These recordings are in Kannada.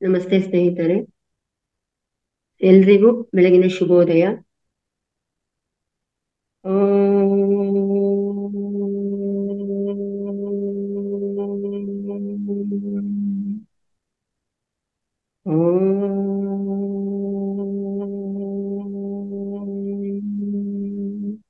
ನಮಸ್ತೆ ಸ್ನೇಹಿತರೆ ಎಲ್ರಿಗೂ ಬೆಳಗಿನ ಶುಭೋದಯ ಓಂ ಓಂ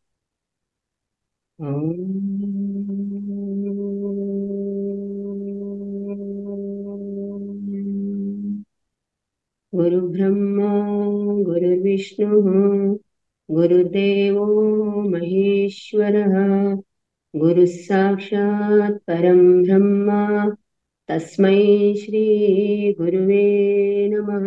ಓಂ गुरुब्रह्मा गुरुर्विष्णुः गुरुदेवो महेश्वरः गुरुः साक्षात् परं ब्रह्म तस्मै श्रीगुरुवे नमः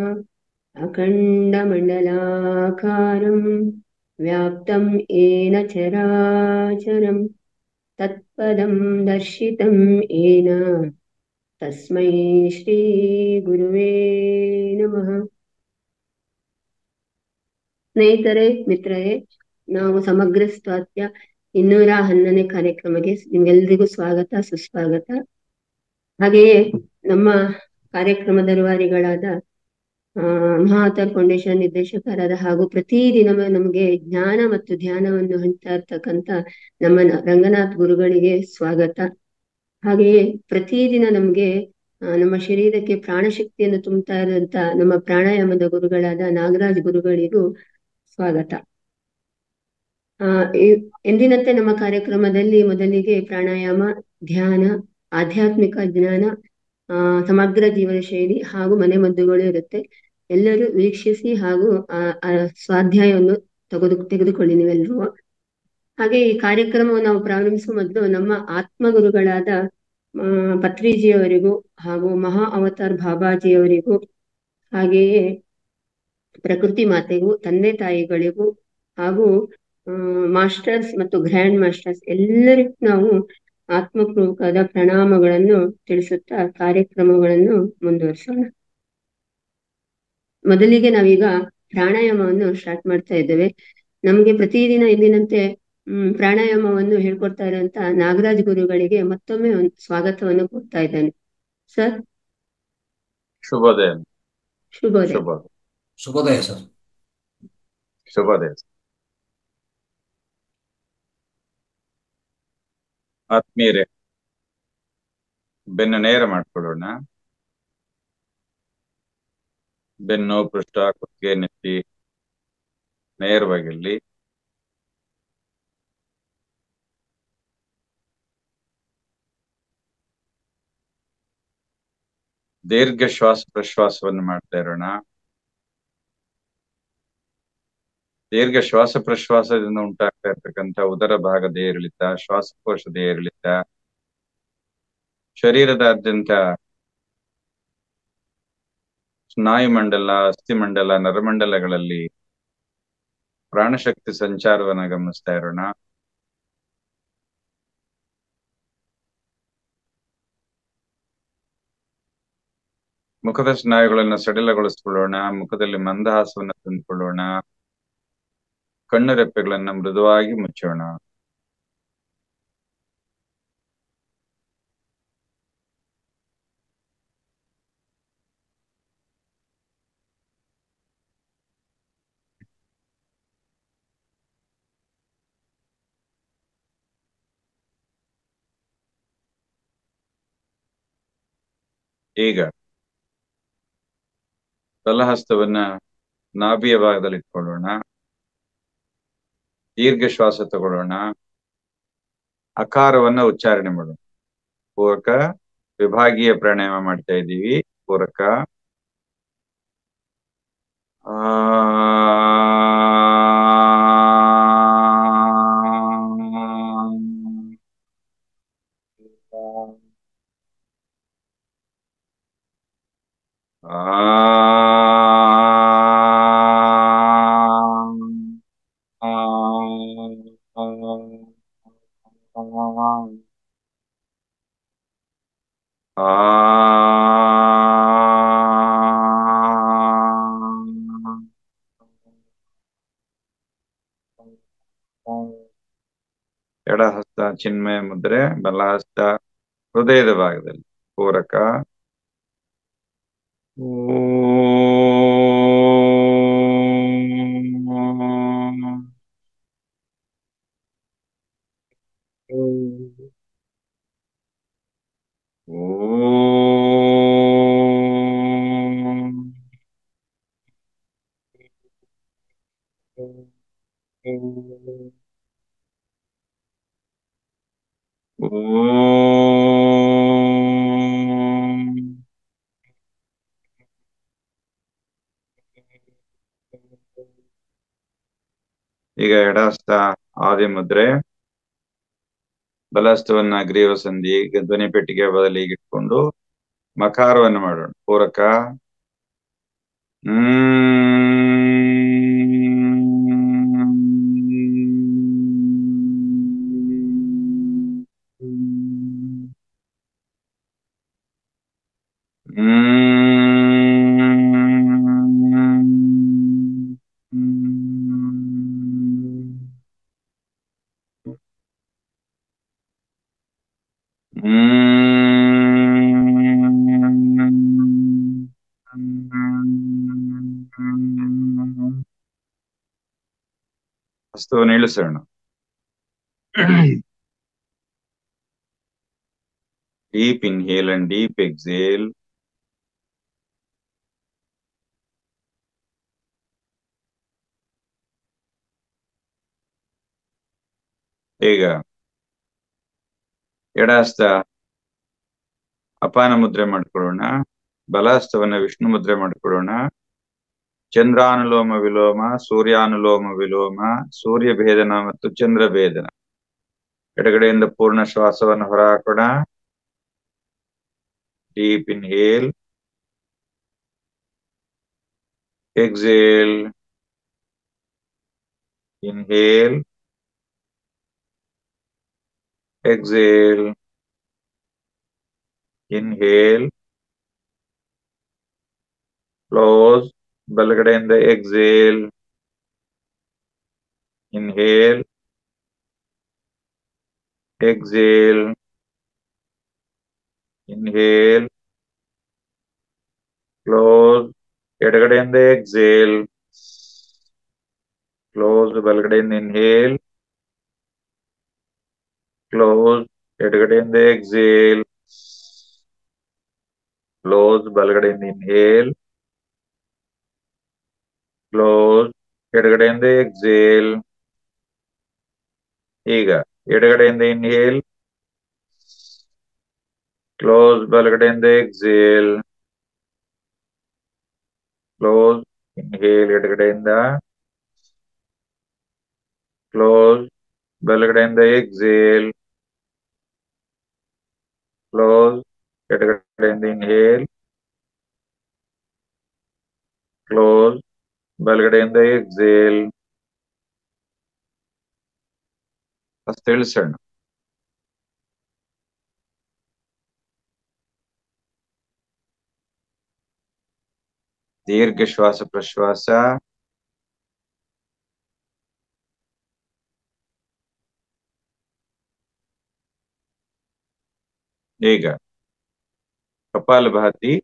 अखण्डमण्डलाकारं व्याप्तं येन चराचरं तत्पदं दर्शितं येन तस्मै ಶ್ರೀಗುರುವೇ ನಮಃ ಸ್ನೇಹಿತರೆ ಮಿತ್ರರೇ ನಾವು ಸಮಗ್ರ ಸ್ವಾತ್ಯ ಇನ್ನೂರ ಹನ್ನೊಂದನೇ ಕಾರ್ಯಕ್ರಮಕ್ಕೆ ನಿಮ್ಗೆಲ್ರಿಗೂ ಸ್ವಾಗತ ಸುಸ್ವಾಗತ ಹಾಗೆಯೇ ನಮ್ಮ ಕಾರ್ಯಕ್ರಮದ ರೂವಾರಿಗಳಾದ ಆ ಮಹಾವತಾರ್ ಫೌಂಡೇಶನ್ ನಿರ್ದೇಶಕರಾದ ಹಾಗೂ ಪ್ರತಿದಿನ ನಮಗೆ ಜ್ಞಾನ ಮತ್ತು ಧ್ಯಾನವನ್ನು ಹಂಚ್ತಾ ಇರ್ತಕ್ಕಂಥ ನಮ್ಮ ರಂಗನಾಥ್ ಗುರುಗಳಿಗೆ ಸ್ವಾಗತ ಹಾಗೆಯೇ ಪ್ರತಿದಿನ ನಮ್ಗೆ ನಮ್ಮ ಶರೀರಕ್ಕೆ ಪ್ರಾಣಶಕ್ತಿಯನ್ನು ತುಂಬುತ್ತಾ ಇರುವಂತ ನಮ್ಮ ಪ್ರಾಣಾಯಾಮದ ಗುರುಗಳಾದ ನಾಗರಾಜ್ ಗುರುಗಳಿಗೂ ಸ್ವಾಗತ ಆ ಎಂದಿನಂತೆ ನಮ್ಮ ಕಾರ್ಯಕ್ರಮದಲ್ಲಿ ಮೊದಲಿಗೆ ಪ್ರಾಣಾಯಾಮ ಧ್ಯಾನ ಆಧ್ಯಾತ್ಮಿಕ ಜ್ಞಾನ ಆ ಸಮಗ್ರ ಜೀವನ ಶೈಲಿ ಹಾಗೂ ಮನೆಮದ್ದುಗಳು ಇರುತ್ತೆ ಎಲ್ಲರೂ ವೀಕ್ಷಿಸಿ ಹಾಗೂ ಆ ಸ್ವಾಧ್ಯಾಯವನ್ನು ತೆಗೆದು ತೆಗೆದುಕೊಳ್ಳಿ ನೀವೆಲ್ಲರೂ ಹಾಗೆ ಈ ಕಾರ್ಯಕ್ರಮವನ್ನು ನಾವು ಪ್ರಾರಂಭಿಸುವ ಮೊದಲು ನಮ್ಮ ಆತ್ಮಗುರುಗಳಾದ ಪತ್ರಿಜಿಯವರಿಗೂ ಹಾಗೂ ಮಹಾ ಅವತಾರ್ ಬಾಬಾಜಿಯವರಿಗೂ ಹಾಗೆಯೇ ಪ್ರಕೃತಿ ಮಾತೆಗೂ ತಂದೆ ತಾಯಿಗಳಿಗೂ ಹಾಗೂ ಮಾಸ್ಟರ್ಸ್ ಮತ್ತು ಗ್ರ್ಯಾಂಡ್ ಮಾಸ್ಟರ್ಸ್ ಎಲ್ಲರಿಗೂ ನಾವು ಆತ್ಮಪೂರ್ವಕವಾದ ಪ್ರಣಾಮಗಳನ್ನು ತಿಳಿಸುತ್ತಾ ಕಾರ್ಯಕ್ರಮಗಳನ್ನು ಮುಂದುವರಿಸೋಣ ಮೊದಲಿಗೆ ನಾವೀಗ ಪ್ರಾಣಾಯಾಮವನ್ನು ಸ್ಟಾರ್ಟ್ ಮಾಡ್ತಾ ಇದ್ದೇವೆ ನಮ್ಗೆ ಪ್ರತಿದಿನ ಇಂದಿನಂತೆ ಹ್ಮ್ ಪ್ರಾಣಾಯಾಮವನ್ನು ಹೇಳ್ಕೊಡ್ತಾ ಇರುವಂತ ನಾಗರಾಜ್ ಗುರುಗಳಿಗೆ ಮತ್ತೊಮ್ಮೆ ಒಂದು ಸ್ವಾಗತವನ್ನು ಕೊಡ್ತಾ ಇದ್ದೇನೆ ಸರ್ ಶುಭೋದಯ ಶುಭೋದಯ ಶುಭ ಶುಭೋದಯ ಸರ್ ಶುಭೋದಯ ಆತ್ಮೀಯರೇ ಬೆನ್ನು ನೇರ ಮಾಡ್ಕೊಳ್ಳೋಣ ಬೆನ್ನು ಪೃಷ್ಠ ಕುತ್ತಿಗೆ ನೆತ್ತಿ ನೇರವಾಗಿರ್ಲಿ ದೀರ್ಘ ಶ್ವಾಸ ಪ್ರಶ್ವಾಸವನ್ನು ಮಾಡ್ತಾ ಇರೋಣ ದೀರ್ಘ ಶ್ವಾಸ ಪ್ರಶ್ವಾಸದಿಂದ ಉಂಟಾಗ್ತಾ ಇರ್ತಕ್ಕಂಥ ಉದರ ಭಾಗದ ಏರಿಳಿತ ಶ್ವಾಸಕೋಶದ ಏರಿಳಿತ ಶರೀರದಾದ್ಯಂತ ಸ್ನಾಯುಮಂಡಲ ಅಸ್ಥಿಮಂಡಲ ನರಮಂಡಲಗಳಲ್ಲಿ ಪ್ರಾಣಶಕ್ತಿ ಸಂಚಾರವನ್ನ ಗಮನಿಸ್ತಾ ಇರೋಣ ಮುಖದ ಸ್ನಾಯುಗಳನ್ನು ಸಡಿಲಗೊಳಿಸ್ಕೊಳ್ಳೋಣ ಮುಖದಲ್ಲಿ ಮಂದಹಾಸವನ್ನು ತಂದುಕೊಳ್ಳೋಣ ಕಣ್ಣು ರೆಪ್ಪೆಗಳನ್ನ ಮೃದುವಾಗಿ ಮುಚ್ಚೋಣ ಈಗ ಬಲಹಸ್ತವನ್ನ ನಾಭಿಯ ಭಾಗದಲ್ಲಿ ಇಟ್ಕೊಳ್ಳೋಣ ದೀರ್ಘ ಶ್ವಾಸ ತಗೊಳ್ಳೋಣ ಅಕಾರವನ್ನ ಉಚ್ಚಾರಣೆ ಮಾಡೋಣ ಪೂರಕ ವಿಭಾಗೀಯ ಪ್ರಾಣಾಯಾಮ ಮಾಡ್ತಾ ಇದ್ದೀವಿ ಪೂರಕ ಆ ಎಡಹಸ್ತ ಚಿನ್ಮಯ ಮುದ್ರೆ ಬಲಹಸ್ತ ಹೃದಯದ ಭಾಗದಲ್ಲಿ ಪೂರಕ ಓಂ ಓಂ ಈಗ ಎಡಹಸ್ತ ಆದಿಮುದ್ರೆ ಬಲಹಸ್ತವನ್ನ ಗ್ರೀವ ಸಂಧಿ ಧ್ವನಿ ಪೆಟ್ಟಿಗೆ ಬದಲಿಗೆ ಇಟ್ಕೊಂಡು ಮಕಾರವನ್ನು ಮಾಡೋಣ ಪೂರಕ ಹಸ್ತವನ್ನು ಇಳಿಸೋಣ deep inhale and deep exhale ಈಗ ಎಡಹಸ್ತ ಅಪಾನ ಮುದ್ರೆ ಮಾಡ್ಕೊಳ್ಳೋಣ ಬಲಹಸ್ತವನ್ನ ವಿಷ್ಣು ಮುದ್ರೆ ಮಾಡ್ಕೊಳ್ಳೋಣ ಚಂದ್ರಾನುಲೋಮ ವಿಲೋಮ ಸೂರ್ಯಾನುಲೋಮ ವಿಲೋಮ ಸೂರ್ಯ ಭೇದನ ಮತ್ತು ಚಂದ್ರ ಭೇದನ ಎಡಗಡೆಯಿಂದ ಪೂರ್ಣ ಶ್ವಾಸವನ್ನು ಹೊರಹಾಕೋಣ deep inhale exhale inhale exhale inhale close ಬಲಗಡೆಯಿಂದ exhale inhale exhale inhale close ಎಡಗಡೆಯಿಂದ exhale close ಬಲಗಡೆಯಿಂದ inhale ಕ್ಲೋಸ್ ಎಡಗಡೆಯಿಂದ ಎಕ್ಸೇಲ್ ಕ್ಲೋಸ್ ಬಲಗಡೆಯಿಂದ ಇನ್ಹೇಲ್ ಕ್ಲೋಸ್ ಎಡಗಡೆಯಿಂದ ಎಕ್ಸೇಲ್ ಈಗ ಎಡಗಡೆಯಿಂದ ಇನ್ಹೇಲ್ ಕ್ಲೋಸ್ ಬಲಗಡೆಯಿಂದ ಎಕ್ಸೇಲ್ ಕ್ಲೋಸ್ ಇನ್ಹೇಲ್ ಎಡಗಡೆಯಿಂದ ಕ್ಲೋಸ್ ಬಲಗಡೆಯಿಂದ ಎಕ್ಸೇಲ್ ಕ್ಲೋಸ್ ಎಡಗಡೆಯಿಂದ ಇನ್ಹೇಲ್ ಕ್ಲೋಸ್ ಬಲಗಡೆಯಿಂದ ಎಕ್ಸೇಲ್ ಹಸ್ತ ಇಳಿಸೋಣ ದೀರ್ಘ ಶ್ವಾಸ ಪ್ರಶ್ವಾಸ ಈಗ ಕಪಾಲಭಾತಿ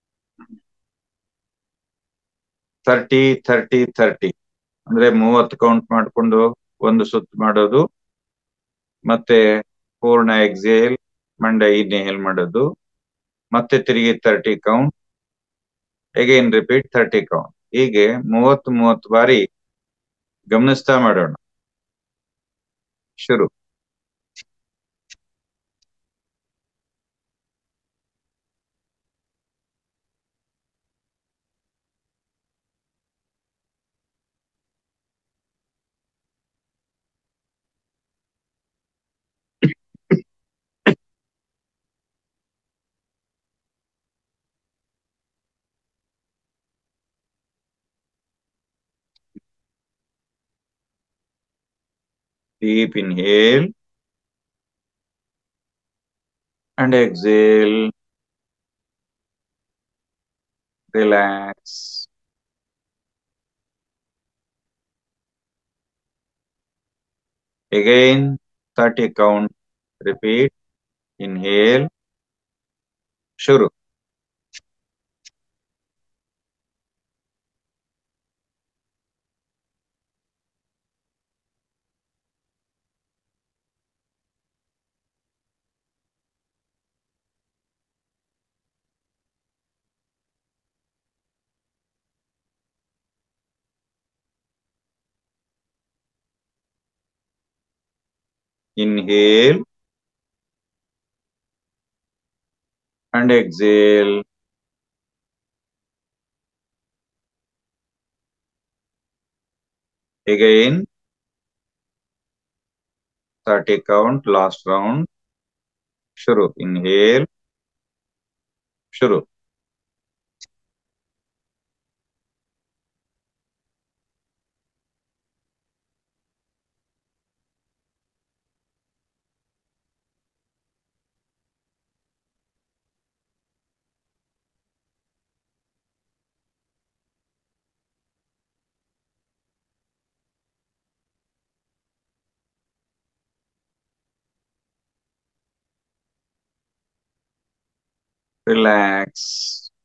ಥರ್ಟಿ ಥರ್ಟಿ ಥರ್ಟಿ ಅಂದ್ರೆ ಮೂವತ್ತು ಕೌಂಟ್ ಮಾಡಿಕೊಂಡು ಒಂದು ಸುತ್ತು ಮಾಡೋದು ಮತ್ತೆ ಪೂರ್ಣ ಎಕ್ಸೇಲ್ ಮಂಡ ಇನ್ಹೇಲ್ ಮಾಡೋದು ಮತ್ತೆ ತಿರುಗಿ thirty count again repeat thirty count ಹೀಗೆ ಮೂವತ್ತು ಮೂವತ್ತು ಬಾರಿ ಗಮನಿಸ್ತಾ ಮಾಡೋಣ ಶುರು Deep inhale and exhale. Relax. Again, 30 count. Repeat. Inhale. Shuru. inhale and exhale again 30 count last round shuru inhale shuru relax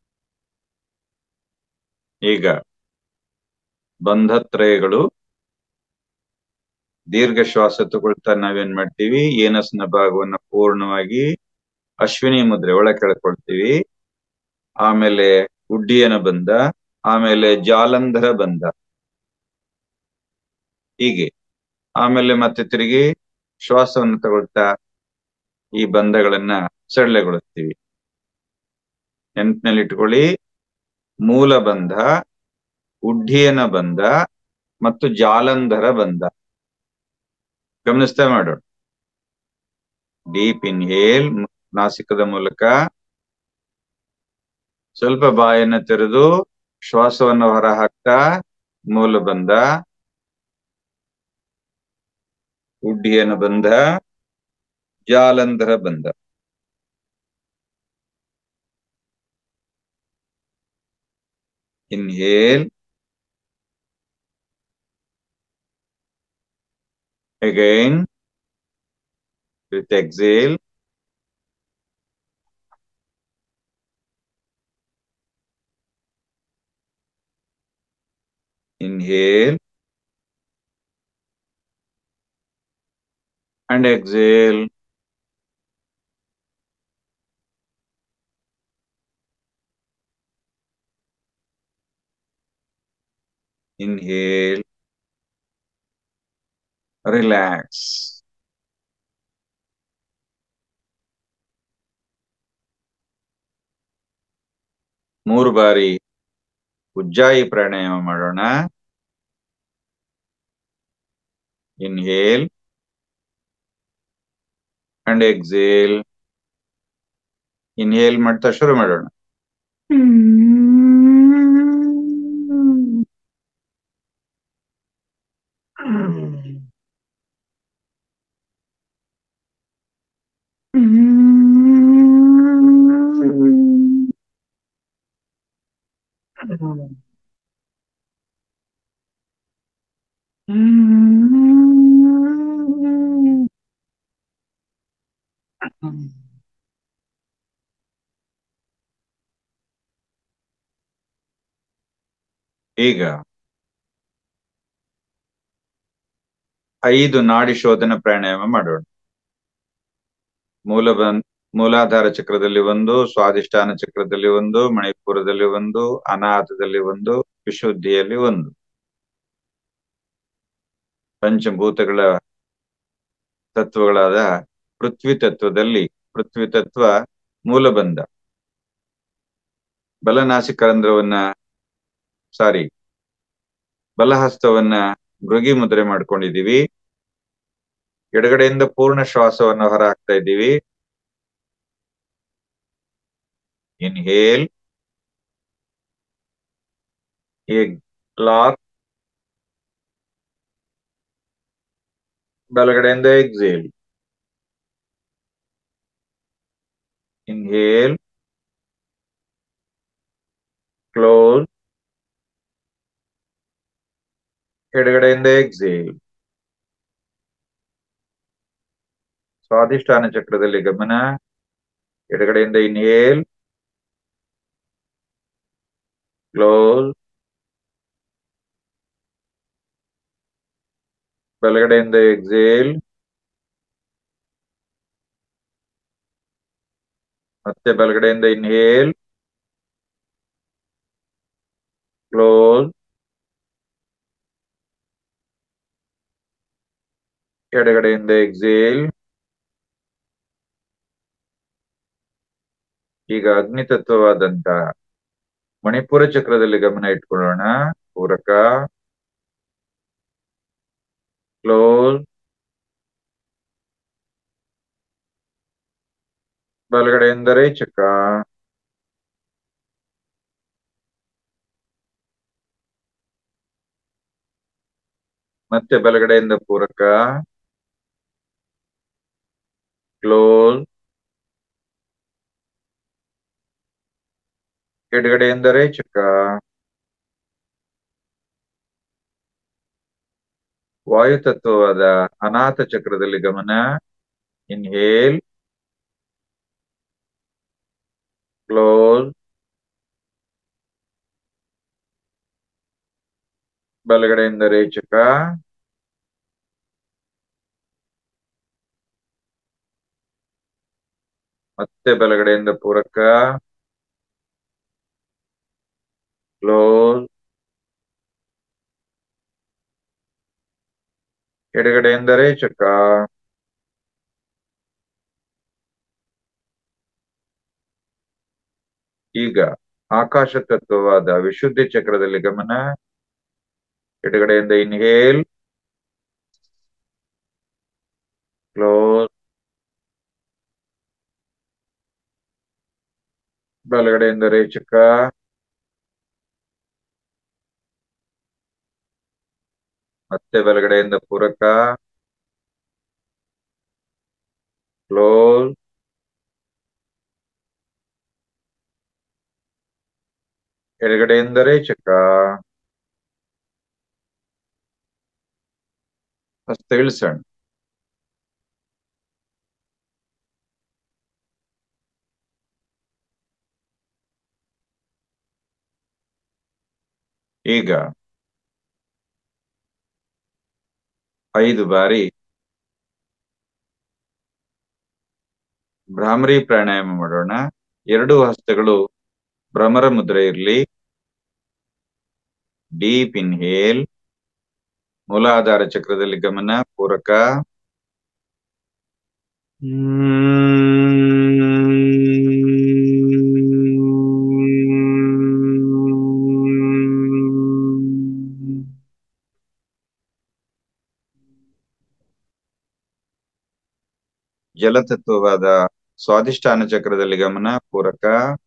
ಈಗ ಬಂಧತ್ರಯಗಳು ದೀರ್ಘ ಶ್ವಾಸ ತಗೊಳ್ತಾ ನಾವೇನ್ ಮಾಡ್ತೀವಿ ಏನಸ್ನ ಭಾಗವನ್ನ ಪೂರ್ಣವಾಗಿ ಅಶ್ವಿನಿ ಮುದ್ರೆ ಒಳ ಕೆಳ್ಕೊಳ್ತೀವಿ ಆಮೇಲೆ ಉಡ್ಡಿಯನ ಬಂಧ ಆಮೇಲೆ ಜಾಲಂಧರ ಬಂಧ ಹೀಗೆ ಆಮೇಲೆ ಮತ್ತೆ ತಿರುಗಿ ಶ್ವಾಸವನ್ನು ತಗೊಳ್ತಾ ಈ ಬಂಧಗಳನ್ನ ಸರಳಗೊಳಿಸ್ತೀವಿ ನೆನಪಿನಲ್ಲಿ ಇಟ್ಕೊಳ್ಳಿ ಮೂಲ ಬಂಧ ಉಡ್ಡಿಯನ ಬಂಧ ಮತ್ತು ಜಾಲಂಧರ ಬಂಧ ಗಮನಿಸ್ತಾ ಮಾಡೋಣ ಡೀಪ್ ಇನ್ಹೇಲ್ ನಾಸಿಕದ ಮೂಲಕ ಸ್ವಲ್ಪ ಬಾಯನ್ನ ತೆರೆದು ಶ್ವಾಸವನ್ನು ಹೊರ ಹಾಕ್ತಾ ಮೂಲ ಬಂಧ ಉಡ್ಡಿಯನ ಬಂಧ ಜಾಲಂಧರ ಬಂಧ inhale again with exhale inhale and exhale inhale relax ಮೂರು ಬಾರಿ ಉಜ್ಜಾಯಿ ಪ್ರಾಣಾಯಾಮ ಮಾಡೋಣ ಇನ್ಹೇಲ್ ಅಂಡ್ ಎಕ್ಸೇಲ್ ಇನ್ಹೇಲ್ ಮಾಡ್ತಾ ಶುರು ಮಾಡೋಣ ಈಗ ಐದು ನಾಡಿ ಶೋಧನ ಪ್ರಾಣಾಯಾಮ ಮಾಡೋಣ ಮೂಲ ಬನ್ ಮೂಲಾಧಾರ ಚಕ್ರದಲ್ಲಿ ಒಂದು ಸ್ವಾದಿಷ್ಠಾನ ಚಕ್ರದಲ್ಲಿ ಒಂದು ಮಣಿಪುರದಲ್ಲಿ ಒಂದು ಅನಾಥದಲ್ಲಿ ಒಂದು ವಿಶುದ್ಧಿಯಲ್ಲಿ ಒಂದು ಪಂಚಭೂತಗಳ ತತ್ವಗಳಾದ ಪೃಥ್ವಿ ತತ್ವದಲ್ಲಿ ಪೃಥ್ವಿ ತತ್ವ ಮೂಲಬಂಧ ಬಲನಾಸಿಕರಂಧ್ರವನ್ನ ಸಾರಿ ಬಲಹಸ್ತವನ್ನ ಮೃಗಿ ಮುದ್ರೆ ಮಾಡ್ಕೊಂಡಿದೀವಿ ಎಡಗಡೆಯಿಂದ ಪೂರ್ಣ ಶ್ವಾಸವನ್ನು ಹೊರ ಹಾಕ್ತಾ ಇದ್ದೀವಿ ಇನ್ಹೇಲ್ ಲಾಕ್ ಬಲಗಡೆಯಿಂದ ಎಕ್ಸೇಲ್ ಇನ್ಹೇಲ್ ಕ್ಲೋಸ್ ಎಡಗಡೆಯಿಂದ ಎಕ್ಸೇಲ್ ಸ್ವಾದಿಷ್ಠಾನ ಚಕ್ರದಲ್ಲಿ ಗಮನ ಎಡಗಡೆಯಿಂದ ಇನ್ಹೇಲ್ ಕ್ಲೋಸ್ ಬಲಗಡೆಯಿಂದ ಎಕ್ಸೇಲ್ ಮತ್ತೆ ಬಲಗಡೆಯಿಂದ ಇನ್ಹೇಲ್ ಕ್ಲೋಸ್ ಎಡಗಡೆಯಿಂದ ಎಕ್ಸೇಲ್ ಈಗ ಅಗ್ನಿ ತತ್ವವಾದಂತ ಮಣಿಪುರ ಚಕ್ರದಲ್ಲಿ ಗಮನ ಇಟ್ಕೊಳ್ಳೋಣ ಪೂರಕ ಕ್ಲೋಸ್ ಬಲಗಡೆಯಿಂದ ರೇಚಕ ಮತ್ತೆ ಬಲಗಡೆಯಿಂದ ಪೂರಕ ಕ್ಲೋಸ್ ಎಡಗಡೆಯಿಂದ ರೇಚಕ ವಾಯುತತ್ವವಾದ ಅನಾಥ ಚಕ್ರದಲ್ಲಿ ಗಮನ ಇನ್ಹೇಲ್ ಕ್ಲೋಸ್ ಬಲಗಡೆಯಿಂದ ರೇಚಕ ಮತ್ತೆ ಬಲಗಡೆಯಿಂದ ಪೂರಕ ಕ್ಲೋಸ್ ಎಡಗಡೆಯಿಂದ ರೇಚಕ ಈಗ ಆಕಾಶ ತತ್ವವಾದ ವಿಶುದ್ಧಿ ಚಕ್ರದಲ್ಲಿ ಗಮನ ಎಡಗಡೆಯಿಂದ ಇನ್ಹೇಲ್ ಕ್ಲೋಸ್ ಬಲಗಡೆಯಿಂದ ರೇಚಕ ಮತ್ತೆ ಬಲಗಡೆಯಿಂದ ಪೂರಕ ಕ್ಲೋಸ್ ಎಡಗಡೆಯಿಂದ ರೇಚಕ ಹಸ್ತ ಇಳಿಸೋಣ ಈಗ ಐದು ಬಾರಿ ಭ್ರಾಮರಿ ಪ್ರಾಣಾಯಾಮ ಮಾಡೋಣ ಎರಡು ಹಸ್ತಗಳು ಭ್ರಮರ ಮುದ್ರೆ ಇರಲಿ ಡೀಪ್ ಇನ್ಹೇಲ್ ಮೂಲಾಧಾರ ಚಕ್ರದಲ್ಲಿ ಗಮನ ಪೂರಕ ಜಲತತ್ವವಾದ ಸ್ವಾದಿಷ್ಠಾನ ಚಕ್ರದಲ್ಲಿ ಗಮನ ಪೂರಕ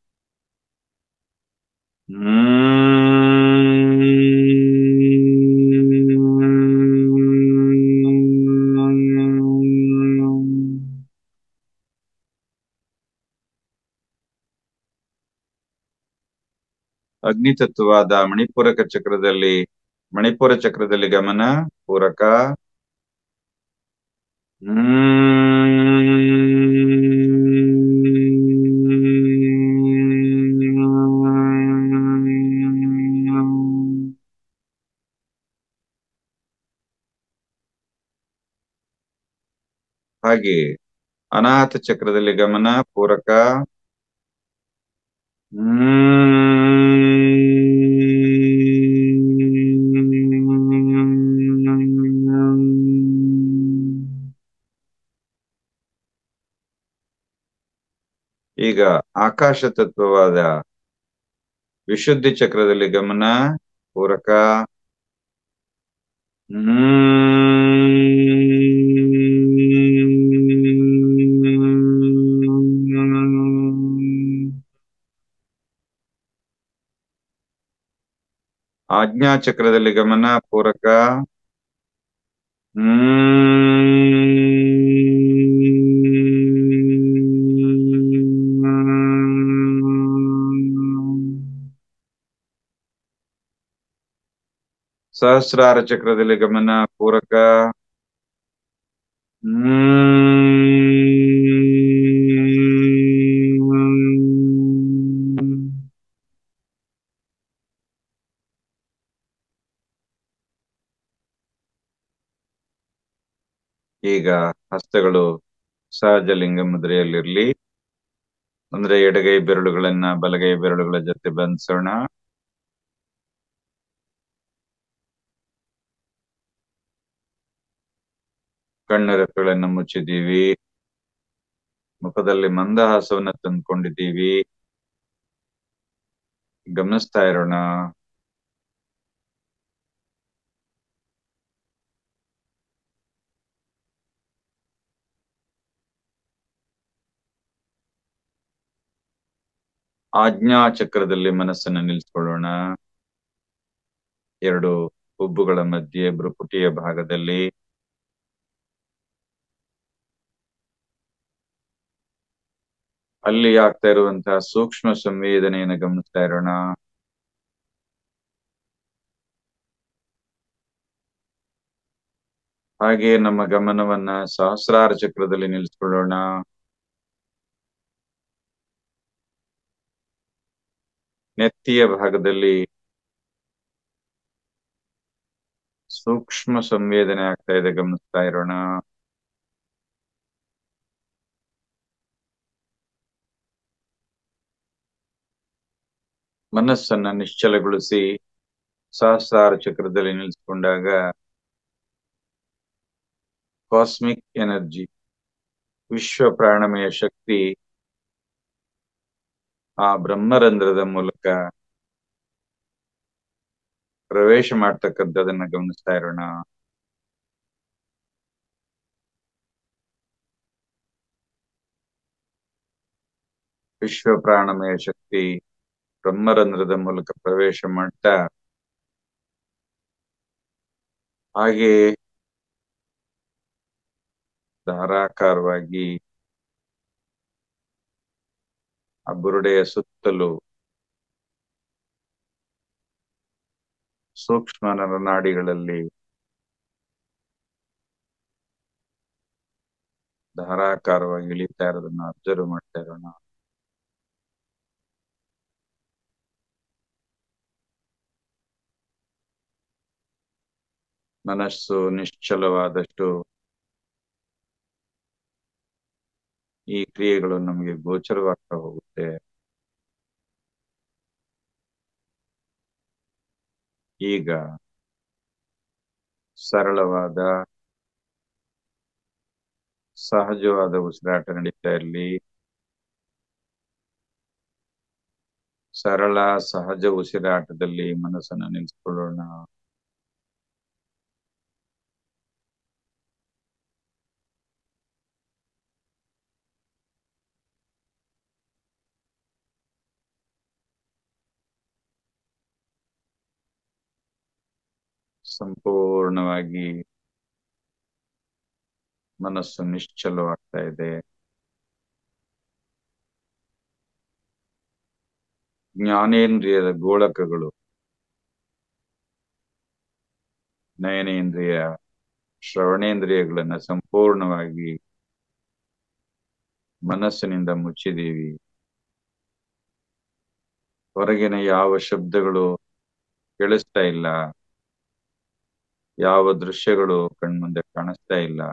ಅಗ್ನಿತತ್ವವಾದ ಮಣಿಪೂರಕ ಚಕ್ರದಲ್ಲಿ ಮಣಿಪುರ ಚಕ್ರದಲ್ಲಿ ಗಮನ ಪೂರಕ ಹಾಗೆ ಅನಾಥ ಚಕ್ರದಲ್ಲಿ ಗಮನ ಪೂರಕ ಈಗ ಆಕಾಶ ತತ್ವವಾದ ವಿಶುದ್ಧಿ ಚಕ್ರದಲ್ಲಿ ಗಮನ ಪೂರಕ ಆಜ್ಞಾ ಚಕ್ರದಲ್ಲಿ ಗಮನ ಪೂರಕ ಸಹಸ್ರಾರ ಚಕ್ರದಲ್ಲಿ ಗಮನ ಪೂರಕ ಈಗ ಹಸ್ತಗಳು ಸಹಜ ಲಿಂಗ ಮುದ್ರೆಯಲ್ಲಿರ್ಲಿ ಅಂದ್ರೆ ಎಡಗೈ ಬೆರಳುಗಳನ್ನ ಬಲಗೈ ಬೆರಳುಗಳ ಜೊತೆ ಬಂಧಿಸೋಣ ಕಣ್ಣರೆಪ್ಪೆಗಳನ್ನು ಮುಚ್ಚಿದ್ದೀವಿ ಮುಖದಲ್ಲಿ ಮಂದಹಾಸವನ್ನ ತಂದ್ಕೊಂಡಿದ್ದೀವಿ ಗಮನಿಸ್ತಾ ಇರೋಣ ಆಜ್ಞಾ ಚಕ್ರದಲ್ಲಿ ಮನಸ್ಸನ್ನ ನಿಲ್ಲಿಸ್ಕೊಳ್ಳೋಣ ಎರಡು ಹುಬ್ಬುಗಳ ಮಧ್ಯೆ ಭ್ರುಕುಟಿಯ ಭಾಗದಲ್ಲಿ ಅಲ್ಲಿ ಆಗ್ತಾ ಇರುವಂತಹ ಸೂಕ್ಷ್ಮ ಸಂವೇದನೆಯನ್ನು ಗಮನಿಸ್ತಾ ಇರೋಣ ಹಾಗೆ ನಮ್ಮ ಗಮನವನ್ನ ಸಹಸ್ರಾರ ಚಕ್ರದಲ್ಲಿ ನಿಲ್ಲಿಸ್ಕೊಳ್ಳೋಣ ನೆತ್ತಿಯ ಭಾಗದಲ್ಲಿ ಸೂಕ್ಷ್ಮ ಸಂವೇದನೆ ಆಗ್ತಾ ಇದೆ ಗಮನಿಸ್ತಾ ಇರೋಣ ಮನಸ್ಸನ್ನ ನಿಶ್ಚಲಗೊಳಿಸಿ ಸಹಸ್ರಾರ ಚಕ್ರದಲ್ಲಿ ನಿಲ್ಲಿಸಿಕೊಂಡಾಗ ಕಾಸ್ಮಿಕ್ ಎನರ್ಜಿ ವಿಶ್ವ ಪ್ರಾಣಮಯ ಶಕ್ತಿ ಆ ಬ್ರಹ್ಮರಂಧ್ರದ ಮೂಲಕ ಪ್ರವೇಶ ಮಾಡ್ತಕ್ಕಂಥದನ್ನ ಗಮನಿಸ್ತಾ ಇರೋಣ ವಿಶ್ವ ಪ್ರಾಣಮಯ ಶಕ್ತಿ ಬ್ರಹ್ಮರಂಧ್ರದ ಮೂಲಕ ಪ್ರವೇಶ ಮಾಡ್ತಾ ಹಾಗೆ ಧಾರಾಕಾರವಾಗಿ ಆ ಬುರುಡೆಯ ಸುತ್ತಲೂ ಸೂಕ್ಷ್ಮ ನರನಾಡಿಗಳಲ್ಲಿ ಧಾರಾಕಾರವಾಗಿ ಇಳಿತಾ ಇರೋದನ್ನ ಅಬ್ಸರ್ವ್ ಮಾಡ್ತಾ ಇರೋಣ ಮನಸ್ಸು ನಿಶ್ಚಲವಾದಷ್ಟು ಈ ಕ್ರಿಯೆಗಳು ನಮಗೆ ಗೋಚರವಾಗ್ತಾ ಹೋಗುತ್ತೆ ಈಗ ಸರಳವಾದ ಸಹಜವಾದ ಉಸಿರಾಟ ನಡೀತಾ ಇರಲಿ ಸರಳ ಸಹಜ ಉಸಿರಾಟದಲ್ಲಿ ಮನಸ್ಸನ್ನು ನಿಲ್ಲಿಸ್ಕೊಳ್ಳೋಣ ಸಂಪೂರ್ಣವಾಗಿ ಮನಸ್ಸು ನಿಶ್ಚಲವಾಗ್ತಾ ಇದೆ ಜ್ಞಾನೇಂದ್ರಿಯದ ಗೋಳಕಗಳು ನಯನೇಂದ್ರಿಯ ಶ್ರವಣೇಂದ್ರಿಯಗಳನ್ನ ಸಂಪೂರ್ಣವಾಗಿ ಮನಸ್ಸಿನಿಂದ ಮುಚ್ಚಿದೀವಿ ಹೊರಗಿನ ಯಾವ ಶಬ್ದಗಳು ಕೇಳಿಸ್ತಾ ಇಲ್ಲ ಯಾವ ದೃಶ್ಯಗಳು ಕಣ್ಮುಂದೆ ಕಾಣಿಸ್ತಾ ಇಲ್ಲ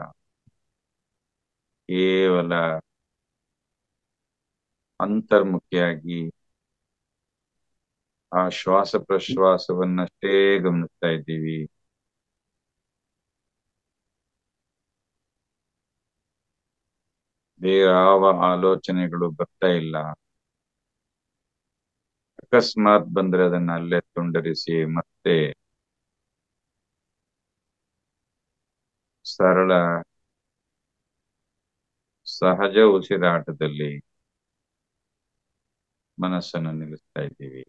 ಕೇವಲ ಅಂತರ್ಮುಖಿಯಾಗಿ ಆ ಶ್ವಾಸ ಪ್ರಶ್ವಾಸವನ್ನಷ್ಟೇ ಗಮನಿಸ್ತಾ ಇದ್ದೀವಿ ಬೇರಾವ ಆಲೋಚನೆಗಳು ಬರ್ತಾ ಇಲ್ಲ ಅಕಸ್ಮಾತ್ ಬಂದ್ರೆ ಅದನ್ನ ಅಲ್ಲೇ ತುಂಡರಿಸಿ ಮತ್ತೆ ಸರಳ ಸಹಜ ಉಸಿರಾಟದಲ್ಲಿ ಮನಸ್ಸನ್ನು ನಿಲ್ಲಿಸ್ತಾ ಇದ್ದೀವಿ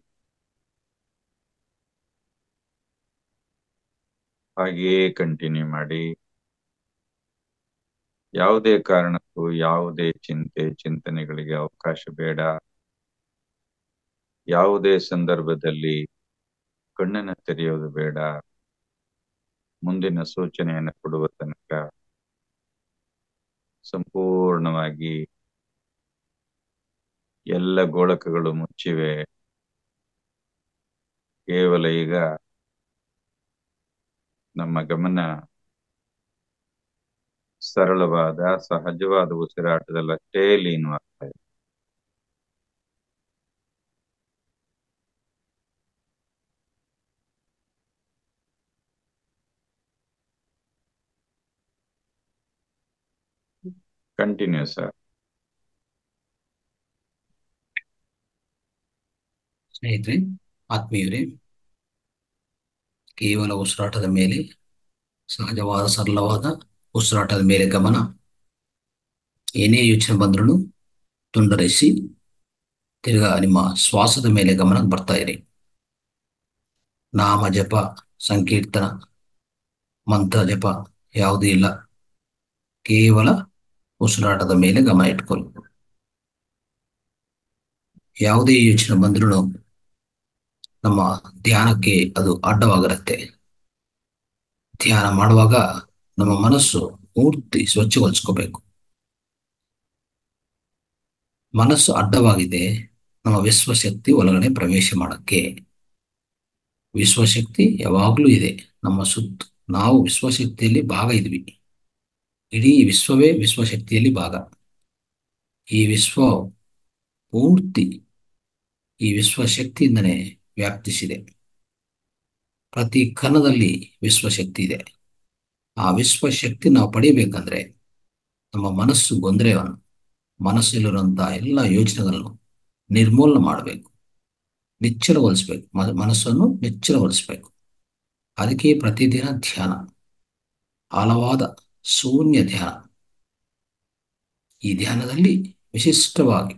ಹಾಗೆಯೇ ಕಂಟಿನ್ಯೂ ಮಾಡಿ ಯಾವುದೇ ಕಾರಣಕ್ಕೂ ಯಾವುದೇ ಚಿಂತೆ ಚಿಂತನೆಗಳಿಗೆ ಅವಕಾಶ ಬೇಡ ಯಾವುದೇ ಸಂದರ್ಭದಲ್ಲಿ ಕಣ್ಣನ್ನು ತೆರೆಯೋದು ಬೇಡ ಮುಂದಿನ ಸೂಚನೆಯನ್ನು ಕೊಡುವ ತನಕ ಸಂಪೂರ್ಣವಾಗಿ ಎಲ್ಲ ಗೋಳಕಗಳು ಮುಚ್ಚಿವೆ ಕೇವಲ ಈಗ ನಮ್ಮ ಗಮನ ಸರಳವಾದ ಸಹಜವಾದ ಉಸಿರಾಟದಲ್ಲಷ್ಟೇ ಲೀನವಾಗ್ತಾ ಇದೆ ಕಂಟಿನ್ಯೂ ಸರ್ ಸ್ನೇಹಿತರೆ ಆತ್ಮೀಯರೇ ಕೇವಲ ಉಸಿರಾಟದ ಮೇಲೆ ಸಹಜವಾದ ಸರಳವಾದ ಉಸಿರಾಟದ ಮೇಲೆ ಗಮನ ಏನೇ ಯೋಚನೆ ಬಂದ್ರೂ ತುಂಡರಿಸಿ ತಿರ್ಗಾ ನಿಮ್ಮ ಶ್ವಾಸದ ಮೇಲೆ ಗಮನ ಬರ್ತಾ ಇರಿ ನಾಮ ಜಪ ಸಂಕೀರ್ತನ ಮಂತ್ರ ಜಪ ಯಾವುದೂ ಇಲ್ಲ ಕೇವಲ ಉಸಿರಾಟದ ಮೇಲೆ ಗಮನ ಇಟ್ಕೊಳ್ಳಿ ಯಾವುದೇ ಯೋಚನೆ ಬಂದ್ರೂ ನಮ್ಮ ಧ್ಯಾನಕ್ಕೆ ಅದು ಅಡ್ಡವಾಗಿರುತ್ತೆ ಧ್ಯಾನ ಮಾಡುವಾಗ ನಮ್ಮ ಮನಸ್ಸು ಪೂರ್ತಿ ಸ್ವಚ್ಛಗೊಳಿಸ್ಕೋಬೇಕು ಮನಸ್ಸು ಅಡ್ಡವಾಗಿದೆ ನಮ್ಮ ವಿಶ್ವಶಕ್ತಿ ಒಳಗಡೆ ಪ್ರವೇಶ ಮಾಡಕ್ಕೆ ವಿಶ್ವಶಕ್ತಿ ಯಾವಾಗಲೂ ಇದೆ ನಮ್ಮ ಸುತ್ತ ನಾವು ವಿಶ್ವಶಕ್ತಿಯಲ್ಲಿ ಭಾಗ ಇದ್ವಿ ಇಡೀ ವಿಶ್ವವೇ ವಿಶ್ವಶಕ್ತಿಯಲ್ಲಿ ಭಾಗ ಈ ವಿಶ್ವ ಪೂರ್ತಿ ಈ ವಿಶ್ವಶಕ್ತಿಯಿಂದನೇ ವ್ಯಾಪ್ತಿಸಿದೆ ಪ್ರತಿ ಕಣದಲ್ಲಿ ವಿಶ್ವಶಕ್ತಿ ಇದೆ ಆ ವಿಶ್ವಶಕ್ತಿ ನಾವು ಪಡಿಬೇಕಂದ್ರೆ ನಮ್ಮ ಮನಸ್ಸು ಗೊಂದರೆಯನ್ನು ಮನಸ್ಸಲ್ಲಿರುವಂತಹ ಎಲ್ಲ ಯೋಚನೆಗಳನ್ನು ನಿರ್ಮೂಲನೆ ಮಾಡಬೇಕು ನಿಚ್ಚಳಗೊಳಿಸ್ಬೇಕು ಮನಸ್ಸನ್ನು ನಿಚ್ಚಳಗೊಳಿಸ್ಬೇಕು ಅದಕ್ಕೆ ಪ್ರತಿದಿನ ಧ್ಯಾನ ಆಳವಾದ ಶೂನ್ಯ ಧ್ಯಾನ ಈ ಧ್ಯಾನದಲ್ಲಿ ವಿಶಿಷ್ಟವಾಗಿ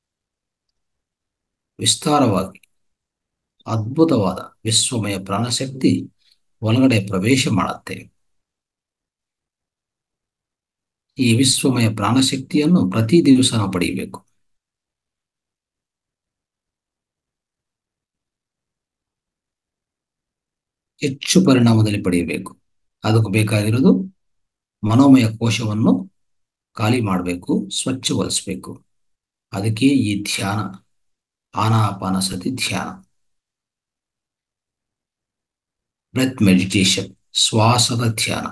ವಿಸ್ತಾರವಾಗಿ ಅದ್ಭುತವಾದ ವಿಶ್ವಮಯ ಪ್ರಾಣಶಕ್ತಿ ಒಳಗಡೆ ಪ್ರವೇಶ ಮಾಡುತ್ತೆ ಈ ವಿಶ್ವಮಯ ಪ್ರಾಣಶಕ್ತಿಯನ್ನು ಪ್ರತಿ ದಿವಸ ನಾವು ಪಡೆಯಬೇಕು ಹೆಚ್ಚು ಪರಿಣಾಮದಲ್ಲಿ ಪಡೆಯಬೇಕು ಅದಕ್ಕೆ ಬೇಕಾಗಿರೋದು ಮನೋಮಯ ಕೋಶವನ್ನು ಖಾಲಿ ಮಾಡಬೇಕು ಸ್ವಚ್ಛಗೊಳಿಸಬೇಕು ಅದಕ್ಕೆ ಈ ಧ್ಯಾನ ಆನಾಪಾನ ಸತಿ ಧ್ಯಾನ ಬ್ರೆತ್ ಮೆಡಿಟೇಷನ್ ಶ್ವಾಸದ ಧ್ಯಾನ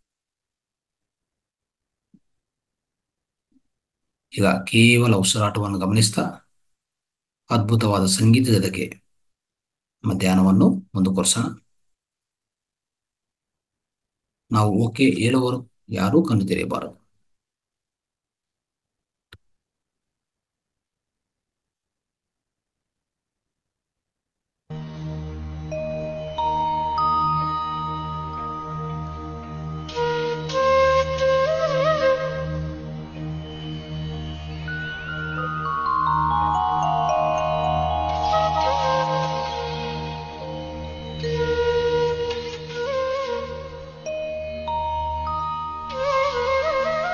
ಈಗ ಕೇವಲ ಉಸಿರಾಟವನ್ನು ಗಮನಿಸ್ತಾ ಅದ್ಭುತವಾದ ಸಂಗೀತ ಜೊತೆಗೆ ನಮ್ಮ ಧ್ಯಾನವನ್ನು ಮುಂದುವರ್ಸೋಣ ನಾವು ಓಕೆ ಹೇಳುವರು ಯಾರೂ ಕಣ್ಣು ತೆರೆಯಬಾರದು Thank you.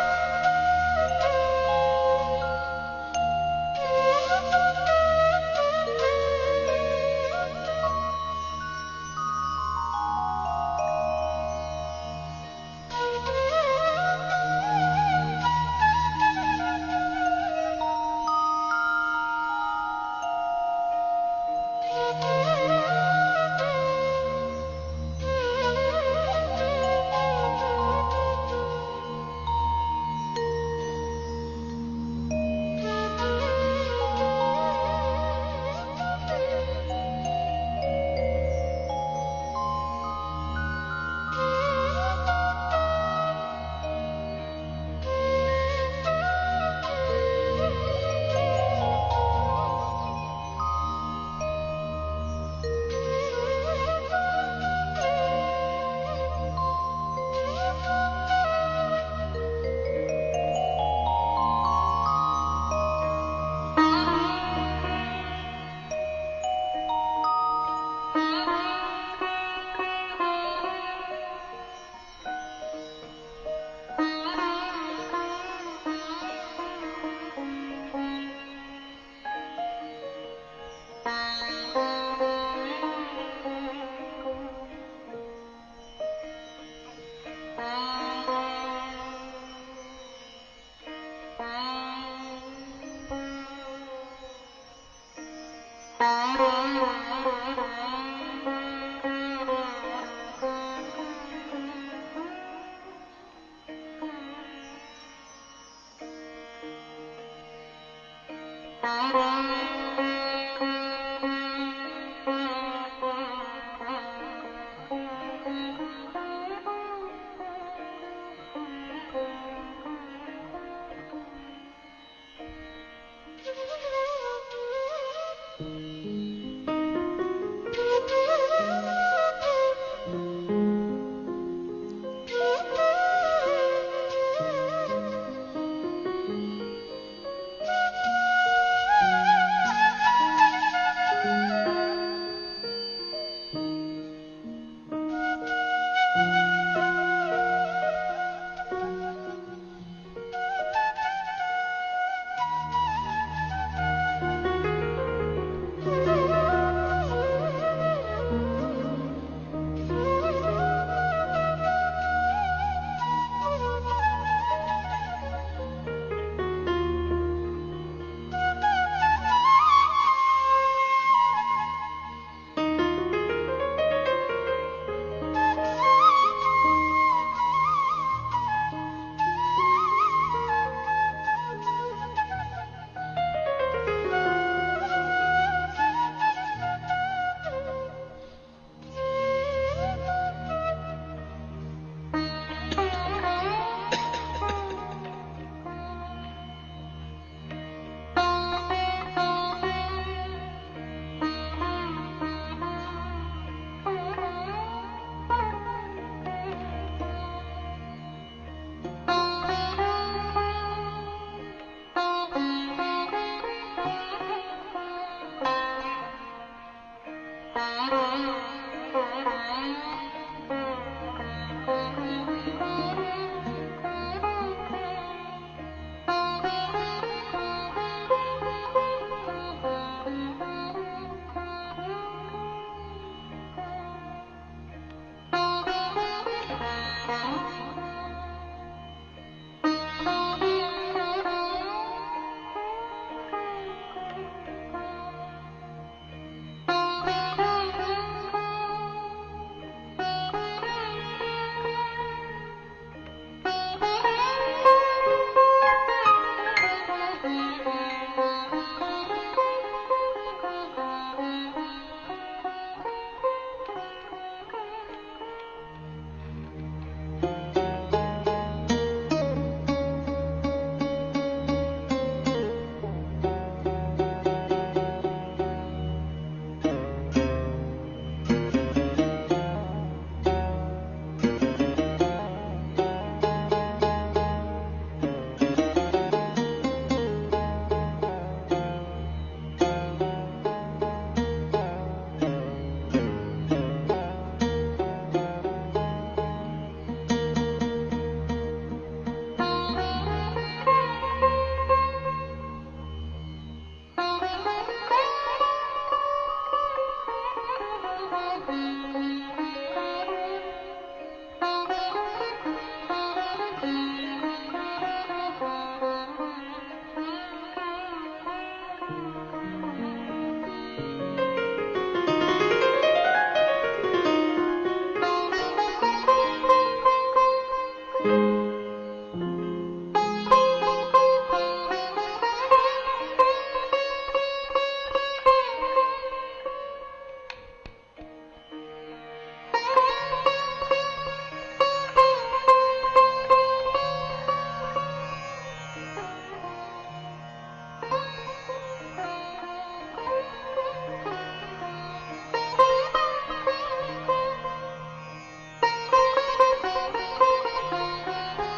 Thank you.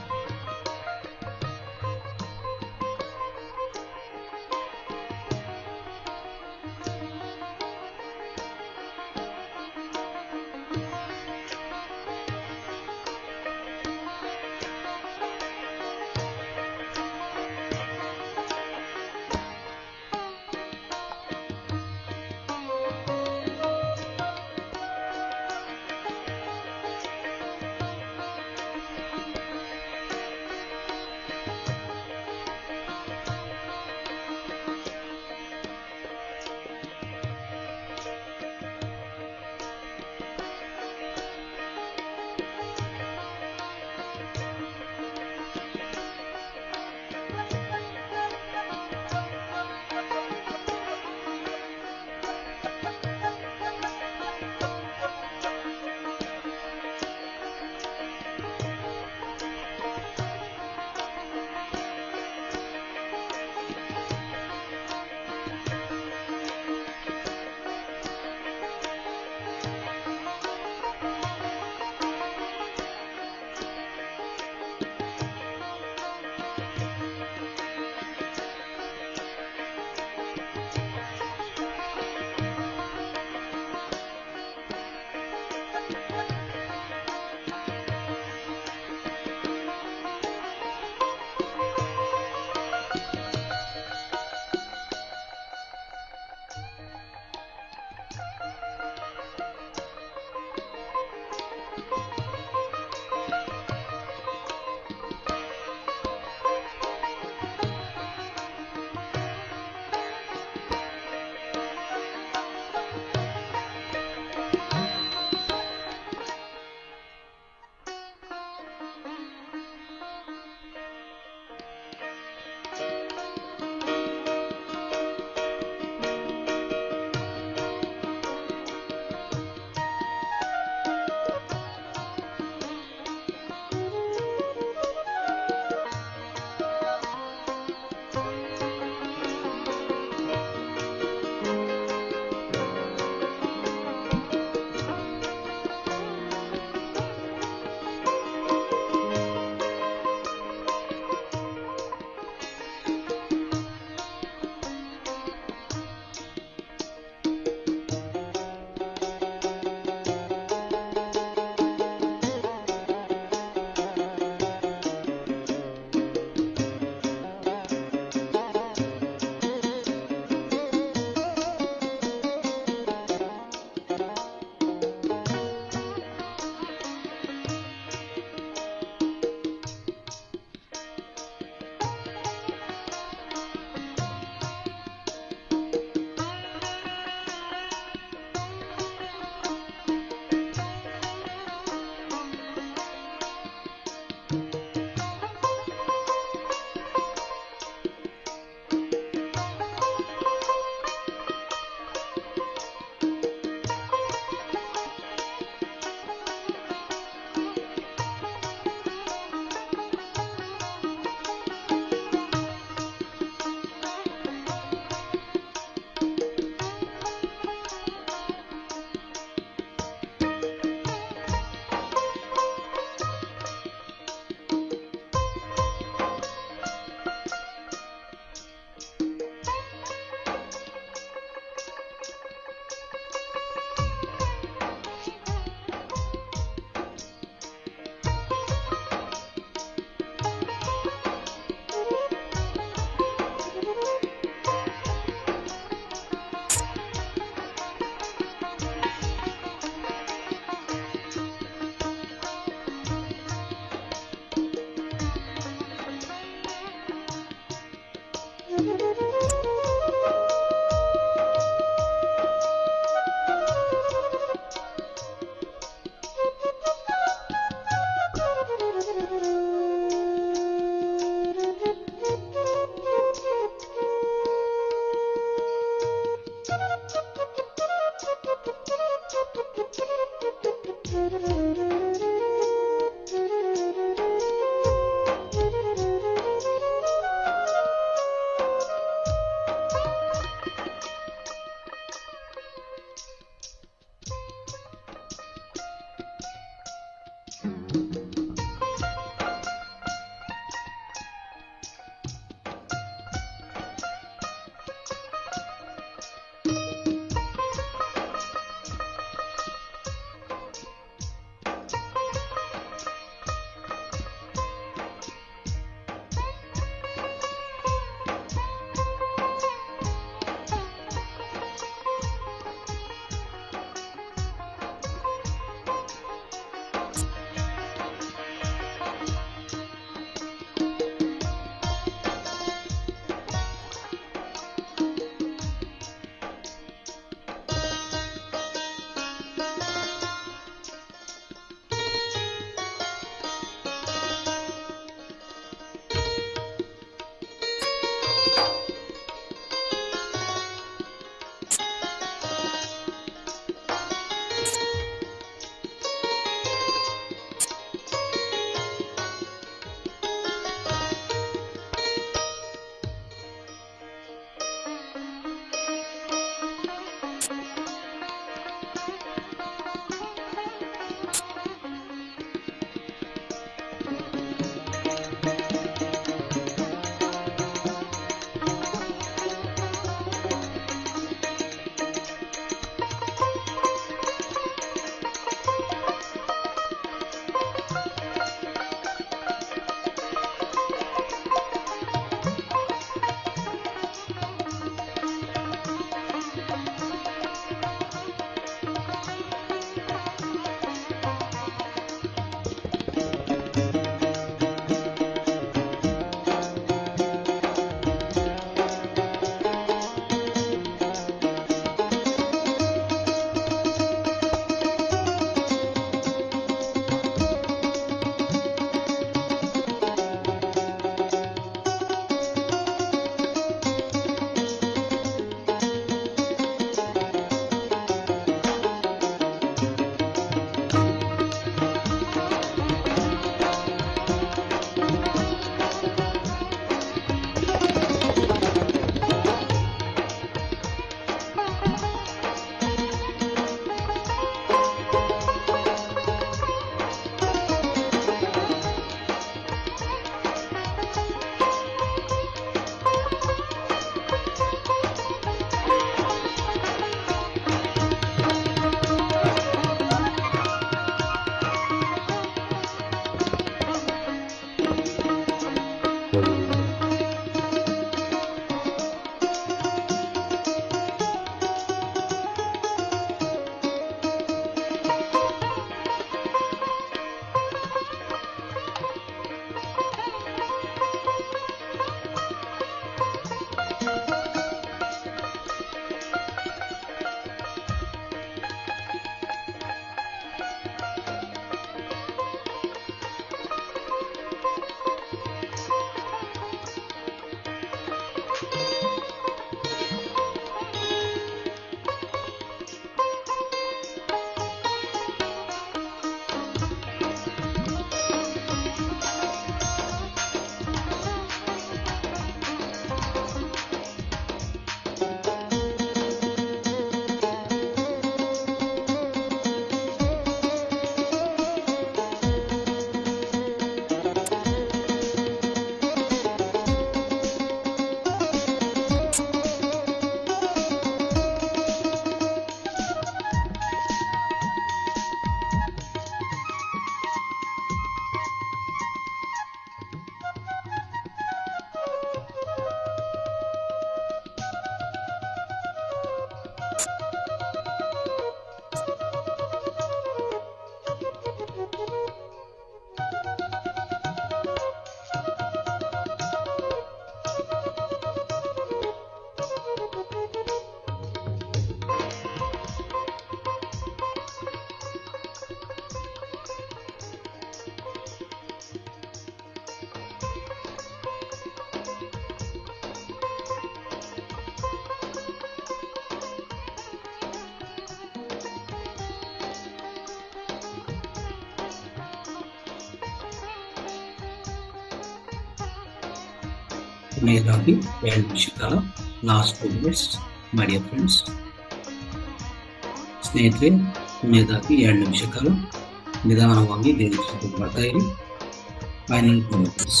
ಕೊನೆಯದಾಗಿ ಎರಡು ನಿಮಿಷ ಕಾಲ last two minutes my dear friends ಸ್ನೇಹಿತರೆ ಕೊನೆಯದಾಗಿ ಎರಡು ನಿಮಿಷ ಕಾಲ ನಿಧಾನವಾಗಿ ದೇವರಿಗೆ ಬರ್ತಾ ಇರಿ final two minutes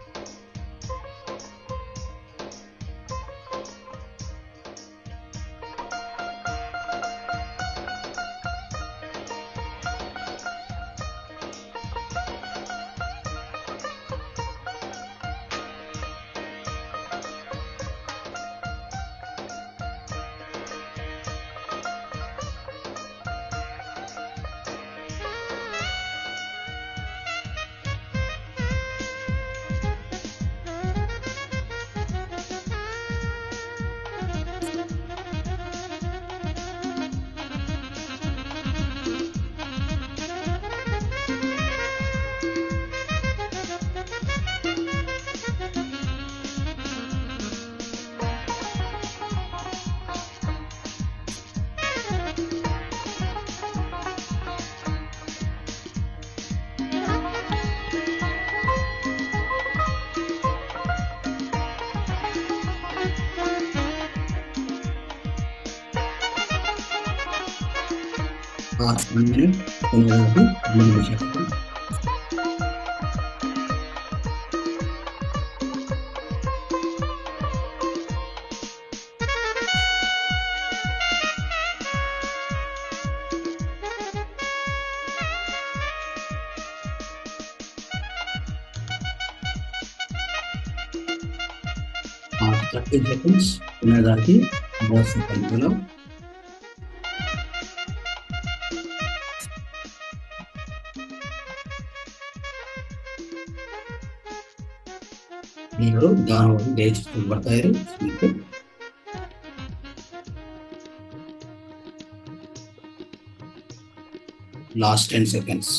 one minute ಕೊನೆಯದಾಗಿ ಒಂದು ನಿಮಿಷ ಕಾಲ ತರ್ಟಿ ಸೆಕೆಂಡ್ಸ್ ಕೊನೆಯದಾಗಿ ಮೂವತ್ತು ಸೆಕೆಂಡ್ ಕಾಲ ನೀವು ನಿಧಾನವಾಗಿ ದಯಚಿಟ್ಟು ಬರ್ತಾ ಇರಿ ಸ್ನೇಹಿತರೆ ಲಾಸ್ಟ್ ಟೆನ್ ಸೆಕೆಂಡ್ಸ್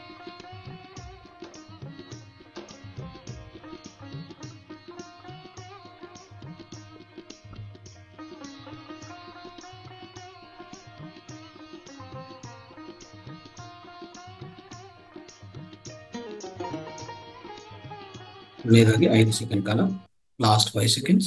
ಕೊನೆಯದಾಗಿ ಐದು ಸೆಕೆಂಡ್ ಕಾಲ ಲಾಸ್ಟ್ ಫೈವ್ ಸೆಕೆಂಡ್ಸ್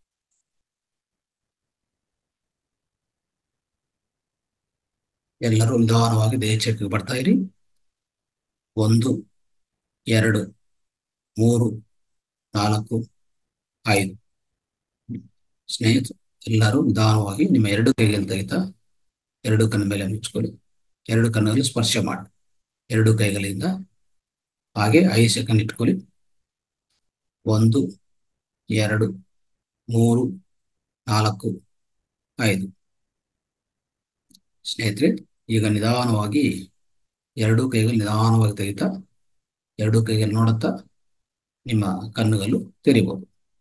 ಎಲ್ಲರೂ ನಿಧಾನವಾಗಿ ದೇಹಚಕ್ಕೆ ಬರ್ತಾ ಇರಿ ಒಂದು ಎರಡು ಮೂರು ನಾಲ್ಕು ಐದು ಸ್ನೇಹಿತರು ಎಲ್ಲರೂ ನಿಧಾನವಾಗಿ ನಿಮ್ಮ ಎರಡು ಕೈಗಳು ತೆಗಿತಾ ಎರಡು ಕಣ್ಣ ಮೇಲೆ ಮುಚ್ಕೊಳ್ಳಿ ಎರಡು ಕಣ್ಣಲ್ಲಿ ಸ್ಪರ್ಶ ಮಾಡಿ ಎರಡು ಕೈಗಳಿಂದ ಹಾಗೆ ಐದು ಸೆಕೆಂಡ್ ಇಟ್ಕೊಳ್ಳಿ ಒಂದು ಎರಡು ಮೂರು ನಾಲ್ಕು ಐದು ಸ್ನೇಹಿತರೆ ಈಗ ನಿಧಾನವಾಗಿ ಎರಡೂ ಕೈಗಳು ನಿಧಾನವಾಗಿ ತೆಗಿತಾ ಎರಡೂ ಕೈಗಳು ನೋಡುತ್ತಾ ನಿಮ್ಮ ಕಣ್ಣುಗಳು ತೆರಿಬಹುದು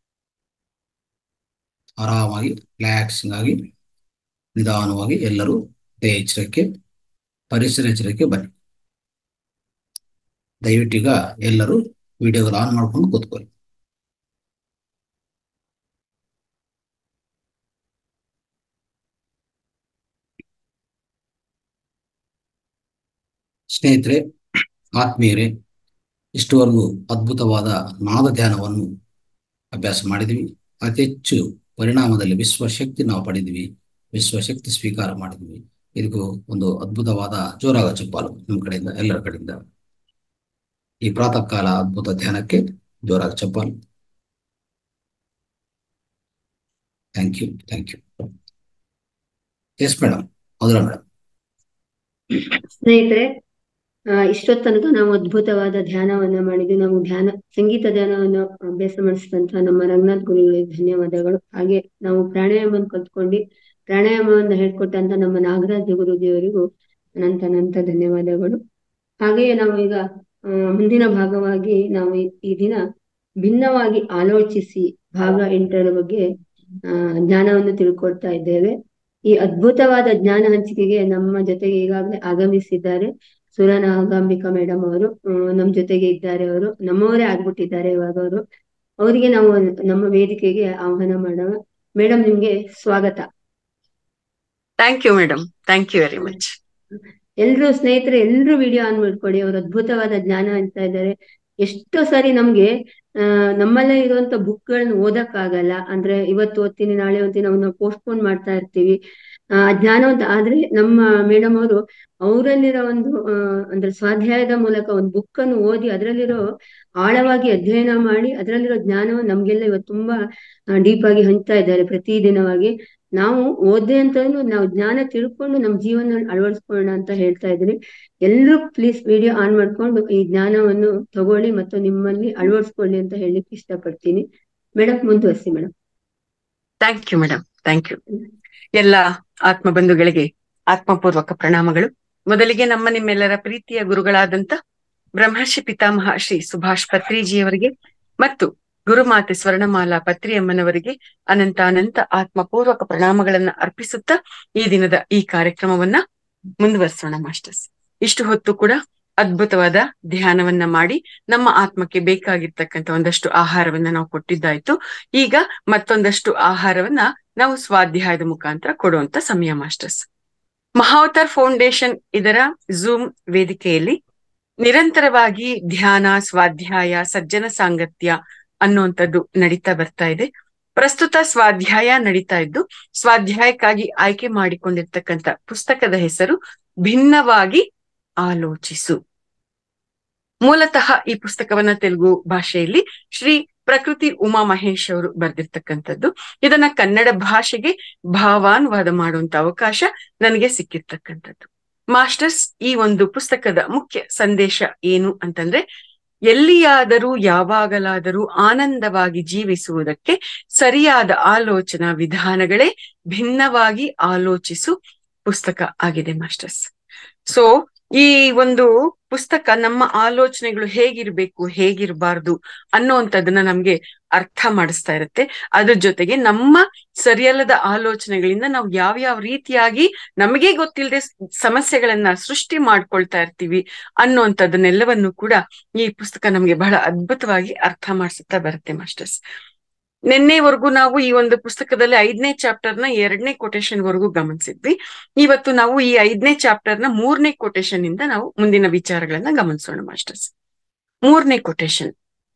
ಆರಾಮಾಗಿ ರಿಲ್ಯಾಕ್ಸಿಂಗ್ ಆಗಿ ನಿಧಾನವಾಗಿ ಎಲ್ಲರೂ ದೇಹ ಎಚ್ಚರಕ್ಕೆ ಪರಿಸರ ಎಚ್ಚರಕ್ಕೆ ಬನ್ನಿ ದಯವಿಟ್ಟೀಗ ಎಲ್ಲರೂ ವಿಡಿಯೋಗಳು ಆನ್ ಮಾಡ್ಕೊಂಡು ಕೂತ್ಕೊಳ್ಳಿ ಸ್ನೇಹಿತರೆ ಆತ್ಮೀಯರೇ ಇಷ್ಟುವರೆಗೂ ಅದ್ಭುತವಾದ ನಾದ ಧ್ಯಾನವನ್ನು ಅಭ್ಯಾಸ ಮಾಡಿದ್ವಿ ಅತಿ ಹೆಚ್ಚು ಪರಿಣಾಮದಲ್ಲಿ ವಿಶ್ವಶಕ್ತಿ ನಾವು ಪಡೆದ್ವಿ ವಿಶ್ವಶಕ್ತಿ ಸ್ವೀಕಾರ ಮಾಡಿದ್ವಿ ಇದಕ್ಕೂ ಒಂದು ಅದ್ಭುತವಾದ ಜೋರಾದ ಚಪ್ಪಾಲು ನಮ್ಮ ಕಡೆಯಿಂದ ಎಲ್ಲರ ಕಡೆಯಿಂದ ಈ ಪ್ರಾತಃ ಕಾಲ ಅದ್ಭುತ ಧ್ಯಾನಕ್ಕೆ ಜೋರಾದ ಚಪ್ಪಾಲು thank you thank you yes madam Madhura madam ಸ್ನೇಹಿತರೆ ಆ, ಇಷ್ಟೊತ್ತು ತನಕ ನಾವು ಅದ್ಭುತವಾದ ಧ್ಯಾನವನ್ನ ಮಾಡಿದ್ವಿ ನಾವು ಧ್ಯಾನ ಸಂಗೀತ ಧ್ಯಾನವನ್ನು ಅಭ್ಯಾಸ ಮಾಡಿಸಿದಂತ ನಮ್ಮ ರಂಗನಾಥ್ ಗುರುಗಳಿಗೆ ಧನ್ಯವಾದಗಳು ಹಾಗೆ ನಾವು ಪ್ರಾಣಾಯಾಮವನ್ನು ಕಲ್ತ್ಕೊಂಡು ಪ್ರಾಣಾಯಾಮವನ್ನ ಹೇಳ್ಕೊಟ್ಟಂತ ನಮ್ಮ ನಾಗರಾಜ ಗುರುಜಿಯವರಿಗೂ ಅನಂತ ಅನಂತ ಧನ್ಯವಾದಗಳು ಹಾಗೆಯೇ ನಾವು ಈಗ ಆ, ಮುಂದಿನ ಭಾಗವಾಗಿ ನಾವು ಈ- ಈ ದಿನ ಭಿನ್ನವಾಗಿ ಆಲೋಚಿಸಿ ಭಾಗ ಎಂಟರ ಬಗ್ಗೆ ಆ ಜ್ಞಾನವನ್ನು ತಿಳ್ಕೊಳ್ತಾ ಇದ್ದೇವೆ ಈ ಅದ್ಭುತವಾದ ಜ್ಞಾನ ಹಂಚಿಕೆಗೆ ನಮ್ಮ ಜೊತೆಗೆ ಈಗಾಗಲೇ ಆಗಮಿಸಿದ್ದಾರೆ ಸುರನಾಗಾಂಬಿಕಾ ಮೇಡಮ್ ಅವರು ಆ, ನಮ್ ಜೊತೆಗೆ ಇದ್ದಾರೆ ಅವರು ನಮ್ಮವರೇ ಆಗ್ಬಿಟ್ಟಿದ್ದಾರೆ ಇವಾಗ ಅವರು ಅವರಿಗೆ ನಾವು ನಮ್ಮ ವೇದಿಕೆಗೆ ಆಹ್ವಾನ ಮಾಡೋಣ ಮೇಡಮ್ ನಿಮ್ಗೆ ಸ್ವಾಗತ thank you madam thank you very much ಎಲ್ರು ಸ್ನೇಹಿತರೆ ಎಲ್ರು ವಿಡಿಯೋ ಆನ್ ಮಾಡ್ಕೊಳ್ಳಿ ಅವರು ಅದ್ಭುತವಾದ ಜ್ಞಾನ ಅಂತ ಇದ್ದಾರೆ ಎಷ್ಟೋ ಸಾರಿ ನಮ್ಗೆ ಆ ನಮ್ಮಲ್ಲೇ ಇರುವಂತ ಬುಕ್ಗಳನ್ನ ಓದಕ್ಕಾಗಲ್ಲ ಅಂದ್ರೆ ಇವತ್ತು ಓದ್ತೀನಿ ನಾಳೆ ಓದ್ತೀನಿ ನಾವು ಪೋಸ್ಟ್ಪೋನ್ ಮಾಡ್ತಾ ಇರ್ತೀವಿ ಆ ಜ್ಞಾನವಂತ ಆದ್ರೆ ನಮ್ಮ ಮೇಡಮ್ ಅವರು ಅವರಲ್ಲಿರೋ ಒಂದು ಆ ಅಂದ್ರೆ ಸ್ವಾಧ್ಯಾಯದ ಮೂಲಕ ಒಂದು ಬುಕ್ ಅನ್ನು ಓದಿ ಅದರಲ್ಲಿರೋ ಆಳವಾಗಿ ಅಧ್ಯಯನ ಮಾಡಿ ಅದರಲ್ಲಿರೋ ಜ್ಞಾನವನ್ನು ನಮ್ಗೆಲ್ಲ ಇವತ್ತು ತುಂಬಾ ಡೀಪ್ ಆಗಿ ಹಂಚ್ತಾ ಇದ್ದಾರೆ ಪ್ರತಿದಿನವಾಗಿ ನಾವು ಓದ್ದೆ ಅಂತಂದ್ರು ನಾವು ಜ್ಞಾನ ತಿಳ್ಕೊಂಡು ನಮ್ಮ ಜೀವನ ಅಳವಡಿಸ್ಕೊಳ್ಳೋಣ ಅಂತ ಹೇಳ್ತಾ ಇದ್ದೀನಿ ಎಲ್ಲರೂ ಪ್ಲೀಸ್ ವಿಡಿಯೋ ಆನ್ ಮಾಡ್ಕೊಂಡು ಈ ಜ್ಞಾನವನ್ನು ತಗೊಳ್ಳಿ ಮತ್ತು ನಿಮ್ಮಲ್ಲಿ ಅಳವಡಿಸ್ಕೊಳ್ಳಿ ಅಂತ ಹೇಳಲಿಕ್ಕೆ ಇಷ್ಟಪಡ್ತೀನಿ ಮೇಡಮ್ ಮುಂದುವರಿಸಿ madam thank you madam thank you ಎಲ್ಲ ಆತ್ಮ ಬಂಧುಗಳಿಗೆ ಆತ್ಮಪೂರ್ವಕ ಪ್ರಣಾಮಗಳು ಮೊದಲಿಗೆ ನಮ್ಮ ನಿಮ್ಮೆಲ್ಲರ ಪ್ರೀತಿಯ ಗುರುಗಳಾದಂತ ಬ್ರಹ್ಮರ್ಷಿ ಪಿತಾಮಹ ಶ್ರೀ ಸುಭಾಷ್ ಪತ್ರಿಜಿಯವರಿಗೆ ಮತ್ತು ಗುರುಮಾತೆ ಸ್ವರ್ಣಮಾಲಾ ಪತ್ರಿಯಮ್ಮನವರಿಗೆ ಅನಂತ ಅನಂತ ಆತ್ಮಪೂರ್ವಕ ಪ್ರಣಾಮಗಳನ್ನ ಅರ್ಪಿಸುತ್ತಾ ಈ ದಿನದ ಈ ಕಾರ್ಯಕ್ರಮವನ್ನ ಮುಂದುವರಿಸೋಣ ಮಾಸ್ಟರ್ಸ್ ಇಷ್ಟು ಹೊತ್ತು ಕೂಡ ಅದ್ಭುತವಾದ ಧ್ಯಾನವನ್ನ ಮಾಡಿ ನಮ್ಮ ಆತ್ಮಕ್ಕೆ ಬೇಕಾಗಿರ್ತಕ್ಕಂಥ ಒಂದಷ್ಟು ಆಹಾರವನ್ನ ನಾವು ಕೊಟ್ಟಿದ್ದಾಯ್ತು ಈಗ ಮತ್ತೊಂದಷ್ಟು ಆಹಾರವನ್ನ ನಾವು ಸ್ವಾಧ್ಯಾಯದ ಮುಖಾಂತರ ಕೊಡುವಂತ ಸಮಯ ಮಾಸ್ಟರ್ಸ್ ಮಹಾವತಾರ್ ಫೌಂಡೇಶನ್ ಇದರ ಝೂಮ್ ವೇದಿಕೆಯಲ್ಲಿ ನಿರಂತರವಾಗಿ ಧ್ಯಾನ ಸ್ವಾಧ್ಯಾಯ ಸಜ್ಜನ ಸಾಂಗತ್ಯ ಅನ್ನುವಂಥದ್ದು ನಡೀತಾ ಬರ್ತಾ ಇದೆ ಪ್ರಸ್ತುತ ಸ್ವಾಧ್ಯಾಯ ನಡೀತಾ ಇದ್ದು ಸ್ವಾಧ್ಯಾಯಕ್ಕಾಗಿ ಆಯ್ಕೆ ಮಾಡಿಕೊಂಡಿರ್ತಕ್ಕಂಥ ಪುಸ್ತಕದ ಹೆಸರು ಭಿನ್ನವಾಗಿ ಆಲೋಚಿಸು ಮೂಲತಃ ಈ ಪುಸ್ತಕವನ್ನ ತೆಲುಗು ಭಾಷೆಯಲ್ಲಿ ಶ್ರೀ ಪ್ರಕೃತಿ ಉಮಾ ಮಹೇಶ್ ಅವರು ಬರೆದಿರ್ತಕ್ಕಂಥದ್ದು ಇದನ್ನ ಕನ್ನಡ ಭಾಷೆಗೆ ಭಾವಾನುವಾದ ಮಾಡುವಂತ ಅವಕಾಶ ನನಗೆ ಸಿಕ್ಕಿರ್ತಕ್ಕಂಥದ್ದು ಮಾಸ್ಟರ್ಸ್ ಈ ಒಂದು ಪುಸ್ತಕದ ಮುಖ್ಯ ಸಂದೇಶ ಏನು ಅಂತಂದ್ರೆ ಎಲ್ಲಿಯಾದರೂ ಯಾವಾಗಲಾದರೂ ಆನಂದವಾಗಿ ಜೀವಿಸುವುದಕ್ಕೆ ಸರಿಯಾದ ಆಲೋಚನಾ ವಿಧಾನಗಳೇ ಭಿನ್ನವಾಗಿ ಆಲೋಚಿಸು ಪುಸ್ತಕ ಆಗಿದೆ ಮಾಸ್ಟರ್ಸ್ ಸೊ ಈ ಒಂದು ಪುಸ್ತಕ ನಮ್ಮ ಆಲೋಚನೆಗಳು ಹೇಗಿರ್ಬೇಕು ಹೇಗಿರಬಾರ್ದು ಅನ್ನುವಂಥದ್ದನ್ನ ನಮ್ಗೆ ಅರ್ಥ ಮಾಡಿಸ್ತಾ ಇರುತ್ತೆ ಅದ್ರ ಜೊತೆಗೆ ನಮ್ಮ ಸರಿಯಲ್ಲದ ಆಲೋಚನೆಗಳಿಂದ ನಾವು ಯಾವ ಯಾವ ರೀತಿಯಾಗಿ ನಮಗೆ ಗೊತ್ತಿಲ್ಲದೆ ಸಮಸ್ಯೆಗಳನ್ನ ಸೃಷ್ಟಿ ಮಾಡ್ಕೊಳ್ತಾ ಇರ್ತೀವಿ ಅನ್ನುವಂಥದ್ದನ್ನೆಲ್ಲವನ್ನು ಕೂಡ ಈ ಪುಸ್ತಕ ನಮ್ಗೆ ಬಹಳ ಅದ್ಭುತವಾಗಿ ಅರ್ಥ ಮಾಡಿಸುತ್ತಾ ಬರುತ್ತೆ ಮಾಸ್ಟರ್ಸ್ ನಿನ್ನೆವರೆಗೂ ನಾವು ಈ ಒಂದು ಪುಸ್ತಕದಲ್ಲಿ ಐದನೇ ಚಾಪ್ಟರ್ ನ ಎರಡನೇ ಕೊಟೇಶನ್ ವರೆಗೂ ಗಮನಿಸಿದ್ವಿ ಇವತ್ತು ನಾವು ಈ ಐದನೇ ಚಾಪ್ಟರ್ ನ ಮೂರನೇ ಕೊಟೇಶನ್ ಇಂದ ನಾವು ಮುಂದಿನ ವಿಚಾರಗಳನ್ನ ಗಮನಿಸೋಣ ಮಾಸ್ಟರ್ಸ್ ಮೂರನೇ ಕೊಟೇಶನ್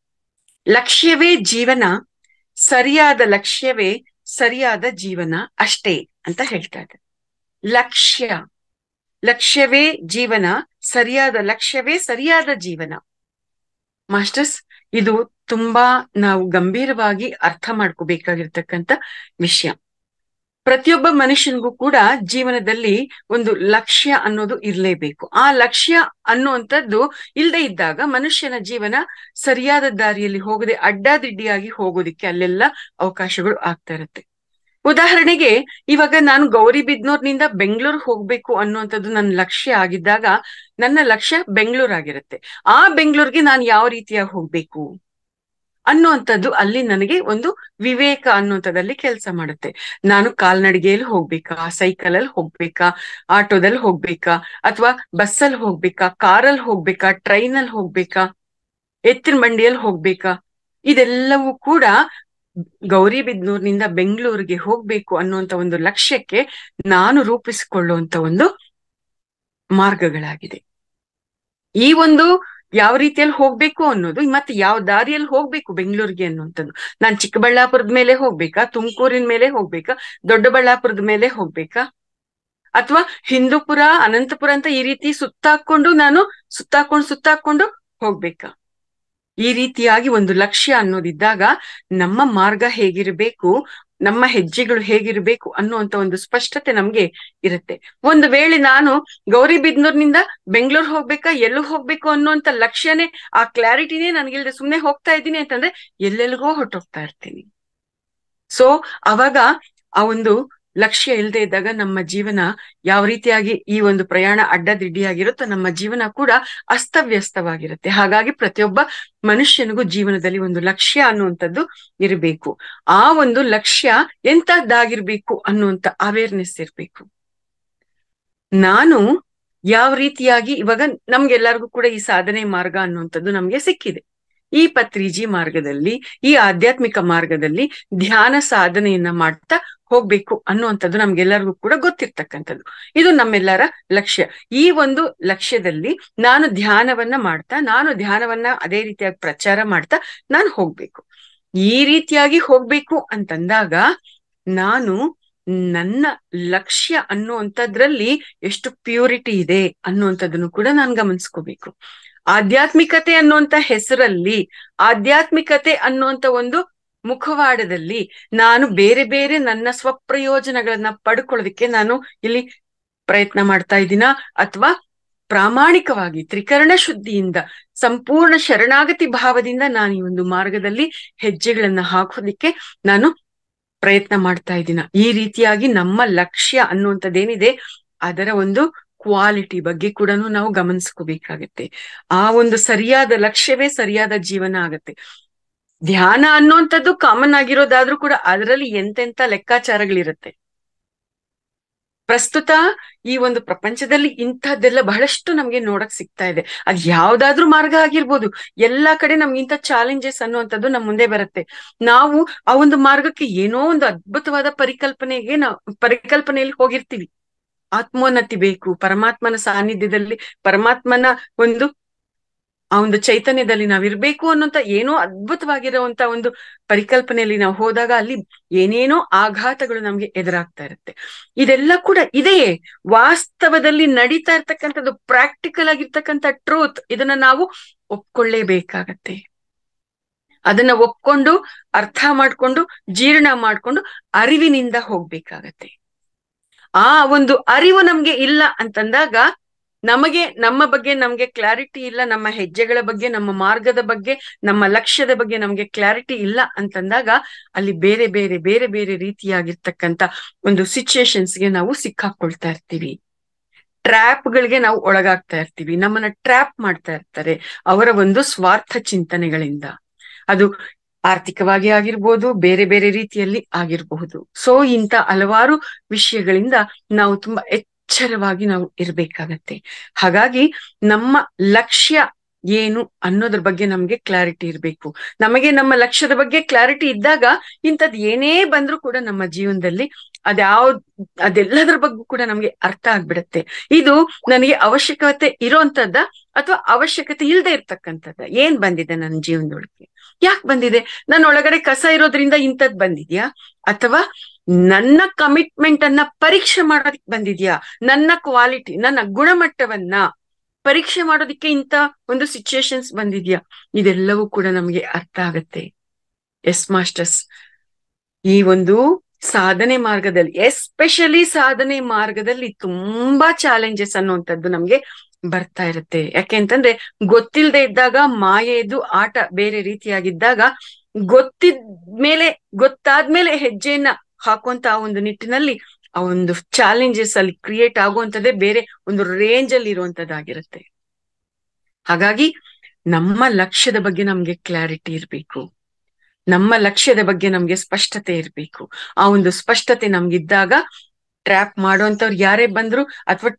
ಲಕ್ಷ್ಯವೇ ಜೀವನ ಸರಿಯಾದ ಲಕ್ಷ್ಯವೇ ಸರಿಯಾದ ಜೀವನ ಅಷ್ಟೇ ಅಂತ ಹೇಳ್ತಾ ಇದೆ ಲಕ್ಷ್ಯ ಲಕ್ಷ್ಯವೇ ಜೀವನ ಸರಿಯಾದ ಲಕ್ಷ್ಯವೇ ಸರಿಯಾದ ಜೀವನ ಮಾಸ್ಟರ್ಸ್ ಇದು ತುಂಬಾ ನಾವು ಗಂಭೀರವಾಗಿ ಅರ್ಥ ಮಾಡ್ಕೋಬೇಕಾಗಿರ್ತಕ್ಕಂಥ ವಿಷಯ ಪ್ರತಿಯೊಬ್ಬ ಮನುಷ್ಯನಿಗೂ ಕೂಡ ಜೀವನದಲ್ಲಿ ಒಂದು ಲಕ್ಷ್ಯ ಅನ್ನೋದು ಇರ್ಲೇಬೇಕು ಆ ಲಕ್ಷ್ಯ ಅನ್ನುವಂಥದ್ದು ಇಲ್ಲದೆ ಇದ್ದಾಗ ಮನುಷ್ಯನ ಜೀವನ ಸರಿಯಾದ ದಾರಿಯಲ್ಲಿ ಹೋಗದೆ ಅಡ್ಡಾದಿಡ್ಡಿಯಾಗಿ ಹೋಗೋದಿಕ್ಕೆ ಅಲ್ಲೆಲ್ಲ ಅವಕಾಶಗಳು ಆಗ್ತಾ ಇರುತ್ತೆ ಉದಾಹರಣೆಗೆ ಇವಾಗ ನಾನು ಗೌರಿಬಿದ್ನೂರ್ನಿಂದ ಬೆಂಗಳೂರು ಹೋಗ್ಬೇಕು ಅನ್ನುವಂಥದ್ದು ನನ್ನ ಲಕ್ಷ್ಯ ಆಗಿದ್ದಾಗ ನನ್ನ ಲಕ್ಷ್ಯ ಬೆಂಗಳೂರು ಆಗಿರುತ್ತೆ ಆ ಬೆಂಗಳೂರಿಗೆ ನಾನು ಯಾವ ರೀತಿಯಾಗಿ ಹೋಗ್ಬೇಕು ಅನ್ನುವಂಥದ್ದು ಅಲ್ಲಿ ನನಗೆ ಒಂದು ವಿವೇಕ ಅನ್ನುವಂಥದ್ದಲ್ಲಿ ಕೆಲಸ ಮಾಡುತ್ತೆ ನಾನು ಕಾಲ್ನಡಿಗೆಯಲ್ಲಿ ಹೋಗ್ಬೇಕಾ ಸೈಕಲ್ ಅಲ್ಲಿ ಹೋಗ್ಬೇಕಾ ಆಟೋದಲ್ಲಿ ಹೋಗ್ಬೇಕಾ ಅಥವಾ ಬಸ್ಸಲ್ಲಿ ಹೋಗ್ಬೇಕಾ ಕಾರಲ್ಲಿ ಹೋಗ್ಬೇಕಾ ಟ್ರೈನ್ ಅಲ್ಲಿ ಹೋಗ್ಬೇಕಾ ಎತ್ತಿನ ಬಂಡಿಯಲ್ಲಿ ಹೋಗ್ಬೇಕಾ ಇದೆಲ್ಲವೂ ಕೂಡ ಗೌರಿಬಿದ್ನೂರ್ನಿಂದ ಬೆಂಗಳೂರಿಗೆ ಹೋಗ್ಬೇಕು ಅನ್ನುವಂತ ಒಂದು ಲಕ್ಷ್ಯಕ್ಕೆ ನಾನು ರೂಪಿಸಿಕೊಳ್ಳುವಂತ ಒಂದು ಮಾರ್ಗಗಳಾಗಿದೆ ಈ ಒಂದು ಯಾವ ರೀತಿಯಲ್ಲಿ ಹೋಗ್ಬೇಕು ಅನ್ನೋದು ಮತ್ತೆ ಯಾವ ದಾರಿಯಲ್ಲಿ ಹೋಗ್ಬೇಕು ಬೆಂಗಳೂರಿಗೆ ಅನ್ನುವಂಥದ್ದು ನಾನ್ ಚಿಕ್ಕಬಳ್ಳಾಪುರದ ಮೇಲೆ ಹೋಗ್ಬೇಕಾ ತುಮಕೂರಿನ ಮೇಲೆ ಹೋಗ್ಬೇಕಾ ದೊಡ್ಡಬಳ್ಳಾಪುರದ ಮೇಲೆ ಹೋಗ್ಬೇಕಾ ಅಥವಾ ಹಿಂದೂಪುರ ಅನಂತಪುರ ಅಂತ ಈ ರೀತಿ ಸುತ್ತಾಕೊಂಡು ನಾನು ಸುತ್ತಾಕೊಂಡು ಸುತ್ತಾಕೊಂಡು ಹೋಗ್ಬೇಕಾ ಈ ರೀತಿಯಾಗಿ ಒಂದು ಲಕ್ಷ್ಯ ಅನ್ನೋದಿದ್ದಾಗ ನಮ್ಮ ಮಾರ್ಗ ಹೇಗಿರಬೇಕು ನಮ್ಮ ಹೆಜ್ಜೆಗಳು ಹೇಗಿರಬೇಕು ಅನ್ನುವಂತ ಒಂದು ಸ್ಪಷ್ಟತೆ ನಮ್ಗೆ ಇರುತ್ತೆ ಒಂದು ವೇಳೆ ನಾನು ಗೌರಿಬಿದ್ನೂರ್ನಿಂದ ಬೆಂಗಳೂರು ಹೋಗ್ಬೇಕಾ ಎಲ್ಲೂ ಹೋಗ್ಬೇಕು ಅನ್ನುವಂತ ಲಕ್ಷ್ಯನೇ ಆ ಕ್ಲಾರಿಟಿನೇ ನನ್ಗಿಲ್ದೆ ಸುಮ್ನೆ ಹೋಗ್ತಾ ಇದ್ದೀನಿ ಅಂತಂದ್ರೆ ಎಲ್ಲೆಲ್ಗೋ ಹೊಟ್ಟೋಗ್ತಾ ಇರ್ತೀನಿ ಸೊ ಅವಾಗ ಆ ಒಂದು ಲಕ್ಷ್ಯ ಇಲ್ಲದೆ ಇದ್ದಾಗ ನಮ್ಮ ಜೀವನ ಯಾವ ರೀತಿಯಾಗಿ ಈ ಒಂದು ಪ್ರಯಾಣ ಅಡ್ಡದಿಡ್ಡಿಯಾಗಿರುತ್ತೋ ನಮ್ಮ ಜೀವನ ಕೂಡ ಅಸ್ತವ್ಯಸ್ತವಾಗಿರುತ್ತೆ ಹಾಗಾಗಿ ಪ್ರತಿಯೊಬ್ಬ ಮನುಷ್ಯನಿಗೂ ಜೀವನದಲ್ಲಿ ಒಂದು ಲಕ್ಷ್ಯ ಅನ್ನುವಂಥದ್ದು ಇರಬೇಕು ಆ ಒಂದು ಲಕ್ಷ್ಯ ಎಂತದ್ದಾಗಿರ್ಬೇಕು ಅನ್ನುವಂತ ಅವೇರ್ನೆಸ್ ಇರ್ಬೇಕು ನಾನು ಯಾವ ರೀತಿಯಾಗಿ ಇವಾಗ ನಮ್ಗೆಲ್ಲರಿಗೂ ಕೂಡ ಈ ಸಾಧನೆ ಮಾರ್ಗ ಅನ್ನುವಂಥದ್ದು ನಮ್ಗೆ ಸಿಕ್ಕಿದೆ ಈ ಪತ್ರಿಜಿ ಮಾರ್ಗದಲ್ಲಿ ಈ ಆಧ್ಯಾತ್ಮಿಕ ಮಾರ್ಗದಲ್ಲಿ ಧ್ಯಾನ ಸಾಧನೆಯನ್ನ ಮಾಡ್ತಾ ಹೋಗ್ಬೇಕು ಅನ್ನುವಂಥದ್ದು ನಮ್ಗೆಲ್ಲರಿಗೂ ಕೂಡ ಗೊತ್ತಿರ್ತಕ್ಕಂಥದ್ದು ಇದು ನಮ್ಮೆಲ್ಲರ ಲಕ್ಷ್ಯ ಈ ಒಂದು ಲಕ್ಷ್ಯದಲ್ಲಿ ನಾನು ಧ್ಯಾನವನ್ನ ಮಾಡ್ತಾ ನಾನು ಧ್ಯಾನವನ್ನ ಅದೇ ರೀತಿಯಾಗಿ ಪ್ರಚಾರ ಮಾಡ್ತಾ ನಾನು ಹೋಗ್ಬೇಕು ಈ ರೀತಿಯಾಗಿ ಹೋಗ್ಬೇಕು ಅಂತಂದಾಗ ನಾನು ನನ್ನ ಲಕ್ಷ್ಯ ಅನ್ನುವಂಥದ್ರಲ್ಲಿ ಎಷ್ಟು ಪ್ಯೂರಿಟಿ ಇದೆ ಅನ್ನುವಂಥದ್ದನ್ನು ಕೂಡ ನಾನು ಗಮನಿಸ್ಕೋಬೇಕು ಆಧ್ಯಾತ್ಮಿಕತೆ ಅನ್ನುವಂತ ಹೆಸರಲ್ಲಿ ಆಧ್ಯಾತ್ಮಿಕತೆ ಅನ್ನುವಂತ ಒಂದು ಮುಖವಾಡದಲ್ಲಿ ನಾನು ಬೇರೆ ಬೇರೆ ನನ್ನ ಸ್ವಪ್ರಯೋಜನಗಳನ್ನ ಪಡ್ಕೊಳ್ಳೋದಕ್ಕೆ ನಾನು ಇಲ್ಲಿ ಪ್ರಯತ್ನ ಮಾಡ್ತಾ ಇದ್ದೀನ ಅಥವಾ ಪ್ರಾಮಾಣಿಕವಾಗಿ ತ್ರಿಕರಣ ಶುದ್ಧಿಯಿಂದ ಸಂಪೂರ್ಣ ಶರಣಾಗತಿ ಭಾವದಿಂದ ನಾನು ಈ ಒಂದು ಮಾರ್ಗದಲ್ಲಿ ಹೆಜ್ಜೆಗಳನ್ನ ಹಾಕೋದಿಕ್ಕೆ ನಾನು ಪ್ರಯತ್ನ ಮಾಡ್ತಾ ಇದ್ದೀನ ಈ ರೀತಿಯಾಗಿ ನಮ್ಮ ಲಕ್ಷ್ಯ ಅನ್ನುವಂಥದ್ದೇನಿದೆ ಅದರ ಒಂದು ಕ್ವಾಲಿಟಿ ಬಗ್ಗೆ ಕೂಡ ನಾವು ಗಮನಿಸ್ಕೋಬೇಕಾಗತ್ತೆ ಆ ಒಂದು ಸರಿಯಾದ ಲಕ್ಷ್ಯವೇ ಸರಿಯಾದ ಜೀವನ ಆಗತ್ತೆ ಧ್ಯಾನ ಅನ್ನುವಂಥದ್ದು ಕಾಮನ್ ಆಗಿರೋದಾದ್ರೂ ಕೂಡ ಅದರಲ್ಲಿ ಎಂತೆಂತ ಲೆಕ್ಕಾಚಾರಗಳಿರುತ್ತೆ ಪ್ರಸ್ತುತ ಈ ಒಂದು ಪ್ರಪಂಚದಲ್ಲಿ ಇಂಥದ್ದೆಲ್ಲ ಬಹಳಷ್ಟು ನಮ್ಗೆ ನೋಡಕ್ ಸಿಗ್ತಾ ಇದೆ ಅದ್ ಯಾವ್ದಾದ್ರೂ ಮಾರ್ಗ ಆಗಿರ್ಬೋದು ಎಲ್ಲಾ ಕಡೆ ನಮ್ಗೆ ಇಂಥ ಚಾಲೆಂಜಸ್ ಅನ್ನುವಂಥದ್ದು ನಮ್ ಮುಂದೆ ಬರುತ್ತೆ ನಾವು ಆ ಒಂದು ಮಾರ್ಗಕ್ಕೆ ಏನೋ ಒಂದು ಅದ್ಭುತವಾದ ಪರಿಕಲ್ಪನೆಗೆ ನಾವು ಪರಿಕಲ್ಪನೆಯಲ್ಲಿ ಹೋಗಿರ್ತೀವಿ ಆತ್ಮೋನ್ನತಿ ಬೇಕು ಪರಮಾತ್ಮನ ಸಾನ್ನಿಧ್ಯದಲ್ಲಿ ಪರಮಾತ್ಮನ ಒಂದು ಆ ಒಂದು ಚೈತನ್ಯದಲ್ಲಿ ನಾವಿರ್ಬೇಕು ಅನ್ನೋಂತ ಏನೋ ಅದ್ಭುತವಾಗಿರುವಂತ ಒಂದು ಪರಿಕಲ್ಪನೆಯಲ್ಲಿ ನಾವು ಹೋದಾಗ ಅಲ್ಲಿ ಏನೇನೋ ಆಘಾತಗಳು ನಮ್ಗೆ ಎದುರಾಗ್ತಾ ಇರುತ್ತೆ ಇದೆಲ್ಲ ಕೂಡ ಇದೆಯೇ ವಾಸ್ತವದಲ್ಲಿ ನಡೀತಾ ಇರ್ತಕ್ಕಂಥದ್ದು ಪ್ರಾಕ್ಟಿಕಲ್ ಆಗಿರ್ತಕ್ಕಂಥ ಟ್ರೂತ್ ಇದನ್ನ ನಾವು ಒಪ್ಕೊಳ್ಳೇಬೇಕಾಗತ್ತೆ ಅದನ್ನ ಒಪ್ಕೊಂಡು ಅರ್ಥ ಮಾಡ್ಕೊಂಡು ಜೀರ್ಣ ಮಾಡ್ಕೊಂಡು ಅರಿವಿನಿಂದ ಹೋಗ್ಬೇಕಾಗತ್ತೆ ಆ ಒಂದು ಅರಿವು ನಮ್ಗೆ ಇಲ್ಲ ಅಂತಂದಾಗ ನಮಗೆ ನಮ್ಮ ಬಗ್ಗೆ ನಮ್ಗೆ ಕ್ಲಾರಿಟಿ ಇಲ್ಲ ನಮ್ಮ ಹೆಜ್ಜೆಗಳ ಬಗ್ಗೆ ನಮ್ಮ ಮಾರ್ಗದ ಬಗ್ಗೆ ನಮ್ಮ ಲಕ್ಷ್ಯದ ಬಗ್ಗೆ ನಮ್ಗೆ ಕ್ಲಾರಿಟಿ ಇಲ್ಲ ಅಂತಂದಾಗ ಅಲ್ಲಿ ಬೇರೆ ಬೇರೆ ಬೇರೆ ಬೇರೆ ರೀತಿಯಾಗಿರ್ತಕ್ಕಂಥ ಒಂದು ಸಿಚುಯೇಷನ್ಸ್ಗೆ ನಾವು ಸಿಕ್ಕಾಕೊಳ್ತಾ ಇರ್ತೀವಿ ಟ್ರ್ಯಾಪ್ಗಳಿಗೆ ನಾವು ಒಳಗಾಗ್ತಾ ಇರ್ತೀವಿ ನಮ್ಮನ್ನ ಟ್ರ್ಯಾಪ್ ಮಾಡ್ತಾ ಇರ್ತಾರೆ ಅವರ ಒಂದು ಸ್ವಾರ್ಥ ಚಿಂತನೆಗಳಿಂದ ಅದು ಆರ್ಥಿಕವಾಗಿ ಆಗಿರ್ಬೋದು ಬೇರೆ ಬೇರೆ ರೀತಿಯಲ್ಲಿ ಆಗಿರಬಹುದು ಸೊ ಇಂಥ ಹಲವಾರು ವಿಷಯಗಳಿಂದ ನಾವು ತುಂಬಾ ಎಚ್ಚರವಾಗಿ ನಾವು ಇರ್ಬೇಕಾಗತ್ತೆ ಹಾಗಾಗಿ ನಮ್ಮ ಲಕ್ಷ್ಯ ಏನು ಅನ್ನೋದ್ರ ಬಗ್ಗೆ ನಮ್ಗೆ ಕ್ಲಾರಿಟಿ ಇರ್ಬೇಕು ನಮಗೆ ನಮ್ಮ ಲಕ್ಷ್ಯದ ಬಗ್ಗೆ ಕ್ಲಾರಿಟಿ ಇದ್ದಾಗ ಇಂಥದ್ ಏನೇ ಬಂದ್ರೂ ಕೂಡ ನಮ್ಮ ಜೀವನದಲ್ಲಿ ಅದ್ಯಾವ್ ಅದೆಲ್ಲದ್ರ ಬಗ್ಗೆ ಕೂಡ ನಮ್ಗೆ ಅರ್ಥ ಆಗ್ಬಿಡತ್ತೆ ಇದು ನನಗೆ ಅವಶ್ಯಕತೆ ಇರೋಂಥದ್ದ ಅಥವಾ ಅವಶ್ಯಕತೆ ಇಲ್ಲದೆ ಇರ್ತಕ್ಕಂಥದ್ದ ಏನ್ ಬಂದಿದೆ ನನ್ನ ಜೀವನದೊಳಗೆ ಯಾಕೆ ಬಂದಿದೆ ನನ್ನ ಒಳಗಡೆ ಕಸ ಇರೋದ್ರಿಂದ ಇಂಥದ್ ಬಂದಿದ್ಯಾ ಅಥವಾ ನನ್ನ ಕಮಿಟ್ಮೆಂಟ್ ಅನ್ನ ಪರೀಕ್ಷೆ ಮಾಡೋದಕ್ಕೆ ಬಂದಿದ್ಯಾ ನನ್ನ ಕ್ವಾಲಿಟಿ ನನ್ನ ಗುಣಮಟ್ಟವನ್ನ ಪರೀಕ್ಷೆ ಮಾಡೋದಿಕ್ಕೆ ಇಂತ ಒಂದು ಸಿಚುಯೇಷನ್ಸ್ ಬಂದಿದ್ಯಾ ಇದೆಲ್ಲವೂ ಕೂಡ ನಮ್ಗೆ ಅರ್ಥ ಆಗತ್ತೆ ಎಸ್ ಮಾಸ್ಟರ್ಸ್ ಈ ಒಂದು ಸಾಧನೆ ಮಾರ್ಗದಲ್ಲಿ ಎಸ್ಪೆಷಲಿ ಸಾಧನೆ ಮಾರ್ಗದಲ್ಲಿ ತುಂಬಾ ಚಾಲೆಂಜಸ್ ಅನ್ನುವಂಥದ್ದು ನಮ್ಗೆ ಬರ್ತಾ ಇರುತ್ತೆ ಯಾಕೆ ಅಂತಂದ್ರೆ ಗೊತ್ತಿಲ್ಲದೆ ಇದ್ದಾಗ ಮಾಯೆದು ಆಟ ಬೇರೆ ರೀತಿಯಾಗಿದ್ದಾಗ ಗೊತ್ತಿದ್ಮೇಲೆ ಗೊತ್ತಾದ್ಮೇಲೆ ಹೆಜ್ಜೆಯನ್ನ ಹಾಕುವಂತ ಆ ಒಂದು ನಿಟ್ಟಿನಲ್ಲಿ ಆ ಒಂದು ಚಾಲೆಂಜಸ್ ಅಲ್ಲಿ ಕ್ರಿಯೇಟ್ ಆಗುವಂತದ್ದೇ ಬೇರೆ ಒಂದು ರೇಂಜ್ ಅಲ್ಲಿ ಇರುವಂತದ್ದಾಗಿರುತ್ತೆ ಹಾಗಾಗಿ ನಮ್ಮ ಲಕ್ಷ್ಯದ ಬಗ್ಗೆ ನಮ್ಗೆ ಕ್ಲಾರಿಟಿ ಇರ್ಬೇಕು ನಮ್ಮ ಲಕ್ಷ್ಯದ ಬಗ್ಗೆ ನಮ್ಗೆ ಸ್ಪಷ್ಟತೆ ಇರ್ಬೇಕು ಆ ಒಂದು ಸ್ಪಷ್ಟತೆ ನಮ್ಗಿದ್ದಾಗ ಟ್ರ್ಯಾಪ್ ಮಾಡುವಂತವ್ರು ಯಾರೇ ಬಂದ್ರು ಅಥವಾ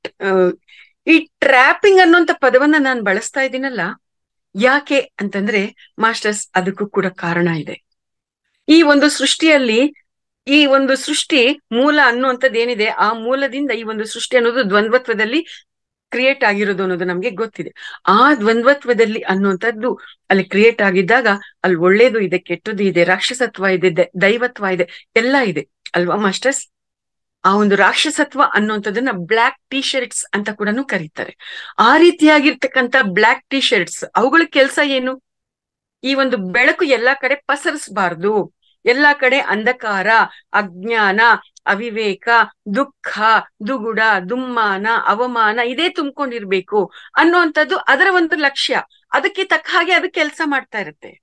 ಈ ಟ್ರ್ಯಾಪಿಂಗ್ ಅನ್ನುವಂತ ಪದವನ್ನ ನಾನು ಬಳಸ್ತಾ ಇದ್ದೀನಲ್ಲ ಯಾಕೆ ಅಂತಂದ್ರೆ ಮಾಸ್ಟರ್ಸ್ ಅದಕ್ಕೂ ಕೂಡ ಕಾರಣ ಇದೆ ಈ ಒಂದು ಸೃಷ್ಟಿಯಲ್ಲಿ ಈ ಒಂದು ಸೃಷ್ಟಿ ಮೂಲ ಅನ್ನುವಂಥದ್ದು ಏನಿದೆ ಆ ಮೂಲದಿಂದ ಈ ಒಂದು ಸೃಷ್ಟಿ ಅನ್ನೋದು ದ್ವಂದ್ವತ್ವದಲ್ಲಿ ಕ್ರಿಯೇಟ್ ಆಗಿರೋದು ಅನ್ನೋದು ನಮ್ಗೆ ಗೊತ್ತಿದೆ ಆ ದ್ವಂದ್ವತ್ವದಲ್ಲಿ ಅನ್ನುವಂಥದ್ದು ಅಲ್ಲಿ ಕ್ರಿಯೇಟ್ ಆಗಿದ್ದಾಗ ಅಲ್ಲಿ ಒಳ್ಳೇದು ಇದೆ ಕೆಟ್ಟದ್ದು ಇದೆ ರಾಕ್ಷಸತ್ವ ಇದೆ ದೈವತ್ವ ಇದೆ ಎಲ್ಲ ಇದೆ ಅಲ್ವಾ ಮಾಸ್ಟರ್ಸ್ ಆ ಒಂದು ರಾಕ್ಷಸತ್ವ ಅನ್ನುವಂಥದ್ದನ್ನ ಬ್ಲಾಕ್ ಟಿ ಶರ್ಟ್ಸ್ ಅಂತ ಕೂಡ ಕರೀತಾರೆ ಆ ರೀತಿಯಾಗಿರ್ತಕ್ಕಂಥ ಬ್ಲಾಕ್ ಟಿ ಶರ್ಟ್ಸ್ ಅವುಗಳ ಕೆಲಸ ಏನು ಈ ಒಂದು ಬೆಳಕು ಎಲ್ಲಾ ಕಡೆ ಪಸರಿಸಬಾರ್ದು ಎಲ್ಲಾ ಕಡೆ ಅಂಧಕಾರ ಅಜ್ಞಾನ ಅವಿವೇಕ ದುಃಖ ದುಗುಡ ದುಮ್ಮಾನ ಅವಮಾನ ಇದೇ ತುಂಬಿಕೊಂಡಿರ್ಬೇಕು ಅನ್ನುವಂಥದ್ದು ಅದರ ಒಂದು ಲಕ್ಷ್ಯ ಅದಕ್ಕೆ ತಕ್ಕ ಹಾಗೆ ಅದು ಕೆಲಸ ಮಾಡ್ತಾ ಇರುತ್ತೆ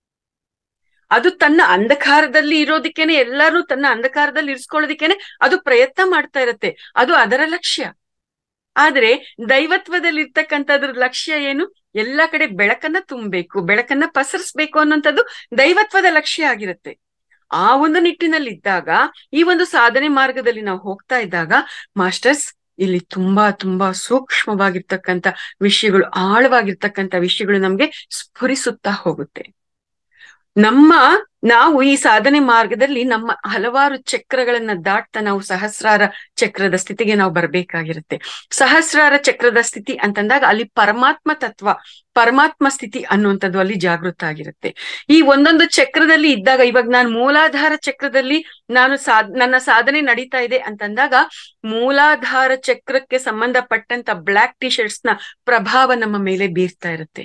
ಅದು ತನ್ನ ಅಂಧಕಾರದಲ್ಲಿ ಇರೋದಿಕ್ಕೇನೆ ಎಲ್ಲರೂ ತನ್ನ ಅಂಧಕಾರದಲ್ಲಿ ಇರಿಸ್ಕೊಳ್ಳೋದಿಕ್ಕೇನೆ ಅದು ಪ್ರಯತ್ನ ಮಾಡ್ತಾ ಇರುತ್ತೆ ಅದು ಅದರ ಲಕ್ಷ್ಯ ಆದ್ರೆ ದೈವತ್ವದಲ್ಲಿ ಇರ್ತಕ್ಕಂಥದ್ರ ಲಕ್ಷ್ಯ ಏನು ಎಲ್ಲಾ ಕಡೆ ಬೆಳಕನ್ನ ತುಂಬಬೇಕು ಬೆಳಕನ್ನ ಪಸರಿಸ್ಬೇಕು ಅನ್ನೋಂಥದ್ದು ದೈವತ್ವದ ಲಕ್ಷ್ಯ ಆಗಿರುತ್ತೆ ಆ ಒಂದು ನಿಟ್ಟಿನಲ್ಲಿ ಇದ್ದಾಗ ಈ ಒಂದು ಸಾಧನೆ ಮಾರ್ಗದಲ್ಲಿ ನಾವು ಹೋಗ್ತಾ ಇದ್ದಾಗ ಮಾಸ್ಟರ್ಸ್ ಇಲ್ಲಿ ತುಂಬಾ ತುಂಬಾ ಸೂಕ್ಷ್ಮವಾಗಿರ್ತಕ್ಕಂಥ ವಿಷಯಗಳು ಆಳವಾಗಿರ್ತಕ್ಕಂಥ ವಿಷಯಗಳು ನಮ್ಗೆ ಸ್ಫುರಿಸುತ್ತಾ ಹೋಗುತ್ತೆ ನಮ್ಮ ನಾವು ಈ ಸಾಧನೆ ಮಾರ್ಗದಲ್ಲಿ ನಮ್ಮ ಹಲವಾರು ಚಕ್ರಗಳನ್ನ ದಾಟ್ತಾ ನಾವು ಸಹಸ್ರಾರ ಚಕ್ರದ ಸ್ಥಿತಿಗೆ ನಾವು ಬರ್ಬೇಕಾಗಿರುತ್ತೆ ಸಹಸ್ರಾರ ಚಕ್ರದ ಸ್ಥಿತಿ ಅಂತಂದಾಗ ಅಲ್ಲಿ ಪರಮಾತ್ಮ ತತ್ವ ಪರಮಾತ್ಮ ಸ್ಥಿತಿ ಅನ್ನುವಂಥದ್ದು ಅಲ್ಲಿ ಜಾಗೃತ ಆಗಿರುತ್ತೆ ಈ ಒಂದೊಂದು ಚಕ್ರದಲ್ಲಿ ಇದ್ದಾಗ ಇವಾಗ ನಾನು ಮೂಲಾಧಾರ ಚಕ್ರದಲ್ಲಿ ನಾನು ಸಾಧ್ ನನ್ನ ಸಾಧನೆ ನಡೀತಾ ಇದೆ ಅಂತಂದಾಗ ಮೂಲಾಧಾರ ಚಕ್ರಕ್ಕೆ ಸಂಬಂಧಪಟ್ಟಂತ ಬ್ಲ್ಯಾಕ್ ಟಿ ಶರ್ಟ್ಸ್ ನ ಪ್ರಭಾವ ನಮ್ಮ ಮೇಲೆ ಬೀರ್ತಾ ಇರುತ್ತೆ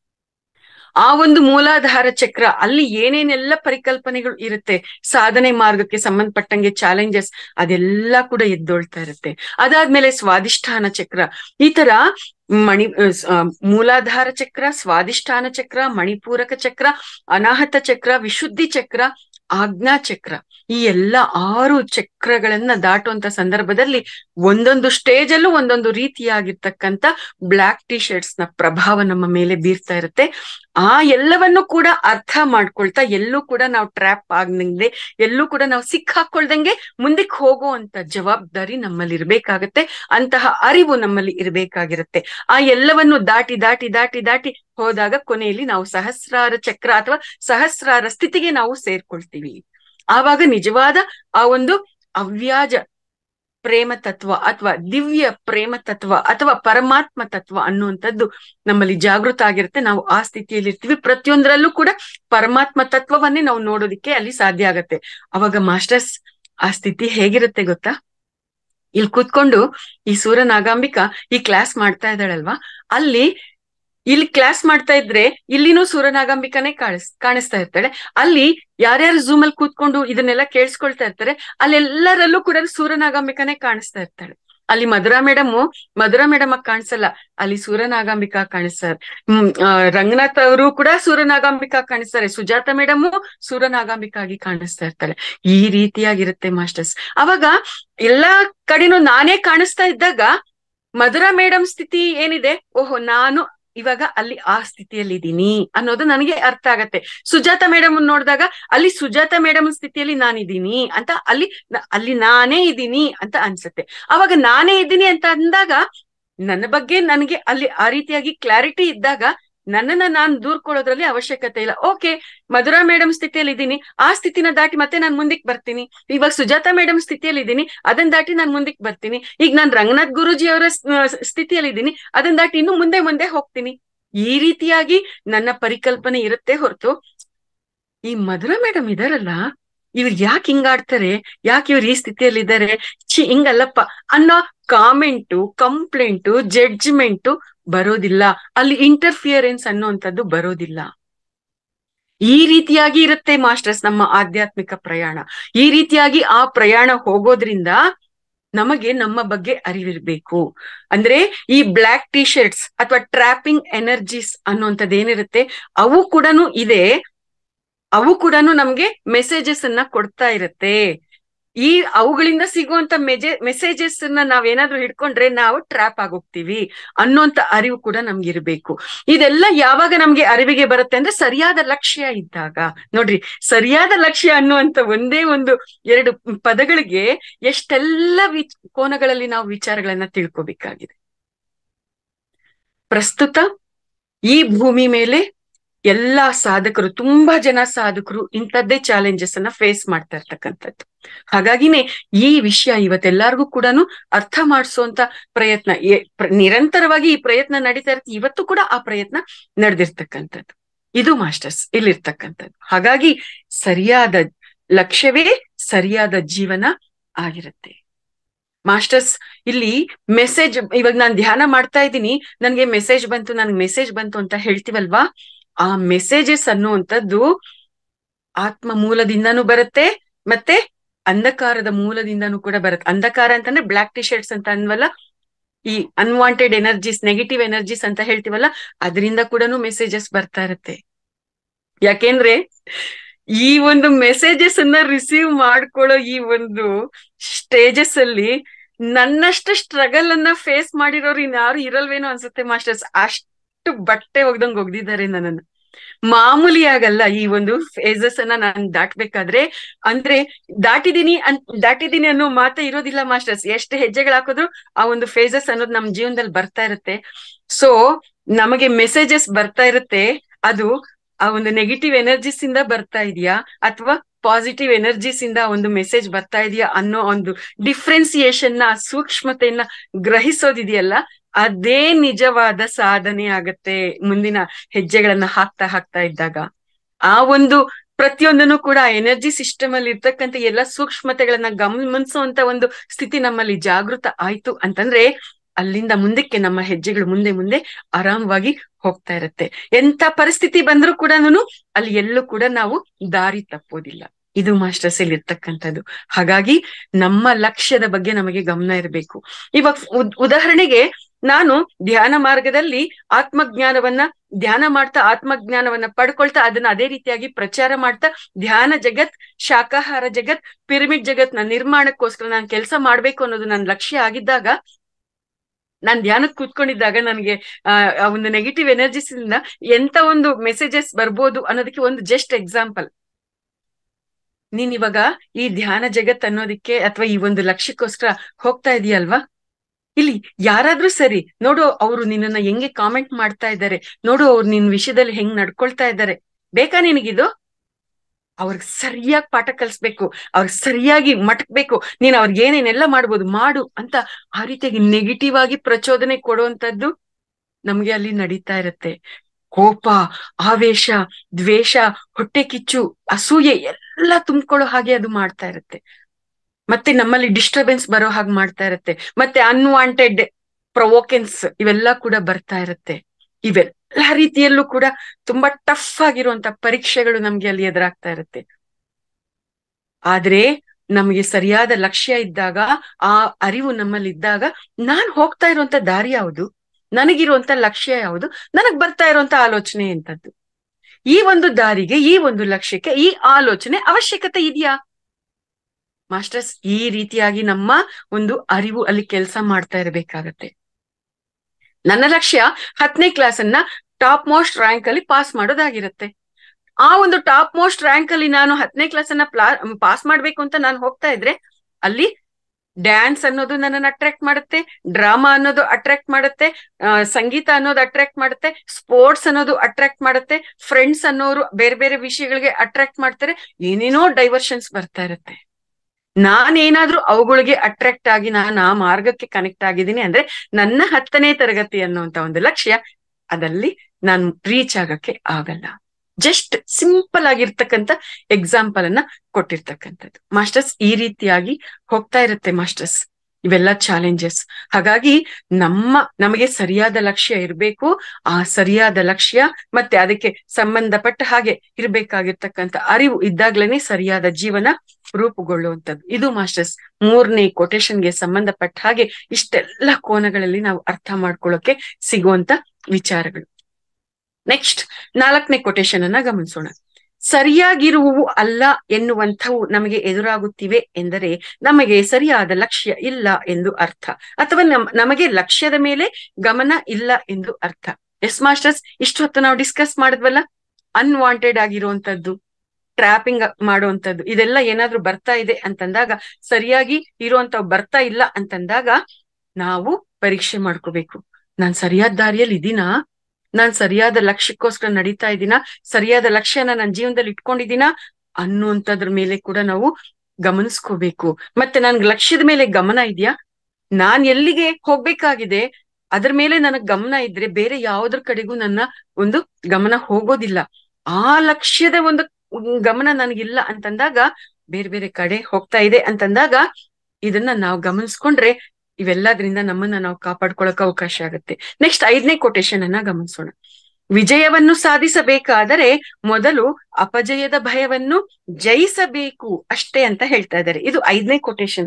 ಆ ಒಂದು ಮೂಲಾಧಾರ ಚಕ್ರ ಅಲ್ಲಿ ಏನೇನೆಲ್ಲ ಪರಿಕಲ್ಪನೆಗಳು ಇರುತ್ತೆ ಸಾಧನೆ ಮಾರ್ಗಕ್ಕೆ ಸಂಬಂಧಪಟ್ಟಂಗೆ ಚಾಲೆಂಜಸ್ ಅದೆಲ್ಲ ಕೂಡ ಎದ್ದೊಳ್ತಾ ಇರುತ್ತೆ ಅದಾದ್ಮೇಲೆ ಸ್ವಾದಿಷ್ಠಾನ ಚಕ್ರ ಈ ತರ ಮಣಿ ಆ, ಮೂಲಾಧಾರ ಚಕ್ರ ಸ್ವಾದಿಷ್ಠಾನ ಚಕ್ರ ಮಣಿಪೂರಕ ಚಕ್ರ ಅನಾಹತ ಚಕ್ರ ವಿಶುದ್ಧಿ ಚಕ್ರ ಆಜ್ಞಾ ಚಕ್ರ ಈ ಎಲ್ಲ ಆರು ಚಕ್ರಗಳನ್ನ ದಾಟುವಂತ ಸಂದರ್ಭದಲ್ಲಿ ಒಂದೊಂದು ಸ್ಟೇಜ್ ಅಲ್ಲೂ ಒಂದೊಂದು ರೀತಿಯಾಗಿರ್ತಕ್ಕಂತ ಬ್ಲ್ಯಾಕ್ ಟಿ ಶರ್ಟ್ಸ್ ನ ಪ್ರಭಾವ ನಮ್ಮ ಮೇಲೆ ಬೀರ್ತಾ ಇರುತ್ತೆ ಆ ಎಲ್ಲವನ್ನು ಕೂಡ ಅರ್ಥ ಮಾಡ್ಕೊಳ್ತಾ ಎಲ್ಲೂ ಕೂಡ ನಾವು ಟ್ರ್ಯಾಪ್ ಆಗದಂಗೆ ಎಲ್ಲೂ ಕೂಡ ನಾವು ಸಿಕ್ಕಾಕೊಳ್ದಂಗೆ ಮುಂದಕ್ಕೆ ಹೋಗುವಂತ ಜವಾಬ್ದಾರಿ ನಮ್ಮಲ್ಲಿ ಇರ್ಬೇಕಾಗತ್ತೆ ಅಂತಹ ಅರಿವು ನಮ್ಮಲ್ಲಿ ಇರ್ಬೇಕಾಗಿರುತ್ತೆ ಆ ಎಲ್ಲವನ್ನು ದಾಟಿ ದಾಟಿ ದಾಟಿ ದಾಟಿ ಹೋದಾಗ ಕೊನೆಯಲ್ಲಿ ನಾವು ಸಹಸ್ರಾರ ಚಕ್ರ ಅಥವಾ ಸಹಸ್ರಾರ ಸ್ಥಿತಿಗೆ ನಾವು ಸೇರ್ಕೊಳ್ತೀವಿ ಆವಾಗ ನಿಜವಾದ ಆ ಒಂದು ಅವ್ಯಾಜ ಪ್ರೇಮ ತತ್ವ ಅಥವಾ ದಿವ್ಯ ಪ್ರೇಮ ತತ್ವ ಅಥವಾ ಪರಮಾತ್ಮ ತತ್ವ ಅನ್ನುವಂಥದ್ದು ನಮ್ಮಲ್ಲಿ ಜಾಗೃತ ಆಗಿರುತ್ತೆ ನಾವು ಆ ಸ್ಥಿತಿಯಲ್ಲಿ ಇರ್ತೀವಿ ಪ್ರತಿಯೊಂದರಲ್ಲೂ ಕೂಡ ಪರಮಾತ್ಮ ತತ್ವವನ್ನೇ ನಾವು ನೋಡೋದಿಕ್ಕೆ ಅಲ್ಲಿ ಸಾಧ್ಯ ಆಗತ್ತೆ ಅವಾಗ ಮಾಸ್ಟರ್ಸ್ ಆ ಸ್ಥಿತಿ ಹೇಗಿರುತ್ತೆ ಗೊತ್ತಾ ಇಲ್ಲಿ ಕೂತ್ಕೊಂಡು ಈ ಸೂರ್ಯ ನಾಗಾಂಬಿಕಾ ಈ ಕ್ಲಾಸ್ ಮಾಡ್ತಾ ಇದ್ದಾಳಲ್ವಾ ಅಲ್ಲಿ ಇಲ್ಲಿ ಕ್ಲಾಸ್ ಮಾಡ್ತಾ ಇದ್ರೆ ಇಲ್ಲಿನೂ ಸೂರ್ಯನಾಗಂಬಿಕನೇ ಕಾಣಿಸ್ ಕಾಣಿಸ್ತಾ ಇರ್ತಾಳೆ ಅಲ್ಲಿ ಯಾರ್ಯಾರು ಝೂಮ್ ಅಲ್ಲಿ ಕೂತ್ಕೊಂಡು ಇದನ್ನೆಲ್ಲ ಕೇಳಿಸ್ಕೊಳ್ತಾ ಇರ್ತಾರೆ ಅಲ್ಲೆಲ್ಲರಲ್ಲೂ ಕೂಡ ಸೂರ್ಯನಾಗಂಬಿಕನೇ ಕಾಣಿಸ್ತಾ ಇರ್ತಾಳೆ ಅಲ್ಲಿ ಮಧುರಾ ಮೇಡಮ್ ಮಧುರಾ ಮೇಡಮ್ ಕಾಣಿಸಲ್ಲ ಅಲ್ಲಿ ಸೂರ್ಯನಾಗಾಂಬಿಕಾ ಕಾಣಿಸ್ತಾರೆ ಹ್ಮ್ ಆ, ರಂಗನಾಥ್ ಅವರು ಕೂಡ ಸೂರ್ಯನಾಗಾಂಬಿಕಾ ಕಾಣಿಸ್ತಾರೆ ಸುಜಾತ ಮೇಡಮ್ ಸೂರ್ಯನಾಗಾಂಬಿಕಾ ಆಗಿ ಕಾಣಿಸ್ತಾ ಇರ್ತಾಳೆ ಈ ರೀತಿಯಾಗಿರುತ್ತೆ ಮಾಸ್ಟರ್ಸ್ ಅವಾಗ ಎಲ್ಲಾ ಕಡೆನೂ ನಾನೇ ಕಾಣಿಸ್ತಾ ಇದ್ದಾಗ ಮಧುರಾ ಮೇಡಮ್ ಸ್ಥಿತಿ ಏನಿದೆ ಓಹೋ ನಾನು ಇವಾಗ ಅಲ್ಲಿ ಆ ಸ್ಥಿತಿಯಲ್ಲಿ ಇದ್ದೀನಿ ಅನ್ನೋದು ನನಗೆ ಅರ್ಥ ಆಗತ್ತೆ ಸುಜಾತ ಮೇಡಮ್ ನೋಡಿದಾಗ ಅಲ್ಲಿ ಸುಜಾತ ಮೇಡಮ್ ಸ್ಥಿತಿಯಲ್ಲಿ ನಾನಿದ್ದೀನಿ ಅಂತ ಅಲ್ಲಿ ನ- ಅಲ್ಲಿ ನಾನೇ ಇದ್ದೀನಿ ಅಂತ ಅನ್ಸುತ್ತೆ ಅವಾಗ ನಾನೇ ಇದ್ದೀನಿ ಅಂತ ಅಂದಾಗ ನನ್ನ ಬಗ್ಗೆ ನನಗೆ ಅಲ್ಲಿ ಆ ರೀತಿಯಾಗಿ ಕ್ಲಾರಿಟಿ ಇದ್ದಾಗ ನನ್ನನ್ನ ನಾನ್ ದೂರ್ಕೊಳ್ಳೋದ್ರಲ್ಲಿ ಅವಶ್ಯಕತೆ ಇಲ್ಲ ಓಕೆ ಮಧುರಾ ಮೇಡಮ್ ಸ್ಥಿತಿಯಲ್ಲಿ ಇದ್ದೀನಿ ಆ ಸ್ಥಿತಿನ ದಾಟಿ ಮತ್ತೆ ನಾನ್ ಮುಂದಕ್ಕೆ ಬರ್ತೀನಿ ಇವಾಗ ಸುಜಾತ ಮೇಡಮ್ ಸ್ಥಿತಿಯಲ್ಲಿ ಇದ್ದೀನಿ ಅದನ್ನ ದಾಟಿ ನಾನ್ ಮುಂದಕ್ಕೆ ಬರ್ತೀನಿ ಈಗ ನಾನ್ ರಂಗನಾಥ್ ಗುರೂಜಿ ಅವರ ಸ್ಥಿತಿಯಲ್ಲಿ ಇದ್ದೀನಿ ಅದನ್ನ ದಾಟಿ ಇನ್ನು ಮುಂದೆ ಮುಂದೆ ಹೋಗ್ತೀನಿ ಈ ರೀತಿಯಾಗಿ ನನ್ನ ಪರಿಕಲ್ಪನೆ ಇರುತ್ತೆ ಹೊರತು ಈ ಮಧುರಾ ಮೇಡಮ್ ಇದಾರಲ್ಲ ಇವ್ರು ಯಾಕೆ ಹಿಂಗಾಡ್ತಾರೆ ಯಾಕೆ ಇವ್ರು ಈ ಸ್ಥಿತಿಯಲ್ಲಿ ಇದ್ದಾರೆ ಛಿ ಹಿಂಗಲ್ಲಪ್ಪ ಅನ್ನೋ ಕಾಮೆಂಟು ಕಂಪ್ಲೇಂಟು ಜಡ್ಜ್ಮೆಂಟು ಬರೋದಿಲ್ಲ ಅಲ್ಲಿ ಇಂಟರ್ಫಿಯರೆನ್ಸ್ ಅನ್ನುವಂಥದ್ದು ಬರೋದಿಲ್ಲ ಈ ರೀತಿಯಾಗಿ ಇರುತ್ತೆ ಮಾಸ್ಟರ್ಸ್ ನಮ್ಮ ಆಧ್ಯಾತ್ಮಿಕ ಪ್ರಯಾಣ ಈ ರೀತಿಯಾಗಿ ಆ ಪ್ರಯಾಣ ಹೋಗೋದ್ರಿಂದ ನಮಗೆ ನಮ್ಮ ಬಗ್ಗೆ ಅರಿವಿರ್ಬೇಕು ಅಂದ್ರೆ ಈ ಬ್ಲ್ಯಾಕ್ ಟಿ ಶರ್ಟ್ಸ್ ಅಥವಾ ಟ್ರಾಪಿಂಗ್ ಎನರ್ಜೀಸ್ ಅನ್ನುವಂಥದ್ದು ಏನಿರುತ್ತೆ ಅವು ಕೂಡ ಇದೆ ಅವು ಕೂಡ ನಮ್ಗೆ ಮೆಸೇಜಸ್ ಅನ್ನ ಕೊಡ್ತಾ ಇರುತ್ತೆ ಈ ಅವುಗಳಿಂದ ಸಿಗುವಂತ ಮೆಜೆ ಮೆಸೇಜಸ್ ಅನ್ನ ನಾವೇನಾದ್ರೂ ಹಿಡ್ಕೊಂಡ್ರೆ ನಾವು ಟ್ರ್ಯಾಪ್ ಆಗೋಗ್ತೀವಿ ಅನ್ನೋಂತ ಅರಿವು ಕೂಡ ನಮ್ಗೆ ಇರ್ಬೇಕು ಇದೆಲ್ಲ ಯಾವಾಗ ನಮ್ಗೆ ಅರಿವಿಗೆ ಬರುತ್ತೆ ಅಂದ್ರೆ ಸರಿಯಾದ ಲಕ್ಷ್ಯ ಇದ್ದಾಗ ನೋಡ್ರಿ ಸರಿಯಾದ ಲಕ್ಷ್ಯ ಅನ್ನುವಂತ ಒಂದೇ ಒಂದು ಎರಡು ಪದಗಳಿಗೆ ಎಷ್ಟೆಲ್ಲ ವಿ ಕೋನಗಳಲ್ಲಿ ನಾವು ವಿಚಾರಗಳನ್ನ ತಿಳ್ಕೊಬೇಕಾಗಿದೆ ಪ್ರಸ್ತುತ ಈ ಭೂಮಿ ಮೇಲೆ ಎಲ್ಲಾ ಸಾಧಕರು ತುಂಬಾ ಜನ ಸಾಧಕರು ಇಂಥದ್ದೇ ಚಾಲೆಂಜಸ್ ಅನ್ನ ಫೇಸ್ ಮಾಡ್ತಾ ಇರ್ತಕ್ಕಂಥದ್ದು ಹಾಗಾಗಿನೇ ಈ ವಿಷಯ ಇವತ್ತೆಲ್ಲಾರ್ಗೂ ಕೂಡ ಅರ್ಥ ಮಾಡಿಸುವಂತ ಪ್ರಯತ್ನ ಎ- ಪ್ರ- ನಿರಂತರವಾಗಿ ಈ ಪ್ರಯತ್ನ ನಡೀತಾ ಇರುತ್ತೆ ಇವತ್ತು ಕೂಡ ಆ ಪ್ರಯತ್ನ ನಡೆದಿರ್ತಕ್ಕಂಥದ್ದು ಇದು ಮಾಸ್ಟರ್ಸ್ ಇಲ್ಲಿರ್ತಕ್ಕಂಥದ್ದು ಹಾಗಾಗಿ ಸರಿಯಾದ ಲಕ್ಷ್ಯವೇ ಸರಿಯಾದ ಜೀವನ ಆಗಿರುತ್ತೆ ಮಾಸ್ಟರ್ಸ್ ಇಲ್ಲಿ ಮೆಸೇಜ್ ಇವಾಗ ನಾನು ಧ್ಯಾನ ಮಾಡ್ತಾ ಇದ್ದೀನಿ ನನ್ಗೆ ಮೆಸೇಜ್ ಬಂತು ನನ್ಗೆ ಮೆಸೇಜ್ ಬಂತು ಅಂತ ಹೇಳ್ತೀವಲ್ವಾ ಆ ಮೆಸೇಜಸ್ ಅನ್ನುವಂಥದ್ದು ಆತ್ಮ ಮೂಲದಿಂದನೂ ಬರುತ್ತೆ ಮತ್ತೆ ಅಂಧಕಾರದ ಮೂಲದಿಂದನೂ ಕೂಡ ಬರುತ್ತೆ ಅಂಧಕಾರ ಅಂತಂದ್ರೆ ಬ್ಲಾಕ್ ಟಿ ಶರ್ಟ್ಸ್ ಅಂತ ಅನ್ವಲ್ಲ ಈ ಅನ್ವಾಂಟೆಡ್ ಎನರ್ಜೀಸ್ ನೆಗೆಟಿವ್ ಎನರ್ಜೀಸ್ ಅಂತ ಹೇಳ್ತೀವಲ್ಲ ಅದರಿಂದ ಕೂಡ ಮೆಸೇಜಸ್ ಬರ್ತಾ ಇರುತ್ತೆ ಯಾಕೆಂದ್ರೆ ಈ ಒಂದು ಮೆಸೇಜಸ್ ಅನ್ನ ರಿಸೀವ್ ಮಾಡ್ಕೊಳ್ಳೋ ಈ ಒಂದು ಸ್ಟೇಜಸ್ ಅಲ್ಲಿ ನನ್ನಷ್ಟು ಸ್ಟ್ರಗಲ್ ಅನ್ನ ಫೇಸ್ ಮಾಡಿರೋರು ಇನ್ಯಾರು ಇರಲ್ವೇನೋ ಅನ್ಸುತ್ತೆ ಮಾಸ್ಟರ್ಸ್ ಅಷ್ಟು ಬಟ್ಟೆ ಒಗ್ದಂಗ್ ಒಗ್ದಿದ್ದಾರೆ ನನ್ನನ್ನ ಮಾಮೂಲಿ ಆಗಲ್ಲ ಈ ಒಂದು ಫೇಸಸ್ ಅನ್ನ ನಾನ್ ದಾಟ್ಬೇಕಾದ್ರೆ ಅಂದ್ರೆ ದಾಟಿದೀನಿ ಅನ್ ದಾಟಿದೀನಿ ಅನ್ನೋ ಮಾತೇ ಇರೋದಿಲ್ಲ ಮಾಸ್ಟರ್ಸ್ ಎಷ್ಟು ಹೆಜ್ಜೆಗಳು ಹಾಕಿದ್ರು ಆ ಒಂದು ಫೇಸಸ್ ಅನ್ನೋದು ನಮ್ ಜೀವನದಲ್ಲಿ ಬರ್ತಾ ಇರುತ್ತೆ ಸೊ ನಮಗೆ ಮೆಸೇಜಸ್ ಬರ್ತಾ ಇರುತ್ತೆ ಅದು ಆ ಒಂದು ನೆಗೆಟಿವ್ ಎನರ್ಜಿಸ್ ಇಂದ ಬರ್ತಾ ಇದೆಯಾ ಅಥವಾ ಪಾಸಿಟಿವ್ ಎನರ್ಜಿಸ್ ಇಂದ ಒಂದು ಮೆಸೇಜ್ ಬರ್ತಾ ಇದೆಯಾ ಅನ್ನೋ ಒಂದು ಡಿಫ್ರೆನ್ಸಿಯೇಷನ್ ನ ಸೂಕ್ಷ್ಮತೆಯನ್ನ ಗ್ರಹಿಸೋದಿದೆಯಲ್ಲ ಅದೇ ನಿಜವಾದ ಸಾಧನೆ ಆಗತ್ತೆ ಮುಂದಿನ ಹೆಜ್ಜೆಗಳನ್ನ ಹಾಕ್ತಾ ಹಾಕ್ತಾ ಇದ್ದಾಗ ಆ ಒಂದು ಪ್ರತಿಯೊಂದನ್ನು ಕೂಡ ಎನರ್ಜಿ ಸಿಸ್ಟಮ್ ಅಲ್ಲಿ ಇರ್ತಕ್ಕಂಥ ಎಲ್ಲ ಸೂಕ್ಷ್ಮತೆಗಳನ್ನ ಗಮನಿಸುವಂತ ಒಂದು ಸ್ಥಿತಿ ನಮ್ಮಲ್ಲಿ ಜಾಗೃತ ಆಯ್ತು ಅಂತಂದ್ರೆ ಅಲ್ಲಿಂದ ಮುಂದಕ್ಕೆ ನಮ್ಮ ಹೆಜ್ಜೆಗಳು ಮುಂದೆ ಮುಂದೆ ಆರಾಮವಾಗಿ ಹೋಗ್ತಾ ಇರತ್ತೆ ಎಂತ ಪರಿಸ್ಥಿತಿ ಬಂದ್ರೂ ಕೂಡ ಅಲ್ಲಿ ಎಲ್ಲೂ ಕೂಡ ನಾವು ದಾರಿ ತಪ್ಪೋದಿಲ್ಲ ಇದು ಮಾಸ್ಟರ್ಸ್ ಇಲ್ಲಿ ಇರ್ತಕ್ಕಂಥದ್ದು ಹಾಗಾಗಿ ನಮ್ಮ ಲಕ್ಷ್ಯದ ಬಗ್ಗೆ ನಮಗೆ ಗಮನ ಇರಬೇಕು ಇವಾಗ ಉದ್- ಉದಾಹರಣೆಗೆ ನಾನು ಧ್ಯಾನ ಮಾರ್ಗದಲ್ಲಿ ಆತ್ಮಜ್ಞಾನವನ್ನ ಧ್ಯಾನ ಮಾಡ್ತಾ ಆತ್ಮಜ್ಞಾನವನ್ನ ಪಡ್ಕೊಳ್ತಾ ಅದನ್ನ ಅದೇ ರೀತಿಯಾಗಿ ಪ್ರಚಾರ ಮಾಡ್ತಾ ಧ್ಯಾನ ಜಗತ್ ಶಾಕಾಹಾರ ಜಗತ್ ಪಿರಮಿಡ್ ಜಗತ್ನ ನಿರ್ಮಾಣಕ್ಕೋಸ್ಕರ ನಾನು ಕೆಲಸ ಮಾಡ್ಬೇಕು ಅನ್ನೋದು ನನ್ನ ಲಕ್ಷ್ಯ ಆಗಿದ್ದಾಗ ನಾನ್ ಧ್ಯಾನಕ್ಕೆ ಕೂತ್ಕೊಂಡಿದ್ದಾಗ ನನಗೆ ಆ ಆ ಒಂದು ನೆಗೆಟಿವ್ ಎನರ್ಜಿಸ್ ಇಂದ ಎಂತ ಒಂದು ಮೆಸೇಜಸ್ ಬರ್ಬೋದು ಅನ್ನೋದಕ್ಕೆ ಒಂದು ಜಸ್ಟ್ ಎಕ್ಸಾಂಪಲ್ ನೀನ್ ಇವಾಗ ಈ ಧ್ಯಾನ ಜಗತ್ ಅನ್ನೋದಕ್ಕೆ ಅಥವಾ ಈ ಒಂದು ಲಕ್ಷ್ಯಕ್ಕೋಸ್ಕರ ಹೋಗ್ತಾ ಇದೀಯಲ್ವಾ ಇಲ್ಲಿ ಯಾರಾದ್ರೂ ಸರಿ ನೋಡು ಅವ್ರು ನಿನ್ನನ್ನ ಹೆಂಗೆ ಕಾಮೆಂಟ್ ಮಾಡ್ತಾ ಇದ್ದಾರೆ ನೋಡು ಅವ್ರು ನಿನ್ ವಿಷಯದಲ್ಲಿ ಹೆಂಗ್ ನಡ್ಕೊಳ್ತಾ ಇದ್ದಾರೆ ಬೇಕಾ ನಿನಗಿದು ಅವ್ರಿಗೆ ಸರಿಯಾಗಿ ಪಾಠ ಕಲಿಸ್ಬೇಕು ಅವ್ರಿಗೆ ಸರಿಯಾಗಿ ಮಟಕ್ಬೇಕು ನೀನ್ ಅವ್ರಿಗೆ ಏನೇನೆಲ್ಲ ಮಾಡ್ಬೋದು ಮಾಡು ಅಂತ ಆ ರೀತಿಯಾಗಿ ನೆಗೆಟಿವ್ ಆಗಿ ಪ್ರಚೋದನೆ ಕೊಡುವಂತದ್ದು ನಮ್ಗೆ ಅಲ್ಲಿ ನಡೀತಾ ಇರತ್ತೆ ಕೋಪ ಆವೇಶ ದ್ವೇಷ ಹೊಟ್ಟೆ ಕಿಚ್ಚು ಅಸೂಯೆ ಎಲ್ಲ ತುಂಬಿಕೊಳ್ಳೋ ಹಾಗೆ ಅದು ಮಾಡ್ತಾ ಇರತ್ತೆ ಮತ್ತೆ ನಮ್ಮಲ್ಲಿ ಡಿಸ್ಟರ್ಬೆನ್ಸ್ ಬರೋ ಹಾಗೆ ಮಾಡ್ತಾ ಇರತ್ತೆ ಮತ್ತೆ ಅನ್ವಾಂಟೆಡ್ ಪ್ರವೋಕೆನ್ಸ್ ಇವೆಲ್ಲ ಕೂಡ ಬರ್ತಾ ಇರತ್ತೆ ಇವೆಲ್ಲ ರೀತಿಯಲ್ಲೂ ಕೂಡ ತುಂಬಾ ಟಫ್ ಆಗಿರುವಂತ ಪರೀಕ್ಷೆಗಳು ನಮ್ಗೆ ಅಲ್ಲಿ ಎದುರಾಗ್ತಾ ಇರತ್ತೆ ಆದ್ರೆ ನಮಗೆ ಸರಿಯಾದ ಲಕ್ಷ್ಯ ಇದ್ದಾಗ ಆ ಅರಿವು ನಮ್ಮಲ್ಲಿ ಇದ್ದಾಗ ನಾನ್ ಹೋಗ್ತಾ ಇರುವಂತ ದಾರಿ ಯಾವುದು ನನಗಿರುವಂತ ಲಕ್ಷ್ಯ ಯಾವುದು ನನಗ್ ಬರ್ತಾ ಇರುವಂತ ಆಲೋಚನೆ ಎಂತದ್ದು ಈ ಒಂದು ದಾರಿಗೆ ಈ ಒಂದು ಲಕ್ಷ್ಯಕ್ಕೆ ಈ ಆಲೋಚನೆ ಅವಶ್ಯಕತೆ ಇದೆಯಾ ಮಾಸ್ಟರ್ಸ್ ಈ ರೀತಿಯಾಗಿ ನಮ್ಮ ಒಂದು ಅರಿವು ಅಲ್ಲಿ ಕೆಲಸ ಮಾಡ್ತಾ ಇರಬೇಕಾಗತ್ತೆ ನನ್ನ ಲಕ್ಷ್ಯ ಹತ್ತನೇ ಕ್ಲಾಸ್ ಅನ್ನ ಟಾಪ್ ಮೋಸ್ಟ್ ರ್ಯಾಂಕ್ ಅಲ್ಲಿ ಪಾಸ್ ಮಾಡೋದಾಗಿರುತ್ತೆ ಆ ಒಂದು ಟಾಪ್ ಮೋಸ್ಟ್ ರ್ಯಾಂಕ್ ಅಲ್ಲಿ ನಾನು ಹತ್ತನೇ ಕ್ಲಾಸ್ ಅನ್ನ ಪಾಸ್ ಮಾಡ್ಬೇಕು ಅಂತ ನಾನು ಹೋಗ್ತಾ ಇದ್ರೆ ಅಲ್ಲಿ ಡ್ಯಾನ್ಸ್ ಅನ್ನೋದು ನನ್ನನ್ನು ಅಟ್ರಾಕ್ಟ್ ಮಾಡುತ್ತೆ ಡ್ರಾಮಾ ಅನ್ನೋದು ಅಟ್ರಾಕ್ಟ್ ಮಾಡುತ್ತೆ ಆ, ಸಂಗೀತ ಅನ್ನೋದು ಅಟ್ರಾಕ್ಟ್ ಮಾಡುತ್ತೆ ಸ್ಪೋರ್ಟ್ಸ್ ಅನ್ನೋದು ಅಟ್ರಾಕ್ಟ್ ಮಾಡುತ್ತೆ ಫ್ರೆಂಡ್ಸ್ ಅನ್ನೋರು ಬೇರೆ ಬೇರೆ ವಿಷಯಗಳಿಗೆ ಅಟ್ರಾಕ್ಟ್ ಮಾಡ್ತಾರೆ ಏನೇನೋ ಡೈವರ್ಷನ್ಸ್ ಬರ್ತಾ ಇರುತ್ತೆ ನಾನೇನಾದ್ರೂ ಅವುಗಳಿಗೆ ಅಟ್ರಾಕ್ಟ್ ಆಗಿ ನಾನು ಆ ಮಾರ್ಗಕ್ಕೆ ಕನೆಕ್ಟ್ ಆಗಿದ್ದೀನಿ ಅಂದ್ರೆ ನನ್ನ ಹತ್ತನೇ ತರಗತಿ ಅನ್ನುವಂತ ಒಂದು ಲಕ್ಷ್ಯ ಅದಲ್ಲಿ ನಾನು ರೀಚ್ ಆಗಕ್ಕೆ ಆಗಲ್ಲ ಜಸ್ಟ್ ಸಿಂಪಲ್ ಆಗಿರ್ತಕ್ಕಂಥ ಎಕ್ಸಾಂಪಲ್ ಅನ್ನ ಕೊಟ್ಟಿರ್ತಕ್ಕಂಥದ್ದು ಮಾಸ್ಟರ್ಸ್ ಈ ರೀತಿಯಾಗಿ ಹೋಗ್ತಾ ಇರುತ್ತೆ ಮಾಸ್ಟರ್ಸ್ ಇವೆಲ್ಲ ಚಾಲೆಂಜಸ್ ಹಾಗಾಗಿ ನಮ್ಮ ನಮಗೆ ಸರಿಯಾದ ಲಕ್ಷ್ಯ ಇರಬೇಕು ಆ ಸರಿಯಾದ ಲಕ್ಷ್ಯ ಮತ್ತೆ ಅದಕ್ಕೆ ಸಂಬಂಧಪಟ್ಟ ಹಾಗೆ ಇರ್ಬೇಕಾಗಿರ್ತಕ್ಕಂಥ ಅರಿವು ಇದ್ದಾಗ್ಲೇನೆ ಸರಿಯಾದ ಜೀವನ ರೂಪುಗೊಳ್ಳುವಂಥದ್ದು ಇದು ಮಾಸ್ಟರ್ಸ್ ಮೂರನೇ ಕೊಟೇಶನ್ಗೆ ಸಂಬಂಧಪಟ್ಟ ಹಾಗೆ ಇಷ್ಟೆಲ್ಲ ಕೋನಗಳಲ್ಲಿ ನಾವು ಅರ್ಥ ಮಾಡ್ಕೊಳ್ಳೋಕೆ ಸಿಗುವಂತ ವಿಚಾರಗಳು ನೆಕ್ಸ್ಟ್ ನಾಲ್ಕನೇ ಕೊಟೇಶನ್ ಅನ್ನ ಗಮನಿಸೋಣ ಸರಿಯಾಗಿರುವವು ಅಲ್ಲ ಎನ್ನುವಂಥವು ನಮಗೆ ಎದುರಾಗುತ್ತಿವೆ ಎಂದರೆ ನಮಗೆ ಸರಿಯಾದ ಲಕ್ಷ್ಯ ಇಲ್ಲ ಎಂದು ಅರ್ಥ ಅಥವಾ ನಮ್ ನಮಗೆ ಲಕ್ಷ್ಯದ ಮೇಲೆ ಗಮನ ಇಲ್ಲ ಎಂದು ಅರ್ಥ ಎಸ್ ಮಾಸ್ಟರ್ಸ್ ಇಷ್ಟು ಹೊತ್ತು ನಾವು ಡಿಸ್ಕಸ್ ಮಾಡಿದ್ವಲ್ಲ ಅನ್ವಾಂಟೆಡ್ ಆಗಿರುವಂತದ್ದು ಟ್ರಾಪಿಂಗ್ ಮಾಡುವಂತದ್ದು ಇದೆಲ್ಲ ಏನಾದ್ರೂ ಬರ್ತಾ ಇದೆ ಅಂತಂದಾಗ ಸರಿಯಾಗಿ ಇರುವಂತವ್ ಬರ್ತಾ ಇಲ್ಲ ಅಂತಂದಾಗ ನಾವು ಪರೀಕ್ಷೆ ಮಾಡ್ಕೋಬೇಕು ನಾನ್ ಸರಿಯಾದ ದಾರಿಯಲ್ಲಿ ಇದೀನಾ ನಾನ್ ಸರಿಯಾದ ಲಕ್ಷ್ಯಕ್ಕೋಸ್ಕರ ನಡೀತಾ ಇದ್ದೀನಾ ಸರಿಯಾದ ಲಕ್ಷ್ಯನ ನನ್ನ ಜೀವನದಲ್ಲಿ ಇಟ್ಕೊಂಡಿದ್ದೀನಾ ಅನ್ನುವಂಥದ್ರ ಮೇಲೆ ಕೂಡ ನಾವು ಗಮನಿಸ್ಕೋಬೇಕು ಮತ್ತೆ ನನ್ಗೆ ಲಕ್ಷ್ಯದ ಮೇಲೆ ಗಮನ ಇದೆಯಾ ನಾನ್ ಎಲ್ಲಿಗೆ ಹೋಗ್ಬೇಕಾಗಿದೆ ಅದ್ರ ಮೇಲೆ ನನಗ್ ಗಮನ ಇದ್ರೆ ಬೇರೆ ಯಾವ್ದ್ರ ಕಡೆಗೂ ನನ್ನ ಒಂದು ಗಮನ ಹೋಗೋದಿಲ್ಲ ಆ ಲಕ್ಷ್ಯದ ಒಂದು ಗಮನ ನನಗಿಲ್ಲ ಅಂತಂದಾಗ ಬೇರೆ ಬೇರೆ ಕಡೆ ಹೋಗ್ತಾ ಇದೆ ಅಂತಂದಾಗ ಇದನ್ನ ನಾವು ಗಮನಿಸ್ಕೊಂಡ್ರೆ ಇವೆಲ್ಲದ್ರಿಂದ ನಮ್ಮನ್ನ ನಾವು ಕಾಪಾಡ್ಕೊಳಕ್ ಅವಕಾಶ ಆಗುತ್ತೆ ನೆಕ್ಸ್ಟ್ ಐದನೇ ಕೊಟೇಶನ್ ಅನ್ನ ಗಮನಿಸೋಣ ವಿಜಯವನ್ನು ಸಾಧಿಸಬೇಕಾದರೆ ಮೊದಲು ಅಪಜಯದ ಭಯವನ್ನು ಜಯಿಸಬೇಕು ಅಷ್ಟೇ ಅಂತ ಹೇಳ್ತಾ ಇದ್ದಾರೆ ಇದು ಐದನೇ ಕೊಟೇಶನ್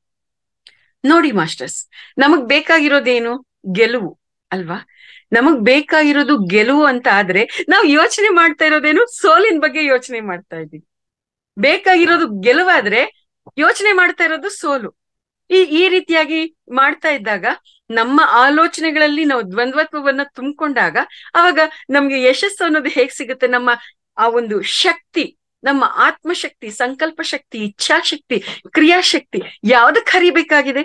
ನೋಡಿ ಮಾಸ್ಟರ್ಸ್ ನಮಗ್ ಬೇಕಾಗಿರೋದೇನು ಗೆಲುವು ಅಲ್ವಾ ನಮಗ್ ಬೇಕಾಗಿರೋದು ಗೆಲುವು ಅಂತ ಆದ್ರೆ ನಾವು ಯೋಚನೆ ಮಾಡ್ತಾ ಇರೋದೇನು ಸೋಲಿನ ಬಗ್ಗೆ ಯೋಚನೆ ಮಾಡ್ತಾ ಇದೀವಿ ಬೇಕಾಗಿರೋದು ಗೆಲುವಾದ್ರೆ ಯೋಚನೆ ಮಾಡ್ತಾ ಇರೋದು ಸೋಲು ಈ ಈ ರೀತಿಯಾಗಿ ಮಾಡ್ತಾ ಇದ್ದಾಗ ನಮ್ಮ ಆಲೋಚನೆಗಳಲ್ಲಿ ನಾವು ದ್ವಂದ್ವತ್ವವನ್ನ ತುಂಬಿಕೊಂಡಾಗ ಅವಾಗ ನಮ್ಗೆ ಯಶಸ್ಸು ಅನ್ನೋದು ಹೇಗ್ ಸಿಗುತ್ತೆ ನಮ್ಮ ಆ ಒಂದು ಶಕ್ತಿ ನಮ್ಮ ಆತ್ಮಶಕ್ತಿ ಸಂಕಲ್ಪ ಶಕ್ತಿ ಇಚ್ಛಾಶಕ್ತಿ ಕ್ರಿಯಾಶಕ್ತಿ ಯಾವ್ದಕ್ ಹರಿಬೇಕಾಗಿದೆ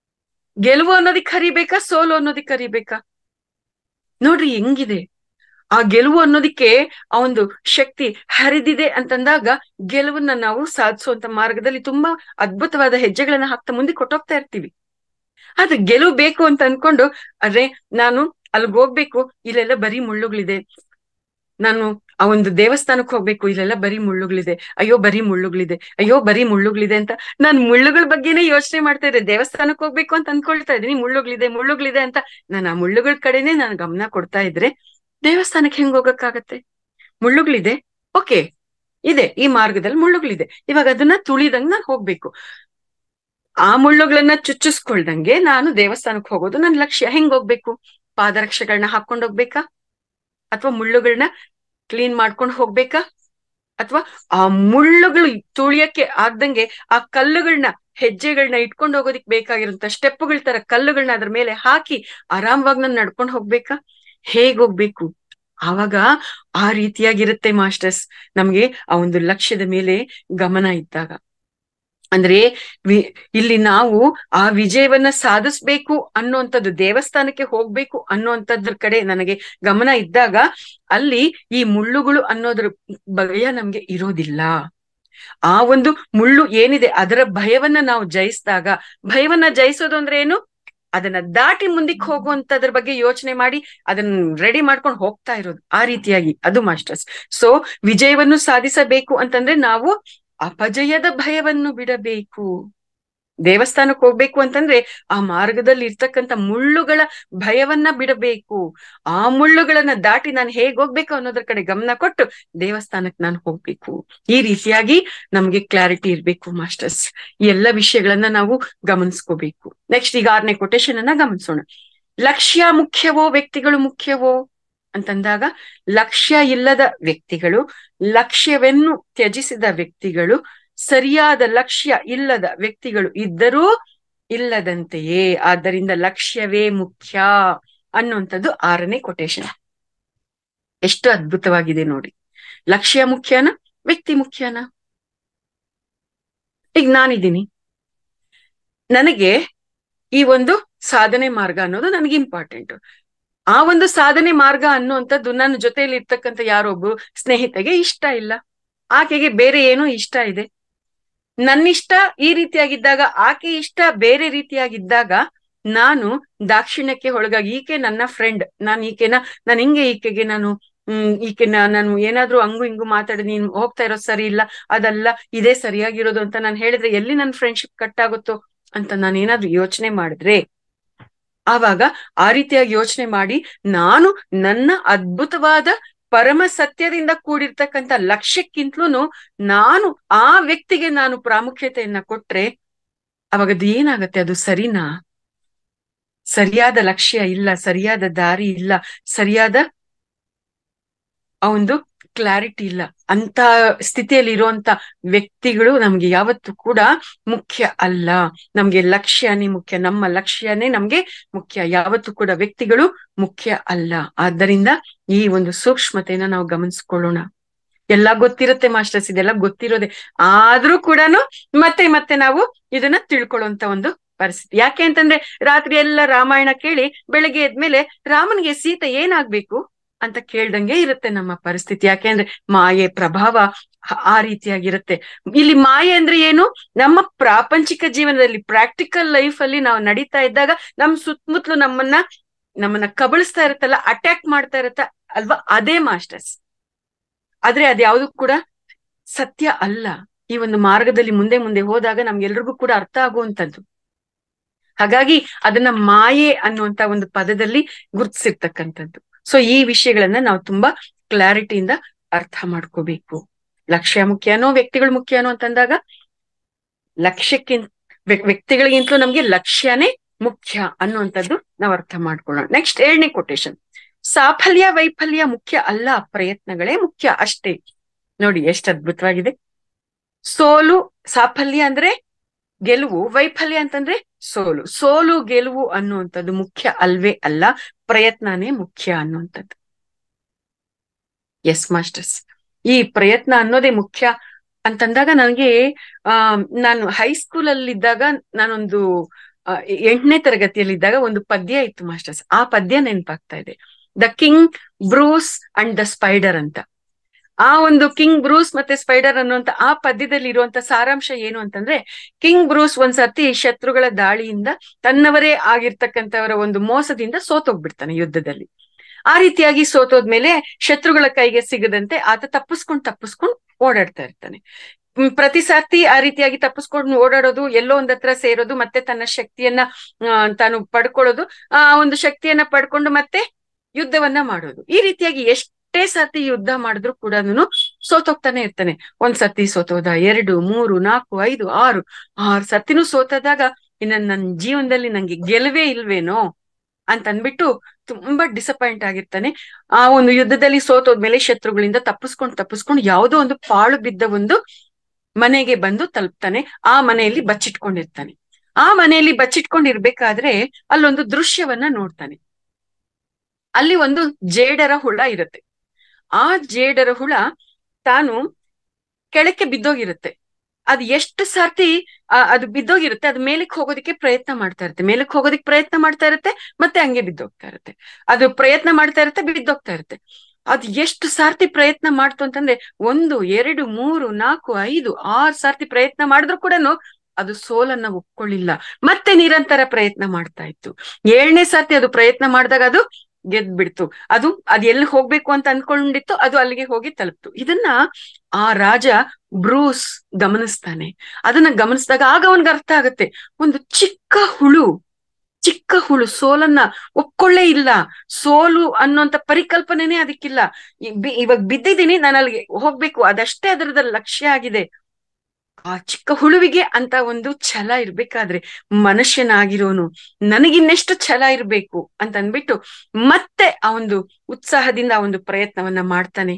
ಗೆಲುವು ಅನ್ನೋದಕ್ ಹರಿಬೇಕಾ ಸೋಲು ಅನ್ನೋದಕ್ ಹರಿಬೇಕಾ ನೋಡ್ರಿ ಹೆಂಗಿದೆ ಆ ಗೆಲುವು ಅನ್ನೋದಕ್ಕೆ ಆ ಒಂದು ಶಕ್ತಿ ಹರಿದಿದೆ ಅಂತಂದಾಗ ಗೆಲುವನ್ನ ನಾವು ಸಾಧಿಸುವಂತ ಮಾರ್ಗದಲ್ಲಿ ತುಂಬಾ ಅದ್ಭುತವಾದ ಹೆಜ್ಜೆಗಳನ್ನ ಹಾಕ್ತಾ ಮುಂದೆ ಕೊಟ್ಟೋಗ್ತಾ ಇರ್ತೀವಿ ಆದ್ರೆ ಗೆಲುವು ಬೇಕು ಅಂತ ಅನ್ಕೊಂಡು ಅರೆ ನಾನು ಅಲ್ಲಿಗೆ ಹೋಗ್ಬೇಕು ಇಲ್ಲೆಲ್ಲ ಬರೀ ಮುಳ್ಳುಗಳಿದೆ ನಾನು ಆ ಒಂದು ದೇವಸ್ಥಾನಕ್ಕೆ ಹೋಗ್ಬೇಕು ಇಲ್ಲೆಲ್ಲ ಬರೀ ಮುಳ್ಳುಗಳಿದೆ ಅಯ್ಯೋ ಬರೀ ಮುಳ್ಳುಗಳಿದೆ ಅಯ್ಯೋ ಬರೀ ಮುಳ್ಳುಗಳಿದೆ ಅಂತ ನಾನು ಮುಳ್ಳುಗಳ ಬಗ್ಗೆನೇ ಯೋಚನೆ ಮಾಡ್ತಾ ಇದ್ದೆ ದೇವಸ್ಥಾನಕ್ಕೆ ಹೋಗ್ಬೇಕು ಅಂತ ಅನ್ಕೊಳ್ತಾ ಇದ್ದೀನಿ ಮುಳ್ಳುಗಳಿದೆ ಮುಳ್ಳುಗಳಿದೆ ಅಂತ ನಾನು ಆ ಮುಳ್ಳುಗಳ ಕಡೆನೆ ನಾನು ಗಮನ ಕೊಡ್ತಾ ಇದ್ರೆ ದೇವಸ್ಥಾನಕ್ಕೆ ಹೆಂಗ್ ಹೋಗಕ್ಕಾಗತ್ತೆ ಮುಳ್ಳುಗಳಿದೆ ಓಕೆ ಇದೆ ಈ ಮಾರ್ಗದಲ್ಲಿ ಮುಳ್ಳುಗಳಿದೆ ಇವಾಗ ಅದನ್ನ ತುಳಿದಂಗ್ ನಾನು ಹೋಗ್ಬೇಕು ಆ ಮುಳ್ಳುಗಳನ್ನ ಚುಚ್ಚಿಸ್ಕೊಳ್ದಂಗೆ ನಾನು ದೇವಸ್ಥಾನಕ್ಕೆ ಹೋಗೋದು ನನ್ನ ಲಕ್ಷ್ಯ ಹೆಂಗ್ ಹೋಗ್ಬೇಕು ಪಾದರಕ್ಷೆಗಳನ್ನ ಹಾಕೊಂಡ್ ಹೋಗ್ಬೇಕಾ ಅಥವಾ ಮುಳ್ಳುಗಳನ್ನ ಕ್ಲೀನ್ ಮಾಡ್ಕೊಂಡು ಹೋಗ್ಬೇಕಾ ಅಥವಾ ಆ ಮುಳ್ಳುಗಳು ತುಳಿಯಕ್ಕೆ ಆಗ್ದಂಗೆ ಆ ಕಲ್ಲುಗಳನ್ನ ಹೆಜ್ಜೆಗಳನ್ನ ಇಟ್ಕೊಂಡು ಹೋಗೋದಿಕ್ ಬೇಕಾಗಿರುವಂತ ಸ್ಟೆಪ್ಗಳ ತರ ಕಲ್ಲುಗಳನ್ನ ಅದ್ರ ಮೇಲೆ ಹಾಕಿ ಆರಾಮವಾಗಿ ನಾನು ನಡ್ಕೊಂಡು ಹೋಗ್ಬೇಕಾ ಹೇಗ್ ಹೋಗ್ಬೇಕು ಆವಾಗ ಆ ರೀತಿಯಾಗಿರುತ್ತೆ ಮಾಸ್ಟರ್ಸ್ ನಮ್ಗೆ ಆ ಒಂದು ಲಕ್ಷ್ಯದ ಮೇಲೆ ಗಮನ ಇದ್ದಾಗ ಅಂದ್ರೆ ವಿ ಇಲ್ಲಿ ನಾವು ಆ ವಿಜಯವನ್ನ ಸಾಧಿಸ್ಬೇಕು ಅನ್ನುವಂಥದ್ದು ದೇವಸ್ಥಾನಕ್ಕೆ ಹೋಗ್ಬೇಕು ಅನ್ನುವಂಥದ್ರ ಕಡೆ ನನಗೆ ಗಮನ ಇದ್ದಾಗ ಅಲ್ಲಿ ಈ ಮುಳ್ಳುಗಳು ಅನ್ನೋದ್ರ ಭಯ ನಮ್ಗೆ ಇರೋದಿಲ್ಲ ಆ ಒಂದು ಮುಳ್ಳು ಏನಿದೆ ಅದರ ಭಯವನ್ನ ನಾವು ಜಯಿಸಿದಾಗ ಭಯವನ್ನ ಜಯಿಸೋದು ಅಂದ್ರೆ ಏನು ಅದನ್ನ ದಾಟಿ ಮುಂದಕ್ಕೆ ಹೋಗುವಂತದ್ರ ಬಗ್ಗೆ ಯೋಚನೆ ಮಾಡಿ ಅದನ್ನ ರೆಡಿ ಮಾಡ್ಕೊಂಡು ಹೋಗ್ತಾ ಇರೋದು ಆ ರೀತಿಯಾಗಿ ಅದು ಮಾಸ್ಟರ್ಸ್ ಸೊ ವಿಜಯವನ್ನು ಸಾಧಿಸಬೇಕು ಅಂತಂದ್ರೆ ನಾವು ಅಪಜಯದ ಭಯವನ್ನು ಬಿಡಬೇಕು ದೇವಸ್ಥಾನಕ್ಕೆ ಹೋಗ್ಬೇಕು ಅಂತಂದ್ರೆ ಆ ಮಾರ್ಗದಲ್ಲಿ ಇರ್ತಕ್ಕಂಥ ಮುಳ್ಳುಗಳ ಭಯವನ್ನ ಬಿಡಬೇಕು ಆ ಮುಳ್ಳುಗಳನ್ನ ದಾಟಿ ನಾನು ಹೇಗ್ ಹೋಗ್ಬೇಕು ಅನ್ನೋದ್ರ ಕಡೆ ಗಮನ ಕೊಟ್ಟು ದೇವಸ್ಥಾನಕ್ಕೆ ನಾನು ಹೋಗ್ಬೇಕು ಈ ರೀತಿಯಾಗಿ ನಮ್ಗೆ ಕ್ಲಾರಿಟಿ ಇರ್ಬೇಕು ಮಾಸ್ಟರ್ಸ್ ಈ ಎಲ್ಲ ವಿಷಯಗಳನ್ನ ನಾವು ಗಮನಿಸ್ಕೋಬೇಕು ನೆಕ್ಸ್ಟ್ ಈಗ ಆರನೇ ಕೊಟೇಶನ್ ಅನ್ನ ಗಮನಿಸೋಣ ಲಕ್ಷ್ಯ ಮುಖ್ಯವೋ ವ್ಯಕ್ತಿಗಳು ಮುಖ್ಯವೋ ಅಂತಂದಾಗ ಲಕ್ಷ್ಯ ಇಲ್ಲದ ವ್ಯಕ್ತಿಗಳು ಲಕ್ಷ್ಯವನ್ನು ತ್ಯಜಿಸಿದ ವ್ಯಕ್ತಿಗಳು ಸರಿಯಾದ ಲಕ್ಷ್ಯ ಇಲ್ಲದ ವ್ಯಕ್ತಿಗಳು ಇದ್ದರೂ ಇಲ್ಲದಂತೆಯೇ ಆದ್ದರಿಂದ ಲಕ್ಷ್ಯವೇ ಮುಖ್ಯ ಅನ್ನುವಂಥದ್ದು ಆರನೇ ಕೊಟೇಶನ್ ಎಷ್ಟು ಅದ್ಭುತವಾಗಿದೆ ನೋಡಿ ಲಕ್ಷ್ಯ ಮುಖ್ಯನಾ ವ್ಯಕ್ತಿ ಮುಖ್ಯನಾ ಈಗ ನಾನಿದ್ದೀನಿ ನನಗೆ ಈ ಒಂದು ಸಾಧನೆ ಮಾರ್ಗ ಅನ್ನೋದು ನನಗೆ ಇಂಪಾರ್ಟೆಂಟ್ ಆ ಒಂದು ಸಾಧನೆ ಮಾರ್ಗ ಅನ್ನುವಂಥದ್ದು ನನ್ನ ಜೊತೆಯಲ್ಲಿ ಇರ್ತಕ್ಕಂಥ ಯಾರೊಬ್ರು ಸ್ನೇಹಿತಗೆ ಇಷ್ಟ ಇಲ್ಲ ಆಕೆಗೆ ಬೇರೆ ಏನೋ ಇಷ್ಟ ಇದೆ ನನ್ನಿಷ್ಟ ಈ ರೀತಿಯಾಗಿದ್ದಾಗ ಆಕೆ ಇಷ್ಟ ಬೇರೆ ರೀತಿಯಾಗಿದ್ದಾಗ ನಾನು ದಾಕ್ಷಿಣ್ಯಕ್ಕೆ ಒಳಗಾಗಿ ಈಕೆ ನನ್ನ ಫ್ರೆಂಡ್ ನಾನು ಈಕೆನ ನಾನು ಹಿಂಗೆ ಈಕೆಗೆ ನಾನು ಹ್ಮ್ ಈಕೆನ ನಾನು ಏನಾದ್ರೂ ಹಂಗು ಹಿಂಗು ಮಾತಾಡಿ ನೀನ್ ಹೋಗ್ತಾ ಇರೋದು ಸರಿ ಇಲ್ಲ ಅದಲ್ಲ ಇದೇ ಸರಿಯಾಗಿರೋದು ಅಂತ ನಾನು ಹೇಳಿದ್ರೆ ಎಲ್ಲಿ ನನ್ನ ಫ್ರೆಂಡ್ಶಿಪ್ ಕಟ್ ಆಗುತ್ತೋ ಅಂತ ನಾನು ಏನಾದ್ರೂ ಯೋಚನೆ ಮಾಡಿದ್ರೆ ಆವಾಗ ಆ ರೀತಿಯಾಗಿ ಯೋಚನೆ ಮಾಡಿ ನಾನು ನನ್ನ ಅದ್ಭುತವಾದ ಪರಮ ಸತ್ಯದಿಂದ ಕೂಡಿರ್ತಕ್ಕಂಥ ಲಕ್ಷ್ಯಕ್ಕಿಂತಲೂ ನಾನು ಆ ವ್ಯಕ್ತಿಗೆ ನಾನು ಪ್ರಾಮುಖ್ಯತೆಯನ್ನ ಕೊಟ್ರೆ ಅವಾಗ ಅದು ಏನಾಗತ್ತೆ ಅದು ಸರಿನಾ ಸರಿಯಾದ ಲಕ್ಷ್ಯ ಇಲ್ಲ ಸರಿಯಾದ ದಾರಿ ಇಲ್ಲ ಸರಿಯಾದ ಆ ಒಂದು ಕ್ಲಾರಿಟಿ ಇಲ್ಲ ಅಂತ ಸ್ಥಿತಿಯಲ್ಲಿ ಇರುವಂತ ವ್ಯಕ್ತಿಗಳು ನಮ್ಗೆ ಯಾವತ್ತೂ ಕೂಡ ಮುಖ್ಯ ಅಲ್ಲ ನಮ್ಗೆ ಲಕ್ಷ್ಯನೇ ಮುಖ್ಯ ನಮ್ಮ ಲಕ್ಷ್ಯನೇ ನಮ್ಗೆ ಮುಖ್ಯ ಯಾವತ್ತೂ ಕೂಡ ವ್ಯಕ್ತಿಗಳು ಮುಖ್ಯ ಅಲ್ಲ ಆದ್ದರಿಂದ ಈ ಒಂದು ಸೂಕ್ಷ್ಮತೆನ ನಾವು ಗಮನಿಸ್ಕೊಳ್ಳೋಣ ಎಲ್ಲ ಗೊತ್ತಿರುತ್ತೆ ಮಾಸ್ಟರ್ಸ್ ಇದೆಲ್ಲ ಗೊತ್ತಿರೋದೆ ಆದ್ರೂ ಕೂಡ ಮತ್ತೆ ಮತ್ತೆ ನಾವು ಇದನ್ನ ತಿಳ್ಕೊಳ್ಳುವಂತ ಒಂದು ಪರಿಸ್ಥಿತಿ ಯಾಕೆ ಅಂತಂದ್ರೆ ರಾತ್ರಿ ಎಲ್ಲ ರಾಮಾಯಣ ಕೇಳಿ ಬೆಳಗ್ಗೆ ಎದ್ಮೇಲೆ ರಾಮನಿಗೆ ಸೀತೆ ಏನಾಗ್ಬೇಕು ಅಂತ ಕೇಳ್ದಂಗೆ ಇರುತ್ತೆ ನಮ್ಮ ಪರಿಸ್ಥಿತಿ ಯಾಕೆಂದ್ರೆ ಮಾಯೆ ಪ್ರಭಾವ ಆ ರೀತಿಯಾಗಿರುತ್ತೆ ಇಲ್ಲಿ ಮಾಯೆ ಅಂದ್ರೆ ಏನು ನಮ್ಮ ಪ್ರಾಪಂಚಿಕ ಜೀವನದಲ್ಲಿ ಪ್ರಾಕ್ಟಿಕಲ್ ಲೈಫ್ ಅಲ್ಲಿ ನಾವು ನಡೀತಾ ಇದ್ದಾಗ ನಮ್ ಸುತ್ತಮುತ್ತಲು ನಮ್ಮನ್ನ ನಮ್ಮನ್ನ ಕಬಳಿಸ್ತಾ ಇರುತ್ತಲ್ಲ ಅಟ್ಯಾಕ್ ಮಾಡ್ತಾ ಇರತ್ತ ಅಲ್ವಾ ಅದೇ ಮಾಸ್ಟರ್ಸ್ ಆದ್ರೆ ಅದ್ಯಾವುದು ಕೂಡ ಸತ್ಯ ಅಲ್ಲ ಈ ಒಂದು ಮಾರ್ಗದಲ್ಲಿ ಮುಂದೆ ಮುಂದೆ ಹೋದಾಗ ನಮ್ಗೆಲ್ರಿಗೂ ಕೂಡ ಅರ್ಥ ಆಗುವಂತದ್ದು ಹಾಗಾಗಿ ಅದನ್ನ ಮಾಯೆ ಅನ್ನುವಂತ ಒಂದು ಪದದಲ್ಲಿ ಗುರುತಿಸಿರ್ತಕ್ಕಂಥದ್ದು ಸೊ ಈ ವಿಷಯಗಳನ್ನ ನಾವು ತುಂಬಾ ಕ್ಲಾರಿಟಿಯಿಂದ ಅರ್ಥ ಮಾಡ್ಕೋಬೇಕು ಲಕ್ಷ್ಯ ಮುಖ್ಯನೋ ವ್ಯಕ್ತಿಗಳು ಮುಖ್ಯನೋ ಅಂತಂದಾಗ ಲಕ್ಷ್ಯಕ್ಕಿಂತ ವ್ಯಕ್ತಿಗಳಿಗಿಂತಲೂ ನಮ್ಗೆ ಲಕ್ಷ್ಯನೇ ಮುಖ್ಯ ಅನ್ನುವಂಥದ್ದು ನಾವು ಅರ್ಥ ಮಾಡ್ಕೊಳ್ಳೋಣ ನೆಕ್ಸ್ಟ್ ಏಳನೇ ಕೊಟೇಶನ್ ಸಾಫಲ್ಯ ವೈಫಲ್ಯ ಮುಖ್ಯ ಅಲ್ಲ ಪ್ರಯತ್ನಗಳೇ ಮುಖ್ಯ ಅಷ್ಟೇ ನೋಡಿ ಎಷ್ಟು ಅದ್ಭುತವಾಗಿದೆ ಸೋಲು ಸಾಫಲ್ಯ ಅಂದ್ರೆ ಗೆಲುವು ವೈಫಲ್ಯ ಅಂತಂದ್ರೆ ಸೋಲು ಸೋಲು ಗೆಲುವು ಅನ್ನುವಂಥದ್ದು ಮುಖ್ಯ ಅಲ್ವೇ ಅಲ್ಲ ಪ್ರಯತ್ನನೇ ಮುಖ್ಯ ಅನ್ನುವಂಥದ್ದು ಎಸ್ ಮಾಸ್ಟರ್ಸ್ ಈ ಪ್ರಯತ್ನ ಅನ್ನೋದೇ ಮುಖ್ಯ ಅಂತಂದಾಗ ನನಗೆ ಆ ನಾನು ಹೈಸ್ಕೂಲ್ ಅಲ್ಲಿ ಇದ್ದಾಗ ನಾನೊಂದು ಎಂಟನೇ ತರಗತಿಯಲ್ಲಿದ್ದಾಗ ಒಂದು ಪದ್ಯ ಇತ್ತು ಮಾಸ್ಟರ್ಸ್ ಆ ಪದ್ಯ ನೆನಪಾಗ್ತಾ ಇದೆ the king Bruce and the spider ಅಂತ ಆ ಒಂದು ಕಿಂಗ್ ಬ್ರೂಸ್ ಮತ್ತೆ ಸ್ಪೈಡರ್ ಅನ್ನುವಂತ ಆ ಪದ್ಯದಲ್ಲಿ ಇರುವಂತ ಸಾರಾಂಶ ಏನು ಅಂತಂದ್ರೆ ಕಿಂಗ್ ಬ್ರೂಸ್ ಒಂದ್ಸರ್ತಿ ಶತ್ರುಗಳ ದಾಳಿಯಿಂದ ತನ್ನವರೇ ಆಗಿರ್ತಕ್ಕಂಥವರ ಒಂದು ಮೋಸದಿಂದ ಸೋತೋಗ್ಬಿಡ್ತಾನೆ ಯುದ್ಧದಲ್ಲಿ ಆ ರೀತಿಯಾಗಿ ಸೋತೋದ್ಮೇಲೆ ಶತ್ರುಗಳ ಕೈಗೆ ಸಿಗದಂತೆ ಆತ ತಪ್ಪಿಸ್ಕೊಂಡ್ ತಪ್ಪಿಸ್ಕೊಂಡ್ ಓಡಾಡ್ತಾ ಇರ್ತಾನೆ ಹ್ಮ್, ಪ್ರತಿ ಸರ್ತಿ ಆ ರೀತಿಯಾಗಿ ತಪ್ಪಿಸ್ಕೊಂಡು ಓಡಾಡೋದು ಎಲ್ಲೋ ಒಂದ್ ಹತ್ರ ಸೇರೋದು ಮತ್ತೆ ತನ್ನ ಶಕ್ತಿಯನ್ನ ಆ, ತಾನು ಪಡ್ಕೊಳ್ಳೋದು ಆ ಒಂದು ಶಕ್ತಿಯನ್ನ ಪಡ್ಕೊಂಡು ಮತ್ತೆ ಯುದ್ಧವನ್ನ ಮಾಡೋದು ಈ ರೀತಿಯಾಗಿ ಎಷ್ಟೇ ಸರ್ತಿ ಯುದ್ಧ ಮಾಡಿದ್ರು ಕೂಡ ಸೋತೋಗ್ತಾನೆ ಇರ್ತಾನೆ ಒಂದ್ ಸರ್ತಿ ಸೋತೋದ ಎರಡು ಮೂರು ನಾಲ್ಕು ಐದು ಆರು ಆರು ಸರ್ತಿನೂ ಸೋತದಾಗ ಇನ್ನ ನನ್ ಜೀವನದಲ್ಲಿ ನಂಗೆ ಗೆಲುವೇ ಇಲ್ವೇನೋ ಅಂತ ಅಂದ್ಬಿಟ್ಟು ತುಂಬಾ ಡಿಸಪಾಯಿಂಟ್ ಆಗಿರ್ತಾನೆ ಆ ಒಂದು ಯುದ್ಧದಲ್ಲಿ ಸೋತೋದ್ಮೇಲೆ ಶತ್ರುಗಳಿಂದ ತಪ್ಪಿಸ್ಕೊಂಡು ತಪ್ಪಿಸ್ಕೊಂಡು ಯಾವುದೋ ಒಂದು ಪಾಳು ಬಿದ್ದ ಒಂದು ಮನೆಗೆ ಬಂದು ತಲುಪ್ತಾನೆ ಆ ಮನೆಯಲ್ಲಿ ಬಚ್ಚಿಟ್ಕೊಂಡಿರ್ತಾನೆ ಆ ಮನೆಯಲ್ಲಿ ಬಚ್ಚಿಟ್ಕೊಂಡಿರ್ಬೇಕಾದ್ರೆ ಅಲ್ಲೊಂದು ದೃಶ್ಯವನ್ನ ನೋಡ್ತಾನೆ ಅಲ್ಲಿ ಒಂದು ಜೇಡರ ಹುಳ ಇರುತ್ತೆ ಆ ಜೇಡರ ಹುಳ ತಾನು ಕೆಳಕ್ಕೆ ಬಿದ್ದೋಗಿರುತ್ತೆ ಅದ್ ಎಷ್ಟು ಸರ್ತಿ ಆ, ಅದು ಬಿದ್ದೋಗಿರುತ್ತೆ ಅದು ಮೇಲಕ್ಕೆ ಹೋಗೋದಕ್ಕೆ ಪ್ರಯತ್ನ ಮಾಡ್ತಾ ಇರುತ್ತೆ ಮೇಲಕ್ಕೆ ಹೋಗೋದಕ್ಕೆ ಪ್ರಯತ್ನ ಮಾಡ್ತಾ ಇರುತ್ತೆ ಮತ್ತೆ ಹಂಗೆ ಬಿದ್ದೋಗ್ತಾ ಇರುತ್ತೆ ಅದು ಪ್ರಯತ್ನ ಮಾಡ್ತಾ ಇರುತ್ತೆ ಬಿದ್ದೋಗ್ತಾ ಇರುತ್ತೆ ಅದು ಎಷ್ಟು ಸಾರ್ತಿ ಪ್ರಯತ್ನ ಮಾಡ್ತು ಅಂತಂದ್ರೆ ಒಂದು ಎರಡು ಮೂರು ನಾಲ್ಕು ಐದು ಆರು ಸಾರ್ತಿ ಪ್ರಯತ್ನ ಮಾಡಿದ್ರು ಕೂಡ ಅದು ಸೋಲನ್ನ ಒಪ್ಕೊಳ್ಳಿಲ್ಲ ಮತ್ತೆ ನಿರಂತರ ಪ್ರಯತ್ನ ಮಾಡ್ತಾ ಇತ್ತು ಏಳನೇ ಸರ್ತಿ ಅದು ಪ್ರಯತ್ನ ಮಾಡಿದಾಗ ಅದು ಗೆದ್ಬಿಡ್ತು ಅದು ಅದ್ ಎಲ್ಲಿ ಹೋಗ್ಬೇಕು ಅಂತ ಅನ್ಕೊಂಡಿತ್ತು ಅದು ಅಲ್ಲಿಗೆ ಹೋಗಿ ತಲುಪ್ತು ಇದನ್ನ ಆ ರಾಜ ಬ್ರೂಸ್ ಗಮನಿಸ್ತಾನೆ ಅದನ್ನ ಗಮನಿಸಿದಾಗ ಆಗ ಅವನ್ಗೆ ಅರ್ಥ ಆಗತ್ತೆ ಒಂದು ಚಿಕ್ಕ ಹುಳು ಚಿಕ್ಕ ಹುಳು ಸೋಲನ್ನ ಒಪ್ಕೊಳ್ಳೇ ಇಲ್ಲ ಸೋಲು ಅನ್ನೋಂತ ಪರಿಕಲ್ಪನೆನೇ ಅದಕ್ಕಿಲ್ಲ ಈ- ಬಿ- ಇವಾಗ ಬಿದ್ದಿದ್ದೀನಿ ನಾನು ಅಲ್ಲಿಗೆ ಹೋಗ್ಬೇಕು ಅದಷ್ಟೇ ಅದರದ ಲಕ್ಷ್ಯ ಆಗಿದೆ ಆ ಚಿಕ್ಕ ಹುಳುವಿಗೆ ಅಂತ ಒಂದು ಛಲ ಇರ್ಬೇಕಾದ್ರೆ ಮನುಷ್ಯನಾಗಿರೋನು ನನಗಿನ್ನೆಷ್ಟು ಛಲ ಇರ್ಬೇಕು ಅಂತ ಅಂದ್ಬಿಟ್ಟು ಮತ್ತೆ ಆ ಒಂದು ಉತ್ಸಾಹದಿಂದ ಆ ಒಂದು ಪ್ರಯತ್ನವನ್ನ ಮಾಡ್ತಾನೆ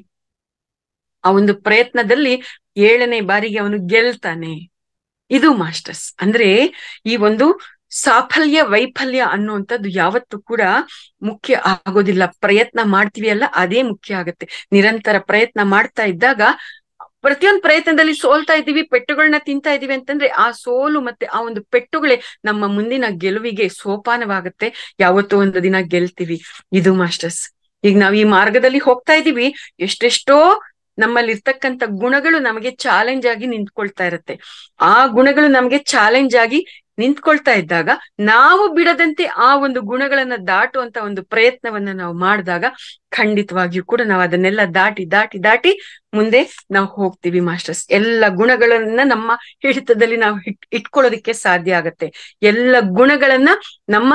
ಆ ಒಂದು ಪ್ರಯತ್ನದಲ್ಲಿ ಏಳನೇ ಬಾರಿಗೆ ಅವನು ಗೆಲ್ತಾನೆ ಇದು ಮಾಸ್ಟರ್ಸ್ ಅಂದ್ರೆ ಈ ಒಂದು ಸಾಫಲ್ಯ ವೈಫಲ್ಯ ಅನ್ನುವಂಥದ್ದು ಯಾವತ್ತೂ ಕೂಡ ಮುಖ್ಯ ಆಗೋದಿಲ್ಲ ಪ್ರಯತ್ನ ಮಾಡ್ತೀವಿ ಅಲ್ಲ ಅದೇ ಮುಖ್ಯ ಆಗತ್ತೆ ನಿರಂತರ ಪ್ರಯತ್ನ ಮಾಡ್ತಾ ಇದ್ದಾಗ ಪ್ರತಿಯೊಂದು ಪ್ರಯತ್ನದಲ್ಲಿ ಸೋಲ್ತಾ ಇದೀವಿ ಪೆಟ್ಟುಗಳನ್ನ ತಿಂತಾ ಇದೀವಿ ಅಂತಂದ್ರೆ ಆ ಸೋಲು ಮತ್ತೆ ಆ ಒಂದು ಪೆಟ್ಟುಗಳೇ ನಮ್ಮ ಮುಂದಿನ ಗೆಲುವಿಗೆ ಸೋಪಾನವಾಗುತ್ತೆ ಯಾವತ್ತೋ ಒಂದು ದಿನ ಗೆಲ್ತೀವಿ ಇದು ಮಾಸ್ಟರ್ಸ್ ಈಗ ನಾವ್ ಈ ಮಾರ್ಗದಲ್ಲಿ ಹೋಗ್ತಾ ಇದೀವಿ ಎಷ್ಟೆಷ್ಟೋ ನಮ್ಮಲ್ಲಿ ಇರ್ತಕ್ಕಂಥ ಗುಣಗಳು ನಮಗೆ ಚಾಲೆಂಜ್ ಆಗಿ ನಿಂತ್ಕೊಳ್ತಾ ಇರುತ್ತೆ ಆ ಗುಣಗಳು ನಮಗೆ ಚಾಲೆಂಜ್ ಆಗಿ ನಿಂತ್ಕೊಳ್ತಾ ಇದ್ದಾಗ ನಾವು ಬಿಡದಂತೆ ಆ ಒಂದು ಗುಣಗಳನ್ನ ದಾಟುವಂತ ಒಂದು ಪ್ರಯತ್ನವನ್ನ ನಾವು ಮಾಡಿದಾಗ ಖಂಡಿತವಾಗಿಯೂ ಕೂಡ ನಾವು ಅದನ್ನೆಲ್ಲ ದಾಟಿ ದಾಟಿ ದಾಟಿ ಮುಂದೆ ನಾವು ಹೋಗ್ತೀವಿ ಮಾಸ್ಟರ್ಸ್ ಎಲ್ಲ ಗುಣಗಳನ್ನ ನಮ್ಮ ಹಿಡಿತದಲ್ಲಿ ನಾವು ಇಟ್ ಇಟ್ಕೊಳ್ಳೋದಿಕ್ಕೆ ಸಾಧ್ಯ ಆಗತ್ತೆ ಎಲ್ಲ ಗುಣಗಳನ್ನ ನಮ್ಮ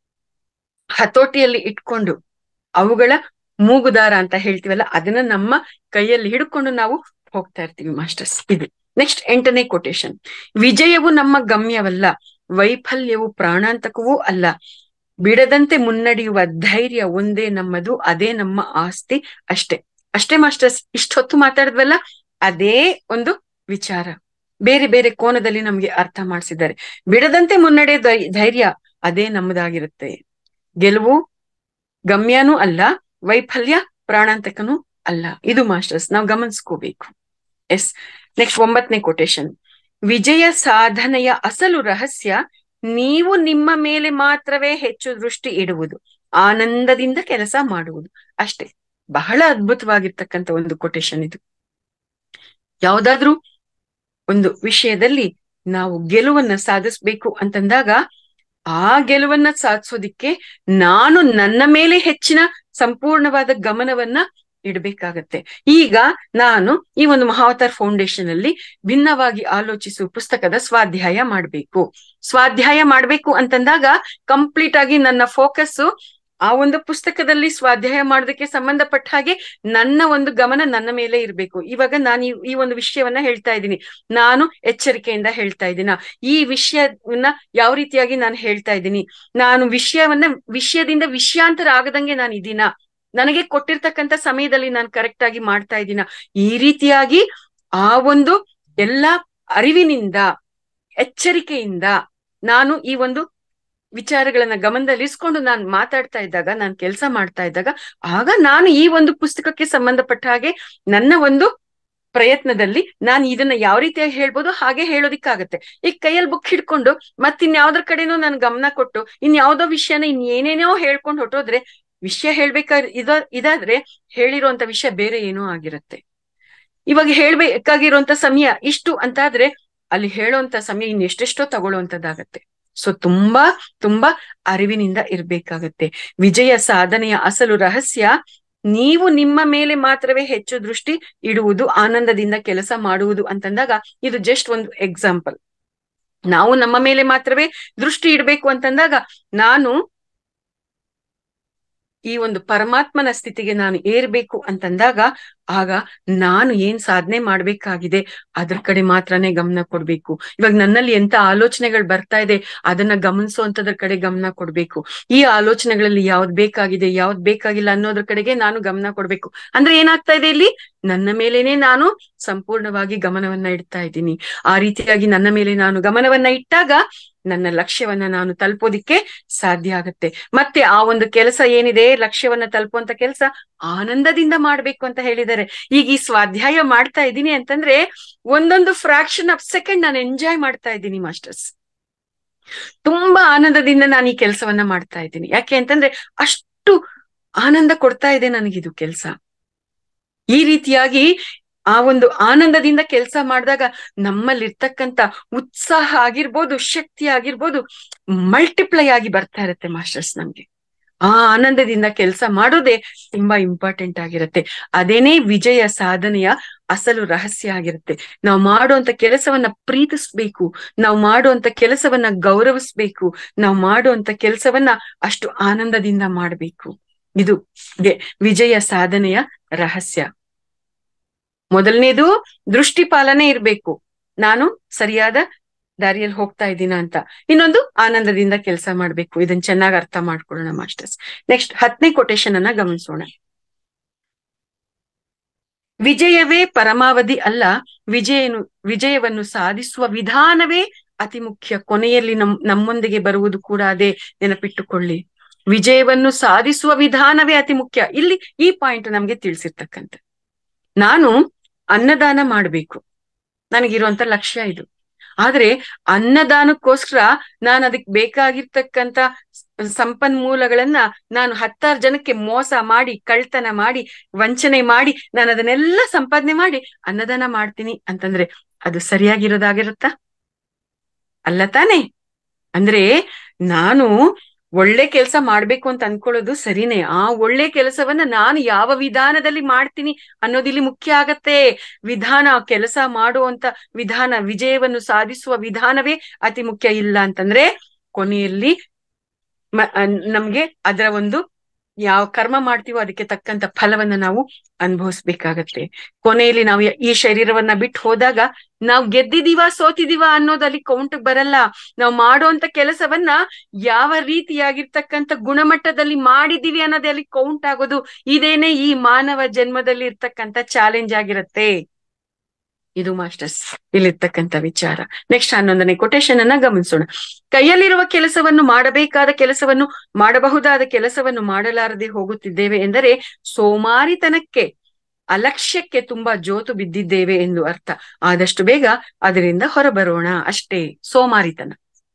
ಹತೋಟಿಯಲ್ಲಿ ಇಟ್ಕೊಂಡು ಅವುಗಳ ಮೂಗುದಾರ ಅಂತ ಹೇಳ್ತೀವಲ್ಲ ಅದನ್ನ ನಮ್ಮ ಕೈಯಲ್ಲಿ ಹಿಡ್ಕೊಂಡು ನಾವು ಹೋಗ್ತಾ ಇರ್ತೀವಿ ಮಾಸ್ಟರ್ಸ್ ಇದು ನೆಕ್ಸ್ಟ್ ಎಂಟನೇ ಕೊಟೇಶನ್ ವಿಜಯವು ನಮ್ಮ ಗಮ್ಯವಲ್ಲ ವೈಫಲ್ಯವು ಪ್ರಾಣಾಂತಕವೂ ಅಲ್ಲ ಬಿಡದಂತೆ ಮುನ್ನಡೆಯುವ ಧೈರ್ಯ ಒಂದೇ ನಮ್ಮದು ಅದೇ ನಮ್ಮ ಆಸ್ತಿ ಅಷ್ಟೇ ಅಷ್ಟೇ ಮಾಸ್ಟರ್ಸ್ ಇಷ್ಟೊತ್ತು ಮಾತಾಡಿದ್ವಲ್ಲ ಅದೇ ಒಂದು ವಿಚಾರ ಬೇರೆ ಬೇರೆ ಕೋನದಲ್ಲಿ ನಮ್ಗೆ ಅರ್ಥ ಮಾಡಿಸಿದ್ದಾರೆ ಬಿಡದಂತೆ ಮುನ್ನಡೆ ಧೈ- ಧೈರ್ಯ ಅದೇ ನಮ್ಮದಾಗಿರುತ್ತೆ ಗೆಲುವು ಗಮ್ಯನೂ ಅಲ್ಲ ವೈಫಲ್ಯ ಪ್ರಾಣಾಂತಕನೂ ಅಲ್ಲ ಇದು ಮಾಸ್ಟರ್ಸ್ ನಾವು ಗಮನಿಸ್ಕೋಬೇಕು ಎಸ್ ನೆಕ್ಸ್ಟ್ ಒಂಬತ್ತನೇ ಕೊಟೇಶನ್ ವಿಜಯ ಸಾಧನೆಯ ಅಸಲು ರಹಸ್ಯ ನೀವು ನಿಮ್ಮ ಮೇಲೆ ಮಾತ್ರವೇ ಹೆಚ್ಚು ದೃಷ್ಟಿ ಇಡುವುದು ಆನಂದದಿಂದ ಕೆಲಸ ಮಾಡುವುದು ಅಷ್ಟೇ ಬಹಳ ಅದ್ಭುತವಾಗಿರ್ತಕ್ಕಂಥ ಒಂದು ಕೊಟೇಶನ್ ಇದು ಯಾವ್ದಾದ್ರೂ ಒಂದು ವಿಷಯದಲ್ಲಿ ನಾವು ಗೆಲುವನ್ನ ಸಾಧಿಸ್ಬೇಕು ಅಂತಂದಾಗ ಆ ಗೆಲುವನ್ನ ಸಾಧಿಸೋದಿಕ್ಕೆ ನಾನು ನನ್ನ ಮೇಲೆ ಹೆಚ್ಚಿನ ಸಂಪೂರ್ಣವಾದ ಗಮನವನ್ನ ಇಡಬೇಕಾಗತ್ತೆ ಈಗ ನಾನು ಈ ಒಂದು ಮಹಾವತಾರ್ ಫೌಂಡೇಶನ್ ಅಲ್ಲಿ ಭಿನ್ನವಾಗಿ ಆಲೋಚಿಸುವ ಪುಸ್ತಕದ ಸ್ವಾಧ್ಯಾಯ ಮಾಡ್ಬೇಕು ಸ್ವಾಧ್ಯಾಯ ಮಾಡ್ಬೇಕು ಅಂತಂದಾಗ ಕಂಪ್ಲೀಟ್ ಆಗಿ ನನ್ನ ಫೋಕಸ್ ಆ ಒಂದು ಪುಸ್ತಕದಲ್ಲಿ ಸ್ವಾಧ್ಯಾಯ ಮಾಡೋದಕ್ಕೆ ಸಂಬಂಧಪಟ್ಟ ಹಾಗೆ ನನ್ನ ಒಂದು ಗಮನ ನನ್ನ ಮೇಲೆ ಇರ್ಬೇಕು ಇವಾಗ ನಾನು ಈ- ಈ ಒಂದು ವಿಷಯವನ್ನ ಹೇಳ್ತಾ ಇದ್ದೀನಿ ನಾನು ಎಚ್ಚರಿಕೆಯಿಂದ ಹೇಳ್ತಾ ಇದ್ದೀನ ಈ ವಿಷಯವನ್ನ ಯಾವ ರೀತಿಯಾಗಿ ನಾನು ಹೇಳ್ತಾ ಇದ್ದೀನಿ ನಾನು ವಿಷಯವನ್ನ ವಿಷಯದಿಂದ ವಿಷಯಾಂತರ ಆಗದಂಗೆ ನಾನು ಇದೀನ ನನಗೆ ಕೊಟ್ಟಿರ್ತಕ್ಕಂಥ ಸಮಯದಲ್ಲಿ ನಾನು ಕರೆಕ್ಟ್ ಆಗಿ ಮಾಡ್ತಾ ಇದ್ದೀನ ಈ ರೀತಿಯಾಗಿ ಆ ಒಂದು ಎಲ್ಲಾ ಅರಿವಿನಿಂದ ಎಚ್ಚರಿಕೆಯಿಂದ ನಾನು ಈ ಒಂದು ವಿಚಾರಗಳನ್ನ ಗಮನದಲ್ಲಿರಿಸ್ಕೊಂಡು ನಾನು ಮಾತಾಡ್ತಾ ಇದ್ದಾಗ ನಾನು ಕೆಲಸ ಮಾಡ್ತಾ ಇದ್ದಾಗ ಆಗ ನಾನು ಈ ಒಂದು ಪುಸ್ತಕಕ್ಕೆ ಸಂಬಂಧಪಟ್ಟ ಹಾಗೆ ನನ್ನ ಒಂದು ಪ್ರಯತ್ನದಲ್ಲಿ ನಾನು ಇದನ್ನ ಯಾವ ರೀತಿಯಾಗಿ ಹೇಳ್ಬೋದು ಹಾಗೆ ಹೇಳೋದಿಕ್ಕಾಗತ್ತೆ ಈಗ ಕೈಯಲ್ಲಿ ಬುಕ್ ಹಿಡ್ಕೊಂಡು ಮತ್ತಿನ್ಯಾವ್ದ್ರ ಕಡೆನೂ ನಾನು ಗಮನ ಕೊಟ್ಟು ಇನ್ಯಾವ್ದೋ ವಿಷಯನ ಇನ್ ಏನೇನೋ ಹೇಳ್ಕೊಂಡು ಹೊಟ್ಟೋದ್ರೆ ವಿಷಯ ಹೇಳ್ಬೇಕಾದ್ರೆ ಇದ ಇದಾದ್ರೆ ಹೇಳಿರುವಂತ ವಿಷಯ ಬೇರೆ ಏನೋ ಆಗಿರುತ್ತೆ ಇವಾಗ ಹೇಳ್ಬೇಕಾಗಿರುವಂತ ಸಮಯ ಇಷ್ಟು ಅಂತಾದ್ರೆ ಅಲ್ಲಿ ಹೇಳುವಂತ ಸಮಯ ಇನ್ನೆಷ್ಟೆಷ್ಟೋ ತಗೊಳ್ಳುವಂತದ್ದಾಗತ್ತೆ ಸೊ ತುಂಬಾ ತುಂಬಾ ಅರಿವಿನಿಂದ ಇರ್ಬೇಕಾಗತ್ತೆ ವಿಜಯ ಸಾಧನೆಯ ಅಸಲು ರಹಸ್ಯ ನೀವು ನಿಮ್ಮ ಮೇಲೆ ಮಾತ್ರವೇ ಹೆಚ್ಚು ದೃಷ್ಟಿ ಇಡುವುದು ಆನಂದದಿಂದ ಕೆಲಸ ಮಾಡುವುದು ಅಂತಂದಾಗ ಇದು ಜಸ್ಟ್ ಒಂದು ಎಕ್ಸಾಂಪಲ್ ನಾವು ನಮ್ಮ ಮೇಲೆ ಮಾತ್ರವೇ ದೃಷ್ಟಿ ಇಡಬೇಕು ಅಂತಂದಾಗ ನಾನು ಈ ಒಂದು ಪರಮಾತ್ಮನ ಸ್ಥಿತಿಗೆ ನಾನು ಏರ್ಬೇಕು ಅಂತಂದಾಗ ಆಗ ನಾನು ಏನ್ ಸಾಧನೆ ಮಾಡ್ಬೇಕಾಗಿದೆ ಅದ್ರ ಕಡೆ ಮಾತ್ರನೇ ಗಮನ ಕೊಡ್ಬೇಕು ಇವಾಗ ನನ್ನಲ್ಲಿ ಎಂತ ಆಲೋಚನೆಗಳು ಬರ್ತಾ ಇದೆ ಅದನ್ನ ಗಮನಿಸುವಂತದ್ರ ಕಡೆ ಗಮನ ಕೊಡ್ಬೇಕು ಈ ಆಲೋಚನೆಗಳಲ್ಲಿ ಯಾವ್ದ್ ಬೇಕಾಗಿದೆ ಯಾವ್ದ್ ಬೇಕಾಗಿಲ್ಲ ಅನ್ನೋದ್ರ ಕಡೆಗೆ ನಾನು ಗಮನ ಕೊಡ್ಬೇಕು ಅಂದ್ರೆ ಏನಾಗ್ತಾ ಇದೆ ಇಲ್ಲಿ ನನ್ನ ಮೇಲೇನೆ ನಾನು ಸಂಪೂರ್ಣವಾಗಿ ಗಮನವನ್ನ ಇಡ್ತಾ ಇದ್ದೀನಿ ಆ ರೀತಿಯಾಗಿ ನನ್ನ ಮೇಲೆ ನಾನು ಗಮನವನ್ನ ಇಟ್ಟಾಗ ನನ್ನ ಲಕ್ಷ್ಯವನ್ನ ನಾನು ತಲುಪೋದಿಕ್ಕೆ ಸಾಧ್ಯ ಆಗತ್ತೆ ಮತ್ತೆ ಆ ಒಂದು ಕೆಲಸ ಏನಿದೆ ಲಕ್ಷ್ಯವನ್ನ ತಲುಪುವಂತ ಕೆಲಸ ಆನಂದದಿಂದ ಮಾಡ್ಬೇಕು ಅಂತ ಹೇಳಿದ್ದಾರೆ ಈಗ ಈ ಸ್ವಾಧ್ಯಾಯ ಮಾಡ್ತಾ ಇದ್ದೀನಿ ಅಂತಂದ್ರೆ ಒಂದೊಂದು ಫ್ರಾಕ್ಷನ್ ಆಫ್ ಸೆಕೆಂಡ್ ನಾನು ಎಂಜಾಯ್ ಮಾಡ್ತಾ ಇದ್ದೀನಿ ಮಾಸ್ಟರ್ಸ್ ತುಂಬಾ ಆನಂದದಿಂದ ನಾನು ಈ ಕೆಲಸವನ್ನ ಮಾಡ್ತಾ ಇದ್ದೀನಿ ಯಾಕೆ ಅಂತಂದ್ರೆ ಅಷ್ಟು ಆನಂದ ಕೊಡ್ತಾ ಇದೆ ನನಗಿದು ಕೆಲಸ ಈ ರೀತಿಯಾಗಿ ಆ ಒಂದು ಆನಂದದಿಂದ ಕೆಲಸ ಮಾಡಿದಾಗ ನಮ್ಮಲ್ಲಿರ್ತಕ್ಕಂತ ಉತ್ಸಾಹ ಆಗಿರ್ಬೋದು ಶಕ್ತಿ ಆಗಿರ್ಬೋದು ಮಲ್ಟಿಪ್ಲೈ ಆಗಿ ಬರ್ತಾ ಇರತ್ತೆ ಮಾಸ್ಟರ್ಸ್ ನಮ್ಗೆ ಆ ಆನಂದದಿಂದ ಕೆಲಸ ಮಾಡೋದೇ ತುಂಬಾ ಇಂಪಾರ್ಟೆಂಟ್ ಆಗಿರುತ್ತೆ ಅದೇನೇ ವಿಜಯ ಸಾಧನೆಯ ಅಸಲು ರಹಸ್ಯ ಆಗಿರುತ್ತೆ ನಾವು ಮಾಡುವಂತ ಕೆಲಸವನ್ನ ಪ್ರೀತಿಸ್ಬೇಕು ನಾವು ಮಾಡುವಂತ ಕೆಲಸವನ್ನ ಗೌರವಿಸ್ಬೇಕು ನಾವು ಮಾಡುವಂತ ಕೆಲಸವನ್ನ ಅಷ್ಟು ಆನಂದದಿಂದ ಮಾಡ್ಬೇಕು ಇದು ವಿಜಯ ಸಾಧನೆಯ ರಹಸ್ಯ ಮೊದಲನೇದು ದೃಷ್ಟಿ ಪಾಲನೆ ಇರ್ಬೇಕು ನಾನು ಸರಿಯಾದ ದಾರಿಯಲ್ಲಿ ಹೋಗ್ತಾ ಇದ್ದೀನ ಅಂತ ಇನ್ನೊಂದು ಆನಂದದಿಂದ ಕೆಲಸ ಮಾಡ್ಬೇಕು ಇದನ್ನ ಚೆನ್ನಾಗಿ ಅರ್ಥ ಮಾಡ್ಕೊಳ್ಳೋಣ ಮಾಸ್ಟರ್ಸ್ ನೆಕ್ಸ್ಟ್ ಹತ್ತನೇ ಕೊಟೇಶನ್ ಅನ್ನ ಗಮನಿಸೋಣ ವಿಜಯವೇ ಪರಮಾವಧಿ ಅಲ್ಲ ವಿಜಯನು ವಿಜಯವನ್ನು ಸಾಧಿಸುವ ವಿಧಾನವೇ ಅತಿ ಮುಖ್ಯ ಕೊನೆಯಲ್ಲಿ ನಮ್ ನಮ್ಮೊಂದಿಗೆ ಬರುವುದು ಕೂಡ ಅದೇ ನೆನಪಿಟ್ಟುಕೊಳ್ಳಿ ವಿಜಯವನ್ನು ಸಾಧಿಸುವ ವಿಧಾನವೇ ಅತಿ ಮುಖ್ಯ ಇಲ್ಲಿ ಈ ಪಾಯಿಂಟ್ ನಮ್ಗೆ ತಿಳಿಸಿರ್ತಕ್ಕಂಥ ನಾನು ಅನ್ನದಾನ ಮಾಡ್ಬೇಕು ನನಗಿರುವಂತ ಲಕ್ಷ್ಯ ಇದು ಆದ್ರೆ ಅನ್ನದಾನಕ್ಕೋಸ್ಕರ ನಾನು ಅದಕ್ಕೆ ಬೇಕಾಗಿರ್ತಕ್ಕಂತ ಸಂಪನ್ಮೂಲಗಳನ್ನ ನಾನು ಹತ್ತಾರು ಜನಕ್ಕೆ ಮೋಸ ಮಾಡಿ ಕಳ್ತನ ಮಾಡಿ ವಂಚನೆ ಮಾಡಿ ನಾನು ಅದನ್ನೆಲ್ಲ ಸಂಪಾದನೆ ಮಾಡಿ ಅನ್ನದಾನ ಮಾಡ್ತೀನಿ ಅಂತಂದ್ರೆ ಅದು ಸರಿಯಾಗಿರೋದಾಗಿರುತ್ತಾ ಅಲ್ಲ ತಾನೇ ಅಂದ್ರೆ ನಾನು ಒಳ್ಳೆ ಕೆಲಸ ಮಾಡ್ಬೇಕು ಅಂತ ಅನ್ಕೊಳ್ಳೋದು ಸರಿನೇ ಆ ಒಳ್ಳೆ ಕೆಲಸವನ್ನ ನಾನು ಯಾವ ವಿಧಾನದಲ್ಲಿ ಮಾಡ್ತೀನಿ ಅನ್ನೋದಿಲ್ಲಿ ಮುಖ್ಯ ಆಗತ್ತೆ ವಿಧಾನ ಕೆಲಸ ಮಾಡುವಂತ ವಿಧಾನ ವಿಜಯವನ್ನು ಸಾಧಿಸುವ ವಿಧಾನವೇ ಅತಿ ಮುಖ್ಯ ಇಲ್ಲ ಅಂತಂದ್ರೆ ಕೊನೆಯಲ್ಲಿ ನಮ್ಗೆ ಅದರ ಒಂದು ಯಾವ ಕರ್ಮ ಮಾಡ್ತೀವೋ ಅದಕ್ಕೆ ತಕ್ಕಂತ ಫಲವನ್ನ ನಾವು ಅನುಭವಿಸ್ಬೇಕಾಗತ್ತೆ ಕೊನೆಯಲ್ಲಿ ನಾವು ಈ ಶರೀರವನ್ನ ಬಿಟ್ಟು ಹೋದಾಗ ನಾವು ಗೆದ್ದಿದೀವ ಸೋತಿದೀವ ಅನ್ನೋದು ಅಲ್ಲಿ ಕೌಂಟ್ ಬರಲ್ಲ ನಾವು ಮಾಡುವಂತ ಕೆಲಸವನ್ನ ಯಾವ ರೀತಿಯಾಗಿರ್ತಕ್ಕಂಥ ಗುಣಮಟ್ಟದಲ್ಲಿ ಮಾಡಿದೀವಿ ಅನ್ನೋದೇ ಅಲ್ಲಿ ಕೌಂಟ್ ಆಗೋದು ಇದೇನೆ ಈ ಮಾನವ ಜನ್ಮದಲ್ಲಿ ಇರ್ತಕ್ಕಂಥ ಚಾಲೆಂಜ್ ಆಗಿರತ್ತೆ ಇದು ಮಾಸ್ಟರ್ಸ್ ಇಲ್ಲಿರ್ತಕ್ಕಂಥ ವಿಚಾರ ನೆಕ್ಸ್ಟ್ ಹನ್ನೊಂದನೇ ಕೊಟೇಶನ್ ಅನ್ನ ಗಮನಿಸೋಣ ಕೈಯಲ್ಲಿರುವ ಕೆಲಸವನ್ನು ಮಾಡಬೇಕಾದ ಕೆಲಸವನ್ನು ಮಾಡಬಹುದಾದ ಕೆಲಸವನ್ನು ಮಾಡಲಾರದೆ ಹೋಗುತ್ತಿದ್ದೇವೆ ಎಂದರೆ ಸೋಮಾರಿತನಕ್ಕೆ ಅಲಕ್ಷ್ಯಕ್ಕೆ ತುಂಬಾ ಜೋತು ಬಿದ್ದಿದ್ದೇವೆ ಎಂದು ಅರ್ಥ ಆದಷ್ಟು ಬೇಗ ಅದರಿಂದ ಹೊರಬರೋಣ ಅಷ್ಟೇ ಸೋಮಾರಿತನ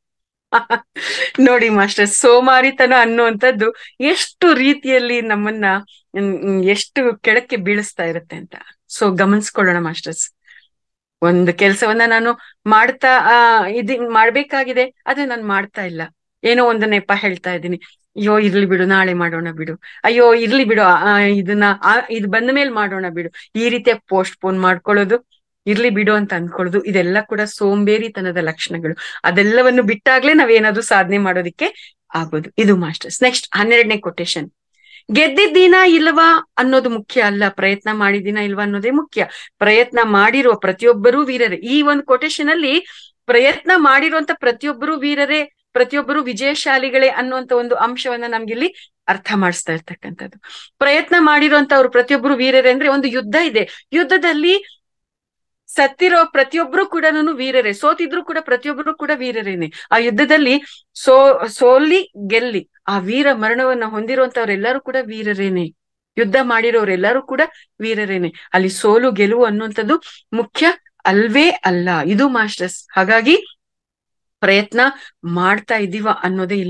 ನೋಡಿ ಮಾಸ್ಟರ್ ಸೋಮಾರಿತನ ಅನ್ನುವಂಥದ್ದು ಎಷ್ಟು ರೀತಿಯಲ್ಲಿ ನಮ್ಮನ್ನ ಎಷ್ಟು ಕೆಳಕ್ಕೆ ಬೀಳಿಸ್ತಾ ಇರುತ್ತೆ ಅಂತ ಸೊ ಗಮನಿಸ್ಕೊಳ್ಳೋಣ ಮಾಸ್ಟರ್ಸ್ ಒಂದು ಕೆಲ್ಸವನ್ನ ನಾನು ಮಾಡ್ತಾ ಆ ಇದ್ ಮಾಡ್ಬೇಕಾಗಿದೆ ಆದ್ರೆ ನಾನು ಮಾಡ್ತಾ ಇಲ್ಲ ಏನೋ ಒಂದು ನೆಪ ಹೇಳ್ತಾ ಇದ್ದೀನಿ ಅಯ್ಯೋ ಇರ್ಲಿ ಬಿಡು ನಾಳೆ ಮಾಡೋಣ ಬಿಡು ಅಯ್ಯೋ ಇರ್ಲಿ ಬಿಡು ಆ ಇದನ್ನ ಆ ಇದು ಬಂದ ಮೇಲೆ ಮಾಡೋಣ ಬಿಡು ಈ ರೀತಿಯ ಪೋಸ್ಟ್ ಪೋನ್ ಮಾಡ್ಕೊಳ್ಳೋದು ಇರ್ಲಿ ಬಿಡು ಅಂತ ಅನ್ಕೊಳ್ಳೋದು ಇದೆಲ್ಲ ಕೂಡ ಸೋಂಬೇರಿತನದ ಲಕ್ಷಣಗಳು ಅದೆಲ್ಲವನ್ನು ಬಿಟ್ಟಾಗ್ಲೇ ನಾವೇನಾದ್ರೂ ಸಾಧನೆ ಮಾಡೋದಿಕ್ಕೆ ಆಗೋದು ಇದು ಮಾಸ್ಟರ್ಸ್ ನೆಕ್ಸ್ಟ್ ಹನ್ನೆರಡನೇ ಕೊಟೇಶನ್ ಗೆದ್ದಿದ್ದೀನ ಇಲ್ವಾ ಅನ್ನೋದು ಮುಖ್ಯ ಅಲ್ಲ ಪ್ರಯತ್ನ ಮಾಡಿದ್ದೀನ ಇಲ್ವಾ ಅನ್ನೋದೇ ಮುಖ್ಯ ಪ್ರಯತ್ನ ಮಾಡಿರುವ ಪ್ರತಿಯೊಬ್ಬರೂ ವೀರರೇ ಈ ಒಂದು ಕೊಟೇಶನ್ ಅಲ್ಲಿ ಪ್ರಯತ್ನ ಮಾಡಿರುವಂತ ಪ್ರತಿಯೊಬ್ಬರು ವೀರರೇ ಪ್ರತಿಯೊಬ್ಬರು ವಿಜಯಶಾಲಿಗಳೇ ಅನ್ನುವಂತ ಒಂದು ಅಂಶವನ್ನ ನಮ್ಗಿಲ್ಲಿ ಅರ್ಥ ಮಾಡಿಸ್ತಾ ಇರ್ತಕ್ಕಂಥದ್ದು ಪ್ರಯತ್ನ ಮಾಡಿರುವಂತವ್ರು ಪ್ರತಿಯೊಬ್ಬರು ವೀರರೇ ಅಂದ್ರೆ ಒಂದು ಯುದ್ಧ ಇದೆ ಯುದ್ಧದಲ್ಲಿ ಸತ್ತಿರೋ ಪ್ರತಿಯೊಬ್ರು ಕೂಡ ವೀರರೇ ಸೋತಿದ್ರು ಕೂಡ ಪ್ರತಿಯೊಬ್ಬರು ಕೂಡ ವೀರರೇನೆ ಆ ಯುದ್ಧದಲ್ಲಿ ಸೋ ಸೋಲಿ ಗೆಲ್ಲಿ ಆ ವೀರ ಮರಣವನ್ನ ಹೊಂದಿರುವಂತವ್ರೆಲ್ಲರೂ ಕೂಡ ವೀರರೇನೆ ಯುದ್ಧ ಮಾಡಿರೋರೆಲ್ಲರೂ ಕೂಡ ವೀರರೇನೆ ಅಲ್ಲಿ ಸೋಲು ಗೆಲುವು ಅನ್ನುವಂಥದ್ದು ಮುಖ್ಯ ಅಲ್ವೇ ಅಲ್ಲ ಇದು ಮಾಸ್ಟರ್ಸ್ ಹಾಗಾಗಿ ಪ್ರಯತ್ನ ಮಾಡ್ತಾ ಇದ್ದೀವ ಅನ್ನೋದೇ ಇಲ್ಲಿ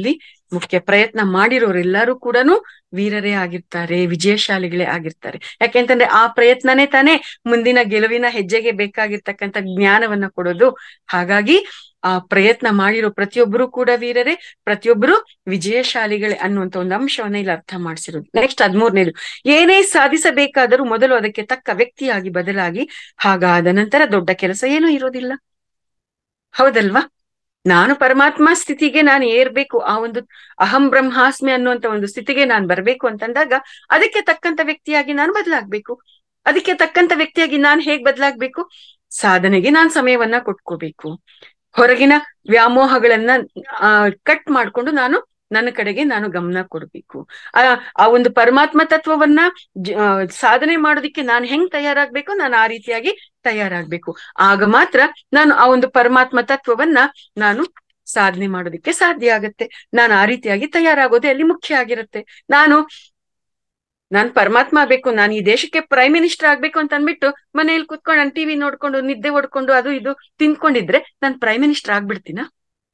ಮುಖ್ಯ ಪ್ರಯತ್ನ ಮಾಡಿರೋರೆಲ್ಲರೂ ಕೂಡ ವೀರರೇ ಆಗಿರ್ತಾರೆ ವಿಜಯಶಾಲಿಗಳೇ ಆಗಿರ್ತಾರೆ ಯಾಕೆಂತಂದ್ರೆ ಆ ಪ್ರಯತ್ನನೇ ತಾನೇ ಮುಂದಿನ ಗೆಲುವಿನ ಹೆಜ್ಜೆಗೆ ಬೇಕಾಗಿರ್ತಕ್ಕಂಥ ಜ್ಞಾನವನ್ನ ಕೊಡೋದು ಹಾಗಾಗಿ ಆ ಪ್ರಯತ್ನ ಮಾಡಿರೋ ಪ್ರತಿಯೊಬ್ಬರು ಕೂಡ ವೀರರೇ ಪ್ರತಿಯೊಬ್ಬರು ವಿಜಯಶಾಲಿಗಳೇ ಅನ್ನುವಂತ ಒಂದು ಅಂಶವನ್ನ ಇಲ್ಲಿ ಅರ್ಥ ಮಾಡಿಸಿರೋದು ನೆಕ್ಸ್ಟ್ ಹದ್ಮೂರನೇದು ಏನೇ ಸಾಧಿಸಬೇಕಾದರೂ ಮೊದಲು ಅದಕ್ಕೆ ತಕ್ಕ ವ್ಯಕ್ತಿಯಾಗಿ ಬದಲಾಗಿ ಹಾಗಾದ ನಂತರ ದೊಡ್ಡ ಕೆಲಸ ಏನೂ ಇರೋದಿಲ್ಲ ಹೌದಲ್ವಾ ನಾನು ಪರಮಾತ್ಮ ಸ್ಥಿತಿಗೆ ನಾನು ಏರ್ಬೇಕು ಆ ಒಂದು ಅಹಂ ಬ್ರಹ್ಮಾಸ್ಮಿ ಅನ್ನುವಂತ ಒಂದು ಸ್ಥಿತಿಗೆ ನಾನು ಬರ್ಬೇಕು ಅಂತಂದಾಗ ಅದಕ್ಕೆ ತಕ್ಕಂತ ವ್ಯಕ್ತಿಯಾಗಿ ನಾನು ಬದಲಾಗ್ಬೇಕು ಅದಕ್ಕೆ ತಕ್ಕಂತ ವ್ಯಕ್ತಿಯಾಗಿ ನಾನು ಹೇಗ್ ಬದಲಾಗ್ಬೇಕು ಸಾಧನೆಗೆ ನಾನು ಸಮಯವನ್ನ ಕೊಟ್ಕೋಬೇಕು ಹೊರಗಿನ ವ್ಯಾಮೋಹಗಳನ್ನ ಆ ಕಟ್ ಮಾಡ್ಕೊಂಡು ನಾನು ನನ್ನ ಕಡೆಗೆ ನಾನು ಗಮನ ಕೊಡ್ಬೇಕು ಆ ಆ ಒಂದು ಪರಮಾತ್ಮ ತತ್ವವನ್ನ ಸಾಧನೆ ಮಾಡೋದಿಕ್ಕೆ ನಾನು ಹೆಂಗ್ ತಯಾರಾಗ್ಬೇಕು ನಾನು ಆ ರೀತಿಯಾಗಿ ತಯಾರಾಗ್ಬೇಕು ಆಗ ಮಾತ್ರ ನಾನು ಆ ಒಂದು ಪರಮಾತ್ಮ ತತ್ವವನ್ನ ನಾನು ಸಾಧನೆ ಮಾಡೋದಿಕ್ಕೆ ಸಾಧ್ಯ ಆಗತ್ತೆ ನಾನು ಆ ರೀತಿಯಾಗಿ ತಯಾರಾಗೋದೇ ಅಲ್ಲಿ ಮುಖ್ಯ ಆಗಿರುತ್ತೆ ನಾನು ನಾನ್ ಪರಮಾತ್ಮ ಆಗ್ಬೇಕು ನಾನು ಈ ದೇಶಕ್ಕೆ ಪ್ರೈಮ್ ಮಿನಿಸ್ಟರ್ ಆಗ್ಬೇಕು ಅಂತ ಅಂದ್ಬಿಟ್ಟು ಮನೇಲಿ ಕುತ್ಕೊಂಡು ನಾನು ಟಿವಿ ನೋಡ್ಕೊಂಡು ನಿದ್ದೆ ಹೊಡ್ಕೊಂಡು ಅದು ಇದು ತಿನ್ಕೊಂಡಿದ್ರೆ ನಾನ್ ಪ್ರೈಮ್ ಮಿನಿಸ್ಟರ್ ಆಗ್ಬಿಡ್ತೀನ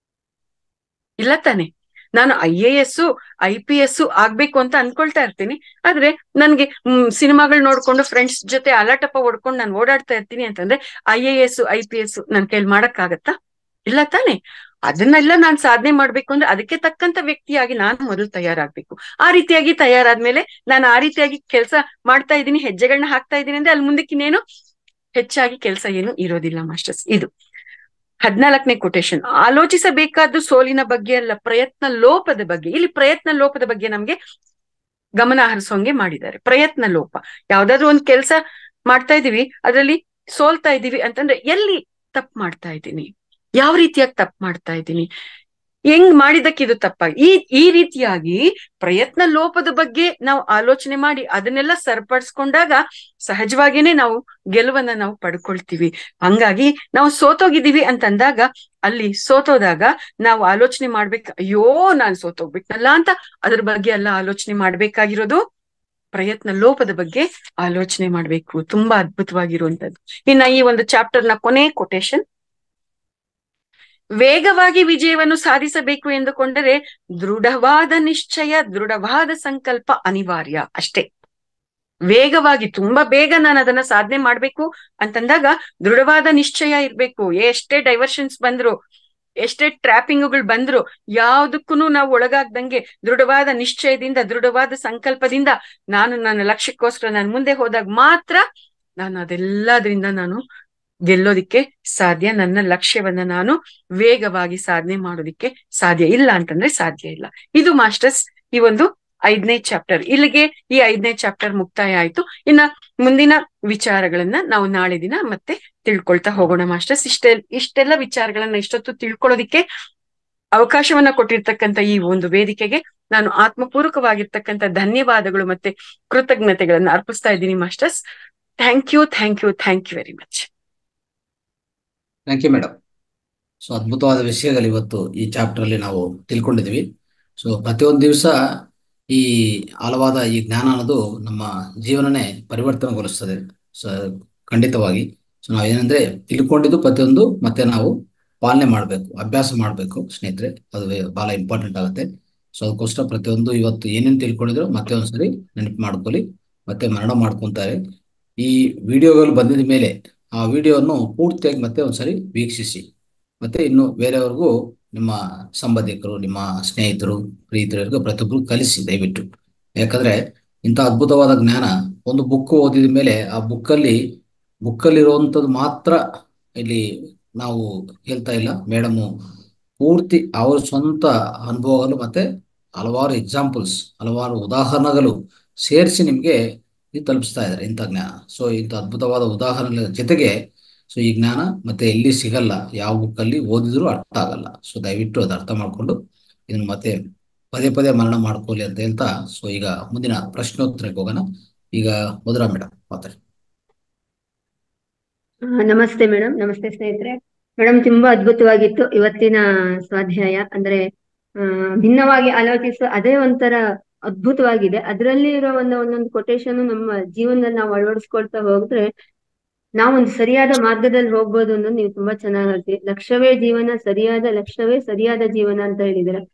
ಇಲ್ಲ ತಾನೆ ನಾನು I A S I P S ಆಗ್ಬೇಕು ಅಂತ ಅನ್ಕೊಳ್ತಾ ಇರ್ತೀನಿ ಆದ್ರೆ ನನ್ಗೆ ಹ್ಮ್ ಸಿನಿಮಾಗಳು ನೋಡ್ಕೊಂಡು ಫ್ರೆಂಡ್ಸ್ ಜೊತೆ ಅಲಾಟಪ್ಪ ಹೊಡ್ಕೊಂಡು ನಾನು ಓಡಾಡ್ತಾ ಇರ್ತೀನಿ ಅಂತಂದ್ರೆ I A S I P S ನನ್ ಕೈಲಿ ಮಾಡಕ್ಕಾಗತ್ತಾ ಇಲ್ಲ ತಾನೆ ಅದನ್ನೆಲ್ಲ ನಾನ್ ಸಾಧನೆ ಮಾಡ್ಬೇಕು ಅಂದ್ರೆ ಅದಕ್ಕೆ ತಕ್ಕಂತ ವ್ಯಕ್ತಿಯಾಗಿ ನಾನು ಮೊದಲು ತಯಾರಾಗ್ಬೇಕು ಆ ರೀತಿಯಾಗಿ ತಯಾರಾದ್ಮೇಲೆ ನಾನು ಆ ರೀತಿಯಾಗಿ ಕೆಲಸ ಮಾಡ್ತಾ ಇದ್ದೀನಿ ಹೆಜ್ಜೆಗಳನ್ನ ಹಾಕ್ತಾ ಇದ್ದೀನಿ ಅಂದ್ರೆ ಅಲ್ಲಿ ಮುಂದಕ್ಕಿನ್ನೇನು ಹೆಚ್ಚಾಗಿ ಕೆಲಸ ಏನು ಇರೋದಿಲ್ಲ ಮಾಸ್ಟರ್ಸ್ ಇದು ಹದ್ನಾಲ್ಕನೇ ಕೊಟೇಶನ್ ಆಲೋಚಿಸಬೇಕಾದ್ದು ಸೋಲಿನ ಬಗ್ಗೆ ಅಲ್ಲ ಪ್ರಯತ್ನ ಲೋಪದ ಬಗ್ಗೆ ಇಲ್ಲಿ ಪ್ರಯತ್ನ ಲೋಪದ ಬಗ್ಗೆ ನಮ್ಗೆ ಗಮನ ಹರಿಸೋಂಗೆ ಮಾಡಿದ್ದಾರೆ ಪ್ರಯತ್ನ ಲೋಪ ಯಾವ್ದಾದ್ರು ಒಂದ್ ಕೆಲ್ಸ ಮಾಡ್ತಾ ಇದೀವಿ ಅದ್ರಲ್ಲಿ ಸೋಲ್ತಾ ಇದೀವಿ ಅಂತಂದ್ರೆ ಎಲ್ಲಿ ತಪ್ಪು ಮಾಡ್ತಾ ಇದ್ದೀನಿ ಯಾವ ರೀತಿಯಾಗಿ ತಪ್ಪು ಮಾಡ್ತಾ ಇದ್ದೀನಿ ಹೆಂಗ್ ಮಾಡಿದಕ್ಕೆ ಇದು ತಪ್ಪಾಗಿ ಈ ಈ ರೀತಿಯಾಗಿ ಪ್ರಯತ್ನ ಲೋಪದ ಬಗ್ಗೆ ನಾವು ಆಲೋಚನೆ ಮಾಡಿ ಅದನ್ನೆಲ್ಲ ಸರಿಪಡಿಸ್ಕೊಂಡಾಗ ಸಹಜವಾಗಿನೇ ನಾವು ಗೆಲುವನ್ನ ನಾವು ಪಡ್ಕೊಳ್ತೀವಿ ಹಂಗಾಗಿ ನಾವು ಸೋತೋಗಿದ್ದೀವಿ ಅಂತಂದಾಗ ಅಲ್ಲಿ ಸೋತೋದಾಗ ನಾವು ಆಲೋಚನೆ ಮಾಡ್ಬೇಕು ಅಯ್ಯೋ ನಾನ್ ಸೋತೋಗ್ಬಿಟ್ನಲ್ಲ ಅಂತ ಅದ್ರ ಬಗ್ಗೆ ಎಲ್ಲ ಆಲೋಚನೆ ಮಾಡ್ಬೇಕಾಗಿರೋದು ಪ್ರಯತ್ನ ಲೋಪದ ಬಗ್ಗೆ ಆಲೋಚನೆ ಮಾಡ್ಬೇಕು ತುಂಬಾ ಅದ್ಭುತವಾಗಿರುವಂತದ್ದು ಇನ್ನ ಈ ಒಂದು ಚಾಪ್ಟರ್ ನ ಕೊನೆ ಕೊಟೇಶನ್ ವೇಗವಾಗಿ ವಿಜಯವನ್ನು ಸಾಧಿಸಬೇಕು ಎಂದುಕೊಂಡರೆ ದೃಢವಾದ ನಿಶ್ಚಯ ದೃಢವಾದ ಸಂಕಲ್ಪ ಅನಿವಾರ್ಯ ಅಷ್ಟೇ ವೇಗವಾಗಿ ತುಂಬಾ ಬೇಗ ನಾನು ಅದನ್ನ ಸಾಧನೆ ಮಾಡ್ಬೇಕು ಅಂತಂದಾಗ ದೃಢವಾದ ನಿಶ್ಚಯ ಇರ್ಬೇಕು ಎಷ್ಟೇ ಡೈವರ್ಷನ್ಸ್ ಬಂದ್ರು ಎಷ್ಟೇ ಟ್ರಾಪಿಂಗ್ಗಳು ಬಂದ್ರು ಯಾವ್ದಕ್ಕೂ ನಾವು ಒಳಗಾಗ್ದಂಗೆ ದೃಢವಾದ ನಿಶ್ಚಯದಿಂದ ದೃಢವಾದ ಸಂಕಲ್ಪದಿಂದ ನಾನು ನನ್ನ ಲಕ್ಷ್ಯಕ್ಕೋಸ್ಕರ ನಾನು ಮುಂದೆ ಹೋದಾಗ ಮಾತ್ರ ನಾನು ಅದೆಲ್ಲದ್ರಿಂದ ನಾನು ಗೆಲ್ಲೋದಿಕ್ಕೆ ಸಾಧ್ಯ ನನ್ನ ಲಕ್ಷ್ಯವನ್ನ ನಾನು ವೇಗವಾಗಿ ಸಾಧನೆ ಮಾಡೋದಿಕ್ಕೆ ಸಾಧ್ಯ ಇಲ್ಲ ಅಂತಂದ್ರೆ ಸಾಧ್ಯ ಇಲ್ಲ ಇದು ಮಾಸ್ಟರ್ಸ್ ಈ ಒಂದು ಐದನೇ ಚಾಪ್ಟರ್ ಇಲ್ಲಿಗೆ ಈ ಐದನೇ ಚಾಪ್ಟರ್ ಮುಕ್ತಾಯ ಆಯ್ತು ಇನ್ನ ಮುಂದಿನ ವಿಚಾರಗಳನ್ನ ನಾವು ನಾಳೆ ದಿನ ಮತ್ತೆ ತಿಳ್ಕೊಳ್ತಾ ಹೋಗೋಣ ಮಾಸ್ಟರ್ಸ್ ಇಷ್ಟೆ ಇಷ್ಟೆಲ್ಲ ವಿಚಾರಗಳನ್ನ ಇಷ್ಟೊತ್ತು ತಿಳ್ಕೊಳ್ಳೋದಿಕ್ಕೆ ಅವಕಾಶವನ್ನ ಕೊಟ್ಟಿರ್ತಕ್ಕಂಥ ಈ ಒಂದು ವೇದಿಕೆಗೆ ನಾನು ಆತ್ಮಪೂರ್ವಕವಾಗಿರ್ತಕ್ಕಂಥ ಧನ್ಯವಾದಗಳು ಮತ್ತೆ ಕೃತಜ್ಞತೆಗಳನ್ನ ಅರ್ಪಿಸ್ತಾ ಇದ್ದೀನಿ masters thank you thank you thank you very much thank you madam so ಅದ್ಭುತವಾದ ವಿಷಯಗಳು ಇವತ್ತು ಈ ಚಾಪ್ಟರ್ ಅಲ್ಲಿ ನಾವು ತಿಳ್ಕೊಂಡಿದ್ವಿ ಸೊ ಪ್ರತಿಯೊಂದು ದಿವಸ ಈ ಆಳವಾದ ಈ ಜ್ಞಾನ ಅನ್ನೋದು ನಮ್ಮ ಜೀವನನೇ ಪರಿವರ್ತನೆಗೊಳಿಸ್ತದೆ ಸೊ ಖಂಡಿತವಾಗಿ ಸೊ ನಾವು ಏನಂದ್ರೆ ತಿಳ್ಕೊಂಡಿದ್ದು ಪ್ರತಿಯೊಂದು ಮತ್ತೆ ನಾವು ಪಾಲನೆ ಮಾಡಬೇಕು ಅಭ್ಯಾಸ ಮಾಡಬೇಕು ಸ್ನೇಹಿತರೆ ಅದು ಬಹಳ ಇಂಪಾರ್ಟೆಂಟ್ ಆಗುತ್ತೆ ಸೊ ಅದಕ್ಕೋಸ್ಕರ ಪ್ರತಿಯೊಂದು ಇವತ್ತು ಏನೇನು ತಿಳ್ಕೊಂಡಿದ್ರು ಮತ್ತೆ ಒಂದ್ಸರಿ ನೆನಪು ಮಾಡ್ಕೊಳ್ಳಿ ಮತ್ತೆ ಮರಣ ಮಾಡ್ಕೊಂತಾರೆ ಈ ವಿಡಿಯೋಗಳು ಬಂದಿದ ಮೇಲೆ ಆ ವಿಡಿಯೋವನ್ನು ಪೂರ್ತಿಯಾಗಿ ಮತ್ತೆ ಒಂದ್ಸರಿ ವೀಕ್ಷಿಸಿ ಮತ್ತೆ ಇನ್ನು ಬೇರೆಯವ್ರಿಗೂ ನಿಮ್ಮ ಸಂಬಂಧಿಕರು ನಿಮ್ಮ ಸ್ನೇಹಿತರು ಪ್ರೀತರಿಗೂ ಪ್ರತಿಯೊಬ್ಬರು ಕಲಿಸಿ ದಯವಿಟ್ಟು ಯಾಕಂದ್ರೆ ಇಂಥ ಅದ್ಭುತವಾದ ಜ್ಞಾನ ಒಂದು ಬುಕ್ ಓದಿದ ಮೇಲೆ ಆ ಬುಕ್ಕಲ್ಲಿ ಬುಕ್ಕಲ್ಲಿ ಇರುವಂಥದ್ದು ಮಾತ್ರ ಇಲ್ಲಿ ನಾವು ಹೇಳ್ತಾ ಇಲ್ಲ ಮೇಡಮು ಪೂರ್ತಿ ಅವ್ರ ಸ್ವಂತ ಅನುಭವಗಳು ಮತ್ತೆ ಹಲವಾರು ಎಕ್ಸಾಂಪಲ್ಸ್ ಹಲವಾರು ಉದಾಹರಣೆಗಳು ಸೇರಿಸಿ ನಿಮಗೆ ಇದು ತಲುಪಿಸ್ತಾ ಇದ್ದಾರೆ ಇಂಥ ಜ್ಞಾನ ಸೊ ಇಂಥ ಅದ್ಭುತವಾದ ಉದಾಹರಣೆಗಳ ಜೊತೆಗೆ ಸೊ ಈ ಜ್ಞಾನ ಮತ್ತೆ ಎಲ್ಲಿ ಸಿಗಲ್ಲ ಯಾವ ಬುಕ್ಕಲ್ಲಿ ಓದಿದ್ರು ಅರ್ಥ ಆಗಲ್ಲ ಸೊ ದಯವಿಟ್ಟು ಅದು ಅರ್ಥ ಮಾಡ್ಕೊಂಡು ಇದನ್ನು ಮತ್ತೆ ಪದೇ ಪದೇ ಮರಣ ಮಾಡ್ಕೊಳ್ಳಿ ಅಂತ ಹೇಳ್ತಾ ಸೊ ಈಗ ಮುಂದಿನ ಪ್ರಶ್ನೋತ್ತರಕ್ಕೆ ಹೋಗೋಣ ಈಗ ಮಧುರಾ ಮೇಡಮ್ ಮಾತಾಡಿ ನಮಸ್ತೆ ಮೇಡಮ್ ನಮಸ್ತೆ ಸ್ನೇಹಿತರೆ ಮೇಡಮ್ ತುಂಬಾ ಅದ್ಭುತವಾಗಿತ್ತು ಇವತ್ತಿನ ಸ್ವಾಧ್ಯಾಯ ಅಂದ್ರೆ ಆ ಭಿನ್ನವಾಗಿ ಆಲೋಚಿಸುವ ಅದೇ ಒಂಥರ ಅದ್ಭುತವಾಗಿದೆ ಅದರಲ್ಲಿ ಇರೋ ಒಂದು ಒಂದೊಂದು ಕೊಟೇಶನ್ ನಮ್ಮ ಜೀವನದಲ್ಲಿ ನಾವು ಅಳವಡಿಸ್ಕೊಳ್ತಾ ಹೋದ್ರೆ ನಾವೊಂದು ಸರಿಯಾದ ಮಾರ್ಗದಲ್ಲಿ ಹೋಗ್ಬೋದು ಅನ್ನೋದು ನೀವು ತುಂಬಾ ಚೆನ್ನಾಗಿ ಹೇಳ್ತೀವಿ ಲಕ್ಷ್ಯವೇ ಜೀವನ ಸರಿಯಾದ ಲಕ್ಷ್ಯವೇ ಸರಿಯಾದ ಜೀವನ ಅಂತ ಹೇಳಿದ್ರೆ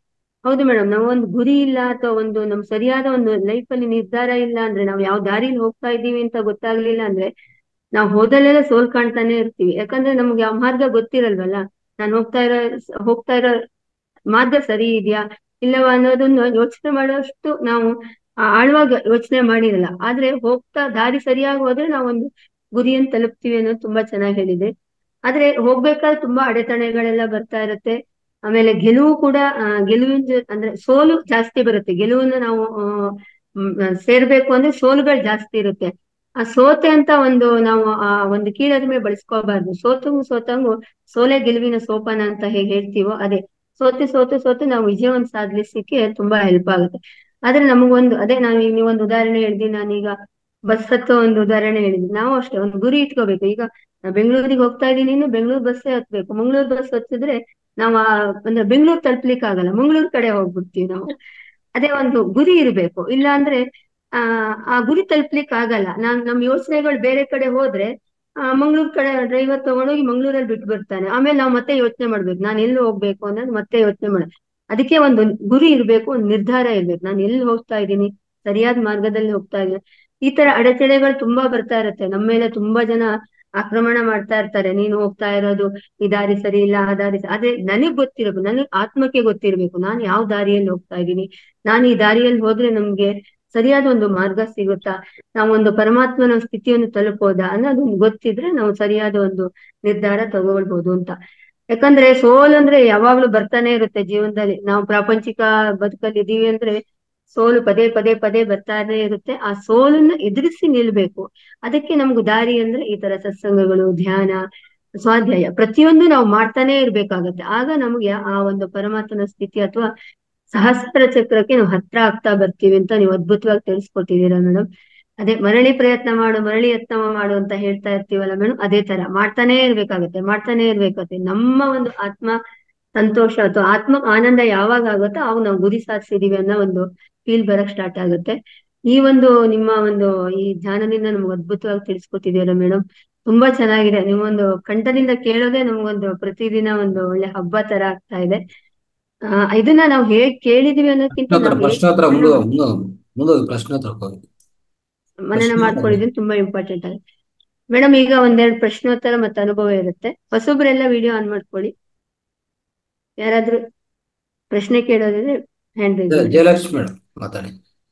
ಹೌದು ಮೇಡಮ್ ನಾವು ಒಂದು ಗುರಿ ಇಲ್ಲ ಅಥವಾ ಒಂದು ನಮ್ ಸರಿಯಾದ ಒಂದು ಲೈಫ್ ಅಲ್ಲಿ ನಿರ್ಧಾರ ಇಲ್ಲ ಅಂದ್ರೆ ನಾವು ಯಾವ ದಾರಿಲಿ ಹೋಗ್ತಾ ಇದ್ದೀವಿ ಅಂತ ಗೊತ್ತಾಗ್ಲಿಲ್ಲ ಅಂದ್ರೆ ನಾವು ಹೋದಲ್ಲೆಲ್ಲ ಸೋಲ್ ಕಾಣ್ತಾನೆ ಇರ್ತೀವಿ ಯಾಕಂದ್ರೆ ನಮ್ಗೆ ಯಾವ ಮಾರ್ಗ ಗೊತ್ತಿರಲ್ವಲ್ಲ ನಾನು ಹೋಗ್ತಾ ಇರೋ ಹೋಗ್ತಾ ಇರೋ ಮಾರ್ಗ ಸರಿ ಇದೆಯಾ ಇಲ್ಲವಾ ಅನ್ನೋದನ್ನ ಯೋಚನೆ ಮಾಡೋಷ್ಟು ನಾವು ಆ- ಆಳವಾಗಿ ಯೋಚನೆ ಮಾಡಿರಲ್ಲ ಆದ್ರೆ ಹೋಗ್ತಾ ದಾರಿ ಸರಿಯಾಗಿ ಹೋದ್ರೆ ನಾವೊಂದು ಗುರಿಯನ್ನು ತಲುಪ್ತೀವಿ ಅನ್ನೋದು ತುಂಬಾ ಚೆನ್ನಾಗಿ ಹೇಳಿದೆ ಆದ್ರೆ ಹೋಗ್ಬೇಕಾದ್ರೆ ತುಂಬಾ ಅಡೆತಡೆಗಳೆಲ್ಲ ಬರ್ತಾ ಇರುತ್ತೆ ಆಮೇಲೆ ಗೆಲುವು ಕೂಡ ಆ, ಗೆಲುವಿನ ಜೊ- ಅಂದ್ರೆ ಸೋಲು ಜಾಸ್ತಿ ಬರುತ್ತೆ ಗೆಲುವನ್ನ ನಾವು ಆ, ಮ್, ಸೇರ್ಬೇಕು ಅಂದ್ರೆ ಸೋಲುಗಳು ಜಾಸ್ತಿ ಇರುತ್ತೆ ಆ ಸೋತೆ ಅಂತ ಒಂದು ನಾವು ಆ ಒಂದು ಕೀಳರಿಮೆ ಬಳಸ್ಕೋಬಾರ್ದು ಸೋತಂಗು ಸೋತಂಗು ಸೋಲೆ ಗೆಲುವಿನ ಸೋಪಾನ ಅಂತ ಹೇಗೆ ಹೇಳ್ತೀವೋ ಅದೇ ಸೋತು ಸೋತು ಸೋತು ನಾವು ವಿಜಯವನ್ನು ಸಾಧಿಸ್ಲಿಕ್ಕೆ ತುಂಬಾ ಹೆಲ್ಪ್ ಆಗುತ್ತೆ ಆದ್ರೆ ನಮಗೊಂದು ಅದೇ ನಾವು ಈಗ ನೀವೊಂದು ಉದಾಹರಣೆ ಹೇಳಿದ್ವಿ ನಾನೀಗ ಬಸ್ ಹತ್ತೋ ಒಂದು ಉದಾಹರಣೆ ಹೇಳಿದ್ವಿ ನಾವು ಅಷ್ಟೇ ಒಂದು ಗುರಿ ಇಟ್ಕೋಬೇಕು ಈಗ ನಾ ಬೆಂಗಳೂರಿಗೆ ಹೋಗ್ತಾ ಇದ್ದೀನಿ ಇನ್ನು ಬೆಂಗಳೂರು ಬಸ್ಸೇ ಹತ್ಬೇಕು ಮಂಗಳೂರು ಬಸ್ ಹತ್ತಿದ್ರೆ ನಾವು ಆ ಅಂದ್ರೆ ಬೆಂಗಳೂರು ತಲುಪ್ಲಿಕ್ಕೆ ಆಗಲ್ಲ ಮಂಗಳೂರು ಕಡೆ ಹೋಗ್ಬಿಡ್ತೀವಿ ನಾವು ಅದೇ ಒಂದು ಗುರಿ ಇರಬೇಕು ಇಲ್ಲ ಅಂದ್ರೆ ಆ ಆ ಗುರಿ ತಲುಪ್ಲಿಕ್ಕೆ ಆಗಲ್ಲ ನಾನ್ ನಮ್ ಯೋಚನೆಗಳು ಬೇರೆ ಕಡೆ ಹೋದ್ರೆ ಆ ಮಂಗಳೂರು ಕಡೆ ಡ್ರೈವರ್ ತಗೊಂಡೋಗಿ ಮಂಗಳೂರಲ್ಲಿ ಬಿಟ್ಟು ಬರ್ತಾನೆ ಆಮೇಲೆ ನಾವು ಮತ್ತೆ ಯೋಚನೆ ಮಾಡ್ಬೇಕು ನಾನು ಎಲ್ಲಿ ಹೋಗ್ಬೇಕು ಅನ್ನೋದು ಮತ್ತೆ ಯೋಚನೆ ಮಾಡ ಅದಕ್ಕೆ ಒಂದು ಗುರಿ ಇರ್ಬೇಕು ಒಂದು ನಿರ್ಧಾರ ಇರ್ಬೇಕು ನಾನು ಎಲ್ಲಿ ಹೋಗ್ತಾ ಇದ್ದೀನಿ ಸರಿಯಾದ ಮಾರ್ಗದಲ್ಲಿ ಹೋಗ್ತಾ ಇದ್ದೀನಿ ಈ ತರ ಅಡೆತಡೆಗಳು ತುಂಬಾ ಬರ್ತಾ ಇರುತ್ತೆ ನಮ್ಮ ಮೇಲೆ ತುಂಬಾ ಜನ ಆಕ್ರಮಣ ಮಾಡ್ತಾ ಇರ್ತಾರೆ ನೀನು ಹೋಗ್ತಾ ಇರೋದು ಈ ದಾರಿ ಸರಿ ಇಲ್ಲ ಆ ದಾರಿ ಸ- ಅದೇ ನನಗ್ ಗೊತ್ತಿರಬೇಕು ನನಗ್ ಆತ್ಮಕ್ಕೆ ಗೊತ್ತಿರ್ಬೇಕು ನಾನು ಯಾವ ದಾರಿಯಲ್ಲಿ ಹೋಗ್ತಾ ಇದ್ದೀನಿ ನಾನು ಈ ದಾರಿಯಲ್ಲಿ ಹೋದ್ರೆ ನಮ್ಗೆ ಸರಿಯಾದ ಒಂದು ಮಾರ್ಗ ಸಿಗುತ್ತಾ ನಾವೊಂದು ಪರಮಾತ್ಮನ ಸ್ಥಿತಿಯನ್ನು ತಲುಪೋದಾ ಅನ್ನೋದು ಗೊತ್ತಿದ್ರೆ ನಾವು ಸರಿಯಾದ ಒಂದು ನಿರ್ಧಾರ ತಗೊಳ್ಬಹುದು ಅಂತ ಯಾಕಂದ್ರೆ ಸೋಲ್ ಅಂದ್ರೆ ಯಾವಾಗ್ಲೂ ಬರ್ತಾನೆ ಇರುತ್ತೆ ಜೀವನದಲ್ಲಿ ನಾವು ಪ್ರಾಪಂಚಿಕ ಬದುಕಲ್ಲಿ ಇದೀವಿ ಅಂದ್ರೆ ಸೋಲು ಪದೇ ಪದೇ ಪದೇ ಬರ್ತಾನೆ ಇರುತ್ತೆ ಆ ಸೋಲನ್ನ ಎದುರಿಸಿ ನಿಲ್ಬೇಕು ಅದಕ್ಕೆ ನಮ್ಗೆ ದಾರಿ ಅಂದ್ರೆ ಈ ತರ ಸತ್ಸಂಗಗಳು ಧ್ಯಾನ ಸ್ವಾಧ್ಯಾಯ ಪ್ರತಿಯೊಂದು ನಾವು ಮಾಡ್ತಾನೆ ಇರ್ಬೇಕಾಗತ್ತೆ ಆಗ ನಮ್ಗೆ ಆ ಒಂದು ಪರಮಾತ್ಮನ ಸ್ಥಿತಿ ಅಥವಾ ಸಹಸ್ರ ಚಕ್ರಕ್ಕೆ ನಾವು ಹತ್ರ ಆಗ್ತಾ ಬರ್ತೀವಿ ಅಂತ ನೀವು ಅದ್ಭುತವಾಗಿ ತಿಳಿಸ್ಕೊಟ್ಟಿದ್ದೀರಾ ಮೇಡಮ್ ಅದೇ ಮರಳಿ ಪ್ರಯತ್ನ ಮಾಡು ಮರಳಿ ಯತ್ನ ಮಾಡು ಅಂತ ಹೇಳ್ತಾ ಇರ್ತೀವಲ್ಲ ಮೇಡಮ್ ಅದೇ ತರ ಮಾಡ್ತಾನೆ ಇರ್ಬೇಕಾಗತ್ತೆ ಮಾಡ್ತಾನೆ ಇರ್ಬೇಕಾಗತ್ತೆ ನಮ್ಮ ಒಂದು ಆತ್ಮ ಸಂತೋಷ ಅಥವಾ ಆತ್ಮ ಆನಂದ ಯಾವಾಗ ಆಗುತ್ತೋ ಅವಾಗ ನಾವು ಗುರಿ ಸಾಧಿಸಿದೀವಿ ಅನ್ನೋ ಒಂದು ಫೀಲ್ ಬರಕ್ ಸ್ಟಾರ್ಟ್ ಆಗುತ್ತೆ ಈ ಒಂದು ನಿಮ್ಮ ಒಂದು ಈ ಧ್ಯಾನದಿಂದ ನಮ್ಗೆ ಅದ್ಭುತವಾಗಿ ತಿಳಿಸ್ಕೊಟ್ಟಿದ್ದೀರಾ ಮೇಡಮ್ ತುಂಬಾ ಚೆನ್ನಾಗಿದೆ ನಿಮ್ಮೊಂದು ಕಂಠದಿಂದ ಕೇಳೋದೇ ನಮ್ಗೊಂದು ಪ್ರತಿದಿನ ಒಂದು ಒಳ್ಳೆ ಹಬ್ಬ ತರ ಆಗ್ತಾ ಇದೆ ಆ, ಇದನ್ನ ನಾವು ಹೇಗ್ ಕೇಳಿದೀವಿ ಅನ್ನೋದಕ್ಕಿಂತ ಪ್ರಶ್ನೋತ್ತರ ನಾವು ಹೇಗ್ ಪ್ರಶ್ನೋತ್ತರ ಮುಂದೆ ಮುಂದೆ ಪ್ರಶ್ನೋತ್ತರ ಹೋಗಿ ಮನನ ಪ್ರಶ್ನೆ ಮಾಡ್ಕೊಳ್ಳಿದ್ರೆ ತುಂಬಾ ಇಂಪಾರ್ಟೆಂಟ್ ಆಗುತ್ತೆ ಮೇಡಮ್ ಈಗ ಒಂದೆರಡು ಪ್ರಶ್ನೋತ್ತರ ಮತ್ತೆ ಅನುಭವ ಇರುತ್ತೆ ಹೊಸೊಬ್ರೆಲ್ಲ ವಿಡಿಯೋ ಆನ್ ಮಾಡ್ಕೊಳ್ಳಿ ಯಾರಾದ್ರೂ ಪ್ರಶ್ನೆ ಕೇಳೋದಿದ್ರೆ ಹ್ಯಾಂಡ್ ರೈಸ್ ಮಾಡಿ ಜಯಲಕ್ಷ್ಮಿ ಮೇಡಮ್ ಮಾತಾಡಿ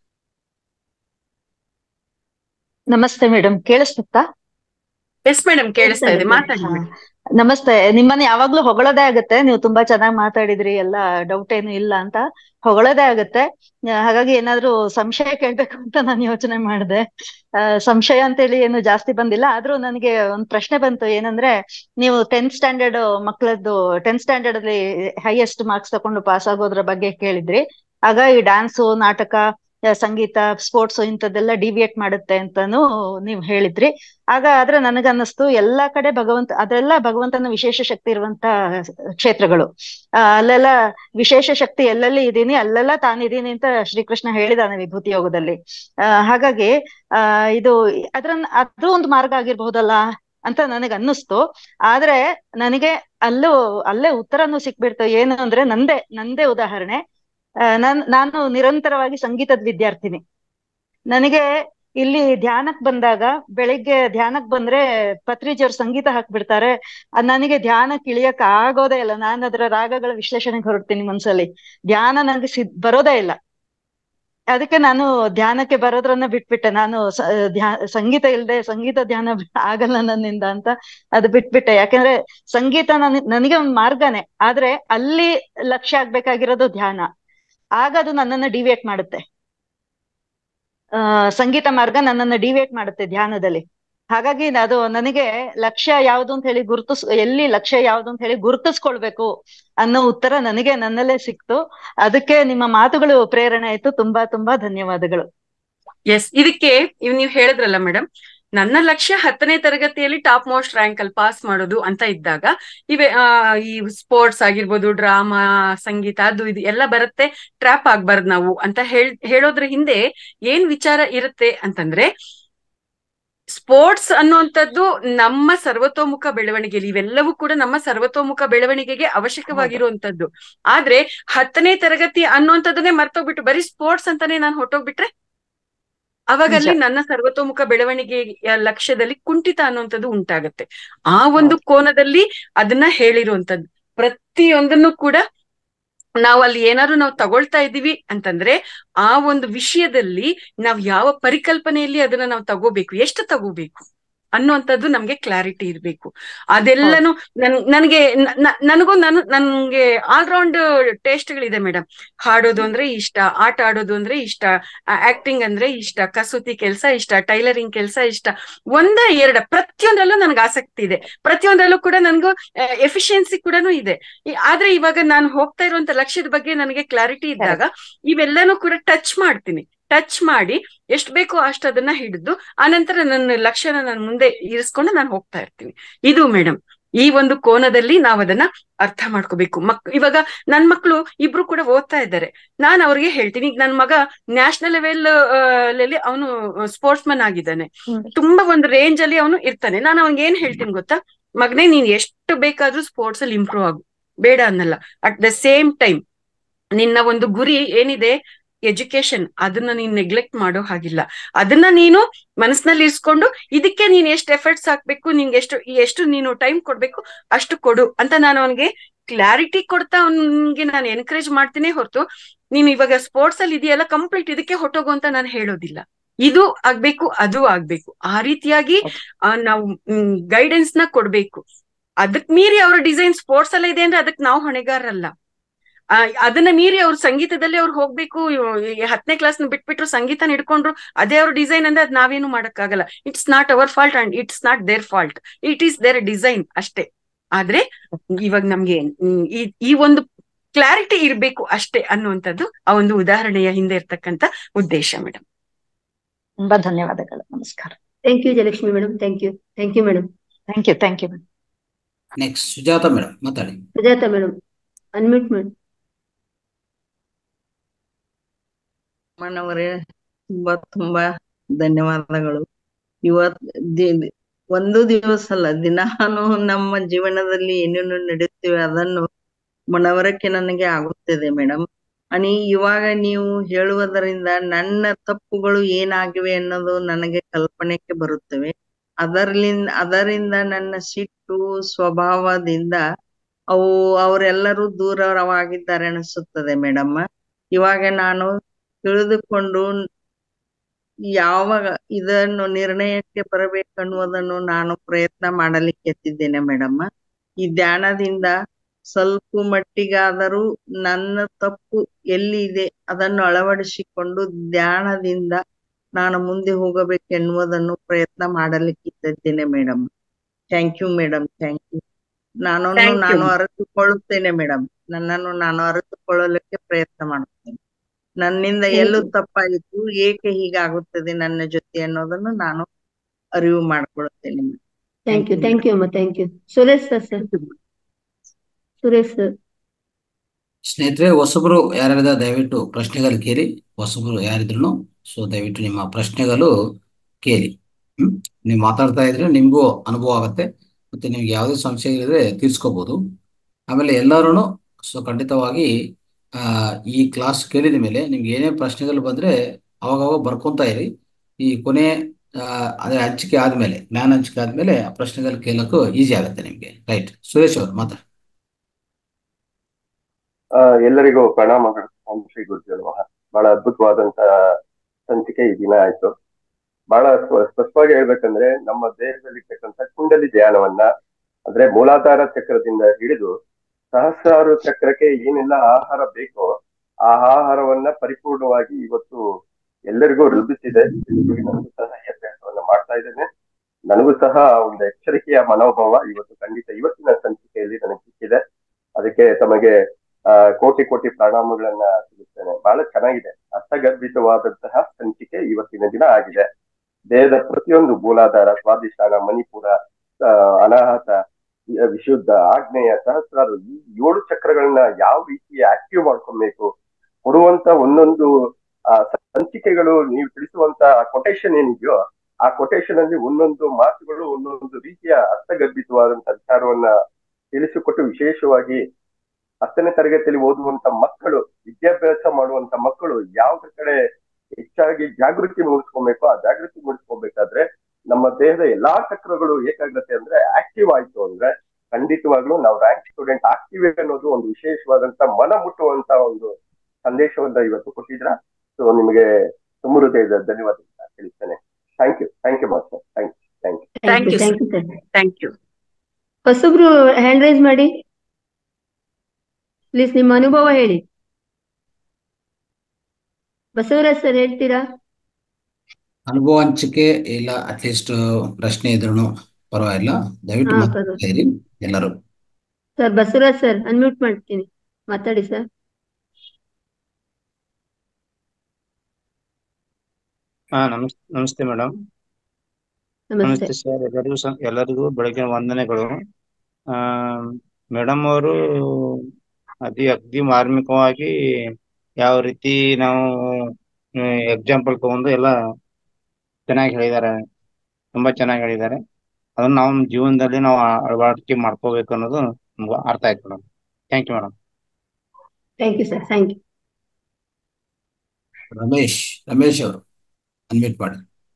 ನಮಸ್ತೆ ಮೇಡಮ್ ಕೇಳಿಸ್ತಾ ಎಸ್ ಮೇಡಮ್ ಕೇಳಿಸ್ತಾ ಇದೆ ಕೇಳಿಸ್ತಾ ಮಾತಾಡಿ ಹಾ. ಮೇಡಮ್ ನಮಸ್ತೆ ನಿಮ್ಮನ್ನ ಯಾವಾಗ್ಲೂ ಹೊಗಳೋದೇ ಆಗುತ್ತೆ ನೀವು ತುಂಬಾ ಚೆನ್ನಾಗಿ ಮಾತಾಡಿದ್ರಿ ಎಲ್ಲ ಡೌಟ್ ಏನು ಇಲ್ಲ ಅಂತ ಹೊಗಳೋದೇ ಆಗುತ್ತೆ ಆ, ಹಾಗಾಗಿ ಏನಾದ್ರೂ ಸಂಶಯ ಕೇಳ್ಬೇಕು ಅಂತ ನಾನು ಯೋಚನೆ ಮಾಡಿದೆ ಸಂಶಯ ಅಂತೇಳಿ ಏನು ಜಾಸ್ತಿ ಬಂದಿಲ್ಲ ಆದ್ರೂ ನನಗೆ ಒಂದ್ ಪ್ರಶ್ನೆ ಬಂತು ಏನಂದ್ರೆ ನೀವು ಟೆಂತ್ ಸ್ಟ್ಯಾಂಡರ್ಡ್ ಮಕ್ಕಳದ್ದು ಟೆಂತ್ ಸ್ಟ್ಯಾಂಡರ್ಡ್ ಅಲ್ಲಿ ಹೈಯೆಸ್ಟ್ ಮಾರ್ಕ್ಸ್ ತಕೊಂಡು ಪಾಸ್ ಆಗೋದ್ರ ಬಗ್ಗೆ ಕೇಳಿದ್ರಿ ಆಗ ಈ ಡ್ಯಾನ್ಸು ನಾಟಕ ಆ, ಸಂಗೀತ ಸ್ಪೋರ್ಟ್ಸ್ ಇಂಥದ್ದೆಲ್ಲ ಡಿವಿಯೇಟ್ ಮಾಡುತ್ತೆ ಅಂತಾನು ನೀವು ಹೇಳಿದ್ರಿ ಆಗ ಆದ್ರೆ ನನಗನ್ನಿಸ್ತು ಎಲ್ಲಾ ಕಡೆ ಭಗವಂತ ಅದೆಲ್ಲ ಭಗವಂತನ ವಿಶೇಷ ಶಕ್ತಿ ಇರುವಂತ ಕ್ಷೇತ್ರಗಳು ಆ, ಅಲ್ಲೆಲ್ಲ ವಿಶೇಷ ಶಕ್ತಿ ಎಲ್ಲೆಲ್ಲಿ ಇದೀನಿ ಅಲ್ಲೆಲ್ಲ ತಾನಿದೀನಿ ಅಂತ ಶ್ರೀಕೃಷ್ಣ ಹೇಳಿದಾನೆ ವಿಭೂತಿ ಯೋಗದಲ್ಲಿ ಆ, ಹಾಗಾಗಿ ಆ ಇದು ಅದ್ರನ್ನ ಅದು ಒಂದು ಮಾರ್ಗ ಆಗಿರ್ಬಹುದಲ್ಲ ಅಂತ ನನಗೆ ಅನ್ನಿಸ್ತು ಆದ್ರೆ ನನಗೆ ಅಲ್ಲೂ ಅಲ್ಲೇ ಉತ್ತರನು ಸಿಕ್ಬಿಡ್ತು ಏನು ಅಂದ್ರೆ ನಂದೇ ನಂದೇ ಉದಾಹರಣೆ ಆ, ನಾನ್ ನಾನು ನಿರಂತರವಾಗಿ ಸಂಗೀತದ ವಿದ್ಯಾರ್ಥಿನಿ ನನಗೆ ಇಲ್ಲಿ ಧ್ಯಾನಕ್ ಬಂದಾಗ ಬೆಳಿಗ್ಗೆ ಧ್ಯಾನಕ್ ಬಂದ್ರೆ ಪತ್ರಿಜಿಯವ್ರು ಸಂಗೀತ ಹಾಕ್ಬಿಡ್ತಾರೆ ಅದ್ ನನಗೆ ಧ್ಯಾನಕ್ಕೆ ಇಳಿಯಕ್ ಆಗೋದೇ ಇಲ್ಲ ನಾನು ಅದರ ರಾಗಗಳ ವಿಶ್ಲೇಷಣೆಗೆ ಹೊರಡ್ತೀನಿ ಮನ್ಸಲ್ಲಿ ಧ್ಯಾನ ನನಗೆ ಸಿದ್ ಬರೋದೇ ಇಲ್ಲ ಅದಕ್ಕೆ ನಾನು ಧ್ಯಾನಕ್ಕೆ ಬರೋದ್ರನ್ನ ಬಿಟ್ಬಿಟ್ಟೆ ನಾನು ಸ- ಧ್ಯಾ ಸಂಗೀತ ಇಲ್ದೆ ಸಂಗೀತ ಧ್ಯಾನ ಆಗಲ್ಲ ನನ್ನಿಂದ ಅಂತ ಅದು ಬಿಟ್ಬಿಟ್ಟೆ ಯಾಕಂದ್ರೆ ಸಂಗೀತ ನನ್ ನನಗೆ ಒಂದು ಮಾರ್ಗನೇ ಆದ್ರೆ ಅಲ್ಲಿ ಲಕ್ಷ್ಯ ಆಗ್ಬೇಕಾಗಿರೋದು ಧ್ಯಾನ ಆಗ ಅದು ನನ್ನನ್ನ ಡಿವಿಯೇಟ್ ಮಾಡುತ್ತೆ ಆ ಸಂಗೀತ ಮಾರ್ಗ ನನ್ನನ್ನ ಡಿವಿಯೇಟ್ ಮಾಡುತ್ತೆ ಧ್ಯಾನದಲ್ಲಿ ಹಾಗಾಗಿ ಅದು ನನಗೆ ಲಕ್ಷ್ಯ ಯಾವ್ದು ಅಂತ ಹೇಳಿ ಗುರುತಿಸ್ ಎಲ್ಲಿ ಲಕ್ಷ್ಯ ಯಾವ್ದು ಅಂತ ಹೇಳಿ ಗುರುತಿಸ್ಕೊಳ್ಬೇಕು ಅನ್ನೋ ಉತ್ತರ ನನಗೆ ನನ್ನಲ್ಲೇ ಸಿಕ್ತು ಅದಕ್ಕೆ ನಿಮ್ಮ ಮಾತುಗಳು ಪ್ರೇರಣೆ ಆಯ್ತು ತುಂಬಾ ತುಂಬಾ ಧನ್ಯವಾದಗಳು ಎಸ್ ಇದಕ್ಕೆ ಇವ್ ನೀವು ಹೇಳಿದ್ರಲ್ಲ ಮೇಡಮ್ ನನ್ನ ಲಕ್ಷ್ಯ ಹತ್ತನೇ ತರಗತಿಯಲ್ಲಿ ಟಾಪ್ ಮೋಸ್ಟ್ ರ್ಯಾಂಕ್ ಅಲ್ಲಿ ಪಾಸ್ ಮಾಡೋದು ಅಂತ ಇದ್ದಾಗ ಇವೆ ಆ, ಈ ಸ್ಪೋರ್ಟ್ಸ್ ಆಗಿರ್ಬೋದು ಡ್ರಾಮಾ ಸಂಗೀತ ಅದು ಇದು ಎಲ್ಲ ಬರುತ್ತೆ ಟ್ರ್ಯಾಪ್ ಆಗ್ಬಾರ್ದು ನಾವು ಅಂತ ಹೇಳ್ ಹೇಳೋದ್ರ ಹಿಂದೆ ಏನ್ ವಿಚಾರ ಇರುತ್ತೆ ಅಂತಂದ್ರೆ ಸ್ಪೋರ್ಟ್ಸ್ ಅನ್ನುವಂಥದ್ದು ನಮ್ಮ ಸರ್ವತೋಮುಖ ಬೆಳವಣಿಗೆಯಲ್ಲಿ ಇವೆಲ್ಲವೂ ಕೂಡ ನಮ್ಮ ಸರ್ವತೋಮುಖ ಬೆಳವಣಿಗೆಗೆ ಅವಶ್ಯಕವಾಗಿರುವಂತದ್ದು ಆದ್ರೆ ಹತ್ತನೇ ತರಗತಿ ಅನ್ನುವಂಥದ್ದನ್ನೇ ಮರ್ತೋಗ್ಬಿಟ್ಟು ಬರೀ ಸ್ಪೋರ್ಟ್ಸ್ ಅಂತಾನೆ ನಾನು ಹೊಟ್ಟೋಗ್ಬಿಟ್ರೆ ಅವಾಗ ಅಲ್ಲಿ ನನ್ನ ಸರ್ವತೋಮುಖ ಬೆಳವಣಿಗೆಯ ಲಕ್ಷ್ಯದಲ್ಲಿ ಕುಂಠಿತ ಅನ್ನುವಂಥದ್ದು ಉಂಟಾಗತ್ತೆ ಆ ಒಂದು ಕೋನದಲ್ಲಿ ಅದನ್ನ ಹೇಳಿರುವಂತದ್ದು ಪ್ರತಿಯೊಂದನ್ನು ಕೂಡ ನಾವು ಅಲ್ಲಿ ಏನಾದ್ರು ನಾವು ತಗೊಳ್ತಾ ಇದೀವಿ ಅಂತಂದ್ರೆ ಆ ಒಂದು ವಿಷಯದಲ್ಲಿ ನಾವ್ ಯಾವ ಪರಿಕಲ್ಪನೆಯಲ್ಲಿ ಅದನ್ನ ನಾವು ತಗೋಬೇಕು ಎಷ್ಟು ತಗೋಬೇಕು ಅನ್ನುವಂಥದ್ದು ನಮ್ಗೆ ಕ್ಲಾರಿಟಿ ಇರ್ಬೇಕು ಅದೆಲ್ಲನು ನನ್ ನನಗೆ ನನಗೂ ನನ್ ನನ್ಗೆ ಆಲ್ರೌಂಡ್ ಟೇಸ್ಟ್ಗಳಿದೆ ಮೇಡಮ್ ಹಾಡೋದು ಅಂದ್ರೆ ಇಷ್ಟ ಆಟ ಆಡೋದು ಅಂದ್ರೆ ಇಷ್ಟ ಆಕ್ಟಿಂಗ್ ಅಂದ್ರೆ ಇಷ್ಟ ಕಸೂತಿ ಕೆಲಸ ಇಷ್ಟ ಟೈಲರಿಂಗ್ ಕೆಲಸ ಇಷ್ಟ ಒಂದ ಎರಡ ಪ್ರತಿಯೊಂದರಲ್ಲೂ ನನ್ಗೆ ಆಸಕ್ತಿ ಇದೆ ಪ್ರತಿಯೊಂದರಲ್ಲೂ ಕೂಡ ನನ್ಗೂ ಎಫಿಷಿಯನ್ಸಿ ಕೂಡ ಇದೆ ಆದ್ರೆ ಇವಾಗ ನಾನು ಹೋಗ್ತಾ ಇರುವಂತ ಲಕ್ಷ್ಯದ ಬಗ್ಗೆ ನನಗೆ ಕ್ಲಾರಿಟಿ ಇದ್ದಾಗ ಇವೆಲ್ಲನೂ ಕೂಡ ಟಚ್ ಮಾಡ್ತೀನಿ ಟಚ್ ಮಾಡಿ ಎಷ್ಟ್ ಬೇಕೋ ಅಷ್ಟು ಅದನ್ನ ಹಿಡಿದು ಆನಂತರ ನನ್ನ ಲಕ್ಷ್ಯನ ನಾನು ಮುಂದೆ ಇರಿಸ್ಕೊಂಡು ನಾನು ಹೋಗ್ತಾ ಇರ್ತೀನಿ ಇದು ಮೇಡಮ್ ಈ ಒಂದು ಕೋನದಲ್ಲಿ ನಾವ್ ಅದನ್ನ ಅರ್ಥ ಮಾಡ್ಕೋಬೇಕು ಮಕ್ ಇವಾಗ ನನ್ ಮಕ್ಳು ಇಬ್ರು ಕೂಡ ಓದ್ತಾ ಇದ್ದಾರೆ ನಾನ್ ಅವ್ರಿಗೆ ಹೇಳ್ತೀನಿ ಈಗ ನನ್ ಮಗ ನ್ಯಾಷನಲ್ ಲೆವೆಲ್ ಅಲ್ಲಿ ಅವನು ಸ್ಪೋರ್ಟ್ಸ್ ಮನ್ ಆಗಿದ್ದಾನೆ ತುಂಬಾ ಒಂದು ರೇಂಜ್ ಅಲ್ಲಿ ಅವನು ಇರ್ತಾನೆ ನಾನು ಅವ್ನಿಗೆ ಏನ್ ಹೇಳ್ತೀನಿ ಗೊತ್ತಾ ಮಗನೇ ನೀನ್ ಎಷ್ಟು ಬೇಕಾದ್ರೂ ಸ್ಪೋರ್ಟ್ಸ್ ಅಲ್ಲಿ ಇಂಪ್ರೂವ್ ಆಗು ಬೇಡ ಅನ್ನಲ್ಲ ಅಟ್ ದ ಸೇಮ್ ಟೈಮ್ ನಿನ್ನ ಒಂದು ಗುರಿ ಏನಿದೆ ಎಜುಕೇಶನ್ ಅದನ್ನ ನೀನ್ ನೆಗ್ಲೆಕ್ಟ್ ಮಾಡೋ ಹಾಗಿಲ್ಲ ಅದನ್ನ ನೀನು ಮನಸ್ಸಿನಲ್ಲಿ ಇರ್ಸ್ಕೊಂಡು ಇದಕ್ಕೆ ನೀನ್ ಎಷ್ಟು ಎಫರ್ಟ್ಸ್ ಹಾಕ್ಬೇಕು ನಿನ್ಗೆ ಎಷ್ಟು ಎಷ್ಟು ನೀನು ಟೈಮ್ ಕೊಡ್ಬೇಕು ಅಷ್ಟು ಕೊಡು ಅಂತ ನಾನು ಅವನಿಗೆ ಕ್ಲಾರಿಟಿ ಕೊಡ್ತಾ ಅವನಿಗೆ ನಾನು ಎನ್ಕರೇಜ್ ಮಾಡ್ತೀನಿ ಹೊರತು ನೀನು ಇವಾಗ ಸ್ಪೋರ್ಟ್ಸ್ ಅಲ್ಲಿ ಇದೆಯಲ್ಲ ಕಂಪ್ಲೀಟ್ ಇದಕ್ಕೆ ಹೊಟ್ಟೋಗು ಅಂತ ನಾನು ಹೇಳೋದಿಲ್ಲ ಇದು ಆಗ್ಬೇಕು ಅದು ಆಗ್ಬೇಕು ಆ ರೀತಿಯಾಗಿ ನಾವು ಗೈಡೆನ್ಸ್ ನ ಕೊಡ್ಬೇಕು ಅದಕ್ ಮೀರಿ ಅವ್ರ ಡಿಸೈನ್ ಸ್ಪೋರ್ಟ್ಸ್ ಎಲ್ಲ ಇದೆ ಅಂದ್ರೆ ಅದಕ್ಕೆ ನಾವು ಹೊಣೆಗಾರಲ್ಲ ಅದನ್ನ ಮೀರಿ ಅವ್ರ ಸಂಗೀತದಲ್ಲಿ ಅವ್ರು ಹೋಗ್ಬೇಕು ಹತ್ತನೇ ಕ್ಲಾಸ್ ಬಿಟ್ಬಿಟ್ರು ಸಂಗೀತ ಹಿಡ್ಕೊಂಡ್ರು ಅದೇ ಅವ್ರ ಡಿಸೈನ್ ಅಂದ್ರೆ ಅದ್ ನಾವೇನು ಮಾಡಕ್ಕಾಗಲ್ಲ it's not our fault and it's not their fault it is their design ಅಷ್ಟೇ ಆದ್ರೆ ಇವಾಗ ನಮ್ಗೆ ಈ ಒಂದು ಕ್ಲಾರಿಟಿ ಇರ್ಬೇಕು ಅಷ್ಟೇ ಅನ್ನುವಂಥದ್ದು ಆ ಒಂದು ಉದಾಹರಣೆಯ ಹಿಂದೆ ಇರ್ತಕ್ಕಂತ ಉದ್ದೇಶ ಮೇಡಮ್ ತುಂಬಾ ಧನ್ಯವಾದಗಳು ನಮಸ್ಕಾರ thank you Jayalakshmi madam thank you thank you madam thank you thank you madam next Sujatha madam ಮಾತಾಡಿ ಸುಜಾತ ಮೇಡಮ್ ಅನ್ಮ್ಯೂಟ್ ಮಾಡಿ ಅಮ್ಮನವರೇ ತುಂಬಾ ತುಂಬಾ ಧನ್ಯವಾದಗಳು ಇವತ್ ಒಂದು ದಿವಸ ಅಲ್ಲ ದಿನಾನು ನಮ್ಮ ಜೀವನದಲ್ಲಿ ಏನೇನು ನಡೆಯುತ್ತೇವೆ ಅದನ್ನು ಮನವರಿಕೆ ನನಗೆ ಆಗುತ್ತದೆ ಮೇಡಮ್ ಅನಿ ಇವಾಗ ನೀವು ಹೇಳುವುದರಿಂದ ನನ್ನ ತಪ್ಪುಗಳು ಏನಾಗಿವೆ ಅನ್ನೋದು ನನಗೆ ಕಲ್ಪನೆಗೆ ಬರುತ್ತವೆ ಅದರ್ಲಿಂದ ಅದರಿಂದ ನನ್ನ ಸಿಟ್ಟು ಸ್ವಭಾವದಿಂದ ಅವು ಅವರೆಲ್ಲರೂ ದೂರವಾಗಿದ್ದಾರೆ ಅನಿಸುತ್ತದೆ ಮೇಡಮ್ ಇವಾಗ ನಾನು ತಿಳಿದುಕೊಂಡು ಯಾವಾಗ ಇದನ್ನು ನಿರ್ಣಯಕ್ಕೆ ಬರಬೇಕನ್ನುವುದನ್ನು ನಾನು ಪ್ರಯತ್ನ ಮಾಡಲಿಕ್ಕೆ ಎತ್ತಿದ್ದೇನೆ ಮೇಡಮ್ ಈ ಧ್ಯಾನದಿಂದ ಸ್ವಲ್ಪ ಮಟ್ಟಿಗಾದರೂ ನನ್ನ ತಪ್ಪು ಎಲ್ಲಿ ಇದೆ ಅದನ್ನು ಅಳವಡಿಸಿಕೊಂಡು ಧ್ಯಾನದಿಂದ ನಾನು ಮುಂದೆ ಹೋಗಬೇಕೆನ್ನುವುದನ್ನು ಪ್ರಯತ್ನ ಮಾಡಲಿಕ್ಕೆ ಇದ್ದೇನೆ madam thank you madam thank you ನಾನನ್ನು ನಾನು ಅರಿತುಕೊಳ್ಳುತ್ತೇನೆ ಮೇಡಮ್ ನನ್ನನ್ನು ನಾನು ಅರಿತುಕೊಳ್ಳಲಿಕ್ಕೆ ಪ್ರಯತ್ನ ಮಾಡುತ್ತೇನೆ ನನ್ನಿಂದ ಎಲ್ಲೂ ತಪ್ಪಾಯಿತು ಏಕೆ ಹೀಗಾಗುತ್ತದೆ ನನ್ನ ಜೊತೆ ಅನ್ನೋದನ್ನು ನಾನು ಅರಿವು ಮಾಡ್ಕೊಳುತ್ತೇನೆ ಥ್ಯಾಂಕ್ ಯು ಥ್ಯಾಂಕ್ ಯು ಅಮ್ಮ thank you Suresh sir sir Suresh sir ಸ್ನೇಹಿತರೆ ಹೊಸಬರು ಯಾರ್ಯಾರಿದ ದಯವಿಟ್ಟು ಪ್ರಶ್ನೆಗಳು ಕೇಳಿ ಹೊಸಬರು ಯಾರಿದ್ರು ಸೊ ದಯವಿಟ್ಟು ನಿಮ್ಮ ಪ್ರಶ್ನೆಗಳು ಕೇಳಿ ಹ್ಮ್ ನೀವು ಮಾತಾಡ್ತಾ ಇದ್ರೆ ನಿಮ್ಗೂ ಅನುಭವ ಆಗತ್ತೆ ಮತ್ತೆ ನಿಮ್ಗೆ ಯಾವುದೇ ಸಂಶಯ ಇದ್ರೆ ತೀರ್ಸ್ಕೋಬಹುದು ಆಮೇಲೆ ಎಲ್ಲರೂ ಸೊ ಖಂಡಿತವಾಗಿ ಆ ಈ ಕ್ಲಾಸ್ ಕೇಳಿದ ಮೇಲೆ ನಿಮ್ಗೆ ಏನೇ ಪ್ರಶ್ನೆಗಳು ಬಂದ್ರೆ ಅವಾಗವಾಗ ಬರ್ಕೊಂತ ಇರಿ ಈ ಕೊನೆ ಅದೇ ಹಂಚಿಕೆ ಆದ್ಮೇಲೆ ಜ್ಞಾನ ಹಂಚಿಕೆ ಆದ್ಮೇಲೆ ಆ ಪ್ರಶ್ನೆಗಳು ಕೇಳಕ್ಕೂ ಈಸಿ ಆಗುತ್ತೆ ನಿಮ್ಗೆ ರೈಟ್ ಸುರೇಶ್ ಅವರು ಮಾತಾಡಿ ಎಲ್ಲರಿಗೂ ಪ್ರಣಾಮಗಳು ಓಂ ಶ್ರೀ ಗುರುಗಳು ಬಹಳ ಅದ್ಭುತವಾದಂತ ಸಂಚಿಕೆ ಈ ದಿನ ಆಯ್ತು ಬಹಳ ಸ್ಪಷ್ಟವಾಗಿ ಹೇಳ್ಬೇಕಂದ್ರೆ ನಮ್ಮ ದೇಹದಲ್ಲಿರ್ತಕ್ಕಂಥ ಕುಂಡಲಿ ಧ್ಯಾನವನ್ನ ಅಂದ್ರೆ ಮೂಲಾಧಾರ ಚಕ್ರದಿಂದ ಹಿಡಿದು ಸಹಸ್ರಾರು ಚಕ್ರಕ್ಕೆ ಏನೆಲ್ಲ ಆಹಾರ ಬೇಕೋ ಆ ಆಹಾರವನ್ನ ಪರಿಪೂರ್ಣವಾಗಿ ಇವತ್ತು ಎಲ್ಲರಿಗೂ ರುಬ್ಬಿಸಿದೆ ನನಗೂ ಸಹ ಈ ಅಭ್ಯಾಸವನ್ನ ಮಾಡ್ತಾ ಇದ್ದೇನೆ ನನಗೂ ಸಹ ಒಂದು ಎಚ್ಚರಿಕೆಯ ಮನೋಭಾವ ಇವತ್ತು ಖಂಡಿತ ಇವತ್ತಿನ ಸಂಚಿಕೆಯಲ್ಲಿ ನನಗೆ ಸಿಕ್ಕಿದೆ ಅದಕ್ಕೆ ತಮಗೆ ಆ ಕೋಟಿ ಕೋಟಿ ಪ್ರಣಾಮಗಳನ್ನ ತಿಳಿಸ್ತೇನೆ ಬಹಳ ಚೆನ್ನಾಗಿದೆ ಅರ್ಥಗರ್ಭಿತವಾದಂತಹ ಸಂಚಿಕೆ ಇವತ್ತಿನ ದಿನ ಆಗಿದೆ ದೇಹದ ಪ್ರತಿಯೊಂದು ಮೂಲಾಧಾರ ಸ್ವಾದಿಷ್ಠಾನ ಮಣಿಪುರ ಅನಾಹತ ವಿಶುದ್ಧ ಆಗ್ನೇಯ ಸಹಸ್ರಾರು ಈ ಏಳು ಚಕ್ರಗಳನ್ನ ಯಾವ ರೀತಿ ಆಕ್ಟಿವ್ ಮಾಡ್ಕೊಬೇಕು ಕೊಡುವಂತ ಒಂದೊಂದು ಆ ಸಂಚಿಕೆಗಳು ನೀವು ತಿಳಿಸುವಂತ ಕೊಟೇಶನ್ ಏನಿದೆಯೋ ಆ ಕೊಟೇಶನ್ ಅಲ್ಲಿ ಒಂದೊಂದು ಮಾತುಗಳು ಒಂದೊಂದು ರೀತಿಯ ಅರ್ಥಗರ್ಭಿತವಾದಂತ ವಿಚಾರವನ್ನ ತಿಳಿಸಿಕೊಟ್ಟು ವಿಶೇಷವಾಗಿ ಹತ್ತನೇ ತರಗತಿಯಲ್ಲಿ ಓದುವಂತ ಮಕ್ಕಳು ವಿದ್ಯಾಭ್ಯಾಸ ಮಾಡುವಂತ ಮಕ್ಕಳು ಯಾವ್ದ್ರ ಕಡೆ ಹೆಚ್ಚಾಗಿ ಜಾಗೃತಿ ಮೂಡಿಸ್ಕೊಬೇಕು ಆ ಜಾಗೃತಿ ಮೂಡಿಸ್ಕೋಬೇಕಾದ್ರೆ ನಮ್ಮ ದೇಹದ ಎಲ್ಲಾ ಚಕ್ರಗಳು ಏಕಾಗ್ರತೆ ಅಂದ್ರೆ ಆಕ್ಟಿವ್ ಆಯ್ತು ಅಂದ್ರೆ ಖಂಡಿತವಾಗ್ಲೂ ನಾವು ರ್ಯಾಂಕ್ ಸ್ಟೂಡೆಂಟ್ ಆಗ್ತೀವಿ ಅನ್ನೋದು ಒಂದು ವಿಶೇಷವಾದಂತ ಮನ ಮುಟ್ಟುವಂತ ಒಂದು ಸಂದೇಶವನ್ನ ಇವತ್ತು ಕೊಟ್ಟಿದ್ರ ಸೊ ನಿಮಗೆ ತುಂಬ ಹೃದಯದ ಧನ್ಯವಾದ ತಿಳಿಸ್ತೇನೆ thank you thank you master thank you thank you Thank you, thank you sir thank you ಹೊಸಬ್ರು ಹ್ಯಾಂಡ್ ರೈಸ್ ಮಾಡಿ ಪ್ಲೀಸ್ ನಿಮ್ಮ ಅನುಭವ ಹೇಳಿ ಬಸವರಾಜ್ ಸರ್ ಹೇಳ್ತೀರಾ ಅನುಭವ ಹಂಚಿಕೆ ಇಲ್ಲ ಅಟ್ಲೀಸ್ಟ್ ಪ್ರಶ್ನೆ ಇದ್ರೂ ಪರವಾಗಿಲ್ಲ ದಯವಿಟ್ಟು ಹಾ ಮಾತಾಡ್ತಾ ಪರವಾಗಿಲ್ಲ ಇರಿ ಎಲ್ಲರೂ ಸರ್ ಬಸವರಾಜ್ ಸರ್ ಅನ್ಮ್ಯೂಟ್ ಮಾಡ್ತೀನಿ ಮಾತಾಡಿ ಸರ್ ಹಾ ನಮಸ್ ನಮಸ್ತೆ ಮೇಡಮ್ ನಮಸ್ತೆ ನಮಸ್ತೆ ಸರ್ ಎಲ್ಲರಿಗೂ ಸ ಎಲ್ಲರಿಗೂ ಬೆಳಗಿನ ವಂದನೆಗಳು ಆ ಮೇಡಮ್ ಅವರು ಅತಿ ಅಗ್ದಿ ಮಾರ್ಮಿಕವಾಗಿ ಯಾವ ರೀತಿ ನಾವು ಎಕ್ಸಾಂಪಲ್ ತಗೊಂಡು ಎಲ್ಲ ಚೆನ್ನಾಗಿ ಹೇಳಿದ್ದಾರೆ ತುಂಬಾ ಚೆನ್ನಾಗಿ ಹೇಳಿದ್ದಾರೆ ಅದನ್ನ ನಾವು ನಮ್ಮ ಜೀವನದಲ್ಲಿ ನಾವು ಅಳವಡಿಕೆ ಮಾಡ್ಕೋಬೇಕು ಅನ್ನೋದು ನಮ್ಗೆ ಅರ್ಥ ಆಯ್ತು madam thank you madam thank you sir thank you Ramesh Ramesh ಅವರು ಅನ್ಮ್ಯೂಟ್ ಮಾಡಿ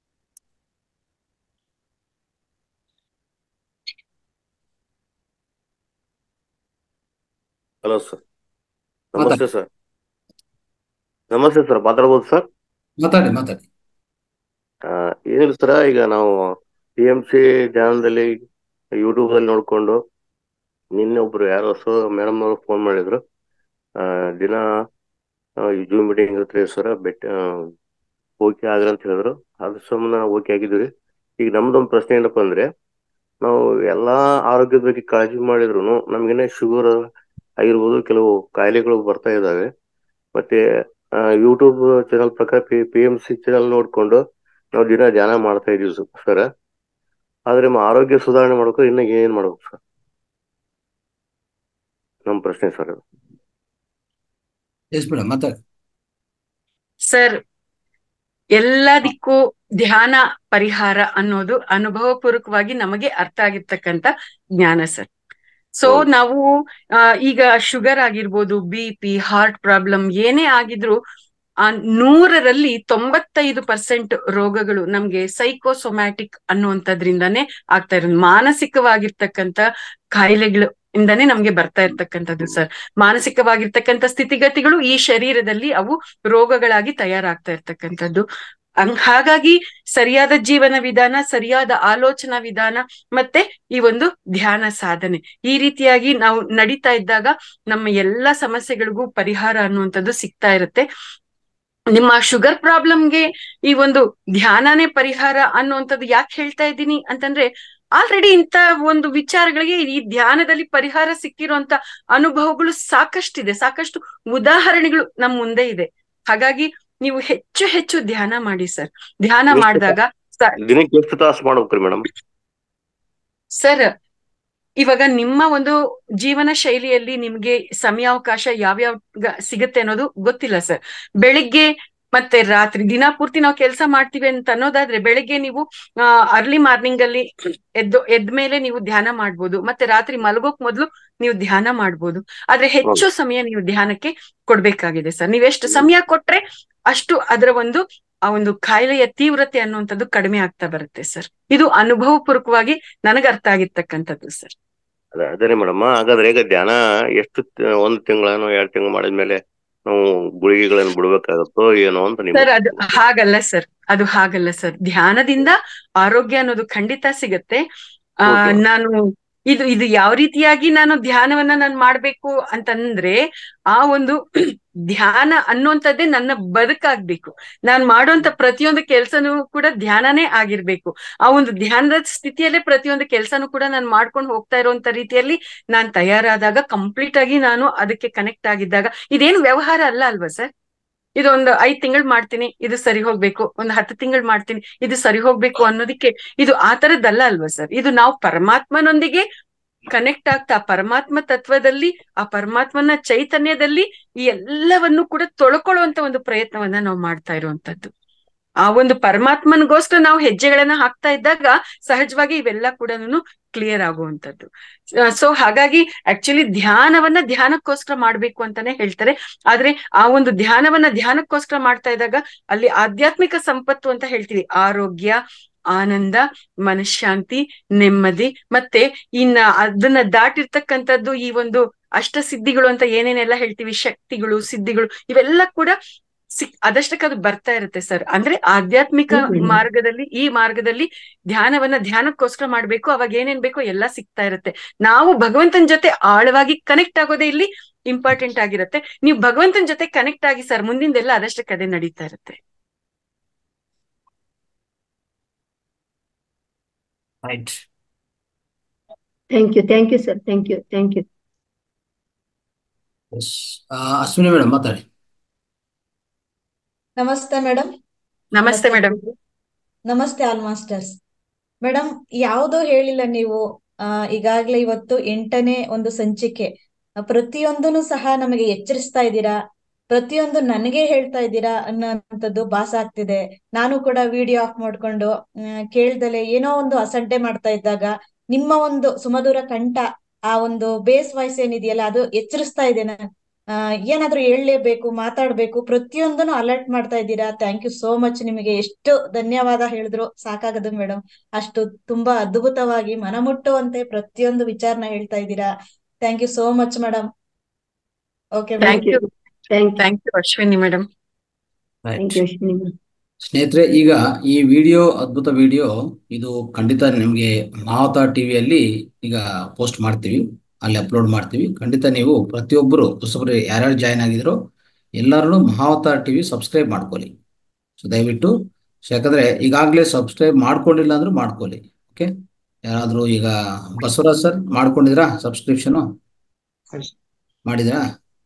ಹಲೋ ಸರ್ ಮಾತಾಡಿ ನಮಸ್ತೆ ಸರ್ ನಮಸ್ತೆ ಸರ್ ಮಾತಾಡ್ಬೋದು ಸರ್ ಮಾತಾಡಿ ಮಾತಾಡಿ ಆ, ಏನಿಲ್ಲ ಸರ್ ಈಗ ನಾವು ಪಿ ಎಂ ಸಿ ಧ್ಯಾನದಲ್ಲಿ ಯೂಟ್ಯೂಬ್ ಅಲ್ಲಿ ನೋಡ್ಕೊಂಡು ನಿನ್ನೆ ಒಬ್ರು ಯಾರೋ ಸೊ ಮೇಡಮ್ ಅವರು ಫೋನ್ ಮಾಡಿದ್ರು ಆ, ದಿನ ಜೂಮ್ ಮೀಟಿಂಗ್ ಇರುತ್ತೆ ಸರ್ ಬೆಟ್ ಓಕೆ ಆಗ್ರಿ ಅಂತ ಹೇಳಿದ್ರು ಅದ್ರ ಸಂಬಂಧ ನಾವು ಓಕೆ ಆಗಿದ್ವಿ ಈಗ ನಮ್ದೊಂದು ಪ್ರಶ್ನೆ ಏನಪ್ಪಾ ಅಂದ್ರೆ ನಾವು ಎಲ್ಲಾ ಆರೋಗ್ಯದ ಬಗ್ಗೆ ಕಾಳಜಿ ಮಾಡಿದ್ರು ನಮ್ಗೇನೆ ಶುಗರ್ ಆಗಿರ್ಬೋದು ಕೆಲವು ಕಾಯಿಲೆಗಳು ಬರ್ತಾ ಇದಾವೆ ಮತ್ತೆ ಯೂಟ್ಯೂಬ್ ಚಾನಲ್ ಪ್ರಕಾರ P P M C channel ನೋಡ್ಕೊಂಡು ನಾವು ದಿನ ಧ್ಯಾನ ಮಾಡ್ತಾ ಇದೀವಿ ಸರ್ ಆದ್ರೆ ನಮ್ಮ ಆರೋಗ್ಯ ಸುಧಾರಣೆ ಮಾಡ್ಕೊ ಇನ್ನ ಏನ್ ಮಾಡ್ಬೇಕು ಸರ್ ನಮ್ ಪ್ರಶ್ನೆ ಸರ್ ಅದು ಎಸ್ ಮೇಡಮ್ ಮಾತಾಡಿ ಸರ್ ಎಲ್ಲದಕ್ಕೂ ಧ್ಯಾನ ಪರಿಹಾರ ಅನ್ನೋದು ಅನುಭವ ಪೂರ್ವಕವಾಗಿ ನಮಗೆ ಅರ್ಥ ಆಗಿರ್ತಕ್ಕಂತ ಜ್ಞಾನ ಸರ್ ಸೊ ಹೌದು ನಾವು ಆ, ಈಗ ಶುಗರ್ ಆಗಿರ್ಬೋದು ಬಿ ಪಿ ಹಾರ್ಟ್ ಪ್ರಾಬ್ಲಮ್ ಏನೇ ಆಗಿದ್ರು ಆ ನೂರರಲ್ಲಿ ತೊಂಬತ್ತೈದು ಪರ್ಸೆಂಟ್ ರೋಗಗಳು ನಮ್ಗೆ ಸೈಕೋಸೊಮ್ಯಾಟಿಕ್ ಅನ್ನುವಂಥದ್ರಿಂದಾನೇ ಆಗ್ತಾ ಇರೋದು ಮಾನಸಿಕವಾಗಿರ್ತಕ್ಕಂಥ ಕಾಯಿಲೆಗಳು ಇಂದಾನೇ ನಮ್ಗೆ ಬರ್ತಾ ಇರ್ತಕ್ಕಂಥದ್ದು ಸರ್ ಮಾನಸಿಕವಾಗಿರ್ತಕ್ಕಂಥ ಸ್ಥಿತಿಗತಿಗಳು ಈ ಶರೀರದಲ್ಲಿ ಅವು ರೋಗಗಳಾಗಿ ತಯಾರಾಗ್ತಾ ಇರ್ತಕ್ಕಂಥದ್ದು ಹಂಗ್- ಹಾಗಾಗಿ ಸರಿಯಾದ ಜೀವನ ವಿಧಾನ ಸರಿಯಾದ ಆಲೋಚನಾ ವಿಧಾನ ಮತ್ತೆ ಈ ಒಂದು ಧ್ಯಾನ ಸಾಧನೆ ಈ ರೀತಿಯಾಗಿ ನಾವು ನಡೀತಾ ಇದ್ದಾಗ ನಮ್ಮ ಎಲ್ಲಾ ಸಮಸ್ಯೆಗಳಿಗೂ ಪರಿಹಾರ ಅನ್ನುವಂಥದ್ದು ಸಿಗ್ತಾ ಇರುತ್ತೆ ನಿಮ್ಮ ಶುಗರ್ ಪ್ರಾಬ್ಲಮ್ಗೆ ಈ ಒಂದು ಧ್ಯಾನನೇ ಪರಿಹಾರ ಅನ್ನುವಂಥದ್ದು ಯಾಕೆ ಹೇಳ್ತಾ ಇದ್ದೀನಿ ಅಂತಂದ್ರೆ ಆಲ್ರೆಡಿ ಇಂತ ಒಂದು ವಿಚಾರಗಳಿಗೆ ಈ ಧ್ಯಾನದಲ್ಲಿ ಪರಿಹಾರ ಸಿಕ್ಕಿರುವಂತ ಅನುಭವಗಳು ಸಾಕಷ್ಟಿದೆ ಸಾಕಷ್ಟು ಉದಾಹರಣೆಗಳು ನಮ್ ಮುಂದೆ ಇದೆ ಹಾಗಾಗಿ ನೀವು ಹೆಚ್ಚು ಹೆಚ್ಚು ಧ್ಯಾನ ಮಾಡಿ ಸರ್ ಧ್ಯಾನ ಎಷ್ಟು ಮಾಡಿದಾಗ ಸ- ದಿನಕ್ಕೆ ಎಷ್ಟು ತಾಸು ಮಾಡ್ಬೇಕ್ರಿ ಮೇಡಮ್ ಸರ್ ಇವಾಗ ನಿಮ್ಮ ಒಂದು ಜೀವನ ಶೈಲಿಯಲ್ಲಿ ನಿಮ್ಗೆ ಸಮಯಾವಕಾಶ ಯಾವ್ಯಾವ ಗ- ಸಿಗುತ್ತೆ ಅನ್ನೋದು ಗೊತ್ತಿಲ್ಲ ಸರ್ ಬೆಳಿಗ್ಗೆ ಮತ್ತೆ ರಾತ್ರಿ ದಿನ ಪೂರ್ತಿ ನಾವು ಕೆಲಸ ಮಾಡ್ತೀವಿ ಅಂತ ಅನ್ನೋದಾದ್ರೆ ಬೆಳಿಗ್ಗೆ ನೀವು ಅರ್ಲಿ ಮಾರ್ನಿಂಗ್ ಅಲ್ಲಿ ಎದ್ದು ಎದ್ದ ಮೇಲೆ ನೀವು ಧ್ಯಾನ ಮಾಡ್ಬೋದು ಮತ್ತೆ ರಾತ್ರಿ ಮಲಗೋಕ್ ಮೊದ್ಲು ನೀವು ಧ್ಯಾನ ಮಾಡ್ಬೋದು ಆದ್ರೆ ಹೆಚ್ಚು ಸಮಯ ನೀವು ಧ್ಯಾನಕ್ಕೆ ಕೊಡ್ಬೇಕಾಗಿದೆ ಸರ್ ನೀವೆಷ್ಟು ಸಮಯ ಕೊಟ್ರೆ ಅಷ್ಟು ಅದರ ಒಂದು ಆ ಒಂದು ಕಾಯಿಲೆಯ ತೀವ್ರತೆ ಅನ್ನುವಂಥದ್ದು ಕಡಿಮೆ ಆಗ್ತಾ ಬರುತ್ತೆ ಸರ್ ಇದು ಅನುಭವ ಪೂರ್ವಕವಾಗಿ ನನಗೆ ಅರ್ಥ ಆಗಿರ್ತಕ್ಕಂಥದ್ದು ಸರ್ ಅದ ಅದೇ ಮೇಡಮ್ ಹಾಗಾದ್ರೆ ಈಗ ಧ್ಯಾನ ಎಷ್ಟು ತ- ಒಂದ್ ತಿಂಗಳನೋ ಎರಡ್ ತಿಂಗಳು ಮಾಡಿದ್ಮೇಲೆ ನಾವು ಗುಳಿಗೆಗಳನ್ನು ಬಿಡ್ಬೇಕಾಗತ್ತೋ ಏನೋ ಅಂತ ನಿಮ್ಗೆ ಸರ್ ಅದು ಹಾಗಲ್ಲ ಸರ್ ಅದು ಹಾಗಲ್ಲ ಸರ್ ಧ್ಯಾನದಿಂದ ಆರೋಗ್ಯ ಅನ್ನೋದು ಖಂಡಿತ ಸಿಗತ್ತೆ ಆ ಓಕೆ ನಾನು ಇದು ಇದು ಯಾವ ರೀತಿಯಾಗಿ ನಾನು ಧ್ಯಾನವನ್ನ ನಾನು ಮಾಡ್ಬೇಕು ಅಂತಂದ್ರೆ ಆ ಒಂದು ಧ್ಯಾನ ಅನ್ನುವಂಥದ್ದೇ ನನ್ನ ಬದುಕಾಗ್ಬೇಕು ನಾನ್ ಮಾಡುವಂತ ಪ್ರತಿಯೊಂದು ಕೆಲ್ಸನೂ ಕೂಡ ಧ್ಯಾನನೇ ಆಗಿರ್ಬೇಕು ಆ ಒಂದು ಧ್ಯಾನದ ಸ್ಥಿತಿಯಲ್ಲೇ ಪ್ರತಿಯೊಂದು ಕೆಲ್ಸನೂ ಕೂಡ ನಾನು ಮಾಡ್ಕೊಂಡು ಹೋಗ್ತಾ ಇರುವಂತ ರೀತಿಯಲ್ಲಿ ನಾನ್ ತಯಾರಾದಾಗ ಕಂಪ್ಲೀಟ್ ಆಗಿ ನಾನು ಅದಕ್ಕೆ ಕನೆಕ್ಟ್ ಆಗಿದ್ದಾಗ ಇದೇನು ವ್ಯವಹಾರ ಅಲ್ಲ ಅಲ್ವಾ ಸರ್ ಇದು ಒಂದು ಐದ್ ತಿಂಗಳು ಮಾಡ್ತೀನಿ ಇದು ಸರಿ ಹೋಗ್ಬೇಕು ಒಂದು ಹತ್ತು ತಿಂಗಳು ಮಾಡ್ತೀನಿ ಇದು ಸರಿ ಹೋಗ್ಬೇಕು ಅನ್ನೋದಕ್ಕೆ ಇದು ಆ ತರದ್ದಲ್ಲ ಅಲ್ವಾ ಸರ್ ಇದು ನಾವು ಪರಮಾತ್ಮನೊಂದಿಗೆ ಕನೆಕ್ಟ್ ಆಗ್ತಾ ಪರಮಾತ್ಮ ತತ್ವದಲ್ಲಿ ಆ ಪರಮಾತ್ಮನ ಚೈತನ್ಯದಲ್ಲಿ ಈ ಎಲ್ಲವನ್ನು ಕೂಡ ತೊಳ್ಕೊಳ್ಳುವಂತ ಒಂದು ಪ್ರಯತ್ನವನ್ನ ನಾವು ಮಾಡ್ತಾ ಇರುವಂತದ್ದು ಆ ಒಂದು ಪರಮಾತ್ಮನಿಗೋಸ್ಕರ ನಾವು ಹೆಜ್ಜೆಗಳನ್ನ ಹಾಕ್ತಾ ಇದ್ದಾಗ ಸಹಜವಾಗಿ ಇವೆಲ್ಲ ಕೂಡ ಕ್ಲಿಯರ್ ಆಗುವಂತದ್ದು ಸೊ ಹಾಗಾಗಿ ಆಕ್ಚುಲಿ ಧ್ಯಾನವನ್ನ ಧ್ಯಾನಕ್ಕೋಸ್ಕರ ಮಾಡ್ಬೇಕು ಅಂತಾನೆ ಹೇಳ್ತಾರೆ ಆದ್ರೆ ಆ ಒಂದು ಧ್ಯಾನವನ್ನ ಧ್ಯಾನಕ್ಕೋಸ್ಕರ ಮಾಡ್ತಾ ಇದ್ದಾಗ ಅಲ್ಲಿ ಆಧ್ಯಾತ್ಮಿಕ ಸಂಪತ್ತು ಅಂತ ಹೇಳ್ತೀವಿ ಆರೋಗ್ಯ ಆನಂದ ಮನಃಶಾಂತಿ ನೆಮ್ಮದಿ ಮತ್ತೆ ಇನ್ನ ಅದನ್ನ ದಾಟಿರ್ತಕ್ಕಂಥದ್ದು ಈ ಒಂದು ಅಷ್ಟ ಸಿದ್ಧಿಗಳು ಅಂತ ಏನೇನೆಲ್ಲ ಹೇಳ್ತೀವಿ ಶಕ್ತಿಗಳು ಸಿದ್ಧಿಗಳು ಇವೆಲ್ಲ ಕೂಡ ಸಿಕ್ ಅದಷ್ಟಕ್ಕೆ ಅದು ಬರ್ತಾ ಇರುತ್ತೆ ಸರ್ ಅಂದ್ರೆ ಆಧ್ಯಾತ್ಮಿಕ ಹ್ಮ್. ಮಾರ್ಗದಲ್ಲಿ ಈ ಮಾರ್ಗದಲ್ಲಿ ಧ್ಯಾನವನ್ನ ಧ್ಯಾನಕ್ಕೋಸ್ಕರ ಮಾಡ್ಬೇಕು ಅವಾಗ ಏನೇನ್ ಬೇಕೋ ಎಲ್ಲ ಸಿಗ್ತಾ ಇರುತ್ತೆ ನಾವು ಭಗವಂತನ ಜೊತೆ ಆಳವಾಗಿ ಕನೆಕ್ಟ್ ಆಗೋದೇ ಇಲ್ಲಿ ಇಂಪಾರ್ಟೆಂಟ್ ಆಗಿರುತ್ತೆ ನೀವು ಭಗವಂತನ ಜೊತೆ ಕನೆಕ್ಟ್ ಆಗಿ ಸರ್ ಮುಂದಿಂದೆಲ್ಲ ಅದಷ್ಟಕ್ಕೆ ಅದೇ ನಡೀತಾ ಇರುತ್ತೆ right thank you thank you sir thank you thank you yes Ashwini madam ಮಾತಾಡಿ ನಮಸ್ತೆ ಮೇಡಮ್ ನಮಸ್ತೆ ಮೇಡಮ್ ನಮಸ್ತೆ ಆಲ್ ಮಾಸ್ಟರ್ಸ್ ಮೇಡಮ್ ಯಾವುದೋ ಹೇಳಿಲ್ಲ ನೀವು ಆ ಈಗಾಗ್ಲೇ ಇವತ್ತು ಎಂಟನೇ ಒಂದು ಸಂಚಿಕೆ ಆ, ಪ್ರತಿಯೊಂದನ್ನು ಸಹ ನಮಗೆ ಎಚ್ಚರಿಸ್ತಾ ಇದ್ದೀರಾ ಪ್ರತಿಯೊಂದು ನನಗೆ ಹೇಳ್ತಾ ಇದ್ದೀರಾ ಅನ್ನೋಂಥದ್ದು ಭಾಸ ಆಗ್ತಿದೆ ನಾನು ಕೂಡ ವಿಡಿಯೋ ಆಫ್ ಮಾಡ್ಕೊಂಡು ಆ, ಕೇಳ್ದಲೆ ಏನೋ ಒಂದು ಅಸಡ್ಡೆ ಮಾಡ್ತಾ ಇದ್ದಾಗ ನಿಮ್ಮ ಒಂದು ಸುಮಧುರ ಕಂಠ ಆ ಒಂದು ಬೇಸ್ ವಾಯ್ಸ್ ಏನಿದೆಯಲ್ಲ ಅದು ಎಚ್ಚರಿಸ್ತಾ ಇದೆ ನನ್- ಆ, ಏನಾದ್ರೂ ಹೇಳಲೇಬೇಕು ಮಾತಾಡ್ಬೇಕು ಪ್ರತಿಯೊಂದನ್ನು ಅಲರ್ಟ್ ಮಾಡ್ತಾ ಇದ್ದೀರಾ ಥ್ಯಾಂಕ್ ಯು ಸೋ ಮಚ್ ನಿಮಗೆ ಎಷ್ಟು ಧನ್ಯವಾದ ಹೇಳಿದ್ರು ಸಾಕಾಗದು ಮೇಡಮ್ ಅಷ್ಟು ತುಂಬಾ ಅದ್ಭುತವಾಗಿ ಮನಮುಟ್ಟುವಂತೆ ಪ್ರತಿಯೊಂದು ವಿಚಾರನ ಹೇಳ್ತಾ ಇದ್ದೀರಾ thank you so much madam okay thank you thank you thank you Ashwini madam right thank you Ashwini ma'am. ಸ್ನೇಹಿತರೆ ಈಗ ಈ ವಿಡಿಯೋ ಅದ್ಭುತ ವಿಡಿಯೋ ಇದು ಖಂಡಿತ ನಿಮಗೆ ಮಹಾವತಾರ ಟಿವಿಯಲ್ಲಿ ಈಗ ಪೋಸ್ಟ್ ಮಾಡ್ತೀವಿ ಅಲ್ಲಿ ಅಪ್ಲೋಡ್ ಮಾಡ್ತೀವಿ ಖಂಡಿತ ನೀವು ಪ್ರತಿಯೊಬ್ಬರು ಹೊಸಬರು ಯಾರ್ಯಾರು ಜಾಯ್ನ್ ಆಗಿದ್ರು ಎಲ್ಲರೂ ಮಹಾವತಾರ ಟಿವಿ ಸಬ್ಸ್ಕ್ರೈಬ್ ಮಾಡ್ಕೊಳ್ಳಿ ಸೊ ದಯವಿಟ್ಟು ಸೊ ಯಾಕಂದ್ರೆ ಈಗಾಗಲೇ ಸಬ್ಸ್ಕ್ರೈಬ್ ಮಾಡ್ಕೊಂಡಿಲ್ಲ ಅಂದ್ರೂ ಮಾಡ್ಕೊಳ್ಳಿ ಓಕೆ ಯಾರಾದರೂ ಈಗ ಬಸವರಾಜ್ ಸರ್ ಮಾಡ್ಕೊಂಡಿದ್ರಾ ಸಬ್ಸ್ಕ್ರಿಪ್ಷನು ಮಾಡಿದ್ರಾ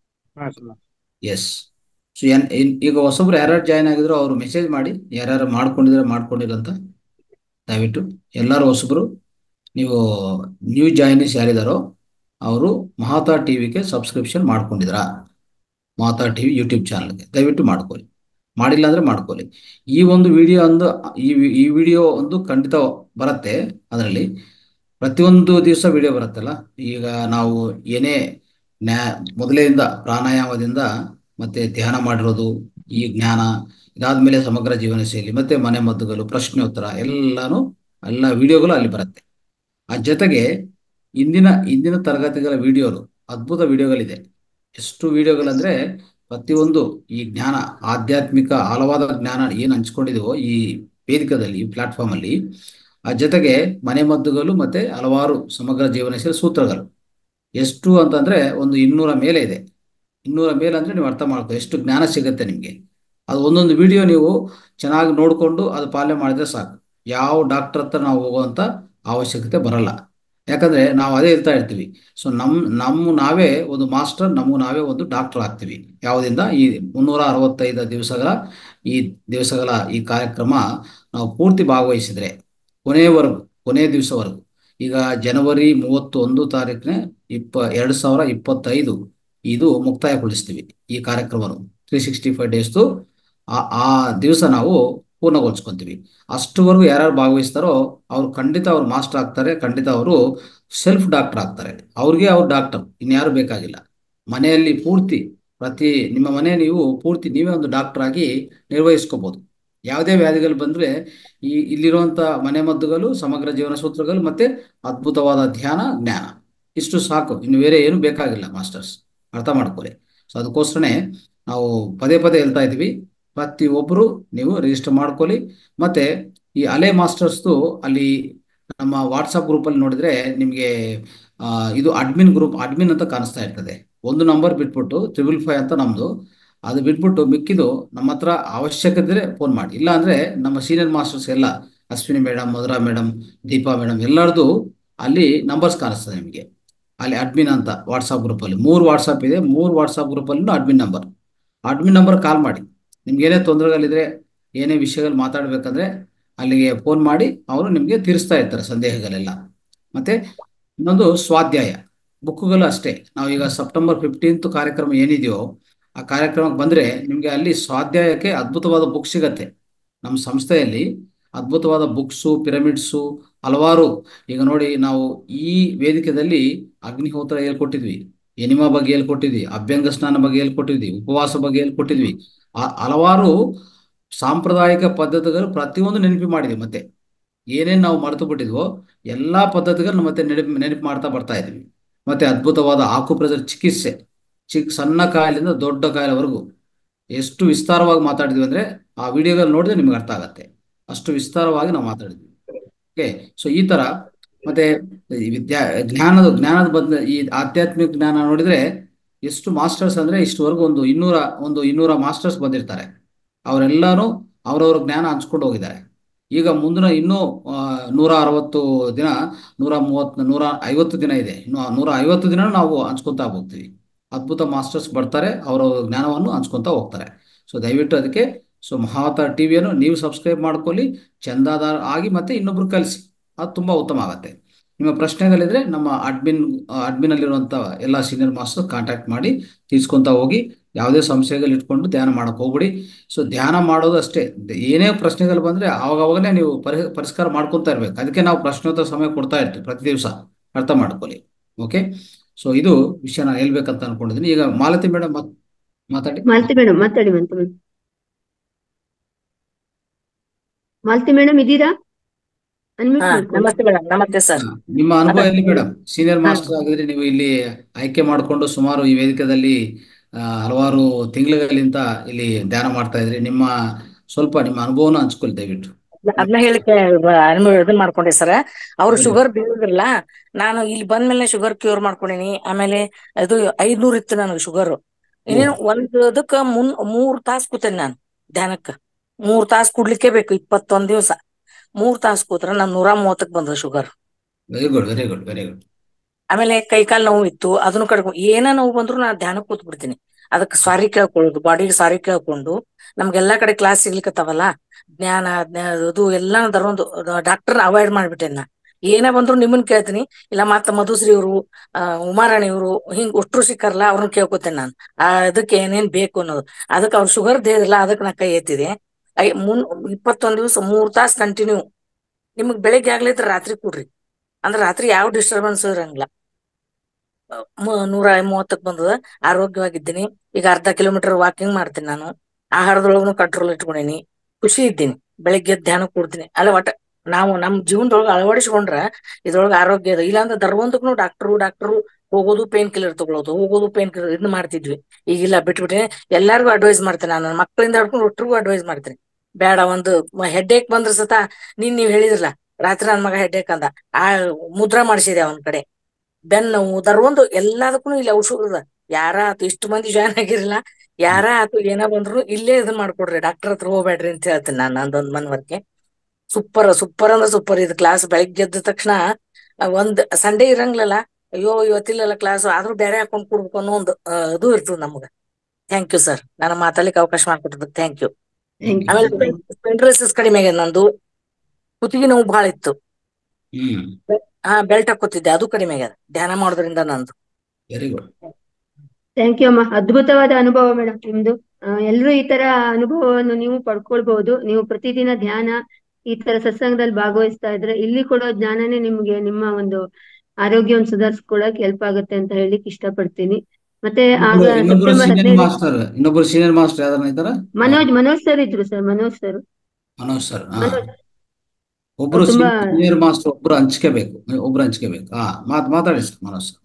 ಎಸ್ ಸೊ ಏನ್ ಏನ್- ಈಗ ಹೊಸಬ್ರು ಯಾರ್ಯಾರು ಜಾಯ್ನ್ ಆಗಿದ್ರು ಅವರು ಮೆಸೇಜ್ ಮಾಡಿ ಯಾರ್ಯಾರು ಮಾಡ್ಕೊಂಡಿದ್ರೆ ಮಾಡ್ಕೊಂಡಿಲ್ಲ ಅಂತ ದಯವಿಟ್ಟು ಎಲ್ಲರೂ ಹೊಸಬ್ರು ನೀವು ನ್ಯೂ ಜಾಯ್ನಿಸ್ ಯಾರಿದಾರೋ ಅವರು ಮಹಾತಾ ಟಿವಿಗೆ ಸಬ್ಸ್ಕ್ರಿಪ್ಷನ್ ಮಾಡ್ಕೊಂಡಿದ್ರಾ ಮಹಾತಾ ಟಿವಿ ಯೂಟ್ಯೂಬ್ ಚಾನಲ್ಗೆ ದಯವಿಟ್ಟು ಮಾಡ್ಕೊಳ್ಳಿ ಮಾಡಿಲ್ಲ ಅಂದ್ರೆ ಮಾಡ್ಕೊಳ್ಳಿ ಈ ಒಂದು ವಿಡಿಯೋ ಒಂದು ಈ ವಿ- ಈ ವಿಡಿಯೋ ಒಂದು ಖಂಡಿತ ಬರುತ್ತೆ ಅದರಲ್ಲಿ ಪ್ರತಿಯೊಂದು ದಿವಸ ವಿಡಿಯೋ ಬರುತ್ತಲ್ಲ ಈಗ ನಾವು ಏನೇ ನ್ಯಾ ಮೊದಲಿನಿಂದ ಪ್ರಾಣಾಯಾಮದಿಂದ ಮತ್ತೆ ಧ್ಯಾನ ಮಾಡಿರೋದು ಈ ಜ್ಞಾನ ಇದಾದ್ಮೇಲೆ ಸಮಗ್ರ ಜೀವನ ಶೈಲಿ ಮತ್ತೆ ಮನೆ ಮದ್ದುಗಳು ಪ್ರಶ್ನೋತ್ತರ ಎಲ್ಲಾನು ಎಲ್ಲ ವಿಡಿಯೋಗಳು ಅಲ್ಲಿ ಬರುತ್ತೆ ಆ ಜೊತೆಗೆ ಇಂದಿನ ಇಂದಿನ ತರಗತಿಗಳ ವಿಡಿಯೋಗಳು ಅದ್ಭುತ ವಿಡಿಯೋಗಳಿದೆ ಎಷ್ಟು ವಿಡಿಯೋಗಳಂದ್ರೆ ಪ್ರತಿಯೊಂದು ಈ ಜ್ಞಾನ ಆಧ್ಯಾತ್ಮಿಕ ಆಳವಾದ ಜ್ಞಾನ ಏನು ಹಂಚ್ಕೊಂಡಿದೀವೋ ಈ ವೇದಿಕದಲ್ಲಿ ಈ ಪ್ಲಾಟ್ಫಾರ್ಮ್ ಅಲ್ಲಿ ಆ ಜೊತೆಗೆ ಮನೆ ಮದ್ದುಗಳು ಮತ್ತೆ ಹಲವಾರು ಸಮಗ್ರ ಜೀವನ ಶೈಲಿ ಸೂತ್ರಗಳು ಎಷ್ಟು ಅಂತಂದ್ರೆ ಒಂದು ಇನ್ನೂರ ಮೇಲೆ ಇದೆ ಇನ್ನೂರ ಮೇಲೆ ಅಂದ್ರೆ ನೀವು ಅರ್ಥ ಮಾಡ್ಕೋ ಎಷ್ಟು ಜ್ಞಾನ ಸಿಗುತ್ತೆ ನಿಮಗೆ ಅದು ಒಂದೊಂದು ವಿಡಿಯೋ ನೀವು ಚೆನ್ನಾಗಿ ನೋಡಿಕೊಂಡು ಅದು ಪಾಲನೆ ಮಾಡಿದ್ರೆ ಸಾಕು ಯಾವ ಡಾಕ್ಟರ್ ಹತ್ರ ನಾವು ಹೋಗುವಂತ ಅವಶ್ಯಕತೆ ಬರಲ್ಲ ಯಾಕಂದ್ರೆ ನಾವು ಅದೇ ಇರ್ತಾ ಇರ್ತೀವಿ ಸೊ ನಮ್ ನಮ್ಮ ನಾವೇ ಒಂದು ಮಾಸ್ಟರ್ ನಮಗೂ ನಾವೇ ಒಂದು ಡಾಕ್ಟರ್ ಆಗ್ತೀವಿ ಯಾವುದರಿಂದ ಈ ಮುನ್ನೂರ ಅರವತ್ತೈದು ದಿವಸಗಳ ಈ ದಿವಸಗಳ ಈ ಕಾರ್ಯಕ್ರಮ ನಾವು ಪೂರ್ತಿ ಭಾಗವಹಿಸಿದ್ರೆ ಕೊನೆಯವರೆಗೂ ಕೊನೆಯ ದಿವಸವರೆಗೂ ಈಗ ಜನವರಿ ಮೂವತ್ತೊಂದು ತಾರೀಕಿನ ಇಪ್ಪ ಎರಡು ಸಾವಿರ ಇಪ್ಪತ್ತೈದು ಇದು ಮುಕ್ತಾಯಗೊಳಿಸ್ತೀವಿ ಈ ಕಾರ್ಯಕ್ರಮವನ್ನು ತ್ರೀ ಸಿಕ್ಸ್ಟಿ ಫೈವ್ ಡೇಸ್ದು ಆ ಆ ದಿವಸ ನಾವು ಪೂರ್ಣಗೊಳಿಸ್ಕೊಂತೀವಿ ಅಷ್ಟುವರೆಗೂ ಯಾರ್ಯಾರು ಭಾಗವಹಿಸ್ತಾರೋ ಅವ್ರು ಖಂಡಿತ ಅವ್ರು ಮಾಸ್ಟರ್ ಆಗ್ತಾರೆ ಖಂಡಿತ ಅವರು ಸೆಲ್ಫ್ ಡಾಕ್ಟರ್ ಆಗ್ತಾರೆ ಅವ್ರಿಗೆ ಅವ್ರು ಡಾಕ್ಟರ್ ಇನ್ಯಾರು ಬೇಕಾಗಿಲ್ಲ ಮನೆಯಲ್ಲಿ ಪೂರ್ತಿ ಪ್ರತಿ ನಿಮ್ಮ ಮನೆ ನೀವು ಪೂರ್ತಿ ನೀವೇ ಒಂದು ಡಾಕ್ಟರ್ ಆಗಿ ನಿರ್ವಹಿಸ್ಕೋಬಹುದು ಯಾವುದೇ ವ್ಯಾಧಿಗಳು ಬಂದ್ರೆ ಈ ಇಲ್ಲಿರುವಂತ ಮನೆ ಮದ್ದುಗಳು ಸಮಗ್ರ ಜೀವನ ಸೂತ್ರಗಳು ಮತ್ತೆ ಅದ್ಭುತವಾದ ಧ್ಯಾನ ಜ್ಞಾನ ಇಷ್ಟು ಸಾಕು ಇನ್ನು ಬೇರೆ ಏನು ಬೇಕಾಗಿಲ್ಲ ಮಾಸ್ಟರ್ಸ್ ಅರ್ಥ ಮಾಡ್ಕೊಳ್ಳಿ ಸೊ ಅದಕ್ಕೋಸ್ಕರನೇ ನಾವು ಪದೇ ಪದೇ ಹೇಳ್ತಾ ಇದ್ವಿ ಪ್ರತಿಯೊಬ್ಬರು ನೀವು ರಿಜಿಸ್ಟರ್ ಮಾಡ್ಕೊಳ್ಳಿ ಮತ್ತೆ ಈ ಅಲೆ ಮಾಸ್ಟರ್ಸ್ದು ಅಲ್ಲಿ ನಮ್ಮ ವಾಟ್ಸಪ್ ಗ್ರೂಪಲ್ಲಿ ನೋಡಿದ್ರೆ ನಿಮಗೆ ಇದು ಅಡ್ಮಿನ್ ಗ್ರೂಪ್ ಅಡ್ಮಿನ್ ಅಂತ ಕಾಣಿಸ್ತಾ ಇರ್ತದೆ ಒಂದು ನಂಬರ್ ಬಿಟ್ಬಿಟ್ಟು ತ್ರಿಬಲ್ ಫೈವ್ ಅಂತ ನಮ್ದು ಅದು ಬಿಟ್ಬಿಟ್ಟು ಮಿಕ್ಕಿದು ನಮ್ಮ ಹತ್ರ ಅವಶ್ಯಕತೆ ಇದ್ರೆ ಫೋನ್ ಮಾಡಿ ಇಲ್ಲ ಅಂದ್ರೆ ನಮ್ಮ ಸೀನಿಯರ್ ಮಾಸ್ಟರ್ಸ್ ಎಲ್ಲ Ashwini madam Madhura madam Deepa madam ಎಲ್ಲರದು ಅಲ್ಲಿ ನಂಬರ್ಸ್ ಕಾಣಿಸ್ತದೆ ನಿಮಗೆ ಅಲ್ಲಿ ಅಡ್ಮಿನ್ ಅಂತ ವಾಟ್ಸಪ್ ಗ್ರೂಪಲ್ಲಿ ಮೂರು ವಾಟ್ಸಪ್ ಇದೆ ಮೂರು ವಾಟ್ಸಪ್ ಗ್ರೂಪಲ್ಲೂ admin number admin number call ಮಾಡಿ ನಿಮ್ಗೆ ಏನೇ ತೊಂದರೆಗಳಿದ್ರೆ ಏನೇ ವಿಷಯಗಳು ಮಾತಾಡ್ಬೇಕಂದ್ರೆ ಅಲ್ಲಿಗೆ ಫೋನ್ ಮಾಡಿ ಅವರು ನಿಮಗೆ ತೀರಿಸ್ತಾ ಇರ್ತಾರೆ ಸಂದೇಹಗಳೆಲ್ಲ ಮತ್ತೆ ಇನ್ನೊಂದು ಸ್ವಾಧ್ಯಾಯ ಬುಕ್ಗಳು ಅಷ್ಟೇ ನಾವೀಗ ಸೆಪ್ಟೆಂಬರ್ ಫಿಫ್ಟೀನ್ತ್ ಕಾರ್ಯಕ್ರಮ ಏನಿದೆಯೋ ಆ ಕಾರ್ಯಕ್ರಮಕ್ಕೆ ಬಂದ್ರೆ ನಿಮಗೆ ಅಲ್ಲಿ ಸ್ವಾಧ್ಯಾಯಕ್ಕೆ ಅದ್ಭುತವಾದ ಬುಕ್ ಸಿಗತ್ತೆ ನಮ್ಮ ಸಂಸ್ಥೆಯಲ್ಲಿ ಅದ್ಭುತವಾದ ಬುಕ್ಸು ಪಿರಮಿಡ್ಸು ಹಲವಾರು ಈಗ ನೋಡಿ ನಾವು ಈ ವೇದಿಕೆಯಲ್ಲಿ ಅಗ್ನಿಹೋತ್ರ ಹೇಳ್ಕೊಟ್ಟಿದ್ವಿ ಎನಿಮಾ ಬಗ್ಗೆ ಹೇಳ್ಕೊಟ್ಟಿದ್ವಿ ಅಭ್ಯಂಗ ಸ್ನಾನ ಬಗ್ಗೆ ಹೇಳ್ಕೊಟ್ಟಿದ್ವಿ ಉಪವಾಸ ಬಗ್ಗೆ ಹೇಳ್ಕೊಟ್ಟಿದ್ವಿ ಆ- ಹಲವಾರು ಸಾಂಪ್ರದಾಯಿಕ ಪದ್ಧತಿಗಳು ಪ್ರತಿಯೊಂದು ನೆನಪು ಮಾಡಿದ್ವಿ ಮತ್ತೆ ಏನೇನು ನಾವು ಮರೆತು ಬಿಟ್ಟಿದ್ವೋ ಎಲ್ಲಾ ಪದ್ಧತಿಗಳು ಮತ್ತೆ ನೆನಪು ನೆನಪು ಮಾಡ್ತಾ ಬರ್ತಾ ಇದ್ವಿ ಮತ್ತೆ ಅದ್ಭುತವಾದ ಆಕುಪ್ರೆಸರ್ ಚಿಕಿತ್ಸೆ ಚಿಕ್ಕ ಸಣ್ಣ ಕಾಯಿಲೆಯಿಂದ ದೊಡ್ಡ ಕಾಯಿಲೆವರೆಗೂ ಎಷ್ಟು ವಿಸ್ತಾರವಾಗಿ ಮಾತಾಡಿದ್ವಿ ಅಂದ್ರೆ ಆ ವಿಡಿಯೋಗಳು ನೋಡಿದ್ರೆ ನಿಮ್ಗೆ ಅರ್ಥ ಆಗತ್ತೆ ಅಷ್ಟು ವಿಸ್ತಾರವಾಗಿ ನಾವು ಮಾತಾಡಿದ್ವಿ ಓಕೆ ಸೊ ಈ ತರ ಮತ್ತೆ ಈ ವಿದ್ಯಾ ಜ್ಞಾನದ ಜ್ಞಾನದ ಬದಲು ಈ ಆಧ್ಯಾತ್ಮಿಕ ಜ್ಞಾನ ನೋಡಿದ್ರೆ ಎಷ್ಟು ಮಾಸ್ಟರ್ಸ್ ಅಂದ್ರೆ ಇಷ್ಟುವರೆಗೂ ಒಂದು ಇನ್ನೂರ ಒಂದು ಇನ್ನೂರ ಮಾಸ್ಟರ್ಸ್ ಬಂದಿರ್ತಾರೆ ಅವರೆಲ್ಲರೂ ಅವರವರ ಜ್ಞಾನ ಹಂಚ್ಕೊಂಡು ಹೋಗಿದ್ದಾರೆ ಈಗ ಮುಂದಿನ ಇನ್ನೂ ಆ, ನೂರ ಅರವತ್ತು ದಿನ ನೂರ ಮೂವತ್ತು ನೂರ ಐವತ್ತು ದಿನ ಇದೆ ಇನ್ನು ನೂರ ಐವತ್ತು ದಿನ ನಾವು ಹಂಚ್ಕೊಂತಾ ಹೋಗ್ತೀವಿ ಅದ್ಭುತ ಮಾಸ್ಟರ್ಸ್ ಬರ್ತಾರೆ ಅವರ ಜ್ಞಾನವನ್ನು ಹಂಚ್ಕೊಂತ ಹೋಗ್ತಾರೆ ಸೊ ದಯವಿಟ್ಟು ಅದಕ್ಕೆ ಸೊ ಮಹಾವತಾರ ಟಿವಿಯನ್ನು ನೀವು ಸಬ್ಸ್ಕ್ರೈಬ್ ಮಾಡ್ಕೊಳ್ಳಿ ಚಂದಾದಾರ ಆಗಿ ಮತ್ತೆ ಇನ್ನೊಬ್ರು ಕಲಿಸಿ ಅದು ತುಂಬಾ ಉತ್ತಮ ಆಗುತ್ತೆ ನಿಮ್ಮ ಪ್ರಶ್ನೆಗಳಿದ್ರೆ ನಮ್ಮ ಅಡ್ಮಿನ್ ಅಡ್ಮಿನ್ ಅಲ್ಲಿರುವಂತ ಎಲ್ಲ ಸೀನಿಯರ್ ಮಾಸ್ಟರ್ ಕಾಂಟ್ಯಾಕ್ಟ್ ಮಾಡಿ ತಿಳಿಸ್ಕೊಂತ ಹೋಗಿ ಯಾವುದೇ ಸಂಶಯಗಳು ಇಟ್ಕೊಂಡು ಧ್ಯಾನ ಮಾಡಕ್ ಹೋಗ್ಬಿಡಿ ಸೊ ಧ್ಯಾನ ಮಾಡೋದು ಅಷ್ಟೇ ಏನೇ ಪ್ರಶ್ನೆಗಳು ಬಂದ್ರೆ ಅವಾಗವಾಗಲೇ ನೀವು ಪರಿ ಪರಿಷ್ಕಾರ ಮಾಡ್ಕೊಂತ ಇರ್ಬೇಕು ಅದಕ್ಕೆ ನಾವು ಪ್ರಶ್ನೋತ್ತರ ಸಮಯ ಕೊಡ್ತಾ ಇರ್ತೀವಿ ಪ್ರತಿ ದಿವಸ ಅರ್ಥ ಮಾಡ್ಕೊಳ್ಳಿ ಓಕೆ ಸೊ ಇದು ವಿಷಯ ನಾನು ಹೇಳ್ಬೇಕಂತ ಅನ್ಕೊಂಡಿದ್ದೀನಿ ಈಗ ಮಾಲತಿ ಮೇಡಮ್ ಮಾತಾಡಿ ಮಾಲತಿ ಮೇಡಮ್ ಮಾತಾಡಿ ಮಾಲತಿ ಮೇಡಮ್ ಮಾಲತಿ ಮೇಡಮ್ ಇದ್ದೀರಾ ಅನ್ಮ್ಯೂಟ್ ಹಾ ಮಾಡ್ಕೊಳ್ಳಿ ನಮಸ್ತೆ ಮೇಡಮ್ ನಮಸ್ತೆ ಸರ್ ಹಾ, ನಿಮ್ಮ ಅನುಭವ ಎಲ್ಲಿ ಮೇಡಮ್ ಸೀನಿಯರ್ ಹಾ ಮಾಸ್ಟರ್ ಆಗಿದ್ರೆ ನೀವು ಇಲ್ಲಿ ಆಯ್ಕೆ ಮಾಡಿಕೊಂಡು ಸುಮಾರು ಈ ವೇದಿಕೆಯಲ್ಲಿ ಆ, ಹಲವಾರು ತಿಂಗಳುಗಳಿಂದ ಇಲ್ಲಿ ಧ್ಯಾನ ಮಾಡ್ತಾ ಇದ್ರಿ ನಿಮ್ಮ ಸ್ವಲ್ಪ ನಿಮ್ಮ ಅನುಭವನ ಹಂಚ್ಕೊಳ್ಳಿ ದಯವಿಟ್ಟು ಅದನ್ನ ಹೇಳಿಕೆ ಅನುಭವ ಇದನ್ ಮಾಡ್ಕೊಂಡೆ ಸರ್ ಅವ್ರು ಹೇಳಿ ಶುಗರ್ ಬೀಳುದಿಲ್ಲ ನಾನು ಇಲ್ಲಿ ಬಂದ್ಮೇಲೆ ಶುಗರ್ ಕ್ಯೂರ್ ಮಾಡ್ಕೊಂಡಿನಿ ಆಮೇಲೆ ಅದು ಐದ್ನೂರ್ ಇತ್ತು ನನಗೆ ಶುಗರ್ ಓ ಇನ್ನೇನು ಒಂದ್ ಇದಕ್ಕ ಮುನ್ ಮೂರ್ ತಾಸ್ ಕೂತೇನೆ ನಾನು ಧ್ಯಾನಕ್ಕ ಮೂರ್ ತಾಸ್ ಕುಡ್ಲಿಕ್ಕೆ ಬೇಕು ಇಪ್ಪತ್ತೊಂದ್ ದಿವಸ ಮೂರ್ ತಾಸ್ ಕೂತ್ರ ನಾನ್ ನೂರ ಮೂವತ್ತಕ್ ಬಂದ sugar very good very good very good ಆಮೇಲೆ ಕೈಕಾಲ್ ನೋವು ಇತ್ತು ಅದನ್ನು ಕಡ್ಕೊ ಏನ ನೋವು ಬಂದ್ರು ನಾ ಧ್ಯಾನಕ್ಕೆ ಕೂತ್ ಬಿಡ್ತೀನಿ ಅದಕ್ಕೆ ಸಾರಿ ಕೇಳ್ಕೊಳ್ಳೋದು ಬಾಡಿಗೆ ಸಾರಿ ಕೇಳ್ಕೊಂಡು ನಮ್ಗೆಲ್ಲಾ ಕಡೆ ಕ್ಲಾಸ್ ಸಿಗ್ಲಿಕ್ಕತ್ತಾವಲ್ಲ ಜ್ಞಾನ ಜ್ಞಾ- ಅದು ಎಲ್ಲ ದರೊಂದು ಡಾಕ್ಟರ್ ಅವಾಯ್ಡ್ ಮಾಡ್ಬಿಟ್ಟೆ ನಾ ಏನೇ ಬಂದ್ರು ನಿಮ್ಮನ್ ಕೇಳ್ತೀನಿ ಇಲ್ಲ ಮತ್ತ ಮಧುಶ್ರೀ ಇವ್ರು ಆ ಉಮಾರಾಣಿ ಇವ್ರು ಹಿಂಗ್ ಒಟ್ರು ಸಿಕ್ಕಾರಲ್ಲ ಅವ್ರನ್ನ ಕೇಳ್ಕೊತೇನೆ ನಾನು ಆ ಅದಕ್ಕೆ ಏನೇನ್ ಬೇಕು ಅನ್ನೋದು ಅದಕ್ಕೆ ಅವ್ರ ಶುಗರ್ ದೇಹದಿಲ್ಲ ಅದಕ್ಕೆ ನಾ ಕೈ ಎತ್ತಿದೆ ಐ ಮುನ್ ಇಪ್ಪತ್ತೊಂದ್ ದಿವಸ ಮೂರ್ ತಾಸ್ ಕಂಟಿನ್ಯೂ ನಿಮಗ್ ಬೆಳಿಗ್ಗೆ ಆಗ್ಲಿದ್ರೆ ರಾತ್ರಿ ಕೂಡ್ರಿ ಅಂದ್ರೆ ರಾತ್ರಿ ಯಾವ ಡಿಸ್ಟರ್ಬೆನ್ಸ್ ಇರಂಗಿಲ್ಲ ಮು- ನೂರ ಮೂವತ್ತಕ್ ಬಂದದ ಆರೋಗ್ಯವಾಗಿದ್ದೀನಿ ಈಗ ಅರ್ಧ ಕಿಲೋಮೀಟರ್ ವಾಕಿಂಗ್ ಮಾಡ್ತೀನಿ ನಾನು ಆಹಾರದೊಳಗೂ ಕಂಟ್ರೋಲ್ ಇಟ್ಕೊಂಡೀನಿ ಖುಷಿ ಇದ್ದೀನಿ ಬೆಳಿಗ್ಗೆ ಎದ್ದ್ ಧ್ಯಾನ ಕೊಡ್ತೀನಿ ಅಲ್ಲ ಒಟ್ಟ ನಾವು ನಮ್ ಜೀವನದೊಳಗ ಅಳವಡಿಸ್ಕೊಂಡ್ರ ಇದ್ರೊಳಗ ಆರೋಗ್ಯ ಅದ ಇಲ್ಲಾಂದ್ರೆ ದರ್ವಂತಕ್ಕೂ ಡಾಕ್ಟ್ರು ಡಾಕ್ಟ್ರು ಹೋಗೋದು ಪೇನ್ ಕಿಲ್ಲರ್ ತಗೊಳ್ಳೋದು ಹೋಗೋದು ಪೇನ್ ಕಿಲ್ಲರ್ ಇದನ್ನ ಮಾಡ್ತಿದ್ವಿ ಈಗಿಲ್ಲ ಬಿಟ್ಬಿಟ್ಟೆ ಎಲ್ಲಾರ್ಗು ಅಡ್ವೈಸ್ ಮಾಡ್ತೀನಿ ನಾನು ನನ್ನ ಮಕ್ಕಳಿಂದ ಹಿಡ್ಕೊಂಡು ಒಟ್ಟರಿಗೂ ಅಡ್ವೈಸ್ ಮಾಡ್ತೀನಿ ಬೇಡ ಒಂದು ಹೆಡ್ಡೇಕ್ ಬಂದ್ರ ಸತ ನೀನ್ ನೀವ್ ಹೇಳಿದ್ರಲ್ಲ ರಾತ್ರಿ ನನ್ ಮಗ ಹೆಡ್ಡೇಕ್ ಅಂದ ಆ ಮುದ್ರಾ ಮಾಡಿಸಿದೆ ಅವನ ಕಡೆ ಬೆನ್ನು ನೋವು ದರ್ವೊಂದು ಎಲ್ಲದಕ್ಕೂ ಇಲ್ಲಿ ಔಷಧ ಅದ ಯಾರ ಆತು ಇಷ್ಟು ಮಂದಿ ಜಾಯ್ನ್ ಆಗಿರಲ್ಲ ಯಾರ ಆತು ಏನ ಬಂದ್ರು ಇಲ್ಲೇ ಇದನ್ ಮಾಡ್ಕೊಡ್ರಿ ಡಾಕ್ಟರ್ ಹತ್ರ ಹೋಗ್ಬೇಡ್ರಿ ಅಂತ ಹೇಳ್ತೀನಿ ನಾನು ನಂದೊಂದ್ ಮನ್ವರ್ಗೆ ಸೂಪರ್ ಸೂಪರ್ ಅಂದ್ರೆ ಸೂಪರ್ ಇದು ಕ್ಲಾಸ್ ಬೆಳಿಗ್ಗೆ ಎದ್ದ ತಕ್ಷಣ ಆ, ಒಂದ್ ಸಂಡೇ ಇರಂಗಿಲ್ಲಲ್ಲ ಅಯ್ಯೋ ಇವತ್ತಿಲ್ಲಲ್ಲ ಕ್ಲಾಸ್ ಆದ್ರೂ ಬೇರೆ ಹಾಕೊಂಡ್ ಕೊಡ್ಬೇಕು ಅನ್ನೋ ಒಂದು ಆ, ಇದು ಇರ್ತದ ನಮ್ಗ ಥ್ಯಾಂಕ್ ಯು ಸರ್ ನಾನು ಮಾತಾಡ್ಲಿಕ್ಕೆ ಅವಕಾಶ ಮಾಡ್ಕೊಟ್ಟಿದ್ದಕ್ಕೆ ಥ್ಯಾಂಕ್ ಯು ಥ್ಯಾಂಕ್ ಯು ಆಮೇಲೆ ಸ್ಪೆಂಡ್ರೈಸಿಸ್ ಕಡಿಮೆ ಆಗಿದೆ ನಂದು ಕುತ್ತಿಗೆ ನೋವು ಬಹಳ ಇತ್ತು ಹ್ಮ್ ಹಾ ಬೆಲ್ಟ್ ಹಾಕೋತಿದ್ದೆ ಅದು ಕಡಿಮೆ ಆಗ್ಯದ ಧ್ಯಾನ ಮಾಡೋದ್ರಿಂದ ನಂದು ವೆರಿ ಗುಡ್ ಥ್ಯಾಂಕ್ ಯು ಅಮ್ಮ ಅದ್ಭುತವಾದ ಅನುಭವ ಮೇಡಮ್ ನಿಮ್ದು ಎಲ್ಲರೂ ಈ ತರ ಅನುಭವವನ್ನು ನೀವು ಪಡ್ಕೊಳ್ಬಹುದು ನೀವು ಪ್ರತಿದಿನ ಧ್ಯಾನ ಈ ತರ ಸತ್ಸಂಗದಲ್ಲಿ ಭಾಗವಹಿಸ್ತಾ ಇದ್ರೆ ಇಲ್ಲಿ ಕೊಡೋ ಜ್ಞಾನನೇ ನಿಮ್ಗೆ ನಿಮ್ಮ ಒಂದು ಆರೋಗ್ಯವನ್ನು ಸುಧಾರಿಸ್ಕೊಳಕ್ ಹೆಲ್ಪ್ ಆಗುತ್ತೆ ಅಂತ ಹೇಳಿಕ್ ಇಷ್ಟಪಡ್ತೀನಿ ಮತ್ತೆ ಆಗ ಇನ್ನೊಬ್ರು ಇನ್ನೊಬ್ರು ಸೆಪ್ಟೆಂಬರ್ ಸೀನಿಯರ್ ಹದಿನೈದು ಮಾಸ್ಟರ್ ಇನ್ನೊಬ್ರು ಸೀನಿಯರ್ ಮಾಸ್ಟರ್ ಯಾವ್ದಾರ ಇದ್ದಾರ ಮನೋಜ್ ಮನೋಜ್ ಸರ್ ಇದ್ರು sir Manoj sir Manoj sir ಹಾ ಮನೋಜ್ ಒಬ್ರು ಅವ್ರು ತುಂಬಾ ಸೀನಿಯರ್ ಮಾಸ್ಟರ್ ಒಬ್ರು ಹಂಚ್ಕೋಬೇಕು ಒಬ್ರು ಹಂಚ್ಕೋಬೇಕು ಹಾ ಮಾತ್ ಮಾತಾಡಿ ಸರ್ ಮನೋಜ್ ಸರ್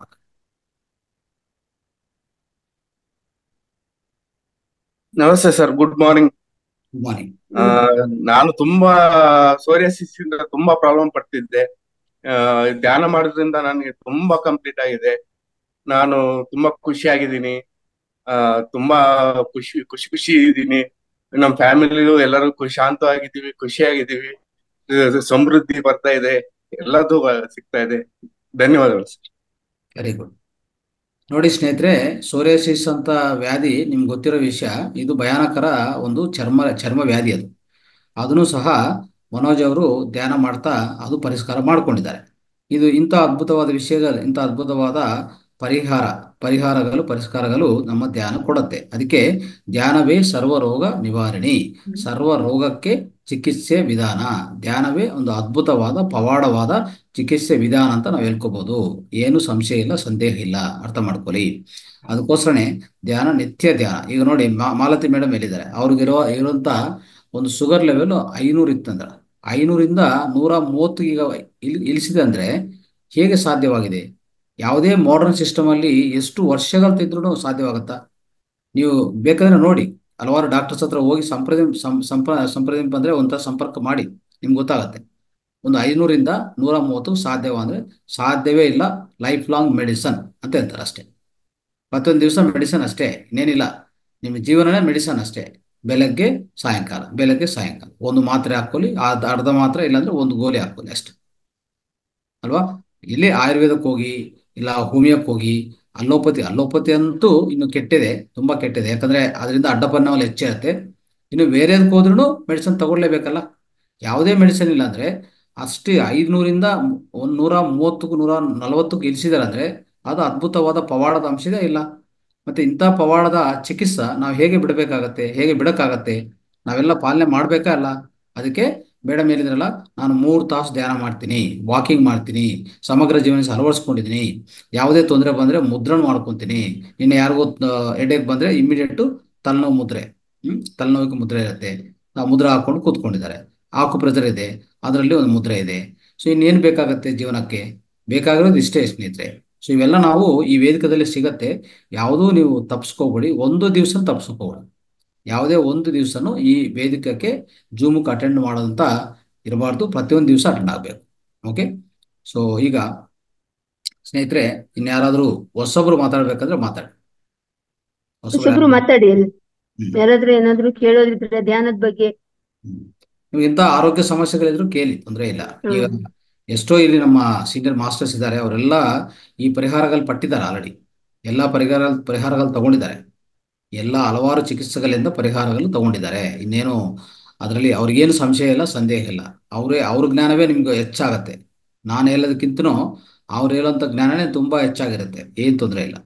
ನಮಸ್ತೆ sir good morning good morning ನಾನು ತುಂಬಾ ಸೋರಿಯಾಸಿಸ್ ಇಂದ ತುಂಬಾ ಪ್ರಾಬ್ಲಮ್ ಪಡ್ತಿದ್ದೆ ಆ, ಧ್ಯಾನ ಮಾಡೋದ್ರಿಂದ ನನಗೆ ತುಂಬಾ ಕಂಪ್ಲೀಟ್ ಆಗಿದೆ ನಾನು ತುಂಬಾ ಖುಷಿಯಾಗಿದ್ದೀನಿ ಆ ತುಂಬಾ ಖುಷಿ ಖುಷಿ ಖುಷಿ ಇದ್ದೀನಿ ನಮ್ಮ ಫ್ಯಾಮಿಲಿಯು ಎಲ್ಲರೂ ಖುಷಿ ಶಾಂತವಾಗಿದ್ದೀವಿ ಖುಷಿಯಾಗಿದ್ದೀವಿ ಆ, ಸಮೃದ್ಧಿ ಬರ್ತಾ ಇದೆ ಎಲ್ಲದೂ ಸಿಗ್ತಾ ಇದೆ ಧನ್ಯವಾದಗಳು ಸರ್ ವೆರಿ ಗುಡ್ ನೋಡಿ ಸ್ನೇಹಿತರೆ ಸೋರಿಯಾಸಿಸ್ ಅಂತ ವ್ಯಾಧಿ ನಿಮ್ಗೆ ಗೊತ್ತಿರೋ ವಿಷಯ ಇದು ಭಯಾನಕರ ಒಂದು ಚರ್ಮ ಚರ್ಮ ವ್ಯಾಧಿ ಅದು ಅದನ್ನು ಸಹ ಮನೋಜ್ ಅವರು ಧ್ಯಾನ ಮಾಡ್ತಾ ಅದು ಪರಿಷ್ಕಾರ ಮಾಡ್ಕೊಂಡಿದ್ದಾರೆ ಇದು ಇಂಥ ಅದ್ಭುತವಾದ ವಿಷಯಗಳು ಇಂಥ ಅದ್ಭುತವಾದ ಪರಿಹಾರ ಪರಿಹಾರಗಳು ಪರಿಷ್ಕಾರಗಳು ನಮ್ಮ ಧ್ಯಾನ ಕೊಡುತ್ತೆ ಅದಕ್ಕೆ ಧ್ಯಾನವೇ ಸರ್ವ ರೋಗ ನಿವಾರಣಿ ಸರ್ವ ರೋಗಕ್ಕೆ ಚಿಕಿತ್ಸೆ ವಿಧಾನ ಧ್ಯಾನವೇ ಒಂದು ಅದ್ಭುತವಾದ ಪವಾಡವಾದ ಚಿಕಿತ್ಸೆ ವಿಧಾನ ಅಂತ ನಾವು ಹೇಳ್ಕೋಬಹುದು ಏನು ಸಂಶಯ ಇಲ್ಲ ಸಂದೇಹ ಇಲ್ಲ ಅರ್ಥ ಮಾಡ್ಕೊಳ್ಳಿ ಅದಕ್ಕೋಸ್ಕರನೇ ಧ್ಯಾನ ನಿತ್ಯ ಧ್ಯಾನ ಈಗ ನೋಡಿ ಮಾ- ಮಾಲತಿ ಮೇಡಮ್ ಹೇಳಿದ್ದಾರೆ ಅವ್ರಿಗಿರೋ ಇರುವಂತ ಒಂದು ಶುಗರ್ ಲೆವೆಲ್ ಐನೂರು ಇತ್ತಂದ್ರ ಐನೂರಿಂದ ನೂರ ಮೂವತ್ತು ಈಗ ಇಲ್ ಇಳಿಸಿದೆ ಅಂದ್ರೆ ಹೇಗೆ ಸಾಧ್ಯವಾಗಿದೆ ಯಾವುದೇ ಮಾಡರ್ನ್ ಸಿಸ್ಟಮ್ ಅಲ್ಲಿ ಎಷ್ಟು ವರ್ಷಗಳು ತೆಗೆದ್ರೂ ಸಾಧ್ಯವಾಗುತ್ತಾ ನೀವು ಬೇಕಾದ್ರೆ ನೋಡಿ ಹಲವಾರು ಡಾಕ್ಟರ್ಸ್ ಹತ್ರ ಹೋಗಿ ಸಂಪ್ರದಿ ಸಂ- ಸಂಪ ಸಂಪ್ರದಿಂಪ ಅಂದ್ರೆ ಒಂಥರ ಸಂಪರ್ಕ ಮಾಡಿ ನಿಮ್ಗೆ ಗೊತ್ತಾಗತ್ತೆ ಒಂದು ಐನೂರಿಂದ ನೂರ ಮೂವತ್ತು ಸಾಧ್ಯವ ಅಂದ್ರೆ ಸಾಧ್ಯವೇ ಇಲ್ಲ ಲೈಫ್ ಲಾಂಗ್ ಮೆಡಿಸನ್ ಅಂತ ಹೇಳ್ತಾರೆ ಅಷ್ಟೇ ಮತ್ತೊಂದು ದಿವಸ ಮೆಡಿಸನ್ ಅಷ್ಟೇ ಇನ್ನೇನಿಲ್ಲ ನಿಮ್ಮ ಜೀವನನೇ ಮೆಡಿಸನ್ ಅಷ್ಟೇ ಬೆಳಗ್ಗೆ ಸಾಯಂಕಾಲ ಬೆಳಗ್ಗೆ ಸಾಯಂಕಾಲ ಒಂದು ಮಾತ್ರೆ ಹಾಕೊಳ್ಳಿ ಅರ್ಧ ಅರ್ಧ ಮಾತ್ರೆ ಇಲ್ಲಾಂದ್ರೆ ಒಂದು ಗೋಲಿ ಹಾಕೊಳ್ಳಿ ಅಷ್ಟೇ ಅಲ್ವಾ ಇಲ್ಲಿ ಆಯುರ್ವೇದಕ್ಕೆ ಹೋಗಿ ಇಲ್ಲ ಹೋಮಿಯೋಕ್ಕೆ ಹೋಗಿ ಅಲ್ಲೋಪತಿ ಅಲ್ಲೋಪತಿ ಅಂತೂ ಇನ್ನು ಕೆಟ್ಟಿದೆ ತುಂಬಾ ಕೆಟ್ಟಿದೆ ಯಾಕಂದ್ರೆ ಅದರಿಂದ ಅಡ್ಡಪರಿಣಾಮ ಹೆಚ್ಚಿರುತ್ತೆ ಇನ್ನು ಬೇರೆದಕ್ಕೆ ಹೋದ್ರೂ ಮೆಡಿಸಿನ್ ತಗೊಳ್ಳೇಬೇಕಲ್ಲ ಯಾವುದೇ ಮೆಡಿಸಿನ್ ಇಲ್ಲ ಅಂದ್ರೆ ಅಷ್ಟೇ ಐದ್ನೂರಿಂದ ಒಂದ್ ನೂರ ಮೂವತ್ತಕ್ಕೂ ನೂರ ನಲವತ್ತಕ್ಕೂ ಇಳಿಸಿದಾರೆ ಅಂದ್ರೆ ಅದು ಅದ್ಭುತವಾದ ಪವಾಡದ ಅಂಶ ಇದೆ ಇಲ್ಲ ಮತ್ತೆ ಇಂಥ ಪವಾಡದ ಚಿಕಿತ್ಸಾ ನಾವು ಹೇಗೆ ಬಿಡಬೇಕಾಗತ್ತೆ ಹೇಗೆ ಬಿಡಕ್ಕಾಗತ್ತೆ ನಾವೆಲ್ಲ ಪಾಲನೆ ಮಾಡ್ಬೇಕಾ ಅಲ್ಲ ಅದಕ್ಕೆ ಮೇಡಮ್ ಹೇಳಿದ್ರಲ್ಲ ನಾನು ಮೂರು ತಾಸು ಧ್ಯಾನ ಮಾಡ್ತೀನಿ ವಾಕಿಂಗ್ ಮಾಡ್ತೀನಿ ಸಮಗ್ರ ಜೀವನ ಅಳವಡಿಸ್ಕೊಂಡಿದ್ದೀನಿ ಯಾವುದೇ ತೊಂದರೆ ಬಂದ್ರೆ ಮುದ್ರಣ ಮಾಡ್ಕೊಂತೀನಿ ಇನ್ನು ಯಾರಿಗೋ ಹೆಡೇಕ್ ಬಂದ್ರೆ ಇಮಿಡಿಯೇಟ್ ತಲೆನೋವು ಮುದ್ರೆ ಹ್ಮ್ ತಲೆನೋವಿಗೆ ಮುದ್ರೆ ಇರುತ್ತೆ ಆ ಮುದ್ರೆ ಹಾಕೊಂಡು ಕೂತ್ಕೊಂಡಿದ್ದಾರೆ ಆಕು ಪ್ರೆಜರ್ ಇದೆ ಅದರಲ್ಲಿ ಒಂದು ಮುದ್ರೆ ಇದೆ ಸೊ ಇನ್ನೇನು ಬೇಕಾಗತ್ತೆ ಜೀವನಕ್ಕೆ ಬೇಕಾಗಿರೋದು ಇಷ್ಟೇ ಸ್ನೇಹಿತರೆ ಸೊ ಇವೆಲ್ಲ ನಾವು ಈ ವೇದಿಕದಲ್ಲಿ ಸಿಗತ್ತೆ ಯಾವುದೂ ನೀವು ತಪ್ಪಿಸ್ಕೋಬೇಡಿ ಒಂದು ದಿವಸ ತಪ್ಪಿಸ್ಕೋಬೇಡಿ ಯಾವುದೇ ಒಂದು ದಿವಸನೂ ಈ ವೇದಿಕಕ್ಕೆ ಜೂಮಕ್ಕೆ ಅಟೆಂಡ್ ಮಾಡೋದಂತ ಇರಬಾರ್ದು ಪ್ರತಿಯೊಂದು ದಿವಸ ಅಟೆಂಡ್ ಆಗಬೇಕು ಓಕೆ ಸೊ ಈಗ ಸ್ನೇಹಿತರೆ ಇನ್ಯಾರಾದ್ರೂ ಹೊಸೊಬ್ರು ಮಾತಾಡ್ಬೇಕಂದ್ರೆ ಮಾತಾಡಿ ಹೊಸಬ್ರು ಹೊಸಬ್ರು ಯಾರು ಮಾತಾಡಿ ಅಲ್ಲಿ ಹ್ಮ್ ಯಾರಾದ್ರೂ ಏನಾದ್ರು ಕೇಳೋದಿದ್ರೆ ಧ್ಯಾನದ ಬಗ್ಗೆ ನಿಮ್ಗೆ ಇಂಥ ಆರೋಗ್ಯ ಸಮಸ್ಯೆಗಳಿದ್ರು ಕೇಳಿ ತೊಂದರೆ ಇಲ್ಲ ಈಗ ಹ್ಮ್ ಎಷ್ಟೋ ಇಲ್ಲಿ ನಮ್ಮ ಸೀನಿಯರ್ ಮಾಸ್ಟರ್ಸ್ ಇದ್ದಾರೆ ಅವರೆಲ್ಲ ಈ ಪರಿಹಾರಗಳು ಪಟ್ಟಿದ್ದಾರೆ ಆಲ್ರೆಡಿ ಎಲ್ಲ ಪರಿಹಾರ ಪರಿಹಾರಗಳು ತಗೊಂಡಿದ್ದಾರೆ ಎಲ್ಲ ಹಲವಾರು ಚಿಕಿತ್ಸೆಗಳಿಂದ ಪರಿಹಾರಗಳು ತಗೊಂಡಿದ್ದಾರೆ ಇನ್ನೇನು ಅದರಲ್ಲಿ ಅವ್ರಿಗೇನು ಸಂಶಯ ಇಲ್ಲ ಸಂದೇಹ ಇಲ್ಲ ಅವರೇ ಅವ್ರ ಜ್ಞಾನವೇ ನಿಮ್ಗೆ ಹೆಚ್ಚಾಗತ್ತೆ ನಾನು ಹೇಳೋದಕ್ಕಿಂತನೂ ಅವ್ರು ಹೇಳೋಂಥ ಜ್ಞಾನನೇ ತುಂಬಾ ಹೆಚ್ಚಾಗಿರುತ್ತೆ ಏನ್ ತೊಂದರೆ ಇಲ್ಲ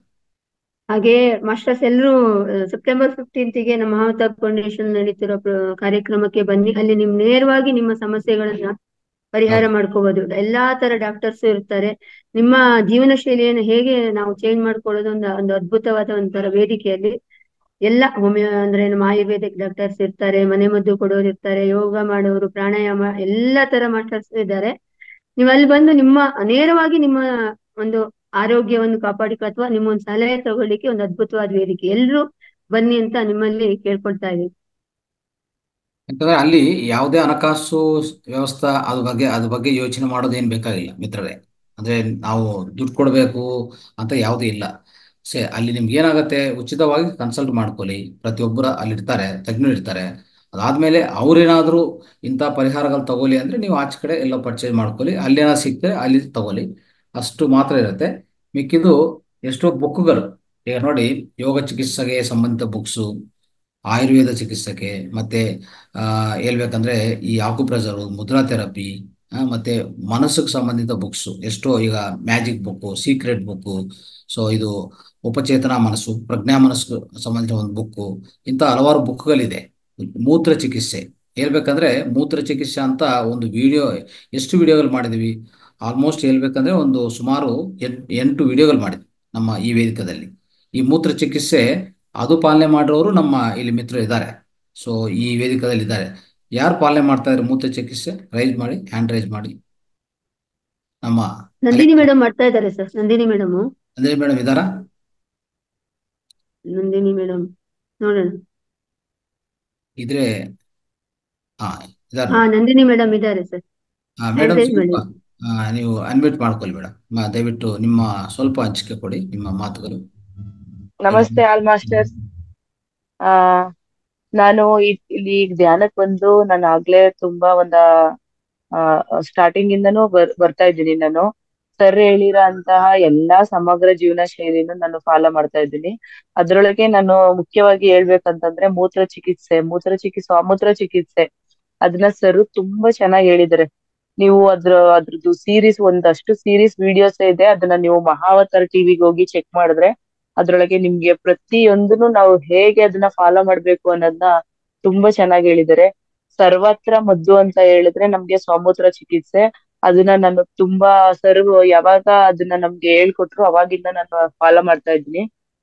ಹಾಗೆ ಮಾಸ್ಟರ್ಸ್ ಎಲ್ಲರೂ ಸೆಪ್ಟೆಂಬರ್ ಫಿಫ್ಟೀನ್ತ್ಗೆ ನಮ್ಮ ಮಹಾವತಾರ್ ಫೌಂಡೇಶನ್ ನಡೀತಿರೋ ಪ್ರ- ಕಾರ್ಯಕ್ರಮಕ್ಕೆ ಬನ್ನಿ ಅಲ್ಲಿ ನಿಮ್ ನೇರವಾಗಿ ನಿಮ್ಮ ಸಮಸ್ಯೆಗಳನ್ನ ಪರಿಹಾರ ಹೌದು ಮಾಡ್ಕೋಬಹುದು ಎಲ್ಲಾ ತರ ಡಾಕ್ಟರ್ಸ್ ಇರ್ತಾರೆ ನಿಮ್ಮ ಜೀವನ ಶೈಲಿಯನ್ನು ಹೇಗೆ ನಾವು ಚೇಂಜ್ ಮಾಡ್ಕೊಳ್ಳೋದು ಒಂದು ಒಂದು ಅದ್ಭುತವಾದ ಒಂಥರ ವೇದಿಕೆಯಲ್ಲಿ ಎಲ್ಲ ಹೋಮಿಯೋ ಅಂದ್ರೆ ನಮ್ಮ ಆಯುರ್ವೇದಿಕ್ ಡಾಕ್ಟರ್ಸ್ ಇರ್ತಾರೆ ಮನೆ ಮದ್ದು ಕೊಡೋರು ಇರ್ತಾರೆ ಯೋಗ ಮಾಡೋರು ಪ್ರಾಣಾಯಾಮ ಎಲ್ಲಾ ತರ ಮಾಸ್ಟರ್ಸ್ ಇದ್ದಾರೆ ನೀವು ಅಲ್ಲಿ ಬಂದು ನಿಮ್ಮ ನೇರವಾಗಿ ನಿಮ್ಮ ಒಂದು ಆರೋಗ್ಯವನ್ನು ಕಾಪಾಡಿಕ ಅಥವಾ ನಿಮ್ಮ ಒಂದು ಸಲಹೆ ತಗೊಳ್ಳಿಕ್ಕೆ ಒಂದು ಅದ್ಭುತವಾದ ವೇದಿಕೆ ಎಲ್ರು ಬನ್ನಿ ಅಂತ ನಿಮ್ಮಲ್ಲಿ ಕೇಳ್ಕೊಳ್ತಾ ಇದ್ದೀನಿ ಯಾಕಂದ್ರೆ ಅಲ್ಲಿ ಯಾವುದೇ ಹಣಕಾಸು ವ್ಯವಸ್ಥೆ ಅದ್ರ ಬಗ್ಗೆ ಅದ್ರ ಬಗ್ಗೆ ಯೋಚನೆ ಮಾಡೋದು ಏನ್ ಬೇಕಾಗಿಲ್ಲ ಮಿತ್ರರೇ ಅಂದ್ರೆ ನಾವು ದುಡ್ಡು ಕೊಡಬೇಕು ಅಂತ ಯಾವುದೂ ಇಲ್ಲ ಸೇ ಅಲ್ಲಿ ನಿಮ್ಗೆ ಏನಾಗುತ್ತೆ ಉಚಿತವಾಗಿ ಕನ್ಸಲ್ಟ್ ಮಾಡ್ಕೊಳ್ಳಿ ಪ್ರತಿಯೊಬ್ಬರ ಅಲ್ಲಿ ಇರ್ತಾರೆ ತಜ್ಞರು ಇರ್ತಾರೆ ಅದಾದ್ಮೇಲೆ ಅವ್ರೇನಾದ್ರೂ ಇಂಥ ಪರಿಹಾರಗಳು ತಗೊಳ್ಳಿ ಅಂದ್ರೆ ನೀವು ಆಚೆ ಕಡೆ ಎಲ್ಲ ಪರ್ಚೇಸ್ ಮಾಡ್ಕೊಳ್ಳಿ ಅಲ್ಲಿ ಏನಾದ್ರು ಸಿಗ್ತದೆ ಅಲ್ಲಿ ತಗೊಳ್ಳಿ ಅಷ್ಟು ಮಾತ್ರ ಇರುತ್ತೆ ಮಿಕ್ಕಿದ್ದು ಎಷ್ಟೋ ಬುಕ್ಗಳು ಈಗ ನೋಡಿ ಯೋಗ ಚಿಕಿತ್ಸೆಗೆ ಸಂಬಂಧಿತ ಬುಕ್ಸು ಆಯುರ್ವೇದ ಚಿಕಿತ್ಸೆಗೆ ಮತ್ತೆ ಆ ಹೇಳ್ಬೇಕಂದ್ರೆ ಈ ಆಕುಪ್ರೆಷರು ಮುದ್ರಾ ಥೆರಪಿ ಮತ್ತೆ ಮನಸ್ಸಿಗೆ ಸಂಬಂಧಿತ ಬುಕ್ಸ್ ಎಷ್ಟೋ ಈಗ magic book secret book so ಇದು ಉಪಚೇತನ ಮನಸ್ಸು ಪ್ರಜ್ಞಾ ಮನಸ್ಸು ಸಂಬಂಧಿತ ಒಂದು ಬುಕ್ಕು ಇಂಥ ಹಲವಾರು ಬುಕ್ಗಳಿದೆ ಮೂತ್ರ ಚಿಕಿತ್ಸೆ ಹೇಳ್ಬೇಕಂದ್ರೆ ಮೂತ್ರ ಚಿಕಿತ್ಸೆ ಅಂತ ಒಂದು ವಿಡಿಯೋ ಎಷ್ಟು ವಿಡಿಯೋಗಳು ಮಾಡಿದ್ವಿ ಆಲ್ಮೋಸ್ಟ್ ಹೇಳ್ಬೇಕಂದ್ರೆ ಒಂದು ಸುಮಾರು ಎಂಟ್ ಎಂಟು ವಿಡಿಯೋಗಳು ಮಾಡಿದ್ವಿ ನಮ್ಮ ಈ ವೇದಿಕದಲ್ಲಿ ಈ ಮೂತ್ರ ಚಿಕಿತ್ಸೆ ಅದು ಪಾಲನೆ ಮಾಡಿರೋರು ನಮ್ಮ ಇಲ್ಲಿ ಮಿತ್ರರು ಇದ್ದಾರೆ ಸೊ ಈ ವೇದಿಕದಲ್ಲಿ ಇದ್ದಾರೆ ಯಾರು ಪಾಲನೆ ಮಾಡ್ತಾ ಇದ್ದಾರೆ ಮೂತ್ರ ಚಿಕಿತ್ಸೆ ರೈಸ್ ಮಾಡಿ ಹ್ಯಾಂಡ್ ರೈಸ್ ಮಾಡಿ ನಮ್ಮ ನಂದಿನಿ ಮೇಡಮ್ ಮಾಡ್ತಾ ಇದ್ದಾರೆ ಸರ್ ನಂದಿನಿ ಮೇಡಮ್ ಅಂದ್ರೆ ಮೇಡಮ್ ಇದಾರಾ ನಂದಿನಿ ಮೇಡಮ್ ನೋಡೋಣ ಇದ್ರೆ ಹಾ ಇದಾರ ಹಾ ನಂದಿನಿ ಮೇಡಮ್ ಇದ್ದಾರೆ ಸರ್ ಮೇಡಮ್ ರೈಸ್ ಮಾಡಿ ಸ್ವಲ್ಪ ಆ, ನೀವು ಅನ್ಮ್ಯೂಟ್ ಮಾಡ್ಕೊಳ್ಳಿ ಮೇಡಮ್ ದಯವಿಟ್ಟು ನಿಮ್ಮ ಸ್ವಲ್ಪ ಹಂಚಿಕೆ ಕೊಡಿ ನಿಮ್ಮ ಮಾತುಗಳು ನಮಸ್ತೆ ಆಲ್ ಮಾಸ್ಟರ್ಸ್ ಆ ನಾನು ಇ- ಇಲ್ಲಿ ಈಗ ಧ್ಯಾನಕ್ ಬಂದು ನಾನು ಆಗ್ಲೇ ತುಂಬಾ ಒಂದ ಸ್ಟಾರ್ಟಿಂಗ್ ಇಂದನೂ ಬರ್ ಬರ್ತಾ ಇದ್ದೀನಿ ನಾನು ಸರ್ ಹೇಳಿರೋ ಅಂತಹ ಎಲ್ಲಾ ಸಮಗ್ರ ಜೀವನ ಶೈಲಿನೂ ನಾನು ಫಾಲೋ ಮಾಡ್ತಾ ಇದ್ದೀನಿ ಅದ್ರೊಳಗೆ ನಾನು ಮುಖ್ಯವಾಗಿ ಹೇಳ್ಬೇಕಂತಂದ್ರೆ ಮೂತ್ರ ಚಿಕಿತ್ಸೆ ಮೂತ್ರ ಚಿಕಿತ್ಸೆ ಅಮೂತ್ರ ಚಿಕಿತ್ಸೆ ಅದನ್ನ ಸರ್ ತುಂಬಾ ಚೆನ್ನಾಗಿ ಹೇಳಿದ್ದಾರೆ ನೀವು ಅದ್ರ ಅದ್ರದ್ದು ಸೀರೀಸ್ ಒಂದಷ್ಟು ಸೀರೀಸ್ ವಿಡಿಯೋಸ್ ಇದೆ ಅದನ್ನ ನೀವು ಮಹಾವತಾರ್ ಟಿವಿಗೆ ಹೋಗಿ ಚೆಕ್ ಮಾಡಿದ್ರೆ ಅದ್ರೊಳಗೆ ನಿಮ್ಗೆ ಪ್ರತಿಯೊಂದನ್ನು ನಾವು ಹೇಗೆ ಅದನ್ನ ಫಾಲೋ ಮಾಡ್ಬೇಕು ಅನ್ನೋದನ್ನ ತುಂಬಾ ಚೆನ್ನಾಗಿ ಹೇಳಿದ್ದಾರೆ ಸರ್ವತ್ರ ಮದ್ದು ಅಂತ ಹೇಳಿದ್ರೆ ನಮ್ಗೆ ಸ್ವಮೂತ್ರ ಚಿಕಿತ್ಸೆ ಅದನ್ನ ನಾನು ತುಂಬಾ ಸರ್ ಯಾವಾಗ ಅದನ್ನ ನಮ್ಗೆ ಹೇಳ್ಕೊಟ್ರು ಅವಾಗಿಂದ ನಾನು ಫಾಲೋ ಮಾಡ್ತಾ ಇದ್ದೀನಿ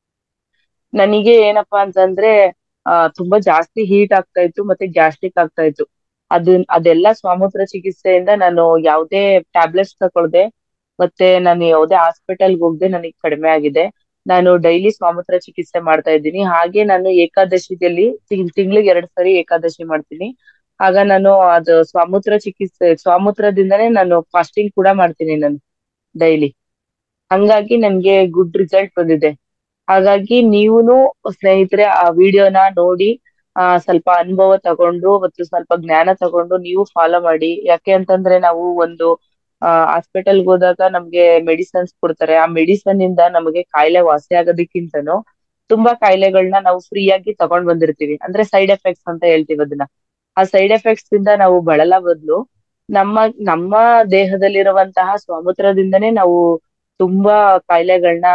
ನನಗೆ ಏನಪ್ಪಾ ಅಂತಂದ್ರೆ ಆ ತುಂಬಾ ಜಾಸ್ತಿ ಹೀಟ್ ಆಗ್ತಾ ಇತ್ತು ಮತ್ತೆ ಗ್ಯಾಸ್ಟ್ರಿಕ್ ಆಗ್ತಾ ಇತ್ತು ಅದು ಅದೆಲ್ಲ ಸ್ವಮೂತ್ರ ಚಿಕಿತ್ಸೆಯಿಂದ ನಾನು ಯಾವುದೇ ಟ್ಯಾಬ್ಲೆಟ್ಸ್ ತಗೊಳ್ದೆ ಮತ್ತೆ ನಾನು ಯಾವುದೇ ಹಾಸ್ಪಿಟಲ್ಗೆ ಹೋಗದೆ ನನಗೆ ಕಡಿಮೆ ಆಗಿದೆ ನಾನು ಡೈಲಿ ಸ್ವಮೂತ್ರ ಚಿಕಿತ್ಸೆ ಮಾಡ್ತಾ ಇದ್ದೀನಿ ಹಾಗೆ ನಾನು ಏಕಾದಶಿದಲ್ಲಿ ತಿಂಗ್ ತಿಂಗ್ಳಿಗೆ ಎರಡ್ ಸರಿ ಏಕಾದಶಿ ಮಾಡ್ತೀನಿ ಆಗ ನಾನು ಅದು ಸ್ವಮೂತ್ರ ಚಿಕಿತ್ಸೆ ಸ್ವಮೂತ್ರದಿಂದನೇ ನಾನು ಫಾಸ್ಟಿಂಗ್ ಕೂಡ ಮಾಡ್ತೀನಿ ನಾನು ಡೈಲಿ ಹಂಗಾಗಿ ನನ್ಗೆ ಗುಡ್ ರಿಸಲ್ಟ್ ಬಂದಿದೆ ಹಾಗಾಗಿ ನೀವುನು ಸ್ನೇಹಿತರೆ ಆ ವಿಡಿಯೋನ ನೋಡಿ ಆ ಸ್ವಲ್ಪ ಅನುಭವ ತಗೊಂಡು ಮತ್ತು ಸ್ವಲ್ಪ ಜ್ಞಾನ ತಗೊಂಡು ನೀವು ಫಾಲೋ ಮಾಡಿ ಯಾಕೆ ಅಂತಂದ್ರೆ ನಾವು ಒಂದು ಆ ಹಾಸ್ಪಿಟಲ್ಗೆ ಹೋದಾಗ ನಮ್ಗೆ ಮೆಡಿಸನ್ಸ್ ಕೊಡ್ತಾರೆ ಆ ಮೆಡಿಸನ್ ಇಂದ ನಮಗೆ ಕಾಯಿಲೆ ವಾಸಿ ಆಗೋದಕ್ಕಿಂತನೂ ತುಂಬಾ ಕಾಯಿಲೆಗಳನ್ನ ನಾವು ಫ್ರೀ ಆಗಿ ತಗೊಂಡ್ ಬಂದಿರ್ತೀವಿ ಅಂದ್ರೆ ಸೈಡ್ ಎಫೆಕ್ಟ್ಸ್ ಅಂತ ಹೇಳ್ತೀವಿ ಅದನ್ನ ಆ ಸೈಡ್ ಎಫೆಕ್ಟ್ಸ್ ಇಂದ ನಾವು ಬಳಲ ಬದಲು ನಮ್ಮ ನಮ್ಮ ದೇಹದಲ್ಲಿರುವಂತಹ ಸ್ವಮೂತ್ರದಿಂದನೇ ನಾವು ತುಂಬಾ ಕಾಯಿಲೆಗಳನ್ನ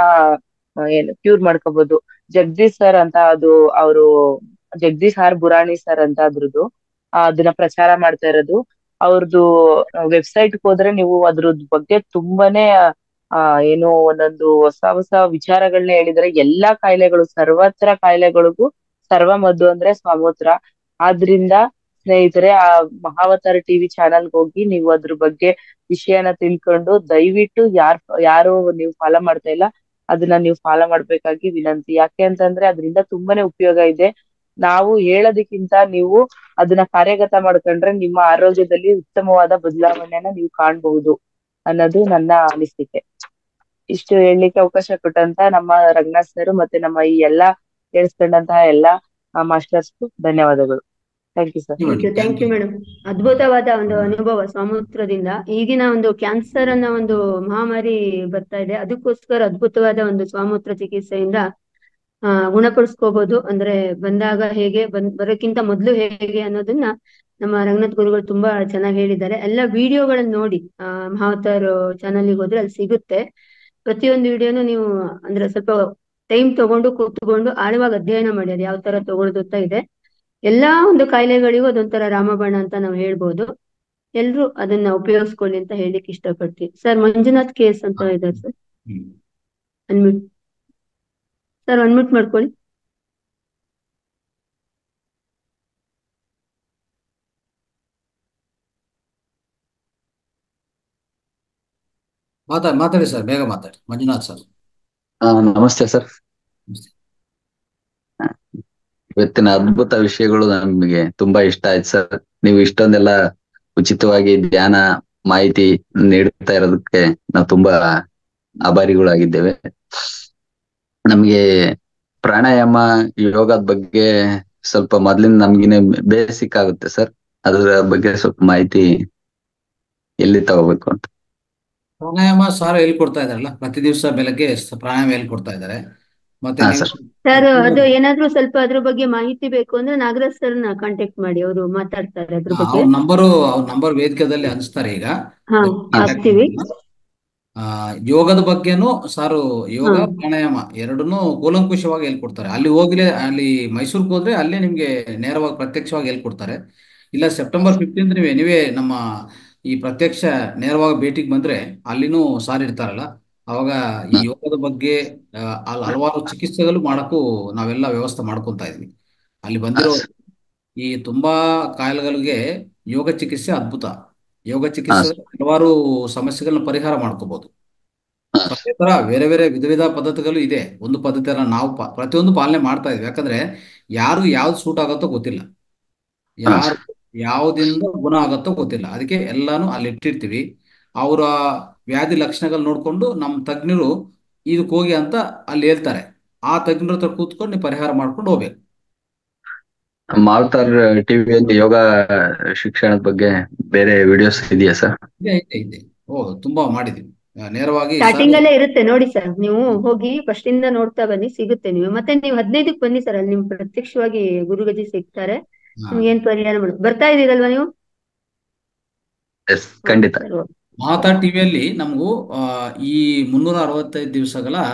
ಏನು ಕ್ಯೂರ್ ಮಾಡ್ಕೋಬಹುದು ಜಗದೀಶ್ ಸರ್ ಅಂತ ಅದು ಅವರು ಜಗದೀಶ್ ಆರ್ ಬುರಾಣಿ ಸರ್ ಅಂತ ಅದ್ರದ್ದು ಆ, ಅದನ್ನ ಪ್ರಚಾರ ಮಾಡ್ತಾ ಇರೋದು ಅವ್ರದ್ದು ವೆಬ್ಸೈಟ್ ಹೋದ್ರೆ ನೀವು ಅದ್ರದ್ ಬಗ್ಗೆ ತುಂಬಾನೇ ಆ ಏನು ಒಂದೊಂದು ಹೊಸ ಹೊಸ ವಿಚಾರಗಳನ್ನ ಹೇಳಿದ್ರೆ ಎಲ್ಲಾ ಕಾಯಿಲೆಗಳು ಸರ್ವತ್ರ ಕಾಯಿಲೆಗಳಿಗೂ ಸರ್ವ ಮದ್ದು ಅಂದ್ರೆ ಸ್ವಮೂತ್ರ ಆದ್ರಿಂದ ಸ್ನೇಹಿತರೆ ಆ ಮಹಾವತಾರ ಟಿವಿ ಚಾನಲ್ಗೆ ಹೋಗಿ ನೀವು ಅದ್ರ ಬಗ್ಗೆ ವಿಷಯನ ತಿಳ್ಕೊಂಡು ದಯವಿಟ್ಟು ಯಾರ್ ಯಾರು ನೀವು ಫಾಲೋ ಮಾಡ್ತಾ ಇಲ್ಲ ಅದನ್ನ ನೀವು ಫಾಲೋ ಮಾಡ್ಬೇಕಾಗಿ ವಿನಂತಿ ಯಾಕೆ ಅಂತಂದ್ರೆ ಅದರಿಂದ ತುಂಬಾನೇ ಉಪಯೋಗ ಇದೆ ನಾವು ಹೇಳೋದಕ್ಕಿಂತ ನೀವು ಅದನ್ನ ಕಾರ್ಯಗತ ಮಾಡ್ಕೊಂಡ್ರೆ ನಿಮ್ಮ ಆರೋಗ್ಯದಲ್ಲಿ ಉತ್ತಮವಾದ ಬದಲಾವಣೆನ ನೀವು ಕಾಣಬಹುದು ಅನ್ನೋದು ನನ್ನ ಅನಿಸಿಕೆ ಇಷ್ಟು ಹೇಳಲಿಕ್ಕೆ ಅವಕಾಶ ಕೊಟ್ಟಂತ ನಮ್ಮ ರಂಗನಾಥ್ ಸರ್ ಮತ್ತೆ ನಮ್ಮ ಈ ಎಲ್ಲಾ ಕೇಳಿಸ್ಕೊಂಡಂತಹ ಎಲ್ಲಾ ಮಾಸ್ಟರ್ಸ್ ಧನ್ಯವಾದಗಳು thank you sir thank you thank you madam ಅದ್ಭುತವಾದ ಒಂದು ಅನುಭವ ಸಮುದ್ರದಿಂದ ಈಗಿನ ಒಂದು ಕ್ಯಾನ್ಸರ್ ಅನ್ನೋ ಒಂದು ಮಹಾಮಾರಿ ಬರ್ತಾ ಇದೆ ಅದಕ್ಕೋಸ್ಕರ ಅದ್ಭುತವಾದ ಒಂದು ಸ್ವಾಮೂತ್ರ ಚಿಕಿತ್ಸೆಯಿಂದ ಆ ಗುಣಪಡಿಸ್ಕೋಬಹುದು ಅಂದ್ರೆ ಬಂದಾಗ ಹೇಗೆ ಬಂದ್ ಬರೋಕ್ಕಿಂತ ಮೊದಲು ಹೇಗೆ ಅನ್ನೋದನ್ನ ನಮ್ಮ ರಂಗನಾಥ್ ಗುರುಗಳು ತುಂಬಾ ಚೆನ್ನಾಗಿ ಹೇಳಿದ್ದಾರೆ ಎಲ್ಲ ವಿಡಿಯೋಗಳನ್ನ ನೋಡಿ ಆ ಮಹಾವತಾರ್ ಚಾನಲ್ಗೆ ಹೋದ್ರೆ ಅಲ್ಲಿ ಸಿಗುತ್ತೆ ಪ್ರತಿಯೊಂದು ವಿಡಿಯೋನು ನೀವು ಅಂದ್ರೆ ಸ್ವಲ್ಪ ಟೈಮ್ ತಗೊಂಡು ಕೂತ್ಕೊಂಡು ಆಳವಾಗಿ ಅಧ್ಯಯನ ಮಾಡಿ ಅದು ಯಾವ ತರ ತಗೊಳ್ಳೋದು ಅಂತ ಇದೆ ಎಲ್ಲಾ ಒಂದು ಕಾಯಿಲೆಗಳಿಗೂ ಅದೊಂಥರ ರಾಮಬಾಣ ಅಂತ ನಾವು ಹೇಳ್ಬೋದು ಎಲ್ರು ಅದನ್ನ ಉಪಯೋಗಿಸ್ಕೊಳ್ಳಿ ಅಂತ ಹೇಳಿಕ್ ಇಷ್ಟಪಡ್ತೀನಿ ಸರ್ ಮಂಜುನಾಥ್ ಕೇಸ್ ಅಂತ ಇದ್ದಾರೆ ಸರ್ ಹ್ಮ್. ಅನ್ಮ್ಯೂಟ್ ಸರ್ ಅನ್ಮ್ಯೂಟ್ ಮಾಡ್ಕೊಳ್ಳಿ ಮಾತಾಡಿ ಮಾತಾಡಿ ಸರ್ ಬೇಗ ಮಾತಾಡಿ ಮಂಜುನಾಥ್ ಸರ್ ಆ, ನಮಸ್ತೆ ಸರ್ ಇವತ್ತಿನ ಅದ್ಭುತ ವಿಷಯಗಳು ನಮಗೆ ತುಂಬಾ ಇಷ್ಟ ಆಯ್ತು ಸರ್ ನೀವು ಇಷ್ಟೊಂದೆಲ್ಲ ಉಚಿತವಾಗಿ ಧ್ಯಾನ ಮಾಹಿತಿ ನೀಡ್ತಾ ಇರೋದಕ್ಕೆ ನಾವು ತುಂಬಾ ಆಭಾರಿಗಳಾಗಿದ್ದೇವೆ ನಮ್ಗೆ ಪ್ರಾಣಾಯಾಮ ಯೋಗದ ಬಗ್ಗೆ ಸ್ವಲ್ಪ ಮೊದ್ಲಿಂದ ನಮ್ಗಿನ ಬೇಸಿಕ್ ಆಗುತ್ತೆ ಸರ್ ಅದರ ಬಗ್ಗೆ ಸ್ವಲ್ಪ ಮಾಹಿತಿ ಎಲ್ಲಿ ತಗೋಬೇಕು ಅಂತ ಪ್ರಾಣಾಯಾಮ ಸಾರ್ ಹೇಳ್ಕೊಡ್ತಾ ಇದಾರಲ್ಲ ಪ್ರತಿ ದಿವಸ ಬೆಳಗ್ಗೆ ಸ- ಪ್ರಾಣಾಯಾಮ ಹೇಳ್ಕೊಡ್ತಾ ಇದ್ದಾರೆ ಮತ್ತೆ ಹಾ ನೀವು ಸರ್ ಸರ್ ಅದು ಏನಾದ್ರೂ ಸ್ವಲ್ಪ ಅದ್ರ ಬಗ್ಗೆ ಮಾಹಿತಿ ಬೇಕು ಅಂದ್ರೆ ನಾಗರಾಜ್ ಸರ್ನ ಕಾಂಟ್ಯಾಕ್ಟ್ ಮಾಡಿ ಅವರು ಮಾತಾಡ್ತಾರೆ ಅದ್ರ ಬಗ್ಗೆ ಅವ್ರ ನಂಬರು ಅವ್ರ ನಂಬರ್ ವೇದಿಕೆದಲ್ಲಿ ಹಂಚ್ತಾರೆ ಈಗ ಹಾ ಕಾಂಟ್ಯಾಕ್ಟ್ ಹಾಕ್ತೀವಿ ಆ ಯೋಗದ ಬಗ್ಗೆನೂ ಸಾರು ಯೋಗ ಹಾ ಪ್ರಾಣಾಯಾಮ ಎರಡನ್ನೂ ಕೂಲಂಕುಷವಾಗಿ ಹೇಳ್ಕೊಡ್ತಾರೆ ಅಲ್ಲಿ ಹೋಗ್ಲಿ ಅಲ್ಲಿ ಮೈಸೂರಿಗೆ ಹೋದ್ರೆ ಅಲ್ಲೇ ನಿಮ್ಗೆ ನೇರವಾಗಿ ಪ್ರತ್ಯಕ್ಷವಾಗಿ ಹೇಳ್ಕೊಡ್ತಾರೆ ಇಲ್ಲ ಸೆಪ್ಟೆಂಬರ್ ಫಿಫ್ಟೀನ್ತ್ ನೀವು ಎನಿವೇ ನಮ್ಮ ಈ ಪ್ರತ್ಯಕ್ಷ ನೇರವಾಗಿ ಭೇಟಿಗೆ ಬಂದ್ರೆ ಅಲ್ಲಿನೂ ಸಾರ್ ಇರ್ತಾರಲ್ಲ ಅವಾಗ ಈ ಯೋಗದ ಬಗ್ಗೆ ಆ, ಅಲ್ಲಿ ಹಲವಾರು ಚಿಕಿತ್ಸೆಗಳು ಮಾಡಕ್ಕೂ ನಾವೆಲ್ಲ ವ್ಯವಸ್ಥೆ ಮಾಡ್ಕೊಂತ ಇದ್ವಿ ಅಲ್ಲಿ ಬಂದಿರೋ ಈ ತುಂಬಾ ಕಾಯಿಲೆಗಳಿಗೆ ಯೋಗ ಚಿಕಿತ್ಸೆ ಅದ್ಭುತ ಯೋಗ ಚಿಕಿತ್ಸೆ ಹಲವಾರು ಸಮಸ್ಯೆಗಳನ್ನ ಪರಿಹಾರ ಮಾಡ್ಕೋಬಹುದು ಅದೇ ತರ ಬೇರೆ ಬೇರೆ ವಿಧ ವಿಧ ಪದ್ಧತಿಗಳು ಇದೆ ಒಂದು ಪದ್ಧತಿ ಅಲ್ಲ ನಾವು ಪ- ಪ್ರತಿಯೊಂದು ಪಾಲನೆ ಮಾಡ್ತಾ ಇದ್ವಿ ಯಾಕಂದ್ರೆ ಯಾರು ಯಾವ್ದು ಸೂಟ್ ಆಗುತ್ತೋ ಗೊತ್ತಿಲ್ಲ ಯಾರು ಯಾವ್ದಿಂದ ಗುಣ ಆಗುತ್ತೋ ಗೊತ್ತಿಲ್ಲ ಅದಕ್ಕೆ ಎಲ್ಲಾನು ಅಲ್ಲಿ ಇಟ್ಟಿರ್ತೀವಿ ಅವರ ವ್ಯಾಧಿ ಲಕ್ಷಣಗಳು ನೋಡ್ಕೊಂಡು ನಮ್ಮ ತಜ್ಞರು ಇದಕ್ಕೆ ಹೋಗಿ ಅಂತ ಅಲ್ಲಿ ಹೇಳ್ತಾರೆ ಆ ತಜ್ಞರ ಹತ್ರ ಕೂತ್ಕೊಂಡು ನೀವು ಪರಿಹಾರ ಮಾಡ್ಕೊಂಡು ಹೋಗ್ಬೇಕು ಮಾಲ್ತಾರ್ ಟಿವಿಯಲ್ಲಿ ಯೋಗ ಶಿಕ್ಷಣದ ಬಗ್ಗೆ ಬೇರೆ ವಿಡಿಯೋಸ್ ಇದೆಯಾ ಸರ್ ಇದೆ ಇದೆ ಇದೆ ಓ ತುಂಬಾ ಮಾಡಿದ್ವಿ ಆ, ನೇರವಾಗಿ ಸ್ಟಾರ್ಟಿಂಗ್ ಸರ್ ಅಲ್ಲೇ ಇರುತ್ತೆ ನೋಡಿ ಸರ್ ನೀವು ಹೋಗಿ ಫಸ್ಟ್ ಇಂದ ನೋಡ್ತಾ ಬನ್ನಿ ಸಿಗುತ್ತೆ ನೀವು ಮತ್ತೆ ನೀವು ಹದಿನೈದಕ್ಕೆ ಬನ್ನಿ ಸರ್ ಅಲ್ಲಿ ನಿಮ್ ಪ್ರತ್ಯಕ್ಷವಾಗಿ ಗುರುಗಜಿ ಸಿಗ್ತಾರೆ ಹಾ. ನಿಮ್ಗೆ ಏನ್ ಪರಿಹಾರ ಮಾಡ ಬರ್ತಾ ಇದೀರಲ್ವಾ ನೀವು ಎಸ್ ಖಂಡಿತ ಸರ್ ಮಾತಾ ಟಿವಿಯಲ್ಲಿ ನಮಗೂ ಆ, ಈ ಮುನ್ನೂರ ಅರವತ್ತೈದು ದಿವಸಗಳ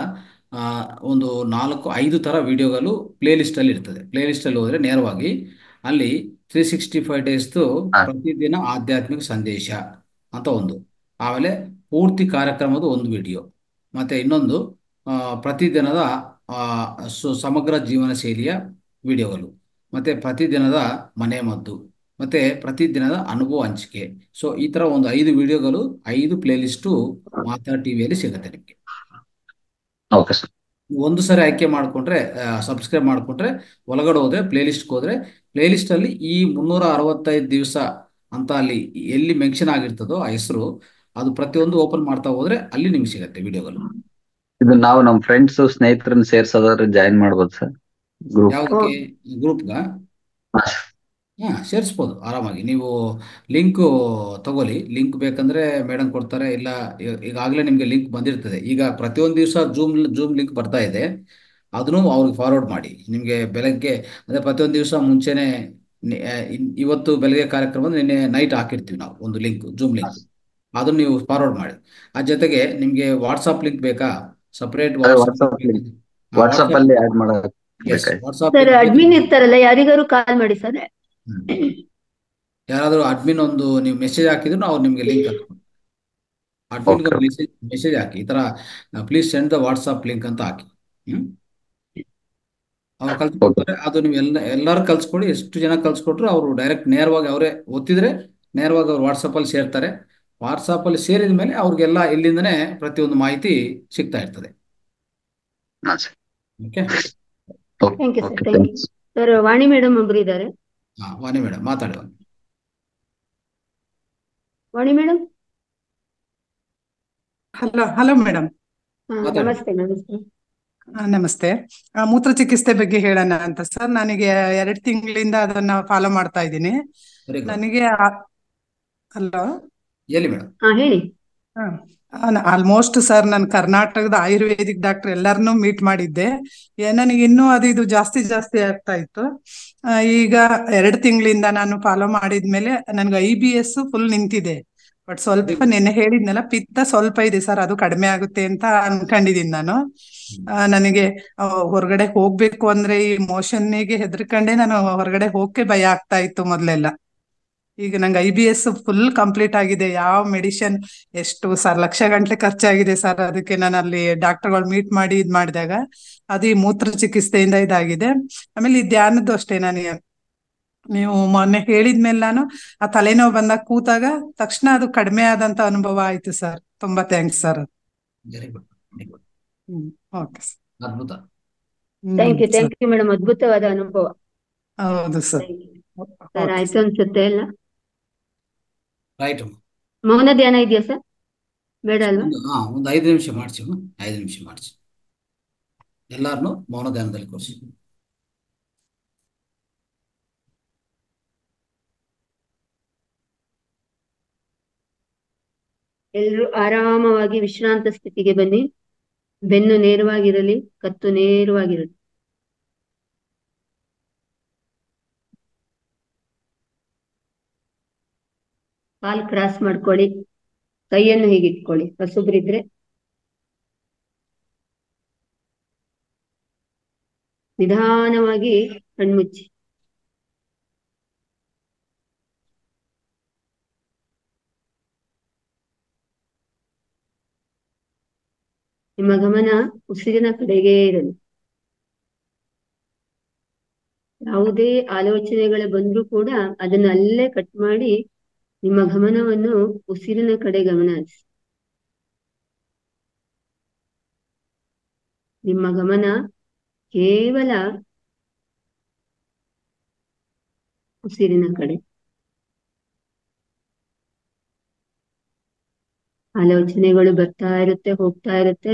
ಆ, ಒಂದು ನಾಲ್ಕು ಐದು ಥರ ವಿಡಿಯೋಗಳು ಪ್ಲೇ ಲಿಸ್ಟಲ್ಲಿ ಇರ್ತದೆ ಪ್ಲೇ ಲಿಸ್ಟಲ್ಲಿ ಹೋದರೆ ನೇರವಾಗಿ ಅಲ್ಲಿ ತ್ರೀ ಸಿಕ್ಸ್ಟಿ ಫೈವ್ ಡೇಸ್ದು ಪ್ರತಿದಿನ ಆಧ್ಯಾತ್ಮಿಕ ಸಂದೇಶ ಅಂತ ಒಂದು ಆಮೇಲೆ ಪೂರ್ತಿ ಕಾರ್ಯಕ್ರಮದ ಒಂದು ವಿಡಿಯೋ ಮತ್ತು ಇನ್ನೊಂದು ಆ, ಪ್ರತಿದಿನದ ಆ, ಸು ಸಮಗ್ರ ಜೀವನ ಶೈಲಿಯ ವಿಡಿಯೋಗಳು ಮತ್ತು ಪ್ರತಿದಿನದ ಮನೆ ಮದ್ದು ಮತ್ತು ಪ್ರತಿದಿನದ ಅನುಭವ ಹಂಚಿಕೆ ಸೊ ಈ ಥರ ಒಂದು ಐದು ವಿಡಿಯೋಗಳು ಐದು ಪ್ಲೇ ಲಿಸ್ಟು ಮಾತಾ ಟಿವಿಯಲ್ಲಿ ಸಿಗುತ್ತೆ ನಿಮಗೆ ಓಕೆ ಸರ್ ಒಂದು ಸರಿ ಆಯ್ಕೆ ಮಾಡಿಕೊಂಡ್ರೆ ಸಬ್ಸ್ಕ್ರೈಬ್ ಮಾಡಿಕೊಂಡ್ರೆ ಒಳಗಡೆ ಹೋದ್ರೆ ಪ್ಲೇ ಲಿಸ್ಟ್ಗೆ ಹೋದ್ರೆ ಪ್ಲೇ ಲಿಸ್ಟಲ್ಲಿ ಈ ಮುನ್ನೂರ ಅರವತ್ತೈದು ದಿವಸ ಅಂತ ಅಲ್ಲಿ ಎಲ್ಲಿ ಮೆನ್ಷನ್ ಆಗಿರ್ತದೋ ಆ ಹೆಸರು ಅದು ಪ್ರತಿಯೊಂದು ಓಪನ್ ಮಾಡ್ತಾ ಹೋದ್ರೆ ಅಲ್ಲಿ ನಿಮ್ಗೆ ಸಿಗತ್ತೆ ವಿಡಿಯೋಗಳು ಇದು ನಾವು ನಮ್ಮ ಫ್ರೆಂಡ್ಸ್ ಸ್ನೇಹಿತರನ್ನ ಸೇರ್ಸೋದಾದ್ರೆ ಜಾಯಿನ್ ಮಾಡ್ಬೋದು ಸರ್ ಗ್ರೂಪ್ ಯಾವುದಕ್ಕೆ ಗ್ರೂಪ್ಗ ಹಾ ಸೇರಿಸ್ಬೋದು ಆರಾಮಾಗಿ ನೀವು ಲಿಂಕ್ ತಗೊಳ್ಳಿ ಲಿಂಕ್ ಬೇಕಂದ್ರೆ ಮೇಡಮ್ ಕೊಡ್ತಾರೆ ಇಲ್ಲ ಈ- ಈಗಾಗಲೇ ನಿಮಗೆ ಲಿಂಕ್ ಬಂದಿರ್ತದೆ ಈಗ ಪ್ರತಿಯೊಂದು ದಿವಸ ಜೂಮ್ ಜೂಮ್ ಲಿಂಕ್ ಬರ್ತಾ ಇದೆ ಅದನ್ನು ಅವ್ರಿಗೆ ಫಾರ್ವರ್ಡ್ ಮಾಡಿ ನಿಮಗೆ ಬೆಳಗ್ಗೆ ಅಂದರೆ ಪ್ರತಿಯೊಂದು ದಿವಸ ಮುಂಚೆನೆ ನಿ- ಆ, ಇನ್- ಇವತ್ತು ಬೆಳಗ್ಗೆ ಕಾರ್ಯಕ್ರಮ ನಿನ್ನೆ ನೈಟ್ ಹಾಕಿರ್ತೀವಿ ನಾವು ಒಂದು ಲಿಂಕ್ ಜೂಮ್ ಲಿಂಕ್ ಅದನ್ನು ನೀವು ಫಾರ್ವರ್ಡ್ ಮಾಡಿ ಆ ಜೊತೆಗೆ ನಿಮಗೆ ವಾಟ್ಸಪ್ ಲಿಂಕ್ ಬೇಕಾ ಸಪರೇಟ್ ಅದೇ ವಾಟ್ಸಪ್ ವಾಟ್ಸಪ್ ಲಿಂಕ್ ವಾಟ್ಸಪ್ ಅಲ್ಲಿ ಆಡ್ ಎಸ್ ಮಾಡಬೇಕಾಯ್ತು ವಾಟ್ಸಪ್ ಸರ್ ಅಡ್ಮಿನ್ ಇರ್ತಾರಲ್ಲ ಯಾರಿಗಾರು ಕಾಲ್ ಮಾಡಿ ಸರ್ ಯಾರಾದರೂ ಅಡ್ಮಿನ್ ಒಂದು ನೀವು ಮೆಸೇಜ್ ಹಾಕಿದ್ರು ಅವ್ರು ನಿಮಗೆ ಲಿಂಕ್ ಹಾಕ್ತಾರೆ ಅಡ್ಮಿನ್ಗೆ ಒಂದು ಮೆಸೇಜ್ ಮೆಸೇಜ್ ಹಾಕಿ ಈ ಥರ please send the WhatsApp link ಅಂತ ಹಾಕಿ ಹ್ಮ್ ಅವ್ರು ಕಲ್ತ್ಕೊಡ್ತಾರೆ ಅದು ನೀವು ಎಲ್ಲ ಎಲ್ಲರೂ ಕಲ್ಸ್ಕೊಡಿ ಎಷ್ಟು ಜನ ಕಲ್ಸ್ಕೊಟ್ರು ಅವರು ಡೈರೆಕ್ಟ್ ನೇರವಾಗಿ ಅವರೇ ಒತ್ತಿದ್ರೆ ನೇರವಾಗಿ ಅವ್ರು ವಾಟ್ಸಪ್ಪಲ್ಲಿ ಸೇರ್ತಾರೆ ವಾಟ್ಸಪ್ಪಲ್ಲಿ ಸೇರಿದ ಮೇಲೆ ಅವ್ರಿಗೆಲ್ಲ ಇಲ್ಲಿಂದನೇ ಪ್ರತಿಯೊಂದು ಮಾಹಿತಿ ಸಿಗ್ತಾ ಇರ್ತದೆ okay thank you sir thank you sir Vani madam ಒಬ್ರು ಇದ್ದಾರೆ ಹಾಂ ವಾಣಿ ಮೇಡಮ್ ಮಾತಾಡಿ Vani. Vani madam hello hello madam ಮಾತಾಡಿ. ನಮಸ್ತೆ ನಮಸ್ತೆ ನಮಸ್ತೆ ಆ, ಮೂತ್ರ ಚಿಕಿತ್ಸೆ ಬಗ್ಗೆ ಹೇಳೋಣ ಅಂತ ಸರ್ ನನಗೆ ಎರಡು ತಿಂಗಳಿಂದ ಅದನ್ನ ಫಾಲೋ ಮಾಡ್ತಾ ಇದ್ದೀನಿ ವೆರಿ ಗುಡ್ ನನಗೆ ಹಲೋ ಎಲ್ಲಿ ಮೇಡಮ್ ಹಾ ಹೇಳಿ ಆಲ್ಮೋಸ್ಟ್ ಸರ್ ನಾನು ಕರ್ನಾಟಕದ ಆಯುರ್ವೇದಿಕ್ ಡಾಕ್ಟರ್ ಎಲ್ಲರನ್ನೂ ಮೀಟ್ ಮಾಡಿದ್ದೆ ಏ, ನನಗೆ ಇನ್ನೂ ಅದು ಇದು ಜಾಸ್ತಿ ಜಾಸ್ತಿ ಆಗ್ತಾ ಇತ್ತು ಆ, ಈಗ ಎರಡು ತಿಂಗಳಿಂದ ನಾನು ಫಾಲೋ ಮಾಡಿದ್ಮೇಲೆ ನನ್ಗೆ ಐ ಬಿ ಎಸ್ ಫುಲ್ ನಿಂತಿದೆ ಬಟ್ ಸ್ವಲ್ಪ ನೆನ್ನೆ ಹೇಳಿದ್ನಲ್ಲ ಪಿತ್ತ ಸ್ವಲ್ಪ ಇದೆ ಸರ್ ಅದು ಕಡಿಮೆ ಆಗುತ್ತೆ ಅಂತ ಅನ್ಕೊಂಡಿದೀನಿ ನಾನು ಆ, ನನಗೆ ಆ, ಹೊರಗಡೆ ಹೋಗ್ಬೇಕು ಅಂದ್ರೆ ಈ ಮೋಷನ್ನಿಗೆ ಹೆದರ್ಕೊಂಡೆ ನಾನು ಹೊರಗಡೆ ಹೋಗಕ್ಕೆ ಭಯ ಆಗ್ತಾ ಇತ್ತು ಮೊದ್ಲೆಲ್ಲ ಈಗ ನಂಗೆ I B S full complete ಆಗಿದೆ ಯಾವ ಮೆಡಿಸಿನ್ ಎಷ್ಟು ಸರ್ ಲಕ್ಷ ಗಂಟ್ಲೆ ಖರ್ಚಾಗಿದೆ ಸರ್ ಅದಕ್ಕೆ ನಾನು ಅಲ್ಲಿ ಡಾಕ್ಟರ್ಗಳು ಮೀಟ್ ಮಾಡಿ ಇದ್ ಮಾಡಿದಾಗ ಅದು ಈ ಮೂತ್ರ ಚಿಕಿತ್ಸೆಯಿಂದ ಇದಾಗಿದೆ ಆಮೇಲೆ ಈ ಧ್ಯಾನದ್ದು ಅಷ್ಟೇ ನನಗೆ ನೀವು ಮೊನ್ನೆ ಹೇಳಿದ್ಮೇಲೆ ನಾನು ಆ ತಲೆನೋವು ಬಂದಾಗ ಕೂತಾಗ ತಕ್ಷಣ ಅದು ಕಡಿಮೆ ಆದಂತ ಅನುಭವ ಆಯ್ತು ಸರ್ ತುಂಬಾ thanks sir very good very good ಹ್ಮ್ ಓಕೆ ಅದ್ಭುತ thank you thank you madam ಅದ್ಭುತವಾದ ಅನುಭವ ಹೌದು ಸರ್ ಸರ್ ಆಯ್ತು ಅನ್ಸುತ್ತೆ ಎಲ್ಲ ರೈಟ್ ಮೌನ ಧ್ಯಾನ ಇದೆಯಾ ಸರ್ ಬೇಡ ಅಲ್ವಾ ಒಂದು ಹಾ ಒಂದು ಐದು ನಿಮಿಷ ಮಾಡಿಸಿ ಐದು ನಿಮಿಷ ಮಾಡಿಸಿ ಎಲ್ಲಾರನ್ನು ಮೌನ ಧ್ಯಾನದಲ್ಲಿ ಕೂರಿಸಿ ಎಲ್ರು ಆರಾಮವಾಗಿ ವಿಶ್ರಾಂತ ಸ್ಥಿತಿಗೆ ಬನ್ನಿ ಬೆನ್ನು ನೇರವಾಗಿರಲಿ ಕತ್ತು ನೇರವಾಗಿರಲಿ ಕಾಲ್ ಕ್ರಾಸ್ ಮಾಡ್ಕೊಳ್ಳಿ ಕೈಯನ್ನು ಹೀಗೆ ಇಟ್ಕೊಳ್ಳಿ ಹೊಸಬ್ರಿದ್ರೆ ನಿಧಾನವಾಗಿ ಕಣ್ಮುಚ್ಚಿ ನಿಮ್ಮ ಗಮನ ಉಸಿರಿನ ಕಡೆಗೇ ಇರಲಿ ಯಾವುದೇ ಆಲೋಚನೆಗಳು ಬಂದ್ರೂ ಕೂಡ ಅದನ್ನ ಅಲ್ಲೇ ಕಟ್ ಮಾಡಿ ನಿಮ್ಮ ಗಮನವನ್ನು ಉಸಿರಿನ ಕಡೆ ಗಮನ ಹರಿಸಿ ನಿಮ್ಮ ಗಮನ ಕೇವಲ ಉಸಿರಿನ ಕಡೆ ಆಲೋಚನೆಗಳು ಬರ್ತಾ ಇರುತ್ತೆ ಹೋಗ್ತಾ ಇರುತ್ತೆ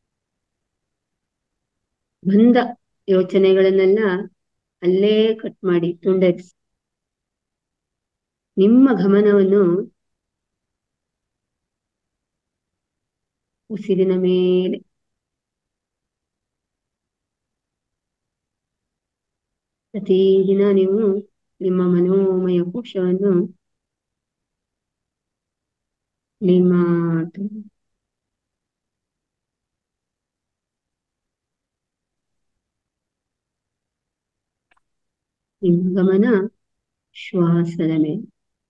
ಬಂದ ಯೋಚನೆಗಳನ್ನೆಲ್ಲ ಅಲ್ಲೇ ಕಟ್ ಮಾಡಿ ತುಂಡರಿಸಿ ನಿಮ್ಮ ಗಮನವನ್ನು ಉಸಿರಿನ ಮೇಲೆ ಪ್ರತಿದಿನ ನೀವು ನಿಮ್ಮ ಮನೋಮಯ ಕೋಶವನ್ನು ಕ್ಲೀನ್ ಮಾಡ್ತಾ ನಿಮ್ಮ ಗಮನ ಶ್ವಾಸದ ಮೇಲೆ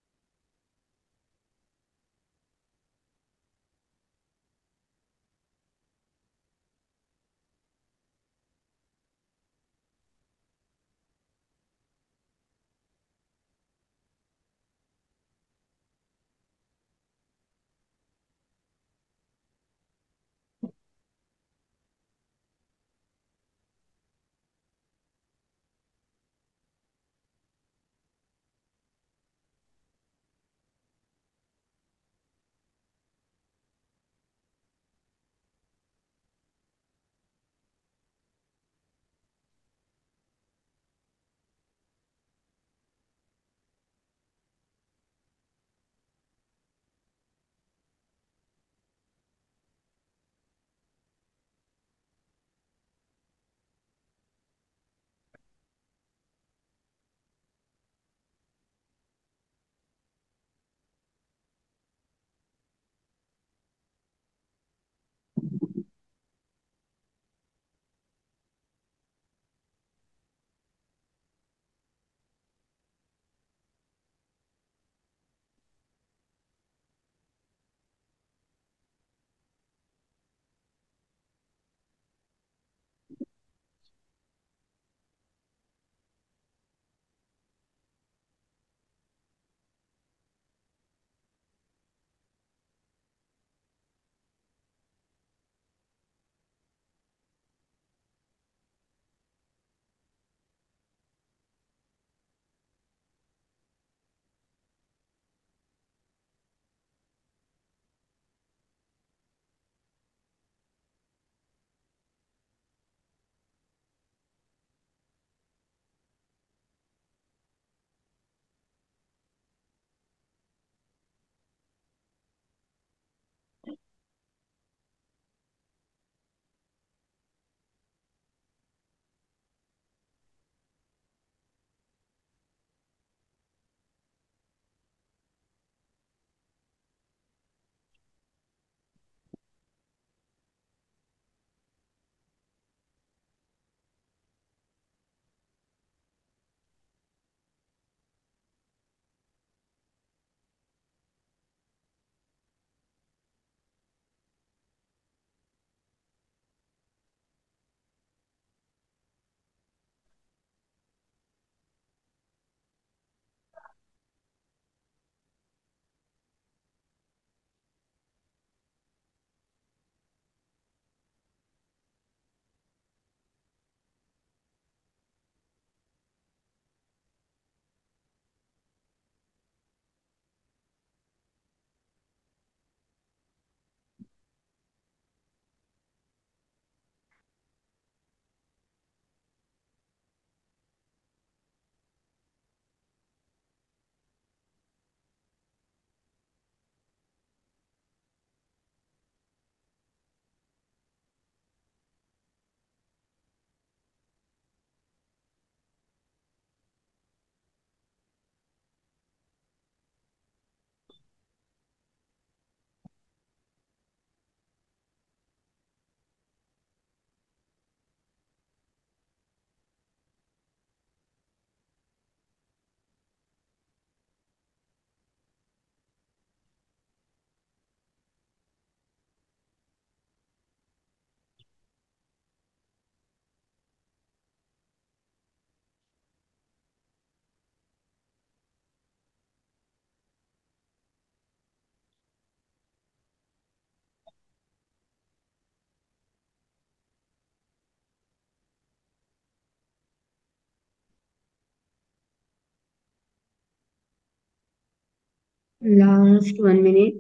Last one minute.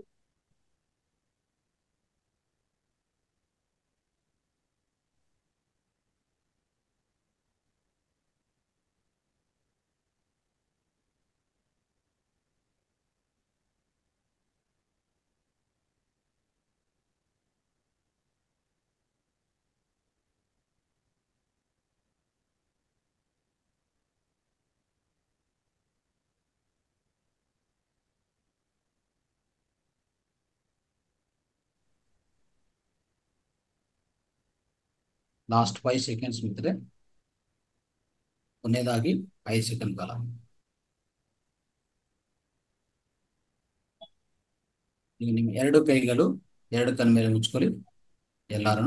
Last five seconds ಮಿತ್ರೆ ಕೊನೆಯದಾಗಿ ಐದು ಸೆಕೆಂಡ್ ಕಾಲ ಈಗ ನಿಮ್ಮ ಎರಡು ಕೈಗಳು ಎರಡು ಕಣ್ಣ ಮೇಲೆ ಮುಚ್ಕೊಳ್ಳಿ ಎಲ್ಲಾರು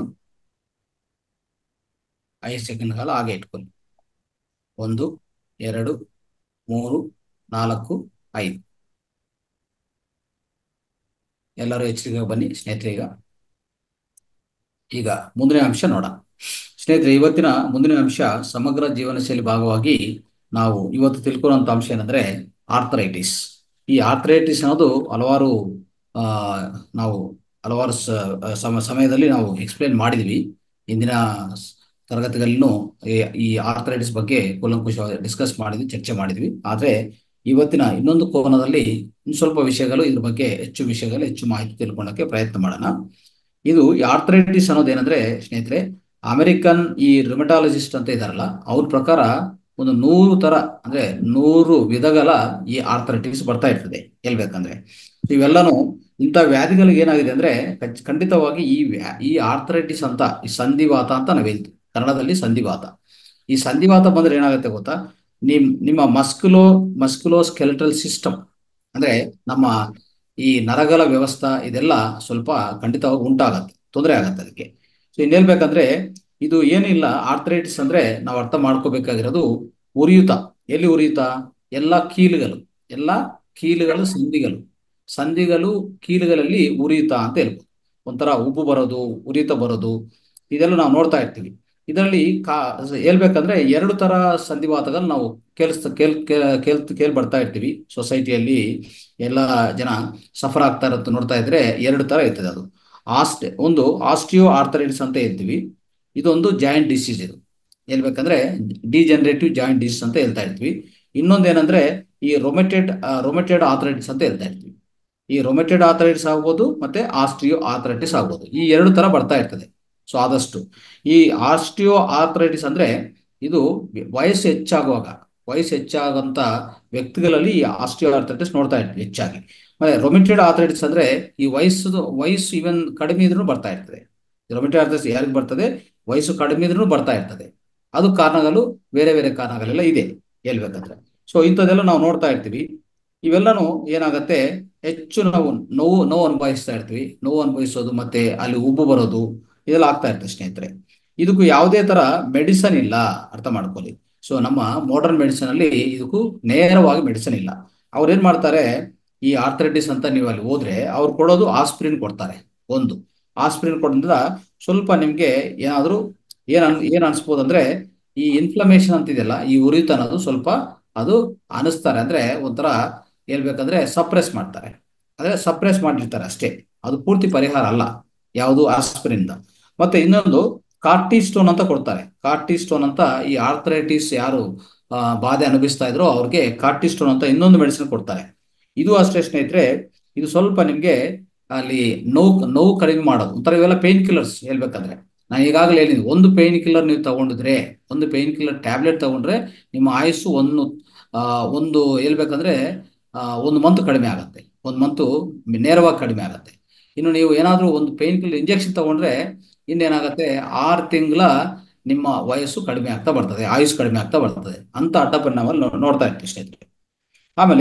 ಐದು ಸೆಕೆಂಡ್ ಕಾಲ ಹಾಗೆ ಇಟ್ಕೊಳ್ಳಿ ಒಂದು ಎರಡು ಮೂರು ನಾಲ್ಕು ಐದು ಎಲ್ಲರೂ ಎಚ್ಚರಿಕೆ ಬನ್ನಿ ಸ್ನೇಹಿತರೆ ಈಗ ಈಗ ಮುಂದಿನ ಅಂಶ ನೋಡ ಸ್ನೇಹಿತರೆ ಇವತ್ತಿನ ಮುಂದಿನ ಅಂಶ ಸಮಗ್ರ ಜೀವನ ಶೈಲಿ ಭಾಗವಾಗಿ ನಾವು ಇವತ್ತು ತಿಳ್ಕೊಳ್ಳುವಂತ ಅಂಶ ಏನಂದ್ರೆ ಆರ್ಥರೈಟಿಸ್ ಈ ಆರ್ಥರೈಟಿಸ್ ಅನ್ನೋದು ಹಲವಾರು ಆ ನಾವು ಹಲವಾರು ಸ- ಸಮ ಸಮಯದಲ್ಲಿ ನಾವು ಎಕ್ಸ್ಪ್ಲೇನ್ ಮಾಡಿದ್ವಿ ಇಂದಿನ ಸ್- ತರಗತಿಗಳಲ್ಲೂ ಈ- ಈ ಆರ್ಥರೈಟಿಸ್ ಬಗ್ಗೆ ಕೂಲಂಕುಷವಾಗಿ ಡಿಸ್ಕಸ್ ಮಾಡಿದ್ವಿ ಚರ್ಚೆ ಮಾಡಿದ್ವಿ ಆದ್ರೆ ಇವತ್ತಿನ ಇನ್ನೊಂದು ಕೋನದಲ್ಲಿ ಇನ್ನು ಸ್ವಲ್ಪ ವಿಷಯಗಳು ಇದ್ರ ಬಗ್ಗೆ ಹೆಚ್ಚು ವಿಷಯಗಳು ಹೆಚ್ಚು ಮಾಹಿತಿ ತಿಳ್ಕೊಳ್ಳೋಕೆ ಪ್ರಯತ್ನ ಮಾಡೋಣ ಇದು ಈ ಆರ್ಥರೈಟಿಸ್ ಅನ್ನೋದು ಏನಂದ್ರೆ ಸ್ನೇಹಿತರೆ ಅಮೆರಿಕನ್ ಈ ರಿಮಟಾಲಜಿಸ್ಟ್ ಅಂತ ಇದಾರಲ್ಲ ಅವ್ರ ಪ್ರಕಾರ ಒಂದು ನೂರು ತರ ಅಂದ್ರೆ ನೂರು ವಿಧಗಳ ಈ ಆರ್ಥರೈಟಿಸ್ ಬರ್ತಾ ಇರ್ತದೆ ಹೇಳ್ಬೇಕಂದ್ರೆ ಇವೆಲ್ಲನೂ ಇಂಥ ವ್ಯಾಧಿಗಳಿಗೆ ಏನಾಗಿದೆ ಅಂದ್ರೆ ಖಚ್- ಖಂಡಿತವಾಗಿ ಈ ವ್ಯಾ ಈ ಆರ್ಥರೈಟಿಸ್ ಅಂತ ಈ ಸಂಧಿವಾತ ಅಂತ ನಾವ್ ಹೇಳ್ತೀವಿ ಕನ್ನಡದಲ್ಲಿ ಸಂಧಿವಾತ ಈ ಸಂಧಿವಾತ ಬಂದ್ರೆ ಏನಾಗುತ್ತೆ ಗೊತ್ತಾ ನಿಮ್ ನಿಮ್ಮ ಮಸ್ಕ್ಯುಲೋ ಮಸ್ಕ್ಯುಲೋ ಸ್ಕೆಲೆಟಲ್ ಸಿಸ್ಟಮ್ ಅಂದ್ರೆ ನಮ್ಮ ಈ ನರಗಳ ವ್ಯವಸ್ಥೆ ಇದೆಲ್ಲ ಸ್ವಲ್ಪ ಖಂಡಿತವಾಗಿ ಉಂಟಾಗತ್ತೆ ತೊಂದರೆ ಆಗತ್ತೆ ಅದಕ್ಕೆ ಸೊ ಇನ್ ಹೇಳ್ಬೇಕಂದ್ರೆ ಇದು ಏನಿಲ್ಲ ಆರ್ಥರೈಟಿಸ್ ಅಂದ್ರೆ ನಾವು ಅರ್ಥ ಮಾಡ್ಕೋಬೇಕಾಗಿರೋದು ಉರಿಯೂತ ಎಲ್ಲಿ ಉರಿಯೂತ ಎಲ್ಲ ಕೀಲುಗಳು ಎಲ್ಲ ಕೀಲುಗಳು ಸಂಧಿಗಳು ಸಂಧಿಗಳು ಕೀಲುಗಳಲ್ಲಿ ಉರಿಯೂತ ಅಂತ ಹೇಳ್ಬೋದು ಒಂಥರ ಉಬ್ಬು ಬರೋದು ಉರಿಯೂತ ಬರೋದು ಇದೆಲ್ಲ ನಾವು ನೋಡ್ತಾ ಇರ್ತೀವಿ ಇದರಲ್ಲಿ ಕಾ ಹೇಳ್ಬೇಕಂದ್ರೆ ಎರಡು ತರ ಸಂಧಿವಾತಗಳು ನಾವು ಕೇಳಿಸ್ತ ಕೇಳ್ ಕೇ- ಕೇಳ್ ಕೇಳ್ ಬರ್ತಾ ಇರ್ತೀವಿ ಸೊಸೈಟಿಯಲ್ಲಿ ಎಲ್ಲ ಜನ ಸಫರ್ ಆಗ್ತಾ ಇರೋದು ನೋಡ್ತಾ ಇದ್ರೆ ಎರಡು ತರ ಇರ್ತದೆ ಅದು ಆಸ್ಟ್ ಒಂದು ಆಸ್ಟಿಯೋ ಆರ್ಥರೈಟಿಸ್ ಅಂತ ಹೇಳ್ತೀವಿ ಇದೊಂದು ಜಾಯಿಂಟ್ ಡಿಸೀಸ್ ಇದು ಹೇಳ್ಬೇಕಂದ್ರೆ ಡಿಜನರೇಟಿವ್ ಜಾಯಿಂಟ್ ಡಿಸೀಸ್ ಅಂತ ಹೇಳ್ತಾ ಇರ್ತೀವಿ ಇನ್ನೊಂದೇನಂದ್ರೆ ಈ ರೊಮೆಟೆಡ್ ರೊಮೆಟೆಡ್ ಆರ್ಥರೈಟಿಸ್ ಅಂತ ಹೇಳ್ತಾ ಇರ್ತೀವಿ ಈ ರೊಮೆಟೆಡ್ ಆರ್ಥರೈಟಿಸ್ ಆಗ್ಬೋದು ಮತ್ತೆ ಆಸ್ಟ್ರಿಯೋ ಆರ್ಥರೈಟಿಸ್ ಆಗ್ಬೋದು ಈ ಎರಡು ತರ ಬರ್ತಾ ಇರ್ತದೆ ಸೊ ಆದಷ್ಟು ಈ ಆಸ್ಟಿಯೋ ಆರ್ಥರೈಟಿಸ್ ಅಂದ್ರೆ ಇದು ವಯಸ್ಸು ಹೆಚ್ಚಾಗುವಾಗ ವಯಸ್ಸು ಹೆಚ್ಚಾಗಂತ ವ್ಯಕ್ತಿಗಳಲ್ಲಿ ಈ ಆಸ್ಟಿಯೋ ಆರ್ಥರೈಟಿಸ್ ನೋಡ್ತಾ ಇರ್ತೀವಿ ಹೆಚ್ಚಾಗಿ ಮತ್ತೆ ರೊಮೆಟೆಡ್ ಆರ್ಥರೈಟಿಸ್ ಅಂದ್ರೆ ಈ ವಯಸ್ಸು ವಯಸ್ಸು ಇವನ್ ಕಡಿಮೆ ಇದ್ರೂ ಬರ್ತಾ ಇರ್ತದೆ ರೊಮೆಟೆಡ್ ಆರ್ಥರೈಟಿಸ್ ಯಾರಿಗೆ ಬರ್ತದೆ ವಯಸ್ಸು ಕಡಿಮೆ ಇದ್ರೂ ಬರ್ತಾ ಇರ್ತದೆ ಅದು ಕಾರಣಗಳು ಬೇರೆ ಬೇರೆ ಕಾರಣಗಳೆಲ್ಲ ಇದೆ ಹೇಳ್ಬೇಕಂದ್ರೆ ಸೊ ಇಂಥದ್ದೆಲ್ಲ ನಾವು ನೋಡ್ತಾ ಇರ್ತೀವಿ ಇವೆಲ್ಲನೂ ಏನಾಗತ್ತೆ ಹೆಚ್ಚು ನಾವು ನೋವು ನೋವು ಅನುಭವಿಸ್ತಾ ಇರ್ತೀವಿ ನೋವು ಅನುಭವಿಸೋದು ಮತ್ತೆ ಅಲ್ಲಿ ಉಬ್ಬು ಬರೋದು ಇದೆಲ್ಲ ಆಗ್ತಾ ಇರ್ತದೆ ಸ್ನೇಹಿತರೆ ಇದಕ್ಕೂ ಯಾವುದೇ ತರ ಮೆಡಿಸನ್ ಇಲ್ಲ ಅರ್ಥ ಮಾಡ್ಕೊಳ್ಳಿ ಸೊ ನಮ್ಮ ಮಾಡರ್ನ್ ಮೆಡಿಸಿನ್ ಅಲ್ಲಿ ಇದಕ್ಕೂ ನೇರವಾಗಿ ಮೆಡಿಸಿನ್ ಇಲ್ಲ ಅವ್ರು ಏನ್ ಮಾಡ್ತಾರೆ ಈ ಆರ್ಥರೈಟಿಸ್ ಅಂತ ನೀವು ಅಲ್ಲಿ ಹೋದ್ರೆ ಅವ್ರು ಕೊಡೋದು ಆಸ್ಪಿರಿನ್ ಕೊಡ್ತಾರೆ ಒಂದು ಆಸ್ಪಿರಿನ್ ಕೊಡೋದ್ರಿಂದ ಸ್ವಲ್ಪ ನಿಮ್ಗೆ ಏನಾದ್ರೂ ಏನ್ ಅನ್ ಏನ್ ಅನ್ಸ್ಬೋದು ಅಂದ್ರೆ ಈ ಇನ್ಫ್ಲಮೇಷನ್ ಅಂತಿದೆಯಲ್ಲ ಈ ಉರಿತ ಅನ್ನೋದು ಸ್ವಲ್ಪ ಅದು ಅನಿಸ್ತಾರೆ ಅಂದ್ರೆ ಒಂಥರ ಹೇಳ್ಬೇಕಂದ್ರೆ ಸಪ್ರೆಸ್ ಮಾಡ್ತಾರೆ ಅಂದ್ರೆ ಸಪ್ರೆಸ್ ಮಾಡಿರ್ತಾರೆ ಅಷ್ಟೇ ಅದು ಪೂರ್ತಿ ಪರಿಹಾರ ಅಲ್ಲ ಯಾವುದು ಆಸ್ಪಿರಿನ್ ಮತ್ತೆ ಇನ್ನೊಂದು ಕಾರ್ಟಿಸ್ಟೋನ್ ಅಂತ ಕೊಡ್ತಾರೆ ಕಾರ್ಟಿಸ್ಟೋನ್ ಅಂತ ಈ ಆರ್ಥರೈಟಿಸ್ ಯಾರು ಆ, ಬಾಧೆ ಅನುಭವಿಸ್ತಾ ಇದ್ರೋ ಅವ್ರಿಗೆ ಕಾರ್ಟಿಸ್ಟೋನ್ ಅಂತ ಇನ್ನೊಂದು ಮೆಡಿಸಿನ್ ಕೊಡ್ತಾರೆ ಇದು ಅಷ್ಟೇ ಸ್ನೇಹಿತರೆ ಇದು ಸ್ವಲ್ಪ ನಿಮ್ಗೆ ಅಲ್ಲಿ ನೋವು ನೋವು ಕಡಿಮೆ ಮಾಡೋದು ಒಂಥರ ಇವೆಲ್ಲ ಪೇನ್ ಕಿಲ್ಲರ್ಸ್ ಹೇಳ್ಬೇಕಂದ್ರೆ ನಾನು ಈಗಾಗಲೇ ಹೇಳಿದ್ದೀನಿ ಒಂದು ಪೇನ್ ಕಿಲ್ಲರ್ ನೀವು ತಗೊಂಡಿದ್ರೆ ಒಂದು ಪೇನ್ ಕಿಲ್ಲರ್ ಟ್ಯಾಬ್ಲೆಟ್ ತಗೊಂಡ್ರೆ ನಿಮ್ಮ ಆಯುಸ್ಸು ಒಂದು ಆ, ಒಂದು ಹೇಳ್ಬೇಕಂದ್ರೆ ಆ, ಒಂದು ಮಂತ್ ಕಡಿಮೆ ಆಗುತ್ತೆ ಒಂದು ಮಂತು ನೇರವಾಗಿ ಕಡಿಮೆ ಆಗುತ್ತೆ ಇನ್ನು ನೀವು ಏನಾದ್ರೂ ಒಂದು ಪೇನ್ ಕಿಲ್ಲರ್ ಇಂಜೆಕ್ಷನ್ ತಗೊಂಡ್ರೆ ಇನ್ನೇನಾಗುತ್ತೆ ಆರು ತಿಂಗಳ ನಿಮ್ಮ ವಯಸ್ಸು ಕಡಿಮೆ ಆಗ್ತಾ ಬರ್ತದೆ ಆಯುಸ್ ಕಡಿಮೆ ಆಗ್ತಾ ಬರ್ತದೆ ಅಂತ ಅಡ್ಡ ಪರಿಣಾಮ ನೋ- ನೋಡ್ತಾ ಇರ್ತೀವಿ ಸ್ನೇಹಿತರೆ ಆಮೇಲೆ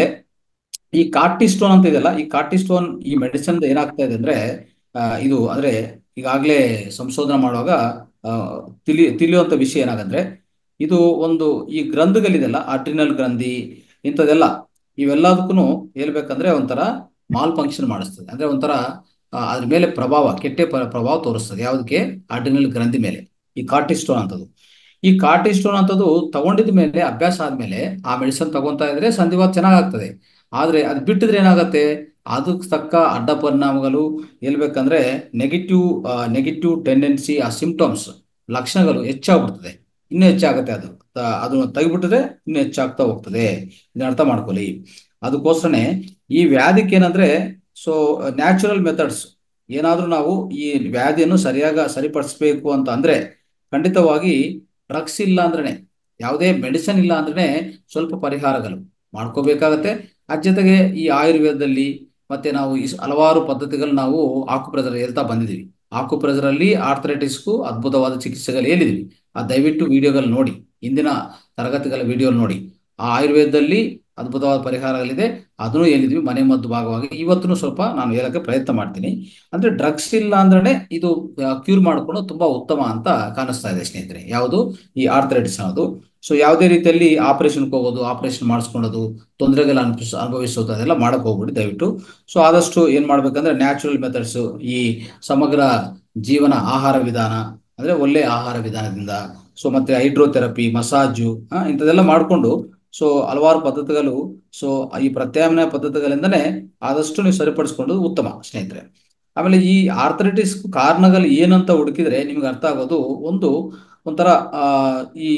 ಈ ಕಾರ್ಟಿಸ್ಟೋನ್ ಅಂತ ಇದೆಯಲ್ಲ ಈ ಕಾರ್ಟಿಸ್ಟೋನ್ ಈ ಮೆಡಿಸಿನ್ ಏನಾಗ್ತಾ ಇದೆ ಅಂದ್ರೆ ಆ, ಇದು ಅಂದ್ರೆ ಈಗಾಗಲೇ ಸಂಶೋಧನೆ ಮಾಡುವಾಗ ಆ, ತಿಳಿ ತಿಳಿಯುವಂತ ವಿಷಯ ಏನಾಗಂದ್ರೆ ಇದು ಒಂದು ಈ ಗ್ರಂಥಿಗಳಿದೆಲ್ಲ ಅಡ್ರಿನಲ್ ಗ್ರಂಥಿ ಇಂಥದೆಲ್ಲ ಇವೆಲ್ಲದಕ್ಕೂ ಹೇಳ್ಬೇಕಂದ್ರೆ ಒಂಥರ ಮಾಲ್ ಫಂಕ್ಷನ್ ಮಾಡಿಸ್ತದೆ ಅಂದ್ರೆ ಒಂಥರ ಆ, ಅದ್ರ ಮೇಲೆ ಪ್ರಭಾವ ಕೆಟ್ಟ ಪ- ಪ್ರಭಾವ ತೋರಿಸ್ತದೆ ಯಾವುದಕ್ಕೆ ಅಡ್ರಿನಲ್ ಗ್ರಂಥಿ ಮೇಲೆ ಈ ಕಾರ್ಟಿಸ್ಟೋನ್ ಅಂತದ್ದು ಈ ಕಾರ್ಟಿಸ್ಟೋನ್ ಅಂತದ್ದು ತಗೊಂಡಿದ ಮೇಲೆ ಅಭ್ಯಾಸ ಆದ್ಮೇಲೆ ಆ ಮೆಡಿಸಿನ್ ತಗೊಂತಾ ಇದ್ರೆ ಸಂಧಿವಾತ ಚೆನ್ನಾಗಾಗ್ತದೆ ಆದ್ರೆ ಅದು ಬಿಟ್ಟಿದ್ರೆ ಏನಾಗತ್ತೆ ಅದಕ್ಕೆ ತಕ್ಕ ಅಡ್ಡ ಪರಿಣಾಮಗಳು ಹೇಳ್ಬೇಕಂದ್ರೆ ನೆಗೆಟಿವ್ ನೆಗೆಟಿವ್ ಟೆಂಡೆನ್ಸಿ ಆ ಸಿಂಪ್ಟಮ್ಸ್ ಲಕ್ಷಣಗಳು ಹೆಚ್ಚಾಗ್ಬಿಡ್ತದೆ ಇನ್ನೂ ಹೆಚ್ಚಾಗುತ್ತೆ ಅದು ತ- ಅದನ್ನ ತೆಗಿಬಿಟ್ಟಿದ್ರೆ ಇನ್ನೂ ಹೆಚ್ಚಾಗ್ತಾ ಹೋಗ್ತದೆ ಇದನ್ನ ಅರ್ಥ ಮಾಡ್ಕೊಳ್ಳಿ ಅದಕ್ಕೋಸ್ಕರನೇ ಈ ವ್ಯಾಧಿಗೆ ಏನಂದ್ರೆ ಸೊ ನ್ಯಾಚುರಲ್ ಮೆಥಡ್ಸ್ ಏನಾದ್ರೂ ನಾವು ಈ ವ್ಯಾಧಿಯನ್ನು ಸರಿಯಾಗಿ ಸರಿಪಡಿಸ್ಬೇಕು ಅಂತ ಅಂದ್ರೆ ಖಂಡಿತವಾಗಿ ಡ್ರಗ್ಸ್ ಇಲ್ಲ ಅಂದ್ರೇನೆ ಯಾವುದೇ ಮೆಡಿಸಿನ್ ಇಲ್ಲ ಅಂದ್ರೇನೆ ಸ್ವಲ್ಪ ಪರಿಹಾರಗಳು ಮಾಡ್ಕೋಬೇಕಾಗತ್ತೆ ಅದ್ರ ಜೊತೆಗೆ ಈ ಆಯುರ್ವೇದದಲ್ಲಿ ಮತ್ತೆ ನಾವು ಈ ಹಲವಾರು ಪದ್ಧತಿಗಳು ನಾವು ಆಕುಪ್ರೆಸರ್ ಹೇಳ್ತಾ ಬಂದಿದ್ದೀವಿ ಆಕುಪ್ರೆಸರ್ ಅಲ್ಲಿ ಆರ್ಥರೈಟಿಸ್ಗೂ ಅದ್ಭುತವಾದ ಚಿಕಿತ್ಸೆಗಳು ಹೇಳಿದೀವಿ ಆ ದಯವಿಟ್ಟು ವಿಡಿಯೋಗಳು ನೋಡಿ ಇಂದಿನ ತರಗತಿಗಳ ವಿಡಿಯೋ ನೋಡಿ ಆ ಆಯುರ್ವೇದದಲ್ಲಿ ಅದ್ಭುತವಾದ ಪರಿಹಾರಗಳಿದೆ ಅದನ್ನು ಹೇಳಿದ್ವಿ ಮನೆ ಮದ್ದು ಭಾಗವಾಗಿ ಇವತ್ತು ಸ್ವಲ್ಪ ನಾನು ಹೇಳಕ್ಕೆ ಪ್ರಯತ್ನ ಮಾಡ್ತೀನಿ ಅಂದ್ರೆ ಡ್ರಗ್ಸ್ ಇಲ್ಲ ಅಂದ್ರೆ ಇದು ಕ್ಯೂರ್ ಮಾಡ್ಕೊಂಡು ತುಂಬಾ ಉತ್ತಮ ಅಂತ ಕಾಣಿಸ್ತಾ ಇದೆ ಸ್ನೇಹಿತರೆ ಯಾವುದು ಈ ಆರ್ಥರೈಟಿಸ್ ಅನ್ನೋದು ಸೊ ಯಾವುದೇ ರೀತಿಯಲ್ಲಿ ಆಪರೇಷನ್ಗೆ ಹೋಗೋದು ಆಪರೇಷನ್ ಮಾಡಿಸ್ಕೊಳ್ಳೋದು ತೊಂದರೆಗಳ ಅನುಭವಿಸ ಅನುಭವಿಸೋದು ಅದೆಲ್ಲ ಮಾಡಕ್ ಹೋಗ್ಬಿಡಿ ದಯವಿಟ್ಟು ಸೊ ಆದಷ್ಟು ಏನ್ ಮಾಡ್ಬೇಕಂದ್ರೆ ನ್ಯಾಚುರಲ್ ಮೆಥಡ್ಸ್ ಈ ಸಮಗ್ರ ಜೀವನ ಆಹಾರ ವಿಧಾನ ಅಂದ್ರೆ ಒಳ್ಳೆ ಆಹಾರ ವಿಧಾನದಿಂದ ಸೊ ಮತ್ತೆ ಹೈಡ್ರೋಥೆರಪಿ ಮಸಾಜು ಇಂಥದೆಲ್ಲ ಮಾಡಿಕೊಂಡು ಸೊ ಹಲವಾರು ಪದ್ಧತಿಗಳು ಸೊ ಈ ಪ್ರತ್ಯಾಮ್ನಾಯ ಪದ್ಧತಿಗಳಿಂದನೇ ಆದಷ್ಟು ನೀವು ಸರಿಪಡಿಸ್ಕೊಂಡು ಉತ್ತಮ ಸ್ನೇಹಿತರೆ ಆಮೇಲೆ ಈ ಆರ್ಥರೈಟಿಸ್ ಕಾರಣಗಳು ಏನಂತ ಹುಡುಕಿದ್ರೆ ನಿಮ್ಗೆ ಅರ್ಥ ಆಗೋದು ಒಂದು ಒಂಥರ ಆ ಈ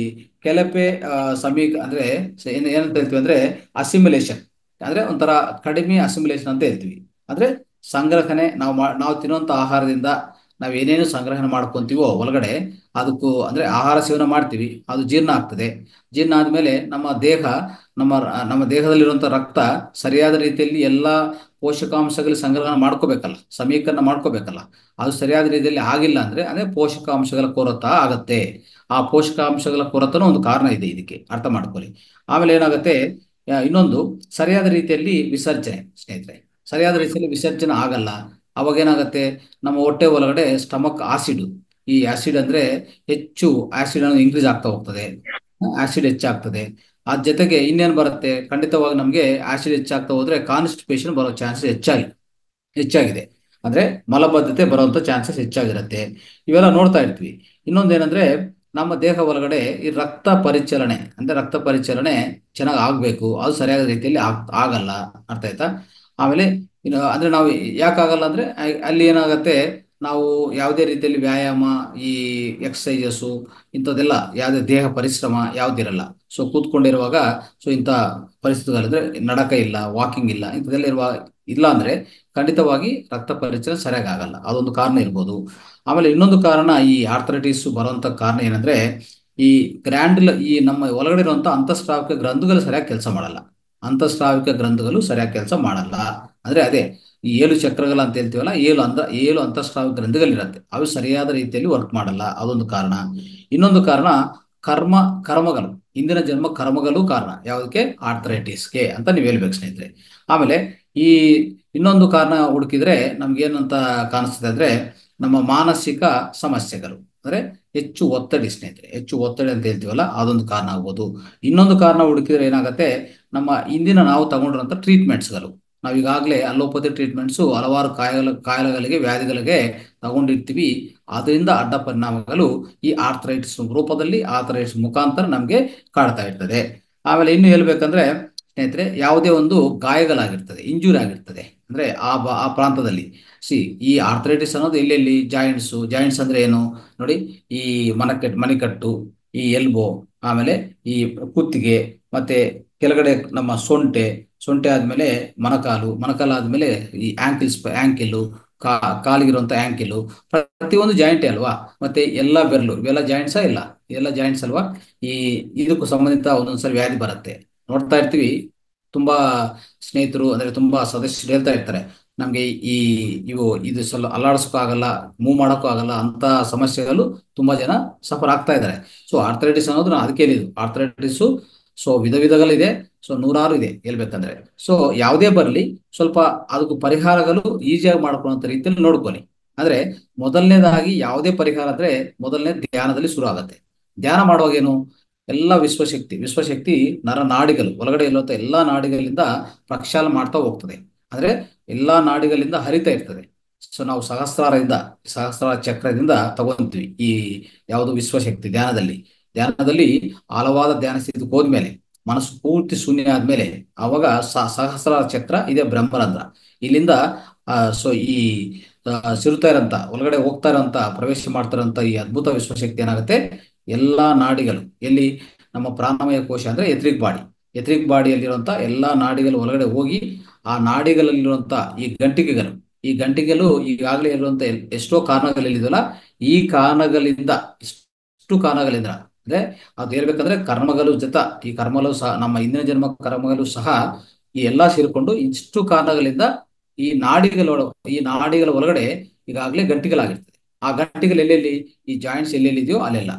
ಕೆಲಪೆ ಆ, ಸಮೀಕ ಅಂದ್ರೆ ಸ- ಏನ್ ಏನಂತ ಹೇಳ್ತೀವಿ ಅಂದ್ರೆ ಅಸಿಮಿಲೇಷನ್ ಅಂದ್ರೆ ಒಂಥರ ಕಡಿಮೆ ಅಸಿಮಿಲೇಷನ್ ಅಂತ ಹೇಳ್ತೀವಿ ಅಂದ್ರೆ ಸಂಗ್ರಹಣೆ ನಾವು ಮಾ ನಾವು ತಿನ್ನುವಂತ ಆಹಾರದಿಂದ ನಾವು ಏನೇನು ಸಂಗ್ರಹಣೆ ಮಾಡ್ಕೊಂತೀವೋ ಒಳಗಡೆ ಅದಕ್ಕೂ ಅಂದ್ರೆ ಆಹಾರ ಸೇವನೆ ಮಾಡ್ತೀವಿ ಅದು ಜೀರ್ಣ ಆಗ್ತದೆ ಜೀರ್ಣ ಆದ್ಮೇಲೆ ನಮ್ಮ ದೇಹ ನಮ್ಮ ರ- ನಮ್ಮ ದೇಹದಲ್ಲಿರುವಂತ ರಕ್ತ ಸರಿಯಾದ ರೀತಿಯಲ್ಲಿ ಎಲ್ಲಾ ಪೋಷಕಾಂಶಗಳು ಸಂಗ್ರಹಣೆ ಮಾಡ್ಕೋಬೇಕಲ್ಲ ಸಮೀಕರಣ ಮಾಡ್ಕೋಬೇಕಲ್ಲ ಅದು ಸರಿಯಾದ ರೀತಿಯಲ್ಲಿ ಆಗಿಲ್ಲ ಅಂದ್ರೆ ಅದೇ ಪೋಷಕಾಂಶಗಳ ಕೊರತ ಆಗತ್ತೆ ಆ ಪೋಷಕಾಂಶಗಳ ಕೊರತನೂ ಒಂದು ಕಾರಣ ಇದೆ ಇದಕ್ಕೆ ಅರ್ಥ ಮಾಡ್ಕೊಳ್ಳಿ ಆಮೇಲೆ ಏನಾಗುತ್ತೆ ಆ, ಇನ್ನೊಂದು ಸರಿಯಾದ ರೀತಿಯಲ್ಲಿ ವಿಸರ್ಜನೆ ಸ್ನೇಹಿತರೆ ಸರಿಯಾದ ರೀತಿಯಲ್ಲಿ ವಿಸರ್ಜನೆ ಆಗಲ್ಲ ಅವಾಗ ಏನಾಗುತ್ತೆ ನಮ್ಮ ಹೊಟ್ಟೆ ಒಳಗಡೆ ಸ್ಟಮಕ್ ಆಸಿಡ್ ಈ ಆಸಿಡ್ ಅಂದ್ರೆ ಹೆಚ್ಚು ಆಸಿಡ್ ಅನ್ನೋದು ಇನ್ಕ್ರೀಸ್ ಆಗ್ತಾ ಹೋಗ್ತದೆ ಆಸಿಡ್ ಹೆಚ್ಚಾಗ್ತದೆ ಅದ್ ಜೊತೆಗೆ ಇನ್ನೇನ್ ಬರುತ್ತೆ ಖಂಡಿತವಾಗಿ ನಮಗೆ ಆಸಿಡ್ ಹೆಚ್ಚಾಗ್ತಾ ಹೋದ್ರೆ ಕಾನ್ಸ್ಟಿಪೇಷನ್ ಬರೋ ಚಾನ್ಸಸ್ ಹೆಚ್ಚಾಗಿ ಹೆಚ್ಚಾಗಿದೆ ಅಂದ್ರೆ ಮಲಬದ್ಧತೆ ಬರುವಂತ ಚಾನ್ಸಸ್ ಹೆಚ್ಚಾಗಿರುತ್ತೆ ಇವೆಲ್ಲ ನೋಡ್ತಾ ಇರ್ತೀವಿ ಇನ್ನೊಂದೇನಂದ್ರೆ ನಮ್ಮ ದೇಹ ಒಳಗಡೆ ಈ ರಕ್ತ ಪರಿಚಲನೆ ಅಂದ್ರೆ ರಕ್ತ ಪರಿಚಲನೆ ಚೆನ್ನಾಗಿ ಆಗ್ಬೇಕು ಅದು ಸರಿಯಾದ ರೀತಿಯಲ್ಲಿ ಆಗ್ ಆಗಲ್ಲ ಅರ್ಥ ಆಯ್ತಾ ಆಮೇಲೆ ಇನ್ನು ಅಂದ್ರೆ ನಾವು ಯಾಕಾಗಲ್ಲ ಅಂದ್ರೆ ಅ- ಅಲ್ಲಿ ಏನಾಗತ್ತೆ ನಾವು ಯಾವುದೇ ರೀತಿಯಲ್ಲಿ ವ್ಯಾಯಾಮ ಈ ಎಕ್ಸಸೈಸಸ್ ಇಂಥದ್ದೆಲ್ಲ ಯಾವುದೇ ದೇಹ ಪರಿಶ್ರಮ ಯಾವುದಿರಲ್ಲ ಸೊ ಕೂತ್ಕೊಂಡಿರುವಾಗ ಸೊ ಇಂಥ ಪರಿಸ್ಥಿತಿಗಳಿದ್ರೆ ನಡಕ ಇಲ್ಲ ವಾಕಿಂಗ್ ಇಲ್ಲ ಇಂಥದ್ದೆಲ್ಲ ಇರುವ ಇಲ್ಲ ಅಂದ್ರೆ ಖಂಡಿತವಾಗಿ ರಕ್ತ ಪರಿಚಲನೆ ಸರಿಯಾಗಿ ಆಗಲ್ಲ ಅದೊಂದು ಕಾರಣ ಇರ್ಬೋದು ಆಮೇಲೆ ಇನ್ನೊಂದು ಕಾರಣ ಈ ಆರ್ಥರೈಟಿಸ್ ಬರುವಂತ ಕಾರಣ ಏನಂದ್ರೆ ಈ ಗ್ರ್ಯಾಂಡ್ಲ್ ಈ ನಮ್ಮ ಒಳಗಡೆ ಇರುವಂತ ಅಂತಃಸ್ರಾವಿಕ ಗ್ರಂಥಿಗಳು ಸರಿಯಾಗಿ ಕೆಲಸ ಮಾಡಲ್ಲ ಅಂತಃಸ್ರಾವಿಕ ಗ್ರಂಥಿಗಳು ಸರಿಯಾಗಿ ಕೆಲಸ ಮಾಡಲ್ಲ ಅಂದ್ರೆ ಅದೇ ಈ ಏಳು ಚಕ್ರಗಳು ಅಂತ ಹೇಳ್ತೀವಲ್ಲ ಏಳು ಅಂತ ಏಳು ಅಂತಃಸ್ರಾವಿಕ ಗ್ರಂಥಿಗಳಿರುತ್ತೆ ಅವು ಸರಿಯಾದ ರೀತಿಯಲ್ಲಿ ವರ್ಕ್ ಮಾಡಲ್ಲ ಅದೊಂದು ಕಾರಣ ಇನ್ನೊಂದು ಕಾರಣ ಕರ್ಮ ಕರ್ಮಗಳು ಇಂದಿನ ಜನ್ಮ ಕರ್ಮಗಳು ಕಾರಣ ಯಾವುದಕ್ಕೆ ಆರ್ಥರೈಟಿಸ್ಗೆ ಅಂತ ನೀವು ಹೇಳ್ಬೇಕು ಸ್ನೇಹಿತರೆ ಆಮೇಲೆ ಈ ಇನ್ನೊಂದು ಕಾರಣ ಹುಡುಕಿದ್ರೆ ನಮ್ಗೇನಂತ ಕಾಣಿಸ್ತದೆ ಅಂದ್ರೆ ನಮ್ಮ ಮಾನಸಿಕ ಸಮಸ್ಯೆಗಳು ಅಂದ್ರೆ ಹೆಚ್ಚು ಒತ್ತಡಿ ಸ್ನೇಹಿತರೆ ಹೆಚ್ಚು ಒತ್ತಡಿ ಅಂತ ಹೇಳ್ತೀವಲ್ಲ ಅದೊಂದು ಕಾರಣ ಆಗ್ಬೋದು ಇನ್ನೊಂದು ಕಾರಣ ಹುಡುಕಿದ್ರೆ ಏನಾಗುತ್ತೆ ನಮ್ಮ ಇಂದಿನ ನಾವು ತಗೊಂಡಿರುವಂತ ಟ್ರೀಟ್ಮೆಂಟ್ಸ್ಗಳು ನಾವು ಈಗಾಗಲೇ ಅಲೋಪತಿ ಟ್ರೀಟ್ಮೆಂಟ್ಸು ಹಲವಾರು ಕಾಯಿಲೆ ಕಾಯಿಲೆಗಳಿಗೆ ವ್ಯಾಧಿಗಳಿಗೆ ತಗೊಂಡಿರ್ತೀವಿ ಅದರಿಂದ ಅಡ್ಡ ಪರಿಣಾಮಗಳು ಈ ಆರ್ಥರೈಟಿಸ್ ರೂಪದಲ್ಲಿ ಆರ್ಥರೈಟಿಸ್ ಮುಖಾಂತರ ನಮಗೆ ಕಾಡ್ತಾ ಇರ್ತದೆ ಆಮೇಲೆ ಇನ್ನು ಹೇಳ್ಬೇಕಂದ್ರೆ ಸ್ನೇಹಿತರೆ ಯಾವುದೇ ಒಂದು ಗಾಯಗಳಾಗಿರ್ತದೆ ಇಂಜುರಿ ಆಗಿರ್ತದೆ ಅಂದ್ರೆ ಆ ಬ- ಆ ಪ್ರಾಂತದಲ್ಲಿ ಸಿ ಈ ಆರ್ಥರೈಟಿಸ್ ಅನ್ನೋದು ಎಲ್ಲೆಲ್ಲಿ ಜಾಯಿಂಟ್ಸ್ ಜಾಯಿಂಟ್ಸ್ ಅಂದ್ರೆ ಏನು ನೋಡಿ ಈ ಮನಕಟ್ಟು ಮಣಿಕಟ್ಟು ಈ ಎಲ್ಬೋ ಆಮೇಲೆ ಈ ಕುತ್ತಿಗೆ ಮತ್ತೆ ಕೆಳಗಡೆ ನಮ್ಮ ಸೊಂಟೆ ಸೊಂಟೆ ಆದ್ಮೇಲೆ ಮೊಣಕಾಲು ಮೊಣಕಾಲು ಆದ್ಮೇಲೆ ಈ ಆಂಕಿಲ್ಸ್ ಆಂಕಿಲ್ ಕಾ ಕಾಲಿಗಿರುವಂತ ಆಂಕಿಲ್ ಪ್ರತಿಯೊಂದು ಜಾಯಿಂಟೇ ಅಲ್ವಾ ಮತ್ತೆ ಎಲ್ಲ ಬೆರಳು ಇವೆಲ್ಲ ಜಾಯಿಂಟ್ಸಾ ಇಲ್ಲ ಇವೆಲ್ಲ ಜಾಯಿಂಟ್ಸ್ ಅಲ್ವಾ ಈ ಇದಕ್ಕೂ ಸಂಬಂಧಿತ ಒಂದೊಂದ್ಸರಿ ವ್ಯಾಧಿ ಬರುತ್ತೆ ನೋಡ್ತಾ ಇರ್ತೀವಿ ತುಂಬಾ ಸ್ನೇಹಿತರು ಅಂದ್ರೆ ತುಂಬಾ ಸದಸ್ಯರು ಹೇಳ್ತಾ ಇರ್ತಾರೆ ನಮ್ಗೆ ಈ ಇವು ಇದು ಸ್ವಲ್ಪ ಅಲ್ಲಾಡ್ಸಕ್ಕೂ ಆಗಲ್ಲ ಮೂವ್ ಮಾಡೋಕ್ಕೂ ಆಗಲ್ಲ ಅಂತ ಸಮಸ್ಯೆಗಳು ತುಂಬಾ ಜನ ಸಫರ್ ಆಗ್ತಾ ಇದ್ದಾರೆ ಸೊ ಆರ್ಥರೈಟಿಸ್ ಅನ್ನೋದು ನಾನು ಅದಕ್ಕೆ ಹೇಳಿದ್ದು ಆರ್ಥರೈಟಿಸ್ ಸೊ ವಿಧ ವಿಧಗಳಿದೆ ಸೊ ನೂರಾರು ಇದೆ ಹೇಳ್ಬೇಕಂದ್ರೆ ಸೊ ಯಾವುದೇ ಬರಲಿ ಸ್ವಲ್ಪ ಅದಕ್ಕೂ ಪರಿಹಾರಗಳು ಈಸಿಯಾಗಿ ಮಾಡ್ಕೊಳ್ಳುವಂತ ರೀತಿಯಲ್ಲಿ ನೋಡ್ಕೊಳ್ಳಿ ಅಂದ್ರೆ ಮೊದಲನೇದಾಗಿ ಯಾವುದೇ ಪರಿಹಾರ ಅಂದ್ರೆ ಮೊದಲನೇ ಧ್ಯಾನದಲ್ಲಿ ಶುರು ಆಗತ್ತೆ ಧ್ಯಾನ ಮಾಡುವಾಗ ಏನು ಎಲ್ಲ ವಿಶ್ವಶಕ್ತಿ ವಿಶ್ವಶಕ್ತಿ ನರ ನಾಡಿಗಳು ಒಳಗಡೆ ಇರುವಂತ ಎಲ್ಲಾ ನಾಡಿಗಳಿಂದ ಪ್ರಕ್ಷಾಳನ ಮಾಡ್ತಾ ಹೋಗ್ತದೆ ಅಂದ್ರೆ ಎಲ್ಲಾ ನಾಡಿಗಳಿಂದ ಹರಿತಾ ಇರ್ತದೆ ಸೊ ನಾವು ಸಹಸ್ರಾರದಿಂದ ಸಹಸ್ರಾರ ಚಕ್ರದಿಂದ ತಗೊಂತೀವಿ ಈ ಯಾವುದು ವಿಶ್ವಶಕ್ತಿ ಧ್ಯಾನದಲ್ಲಿ ಧ್ಯಾನದಲ್ಲಿ ಆಳವಾದ ಧ್ಯಾನ ಸ್ಥಿತಿಗೆ ಹೋದ್ಮೇಲೆ ಮನಸ್ಸು ಪೂರ್ತಿ ಶೂನ್ಯ ಆದ್ಮೇಲೆ ಅವಾಗ ಸ- ಸಹಸ್ರಾರ ಚಕ್ರ ಇದೆ ಬ್ರಹ್ಮರಂಧ್ರ ಇಲ್ಲಿಂದ ಆ ಸೊ ಈ ಆ, ಸಿರುತ್ತಾ ಇರೋಂತ ಒಳಗಡೆ ಹೋಗ್ತಾ ಇರೋಂತ ಪ್ರವೇಶ ಮಾಡ್ತಾ ಇರೋಂತ ಈ ಅದ್ಭುತ ವಿಶ್ವಶಕ್ತಿ ಏನಾಗುತ್ತೆ ಎಲ್ಲಾ ನಾಡಿಗಳು ಎಲ್ಲಿ ನಮ್ಮ ಪ್ರಾಣಮಯ ಕೋಶ ಅಂದ್ರೆ ಎಥ್ರಿಕ್ ಬಾಡಿ ಎಥ್ರಿಕ್ ಬಾಡಿಯಲ್ಲಿರುವಂತ ಎಲ್ಲಾ ನಾಡಿಗಳು ಒಳಗಡೆ ಹೋಗಿ ಆ ನಾಡಿಗಳಲ್ಲಿರುವಂತ ಈ ಗಂಟಿಗೆಗಳು ಈ ಗಂಟಿಗೆಗಳು ಈಗಾಗಲೇ ಇರುವಂತ ಎಲ್- ಎಷ್ಟೋ ಕಾರಣಗಳಿದೆಯಲ್ಲ ಈ ಕಾರಣಗಳಿಂದ ಇಷ್ಟು ಕಾರಣಗಳಿಂದ ಅಂದ್ರೆ ಅದು ಹೇಳ್ಬೇಕಂದ್ರೆ ಕರ್ಮಗಳು ಜೊತೆ ಈ ಕರ್ಮಗಳು ಸಹ ನಮ್ಮ ಹಿಂದಿನ ಜನ್ಮ ಕರ್ಮಗಳು ಸಹ ಈ ಎಲ್ಲಾ ಸೇರಿಕೊಂಡು ಇಷ್ಟು ಕಾರಣಗಳಿಂದ ಈ ನಾಡಿಗಳ ಈ ನಾಡಿಗಳ ಒಳಗಡೆ ಈಗಾಗಲೇ ಗಂಟಿಗಳಾಗಿರ್ತದೆ ಆ ಗಂಟಿಗಳು ಎಲ್ಲೆಲ್ಲಿ ಈ ಜಾಯಿಂಟ್ಸ್ ಎಲ್ಲೆಲ್ಲಿದೆಯೋ ಅಲ್ಲೆಲ್ಲ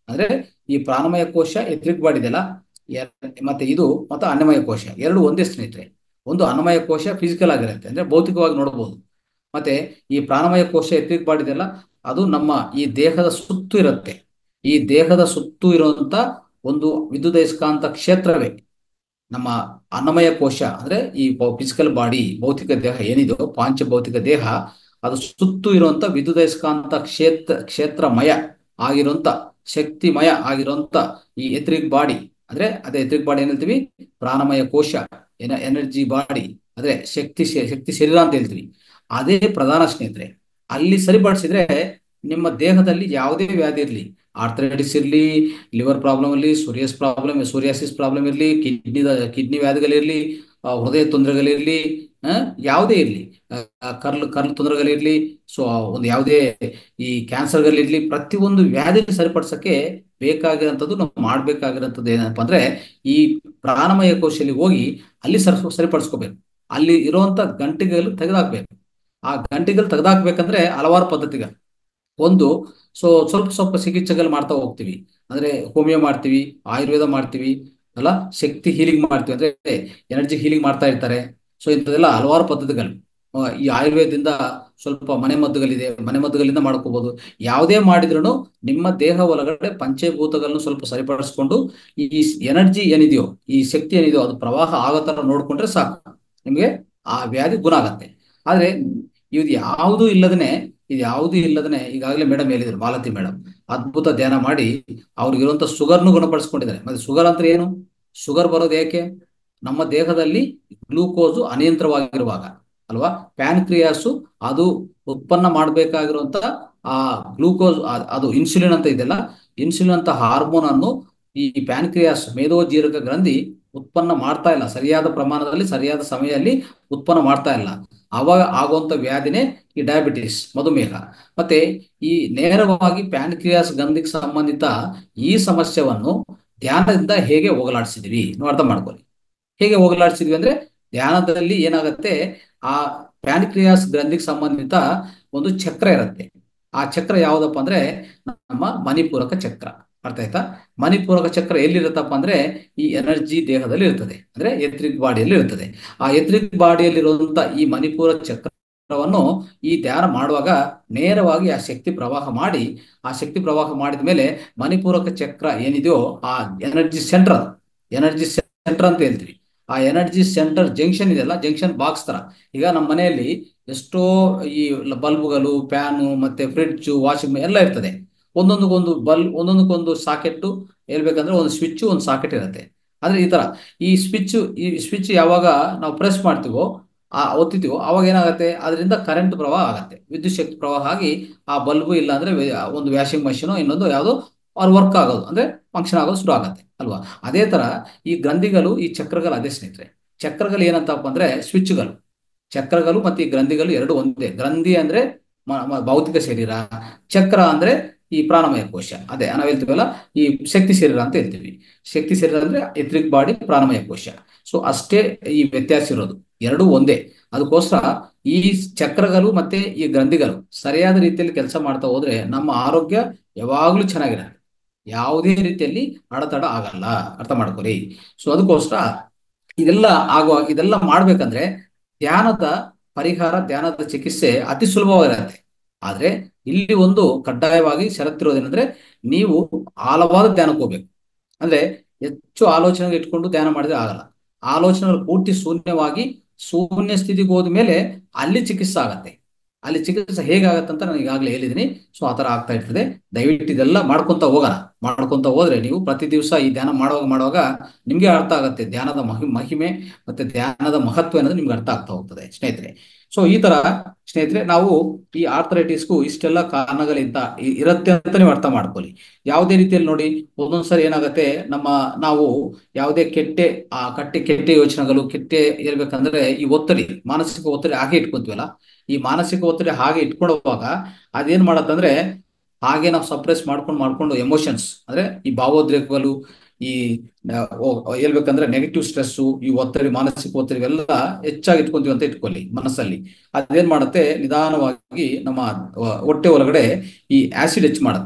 ಅಂದ್ರೆ ಈ ಪ್ರಾಣಮಯ ಕೋಶ ಎಥ್ರಿಕ್ ಬಾಡಿ ಇದೆಯಲ್ಲ ಎರ್- ಮತ್ತೆ ಇದು ಮತ್ತೆ ಅನ್ನಮಯ ಕೋಶ ಎರಡು ಒಂದೇ ಸ್ನೇಹಿತರೆ ಒಂದು ಅನ್ನಮಯ ಕೋಶ ಫಿಸಿಕಲ್ ಆಗಿರುತ್ತೆ ಅಂದ್ರೆ ಭೌತಿಕವಾಗಿ ನೋಡಬಹುದು ಮತ್ತೆ ಈ ಪ್ರಾಣಮಯ ಕೋಶ ಎಥ್ರಿಕ್ ಬಾಡಿ ಇದೆಯಲ್ಲ ಅದು ನಮ್ಮ ಈ ದೇಹದ ಸುತ್ತು ಇರುತ್ತೆ ಈ ದೇಹದ ಸುತ್ತು ಇರುವಂತ ಒಂದು ವಿದ್ಯುದಯಸ್ಕಾಂತ ಕ್ಷೇತ್ರವೇ ನಮ್ಮ ಅನ್ನಮಯ ಕೋಶ ಅಂದ್ರೆ ಈ ಫಿಸಿಕಲ್ ಬಾಡಿ ಭೌತಿಕ ದೇಹ ಏನಿದೆಯೋ ಪಾಂಚ ಭೌತಿಕ ದೇಹ ಅದು ಸುತ್ತು ಇರುವಂತ ವಿದ್ಯುದಯಸ್ಕಾಂತ ಕ್ಷೇತ್ರ ಕ್ಷೇತ್ರಮಯ ಆಗಿರುವಂತ ಶಕ್ತಿಮಯ ಆಗಿರುವಂತ ಈ ಎಥ್ರಿಕ್ ಬಾಡಿ ಅಂದ್ರೆ ಅದೇ ಎಥ್ರಿಕ್ ಬಾಡಿ ಏನ್ ಹೇಳ್ತೀವಿ ಪ್ರಾಣಮಯ ಕೋಶ ಎನ ಎನರ್ಜಿ ಬಾಡಿ ಅಂದ್ರೆ ಶಕ್ತಿ ಶೇ- ಶಕ್ತಿ ಶರೀರ ಅಂತ ಹೇಳ್ತೀವಿ ಅದೇ ಪ್ರಧಾನ ಸ್ನೇಹಿತರೆ ಅಲ್ಲಿ ಸರಿಪಡಿಸಿದ್ರೆ ನಿಮ್ಮ ದೇಹದಲ್ಲಿ ಯಾವುದೇ ವ್ಯಾಧಿ ಇರಲಿ ಆರ್ಥರೈಟಿಸ್ ಇರಲಿ ಲಿವರ್ ಪ್ರಾಬ್ಲಮ್ ಇರಲಿ ಸೋರಿಯಸ್ ಪ್ರಾಬ್ಲಮ್ ಸೋರಿಯಾಸಿಸ್ ಪ್ರಾಬ್ಲಮ್ ಇರಲಿ ಕಿಡ್ನಿ ಕಿಡ್ನಿ ವ್ಯಾಧಿಗಳಿರಲಿ ಆ, ಹೃದಯ ತೊಂದರೆಗಳಿರಲಿ ಆ, ಯಾವುದೇ ಇರಲಿ ಕರ್ಲ್ ಕರ್ಲ್ ತೊಂದರೆಗಳಿರಲಿ ಸೊ ಒಂದು ಯಾವುದೇ ಈ ಕ್ಯಾನ್ಸರ್ಗಳಿರ್ಲಿ ಪ್ರತಿಯೊಂದು ವ್ಯಾಧಿ ಸರಿಪಡಿಸಕ್ಕೆ ಬೇಕಾಗಿರೋಂಥದ್ದು ನಾವು ಮಾಡ್ಬೇಕಾಗಿರೋಂಥದ್ದು ಏನಪ್ಪ ಅಂದ್ರೆ ಈ ಪ್ರಾಣಮಯ ಕೋಶದಲ್ಲಿ ಹೋಗಿ ಅಲ್ಲಿ ಸರ್ ಸರಿಪಡಿಸ್ಕೋಬೇಕು ಅಲ್ಲಿ ಇರುವಂತ ಗಂಟೆಗಳು ತೆಗೆದಾಕ್ಬೇಕು ಆ ಗಂಟೆಗಳು ತೆಗೆದಾಕ್ಬೇಕಂದ್ರೆ ಹಲವಾರು ಪದ್ಧತಿಗಳು ಒಂದು ಸೊ ಸ್ವಲ್ಪ ಸ್ವಲ್ಪ ಚಿಕಿತ್ಸೆಗಳು ಮಾಡ್ತಾ ಹೋಗ್ತೀವಿ ಅಂದ್ರೆ ಹೋಮಿಯೋ ಮಾಡ್ತೀವಿ ಆಯುರ್ವೇದ ಮಾಡ್ತೀವಿ ಅಲ್ಲ ಶಕ್ತಿ ಹೀಲಿಂಗ್ ಮಾಡ್ತೀವಿ ಅಂದ್ರೆ ಎನರ್ಜಿ ಹೀಲಿಂಗ್ ಮಾಡ್ತಾ ಇರ್ತಾರೆ ಸೊ ಇಂಥದ್ದೆಲ್ಲ ಹಲವಾರು ಪದ್ಧತಿಗಳು ಆ, ಈ ಆಯುರ್ವೇದದಿಂದ ಸ್ವಲ್ಪ ಮನೆಮದ್ದುಗಳಿದೆ ಮನೆಮದ್ದುಗಳಿಂದ ಮಾಡ್ಕೋಬಹುದು ಯಾವುದೇ ಮಾಡಿದ್ರು ನಿಮ್ಮ ದೇಹ ಒಳಗಡೆ ಪಂಚಭೂತಗಳನ್ನು ಸ್ವಲ್ಪ ಸರಿಪಡಿಸ್ಕೊಂಡು ಈ ಎನರ್ಜಿ ಏನಿದೆಯೋ ಈ ಶಕ್ತಿ ಏನಿದೆಯೋ ಅದು ಪ್ರವಾಹ ಆಗೋ ತರ ನೋಡ್ಕೊಂಡ್ರೆ ಸಾಕು ನಿಮಗೆ ಆ ವ್ಯಾಧಿ ಗುಣ ಆಗತ್ತೆ ಆದ್ರೆ ಇದು ಯಾವುದೂ ಇಲ್ಲದನೆ ಇದು ಯಾವುದೂ ಇಲ್ಲದನೆ ಈಗಾಗಲೇ ಮೇಡಮ್ ಹೇಳಿದ್ರು ಮಾಲತಿ ಮೇಡಮ್ ಅದ್ಭುತ ಧ್ಯಾನ ಮಾಡಿ ಅವ್ರಿಗಿರುವಂತ ಶುಗರ್ನು ಗುಣಪಡಿಸ್ಕೊಂಡಿದ್ದಾರೆ ಮತ್ತೆ ಶುಗರ್ ಅಂದ್ರೆ ಏನು ಶುಗರ್ ಬರೋದು ಏಕೆ ನಮ್ಮ ದೇಹದಲ್ಲಿ ಗ್ಲೂಕೋಸ್ ಅನಿಯಂತ್ರವಾಗಿರುವಾಗ ಅಲ್ವಾ ಪ್ಯಾನ್ಕ್ರಿಯಾಸು ಅದು ಉತ್ಪನ್ನ ಮಾಡಬೇಕಾಗಿರುವಂತ ಆ ಗ್ಲೂಕೋಸ್ ಅದು ಇನ್ಸುಲಿನ್ ಅಂತ ಇದೆಯಲ್ಲ ಇನ್ಸುಲಿನ್ ಅಂತ ಹಾರ್ಮೋನ್ ಅನ್ನು ಈ ಪ್ಯಾನ್ಕ್ರಿಯಾಸ್ ಮೇದೋಜೀರಕ ಗ್ರಂಥಿ ಉತ್ಪನ್ನ ಮಾಡ್ತಾ ಇಲ್ಲ ಸರಿಯಾದ ಪ್ರಮಾಣದಲ್ಲಿ ಸರಿಯಾದ ಸಮಯದಲ್ಲಿ ಉತ್ಪನ್ನ ಮಾಡ್ತಾ ಇಲ್ಲ ಅವಾಗ ಆಗುವಂತ ವ್ಯಾಧಿನೇ ಈ ಡಯಾಬಿಟಿಸ್ ಮಧುಮೇಹ ಮತ್ತೆ ಈ ನೇರವಾಗಿ ಪ್ಯಾನ್ಕ್ರಿಯಾಸ್ ಗ್ರಂಥಿಗೆ ಸಂಬಂಧಿತ ಈ ಸಮಸ್ಯೆಯನ್ನು ಧ್ಯಾನದಿಂದ ಹೇಗೆ ಹೋಗಲಾಡಿಸಿದ್ವಿ ನೀವು ಅರ್ಥ ಮಾಡ್ಕೊಳ್ಳಿ ಹೇಗೆ ಹೋಗಲಾಡಿಸಿದ್ವಿ ಅಂದ್ರೆ ಧ್ಯಾನದಲ್ಲಿ ಏನಾಗುತ್ತೆ ಆ ಪ್ಯಾನ್ಕ್ರಿಯಾಸ್ ಗ್ರಂಥಿಗೆ ಸಂಬಂಧಿತ ಒಂದು ಚಕ್ರ ಇರುತ್ತೆ ಆ ಚಕ್ರ ಯಾವ್ದಪ್ಪ ಅಂದ್ರೆ ನಮ್ಮ ಮಣಿಪೂರಕ ಚಕ್ರ ಅರ್ಥ ಆಯ್ತಾ ಮಣಿಪೂರಕ ಚಕ್ರ ಎಲ್ಲಿರುತ್ತಪ್ಪ ಅಂದ್ರೆ ಈ ಎನರ್ಜಿ ದೇಹದಲ್ಲಿ ಇರ್ತದೆ ಅಂದ್ರೆ ಎತ್ರಿಕ್ ಬಾಡಿಯಲ್ಲಿ ಇರ್ತದೆ ಆ ಎತ್ರಿಕ್ ಬಾಡಿಯಲ್ಲಿರುವಂತ ಈ ಮಣಿಪೂರ ಚಕ್ರವನ್ನು ಈ ಧ್ಯಾನ ಮಾಡುವಾಗ ನೇರವಾಗಿ ಆ ಶಕ್ತಿ ಪ್ರವಾಹ ಮಾಡಿ ಆ ಶಕ್ತಿ ಪ್ರವಾಹ ಮಾಡಿದ ಮೇಲೆ ಮಣಿಪೂರಕ ಚಕ್ರ ಏನಿದೆಯೋ ಆ ಎನರ್ಜಿ ಸೆಂಟರ್ ಎನರ್ಜಿ ಸೆಂಟರ್ ಅಂತ ಹೇಳ್ತೀವಿ ಆ ಎನರ್ಜಿ ಸೆಂಟರ್ ಜಂಕ್ಷನ್ ಇದೆಯಲ್ಲ ಜಂಕ್ಷನ್ ಬಾಕ್ಸ್ ತರ ಈಗ ನಮ್ಮ ಮನೆಯಲ್ಲಿ ಎಷ್ಟೋ ಈ ಬಲ್ಬ್ಗಳು ಫ್ಯಾನು ಮತ್ತೆ ಫ್ರಿಡ್ಜ್ ವಾಷಿಂಗ್ ಎಲ್ಲ ಇರ್ತದೆ ಒಂದೊಂದಕ್ಕೊಂದು ಬಲ್ಬ್ ಒಂದೊಂದಕ್ಕೊಂದು ಸಾಕೆಟ್ ಹೇಳ್ಬೇಕಂದ್ರೆ ಒಂದು ಸ್ವಿಚ್ ಒಂದು ಸಾಕೆಟ್ ಇರುತ್ತೆ ಆದ್ರೆ ಈ ತರ ಈ ಸ್ವಿಚ್ ಈ ಸ್ವಿಚ್ ಯಾವಾಗ ನಾವು ಪ್ರೆಸ್ ಮಾಡ್ತೀವೋ ಆ ಒತ್ತಿತೀವೋ ಅವಾಗ ಏನಾಗುತ್ತೆ ಅದರಿಂದ ಕರೆಂಟ್ ಪ್ರವಾಹ ಆಗತ್ತೆ ವಿದ್ಯುತ್ ಶಕ್ತಿ ಪ್ರವಾಹ ಆಗಿ ಆ ಬಲ್ಬು ಇಲ್ಲ ಅಂದ್ರೆ ವೆ- ಒಂದು ವ್ಯಾಷಿಂಗ್ ಮಷೀನು ಇನ್ನೊಂದು ಯಾವುದೋ ಅವ್ರು ವರ್ಕ್ ಆಗೋದು ಅಂದ್ರೆ ಫಂಕ್ಷನ್ ಆಗೋದು ಶುರು ಆಗತ್ತೆ ಅಲ್ವಾ ಅದೇ ತರ ಈ ಗ್ರಂಥಿಗಳು ಈ ಚಕ್ರಗಳು ಅದೇ ಸ್ನೇಹಿತರೆ ಚಕ್ರಗಳು ಏನಂತಪ್ಪ ಅಂದ್ರೆ ಸ್ವಿಚ್ಗಳು ಚಕ್ರಗಳು ಮತ್ತೆ ಈ ಗ್ರಂಥಿಗಳು ಎರಡು ಒಂದೇ ಗ್ರಂಥಿ ಅಂದ್ರೆ ಮ- ಮ- ಭೌತಿಕ ಶರೀರ ಚಕ್ರ ಅಂದ್ರೆ ಈ ಪ್ರಾಣಮಯ ಕೋಶ ಅದೇ ನಾವು ಹೇಳ್ತೀವಲ್ಲ ಈ ಶಕ್ತಿ ಶರೀರ ಅಂತ ಹೇಳ್ತೀವಿ ಶಕ್ತಿ ಶರೀರ ಅಂದ್ರೆ ಎಥ್ರಿಕ್ ಬಾಡಿ ಪ್ರಾಣಮಯ ಕೋಶ ಸೊ ಅಷ್ಟೇ ಈ ವ್ಯತ್ಯಾಸ ಇರೋದು ಎರಡೂ ಒಂದೇ ಅದಕ್ಕೋಸ್ಕರ ಈ ಚಕ್ರಗಳು ಮತ್ತೆ ಈ ಗ್ರಂಥಿಗಳು ಸರಿಯಾದ ರೀತಿಯಲ್ಲಿ ಕೆಲಸ ಮಾಡ್ತಾ ಹೋದ್ರೆ ನಮ್ಮ ಆರೋಗ್ಯ ಯಾವಾಗ್ಲೂ ಚೆನ್ನಾಗಿರುತ್ತೆ ಯಾವುದೇ ರೀತಿಯಲ್ಲಿ ಅಡೆತಡ ಆಗಲ್ಲ ಅರ್ಥ ಮಾಡ್ಕೊರಿ ಸೊ ಅದಕ್ಕೋಸ್ಕರ ಇದೆಲ್ಲ ಆಗುವ ಇದೆಲ್ಲ ಮಾಡ್ಬೇಕಂದ್ರೆ ಧ್ಯಾನದ ಪರಿಹಾರ ಧ್ಯಾನದ ಚಿಕಿತ್ಸೆ ಅತಿ ಸುಲಭವಾಗಿರುತ್ತೆ ಆದ್ರೆ ಇಲ್ಲಿ ಒಂದು ಕಡ್ಡಾಯವಾಗಿ ಷರತ್ತಿರೋದೇನೆಂದ್ರೆ ನೀವು ಆಳವಾದ ಧ್ಯಾನಕ್ಕೆ ಹೋಗ್ಬೇಕು ಅಂದ್ರೆ ಹೆಚ್ಚು ಆಲೋಚನೆ ಇಟ್ಕೊಂಡು ಧ್ಯಾನ ಮಾಡಿದ್ರೆ ಆಗಲ್ಲ ಆಲೋಚನೆಗಳು ಪೂರ್ತಿ ಶೂನ್ಯವಾಗಿ ಶೂನ್ಯ ಸ್ಥಿತಿಗೆ ಹೋದ ಮೇಲೆ ಅಲ್ಲಿ ಚಿಕಿತ್ಸೆ ಆಗತ್ತೆ ಅಲ್ಲಿ ಚಿಕಿತ್ಸೆ ಹೇಗಾಗತ್ತೆ ಅಂತ ನಾನು ಈಗಾಗಲೇ ಹೇಳಿದ್ದೀನಿ ಸೊ ಆ ತರ ಆಗ್ತಾ ಇರ್ತದೆ ದಯವಿಟ್ಟು ಇದೆಲ್ಲ ಮಾಡ್ಕೊಂತ ಹೋಗೋಣ ಮಾಡ್ಕೊಂತ ಹೋದ್ರೆ ನೀವು ಪ್ರತಿ ದಿವಸ ಈ ಧ್ಯಾನ ಮಾಡುವಾಗ ಮಾಡುವಾಗ ನಿಮ್ಗೆ ಅರ್ಥ ಆಗುತ್ತೆ ಧ್ಯಾನದ ಮಹಿ ಮಹಿಮೆ ಮತ್ತೆ ಧ್ಯಾನದ ಮಹತ್ವ ಅನ್ನೋದು ನಿಮ್ಗೆ ಅರ್ಥ ಆಗ್ತಾ ಹೋಗ್ತದೆ ಸ್ನೇಹಿತರೆ ಸೊ ಈ ತರ ಸ್ನೇಹಿತರೆ ನಾವು ಈ ಆರ್ಥರೈಟಿಸ್ಗೂ ಇಷ್ಟೆಲ್ಲ ಕಾರಣಗಳಿಂದ ಇ- ಇರುತ್ತೆ ಅಂತ ನೀವು ಅರ್ಥ ಮಾಡ್ಕೊಳ್ಳಿ ಯಾವುದೇ ರೀತಿಯಲ್ಲಿ ನೋಡಿ ಒಂದೊಂದ್ಸರಿ ಏನಾಗುತ್ತೆ ನಮ್ಮ ನಾವು ಯಾವುದೇ ಕೆಟ್ಟೆ ಆ ಕಟ್ಟೆ ಕೆಟ್ಟ ಯೋಚನೆಗಳು ಕೆಟ್ಟೆ ಹೇಳ್ಬೇಕಂದ್ರೆ ಈ ಒತ್ತಡಿ ಮಾನಸಿಕ ಒತ್ತಡಿ ಹಾಗೆ ಇಟ್ಕೊಂತೀವಲ್ಲ ಈ ಮಾನಸಿಕ ಒತ್ತಡಿ ಹಾಗೆ ಇಟ್ಕೊಳ್ಳುವಾಗ ಅದೇನ್ ಮಾಡತ್ತಂದ್ರೆ ಹಾಗೆ ನಾವು ಸಪ್ರೆಸ್ ಮಾಡ್ಕೊಂಡು ಮಾಡ್ಕೊಂಡು ಎಮೋಷನ್ಸ್ ಅಂದ್ರೆ ಈ ಭಾವೋದ್ರೇಕಗಳು ಈ ಆ, ಓ- ಹೇಳ್ಬೇಕಂದ್ರೆ ನೆಗೆಟಿವ್ ಸ್ಟ್ರೆಸ್ಸು ಈ ಒತ್ತಡಿ ಮಾನಸಿಕ ಒತ್ತಡಿ ಇವೆಲ್ಲ ಹೆಚ್ಚಾಗಿ ಇಟ್ಕೊಂತೀವಿ ಅಂತ ಇಟ್ಕೊಳ್ಳಿ ಮನಸ್ಸಲ್ಲಿ ಅದೇನ್ ಮಾಡುತ್ತೆ ನಿಧಾನವಾಗಿ ನಮ್ಮ ಆ, ಹೊಟ್ಟೆ ಒಳಗಡೆ ಈ ಆಸಿಡ್ ಹೆಚ್ಚು ಮಾಡುತ್ತೆ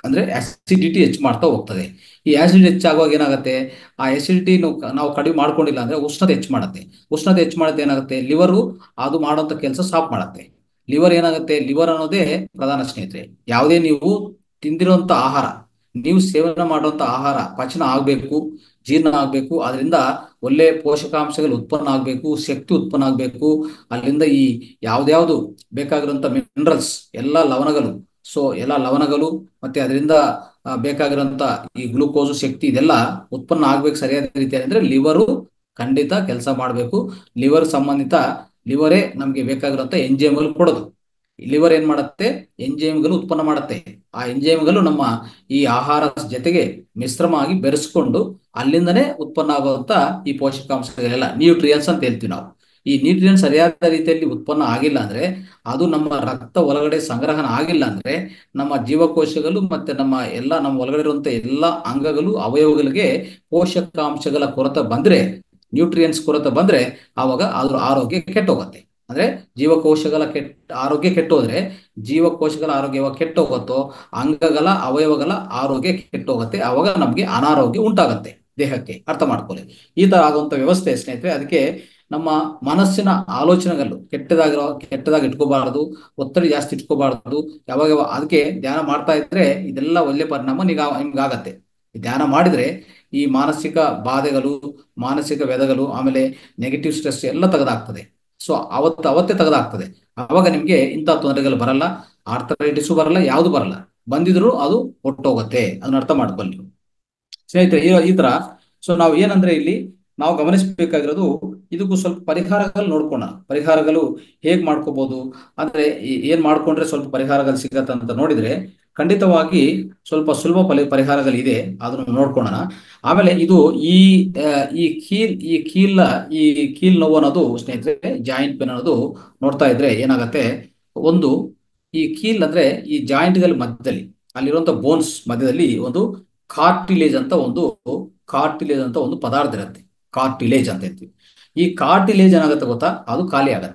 ಅಂದ್ರೆ ಅಸಿಡಿಟಿ ಹೆಚ್ಚು ಮಾಡ್ತಾ ಹೋಗ್ತದೆ ಈ ಆಸಿಡ್ ಹೆಚ್ಚಾಗುವಾಗ ಏನಾಗುತ್ತೆ ಆ ಅಸಿಡಿಟಿ ನಾವು ಕಡಿಮೆ ಮಾಡ್ಕೊಂಡಿಲ್ಲ ಅಂದ್ರೆ ಉಷ್ಣತೆ ಹೆಚ್ಚು ಮಾಡುತ್ತೆ ಉಷ್ಣತೆ ಹೆಚ್ಚು ಮಾಡುತ್ತೆ ಏನಾಗುತ್ತೆ ಲಿವರು ಅದು ಮಾಡುವಂತ ಕೆಲಸ ಸ್ಟಾಪ್ ಮಾಡುತ್ತೆ ಲಿವರ್ ಏನಾಗುತ್ತೆ ಲಿವರ್ ಅನ್ನೋದೇ ಪ್ರಧಾನ ಸ್ನೇಹಿತರೆ ಯಾವುದೇ ನೀವು ತಿಂದಿರುವಂತ ಆಹಾರ ನೀವು ಸೇವನೆ ಮಾಡುವಂತ ಆಹಾರ ಪಚನ ಆಗ್ಬೇಕು ಜೀರ್ಣ ಆಗ್ಬೇಕು ಅದರಿಂದ ಒಳ್ಳೆ ಪೋಷಕಾಂಶಗಳು ಉತ್ಪನ್ನ ಆಗ್ಬೇಕು ಶಕ್ತಿ ಉತ್ಪನ್ನ ಆಗ್ಬೇಕು ಅಲ್ಲಿಂದ ಈ ಯಾವ್ದ್ಯಾವ್ದು ಬೇಕಾಗಿರುವಂತ ಮಿನರಲ್ಸ್ ಎಲ್ಲ ಲವಣಗಳು ಸೊ ಎಲ್ಲ ಲವಣಗಳು ಮತ್ತೆ ಅದರಿಂದ ಆ, ಬೇಕಾಗಿರುವಂತ ಈ ಗ್ಲೂಕೋಸ್ ಶಕ್ತಿ ಇದೆಲ್ಲ ಉತ್ಪನ್ನ ಆಗ್ಬೇಕು ಸರಿಯಾದ ರೀತಿಯಲ್ಲಿ ಅಂದ್ರೆ ಲಿವರು ಖಂಡಿತ ಕೆಲಸ ಮಾಡಬೇಕು ಲಿವರ್ ಸಂಬಂಧಿತ ಲಿವರೇ ನಮಗೆ ಬೇಕಾಗಿರುವಂತ ಎಂಜೈಮ್ಗಳು ಕೊಡೋದು ಲಿವರ್ ಏನ್ ಮಾಡುತ್ತೆ ಎಂಜೈಮ್ಗಳು ಉತ್ಪನ್ನ ಮಾಡುತ್ತೆ ಆ ಎಂಜೈಮ್ಗಳು ನಮ್ಮ ಈ ಆಹಾರ ಜೊತೆಗೆ ಮಿಶ್ರಮಾಗಿ ಬೆರೆಸ್ಕೊಂಡು ಅಲ್ಲಿಂದನೇ ಉತ್ಪನ್ನ ಆಗುವಂತ ಈ ಪೋಷಕಾಂಶಗಳೆಲ್ಲ ನ್ಯೂಟ್ರಿಯನ್ಸ್ ಅಂತ ಹೇಳ್ತೀವಿ ನಾವು ಈ ನ್ಯೂಟ್ರಿಯನ್ ಸರಿಯಾದ ರೀತಿಯಲ್ಲಿ ಉತ್ಪನ್ನ ಆಗಿಲ್ಲ ಅಂದ್ರೆ ಅದು ನಮ್ಮ ರಕ್ತ ಒಳಗಡೆ ಸಂಗ್ರಹಣ ಆಗಿಲ್ಲ ಅಂದ್ರೆ ನಮ್ಮ ಜೀವಕೋಶಗಳು ಮತ್ತೆ ನಮ್ಮ ಎಲ್ಲ ನಮ್ಮ ಒಳಗಡೆ ಇರುವಂತ ಎಲ್ಲ ಅಂಗಗಳು ಅವಯವಗಳಿಗೆ ಪೋಷಕಾಂಶಗಳ ಕೊರತೆ ಬಂದ್ರೆ ನ್ಯೂಟ್ರಿಯನ್ಸ್ ಕೊರತೆ ಬಂದ್ರೆ ಆವಾಗ ಅದ್ರ ಆರೋಗ್ಯ ಕೆಟ್ಟೋಗುತ್ತೆ ಅಂದ್ರೆ ಜೀವಕೋಶಗಳ ಕೆಟ್ಟ ಆರೋಗ್ಯ ಕೆಟ್ಟೋದ್ರೆ ಜೀವಕೋಶಗಳ ಆರೋಗ್ಯ ಯಾವಾಗ ಕೆಟ್ಟೋಗುತ್ತೋ ಅಂಗಗಳ ಅವಯವಗಳ ಆರೋಗ್ಯ ಕೆಟ್ಟೋಗುತ್ತೆ ಆವಾಗ ನಮ್ಗೆ ಅನಾರೋಗ್ಯ ಉಂಟಾಗತ್ತೆ ದೇಹಕ್ಕೆ ಅರ್ಥ ಮಾಡ್ಕೊಳ್ಳಿ ಈ ತರ ಆಗುವಂತ ವ್ಯವಸ್ಥೆ ಸ್ನೇಹಿತರೆ ಅದಕ್ಕೆ ನಮ್ಮ ಮನಸ್ಸಿನ ಆಲೋಚನೆಗಳು ಕೆಟ್ಟದಾಗಿರೋ ಕೆಟ್ಟದಾಗಿ ಇಟ್ಕೋಬಾರದು ಒತ್ತಡ ಜಾಸ್ತಿ ಇಟ್ಕೋಬಾರದು ಯಾವಾಗ ಯಾವಾಗ- ಅದಕ್ಕೆ ಧ್ಯಾನ ಮಾಡ್ತಾ ಇದ್ರೆ ಇದೆಲ್ಲ ಒಳ್ಳೆ ಪರಿಣಾಮ ನಿಗ ನಿಮ್ಗಾಗತ್ತೆ ಈ ಧ್ಯಾನ ಮಾಡಿದ್ರೆ ಈ ಮಾನಸಿಕ ಬಾಧೆಗಳು ಮಾನಸಿಕ ವ್ಯಧಗಳು ಆಮೇಲೆ ನೆಗೆಟಿವ್ ಸ್ಟ್ರೆಸ್ ಎಲ್ಲ ತೆಗೆದಾಗ್ತದೆ ಸೊ ಅವತ್ತು ಅವತ್ತೇ ತೆಗೆದಾಗ್ತದೆ ಅವಾಗ ನಿಮ್ಗೆ ಇಂಥ ತೊಂದರೆಗಳು ಬರಲ್ಲ ಆರ್ಥರೈಟಿಸು ಬರಲ್ಲ ಯಾವುದು ಬರಲ್ಲ ಬಂದಿದ್ರು ಅದು ಹೊಟ್ಟೋಗತ್ತೆ ಅದನ್ನ ಅರ್ಥ ಮಾಡ್ಕೊಳ್ಳಿ ನೀವು ಸ್ನೇಹಿತರೆ ಈ ಈ ತರ ಸೊ ನಾವು ಏನಂದ್ರೆ ಇಲ್ಲಿ ನಾವು ಗಮನಿಸಬೇಕಾಗಿರೋದು ಇದಕ್ಕೂ ಸ್ವಲ್ಪ ಪರಿಹಾರಗಳು ನೋಡ್ಕೋಣ ಪರಿಹಾರಗಳು ಹೇಗ್ ಮಾಡ್ಕೋಬಹುದು ಅಂದ್ರೆ ಈ- ಏನ್ ಮಾಡ್ಕೊಂಡ್ರೆ ಸ್ವಲ್ಪ ಪರಿಹಾರಗಳು ಸಿಗತ್ತೆ ಅಂತ ನೋಡಿದ್ರೆ ಖಂಡಿತವಾಗಿ ಸ್ವಲ್ಪ ಸುಲಭ ಪರಿ ಪರಿಹಾರಗಳಿದೆ ಅದನ್ನು ನೋಡ್ಕೊಳ್ಳೋಣ ಆಮೇಲೆ ಇದು ಈ ಆ, ಈ ಕೀಲ್ ಈ ಕೀಲ್ ಈ ಕೀಲ್ ನೋವು ಅನ್ನೋದು ಸ್ನೇಹಿತರೆ ಜಾಯಿಂಟ್ ಪೇನ್ ಅನ್ನೋದು ನೋಡ್ತಾ ಇದ್ರೆ ಏನಾಗತ್ತೆ ಒಂದು ಈ ಕೀಲ್ ಅಂದ್ರೆ ಈ ಜಾಯಿಂಟ್ಗಳ ಮಧ್ಯದಲ್ಲಿ ಅಲ್ಲಿರುವಂತ ಬೋನ್ಸ್ ಮಧ್ಯದಲ್ಲಿ ಒಂದು ಕಾರ್ಟಿಲೇಜ್ ಅಂತ ಒಂದು ಕಾರ್ಟಿಲೇಜ್ ಅಂತ ಒಂದು ಪದಾರ್ಥ ಇರುತ್ತೆ ಕಾರ್ಟಿಲೇಜ್ ಅಂತ ಹೇಳ್ತೀವಿ ಈ ಕಾರ್ಟಿಲೇಜ್ ಏನಾಗುತ್ತೆ ಗೊತ್ತಾ ಅದು ಖಾಲಿ ಆಗತ್ತೆ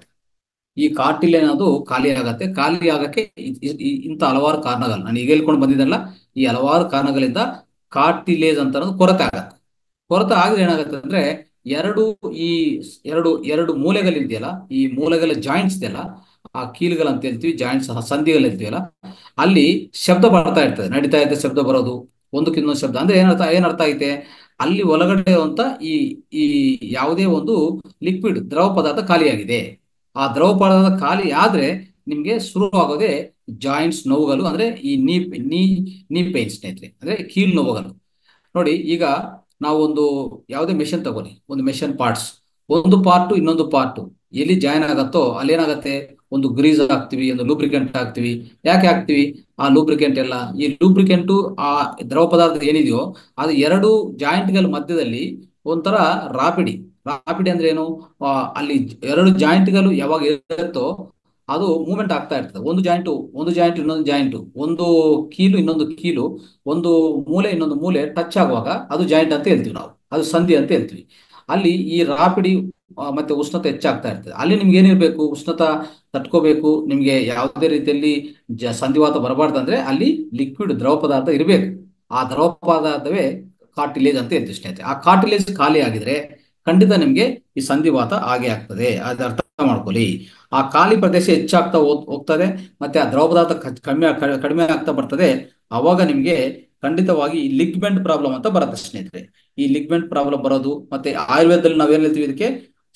ಈ ಕಾರ್ಟಿಲೇಜ್ ಅನ್ನೋದು ಖಾಲಿ ಆಗತ್ತೆ ಖಾಲಿ ಆಗಕ್ಕೆ ಇ- ಇ- ಇ- ಇಂಥ ಹಲವಾರು ಕಾರಣಗಳು ನಾನು ಈಗ ಹೇಳ್ಕೊಂಡು ಬಂದಿದ್ದಲ್ಲ ಈ ಹಲವಾರು ಕಾರಣಗಳಿಂದ ಕಾರ್ಟಿಲೇಜ್ ಅಂತ ಅನ್ನೋದು ಕೊರತೆ ಆಗತ್ತೆ ಕೊರತೆ ಆದ್ರೆ ಏನಾಗುತ್ತೆ ಅಂದ್ರೆ ಎರಡು ಈ ಎರಡು ಎರಡು ಮೂಲೆಗಳಿದೆಯಲ್ಲ ಈ ಮೂಲೆಗಳ ಜಾಯಿಂಟ್ಸ್ ಇದೆಯಲ್ಲ ಆ ಕೀಲುಗಳು ಅಂತ ಹೇಳ್ತೀವಿ ಜಾಯಿಂಟ್ಸ್ ಸಂಧಿಗಳು ಹೇಳ್ತೀವಲ್ಲ ಅಲ್ಲಿ ಶಬ್ದ ಬರ್ತಾ ಇರ್ತದೆ ನಡೀತಾ ಇದ್ದ ಶಬ್ದ ಬರೋದು ಒಂದಕ್ಕಿನ್ನೊಂದು ಶಬ್ದ ಅಂದ್ರೆ ಏನರ್ಥ ಏನರ್ಥ ಐತೆ ಅಲ್ಲಿ ಒಳಗಡೆ ಅಂತ ಈ ಈ ಯಾವುದೇ ಒಂದು ಲಿಕ್ವಿಡ್ ದ್ರವ ಪದಾರ್ಥ ಖಾಲಿಯಾಗಿದೆ ಆ ದ್ರವ ಪದಾರ್ಥ ಖಾಲಿ ಆದ್ರೆ ನಿಮ್ಗೆ ಶುರು ಆಗೋದೇ ಜಾಯಿಂಟ್ಸ್ ನೋವುಗಳು ಅಂದ್ರೆ ಈ ನೀ ನೀ ನೀ ಪೇನ್ ಸ್ನೇಹಿತರೆ ಅಂದ್ರೆ ಕೀಲ್ ನೋವುಗಳು ನೋಡಿ ಈಗ ನಾವು ಒಂದು ಯಾವುದೇ ಮೆಷಿನ್ ತಗೊಳ್ಳಿ ಒಂದು ಮೆಷಿನ್ ಪಾರ್ಟ್ಸ್ ಒಂದು ಪಾರ್ಟ್ ಇನ್ನೊಂದು ಪಾರ್ಟ್ ಎಲ್ಲಿ ಜಾಯಿನ್ ಆಗತ್ತೋ ಅಲ್ಲಿ ಏನಾಗತ್ತೆ ಒಂದು ಗ್ರೀಸ್ ಹಾಕ್ತಿವಿ ಒಂದು ಲೂಬ್ರಿಕೆಂಟ್ ಹಾಕ್ತಿವಿ ಯಾಕೆ ಹಾಕ್ತಿವಿ ಆ ಲೂಬ್ರಿಕೆಂಟ್ ಎಲ್ಲ ಈ ಲೂಬ್ರಿಕೆಂಟು ಆ ದ್ರವ ಪದಾರ್ಥ ಏನಿದೆಯೋ ಅದು ಎರಡು ಜಾಯಿಂಟ್ಗಳ ಮಧ್ಯದಲ್ಲಿ ಒಂಥರ ರಾಪಿಡಿ ರಾಪಿಡಿ ಅಂದ್ರೆ ಏನು ಆ, ಅಲ್ಲಿ ಎರಡು ಜಾಯಿಂಟ್ಗಳು ಯಾವಾಗ ಇರುತ್ತೋ ಅದು ಮೂವ್ಮೆಂಟ್ ಆಗ್ತಾ ಇರ್ತದೆ ಒಂದು ಜಾಯಿಂಟು ಒಂದು ಜಾಯಿಂಟ್ ಇನ್ನೊಂದು ಜಾಯಿಂಟು ಒಂದು ಕೀಲು ಇನ್ನೊಂದು ಕೀಲು ಒಂದು ಮೂಲೆ ಇನ್ನೊಂದು ಮೂಲೆ ಟಚ್ ಆಗುವಾಗ ಅದು ಜಾಯಿಂಟ್ ಅಂತ ಹೇಳ್ತೀವಿ ನಾವು ಅದು ಸಂಧಿ ಅಂತ ಹೇಳ್ತೀವಿ ಅಲ್ಲಿ ಈ ರಾಪಿಡಿ ಆ, ಮತ್ತೆ ಉಷ್ಣತೆ ಹೆಚ್ಚಾಗ್ತಾ ಇರ್ತದೆ ಅಲ್ಲಿ ನಿಮ್ಗೆ ಏನಿರ್ಬೇಕು ಉಷ್ಣತ ತಟ್ಕೋಬೇಕು ನಿಮ್ಗೆ ಯಾವುದೇ ರೀತಿಯಲ್ಲಿ ಜ ಸಂಧಿವಾತ ಬರಬಾರ್ದು ಅಂದ್ರೆ ಅಲ್ಲಿ ಲಿಕ್ವಿಡ್ ದ್ರವ ಪದಾರ್ಥ ಇರಬೇಕು ಆ ದ್ರವ ಪದಾರ್ಥವೇ ಕಾರ್ಟಿಲೇಜ್ ಅಂತ ಹೇಳ್ತೀವಿ ಸ್ನೇಹಿತರೆ ಆ ಕಾರ್ಟಿಲೇಜ್ ಖಾಲಿ ಆಗಿದ್ರೆ ಖಂಡಿತ ನಿಮ್ಗೆ ಈ ಸಂಧಿವಾತ ಆಗೇ ಆಗ್ತದೆ ಅದ ಅರ್ಥ ಮಾಡ್ಕೊಳ್ಳಿ ಆ ಖಾಲಿ ಪ್ರದೇಶ ಹೆಚ್ಚಾಗ್ತಾ ಹೋಗ್- ಹೋಗ್ತದೆ ಮತ್ತೆ ಆ ದ್ರವ ಪದಾರ್ಥ ಕ- ಕಡಿಮೆ ಕ- ಕಡಿಮೆ ಆಗ್ತಾ ಬರ್ತದೆ ಅವಾಗ ನಿಮ್ಗೆ ಖಂಡಿತವಾಗಿ ಈ ಲಿಗ್ಮೆಂಟ್ ಪ್ರಾಬ್ಲಮ್ ಅಂತ ಬರುತ್ತೆ ಸ್ನೇಹಿತರೆ ಈ ಲಿಗ್ಮೆಂಟ್ ಪ್ರಾಬ್ಲಮ್ ಬರೋದು ಮತ್ತೆ ಆಯುರ್ವೇದದಲ್ಲಿ ನಾವೇನ್ ಹೇಳ್ತೀವಿ ಇದಕ್ಕೆ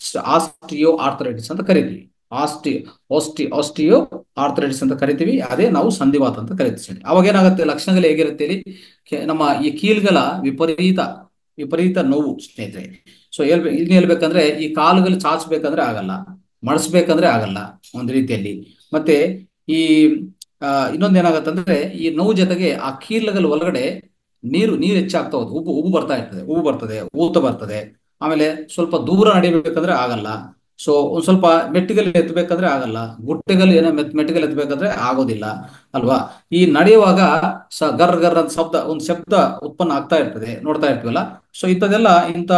ಆಸ್ಟಿಯೋ ಆರ್ಥರೈಟಿಸ್ ಅಂತ ಕರಿತೀವಿ ಆಸ್ಟಿ ಆಸ್ಟಿ ಆಸ್ಟಿಯೋ ಆರ್ಥರೈಟಿಸ್ ಅಂತ ಕರಿತೀವಿ ಅದೇ ನಾವು ಸಂಧಿವಾತ ಅಂತ ಕರಿತೀವಿ ಅವಾಗ ಏನಾಗುತ್ತೆ ಲಕ್ಷಣಗಳು ಹೇಗಿರುತ್ತೆ ಇಲ್ಲಿ ಕೆ- ನಮ್ಮ ಈ ಕೀಲ್ಗಳ ವಿಪರೀತ ವಿಪರೀತ ನೋವು ಸ್ನೇಹಿತರೆ ಸೊ ಹೇಳ್ಬೇಕು ಇಲ್ಲಿ ಹೇಳ್ಬೇಕಂದ್ರೆ ಈ ಕಾಲುಗಳು ಚಾಚಬೇಕಂದ್ರೆ ಆಗಲ್ಲ ಮಡಿಸ್ಬೇಕಂದ್ರೆ ಆಗಲ್ಲ ಒಂದು ರೀತಿಯಲ್ಲಿ ಮತ್ತೆ ಈ ಆ, ಇನ್ನೊಂದ್ ಏನಾಗತ್ತಂದ್ರೆ ಈ ನೋವು ಜೊತೆಗೆ ಆ ಕೀಲುಗಳ ಒಳಗಡೆ ನೀರು ನೀರು ಹೆಚ್ಚಾಗ್ತಾ ಹೋಗುತ್ತೆ ಉಬ್ಬು ಉಬ್ಬು ಬರ್ತಾ ಇರ್ತದೆ ಉಬ್ಬು ಬರ್ತದೆ ಊತ ಬರ್ತದೆ ಆಮೇಲೆ ಸ್ವಲ್ಪ ದೂರ ನಡಿಬೇಕಂದ್ರೆ ಆಗಲ್ಲ ಸೊ ಒಂದ್ ಸ್ವಲ್ಪ ಮೆಟ್ಟಿಗಲ್ಲಿ ಎತ್ತಬೇಕಂದ್ರೆ ಆಗಲ್ಲ ಗುಟ್ಟೆಗಲ್ಲಿ ಏನೋ ಮೆತ್ ಮೆಟ್ಟಿಗಲ್ಲಿ ಎತ್ತಬೇಕಂದ್ರೆ ಆಗೋದಿಲ್ಲ ಅಲ್ವಾ ಈ ನಡೆಯುವಾಗ ಸ ಗರ್ ಗರ್ ಅಂತ ಶಬ್ದ ಒಂದು ಶಬ್ದ ಉತ್ಪನ್ನ ಆಗ್ತಾ ಇರ್ತದೆ ನೋಡ್ತಾ ಇರ್ತೀವಲ್ಲ ಸೊ ಇಂಥದೆಲ್ಲ ಇಂಥ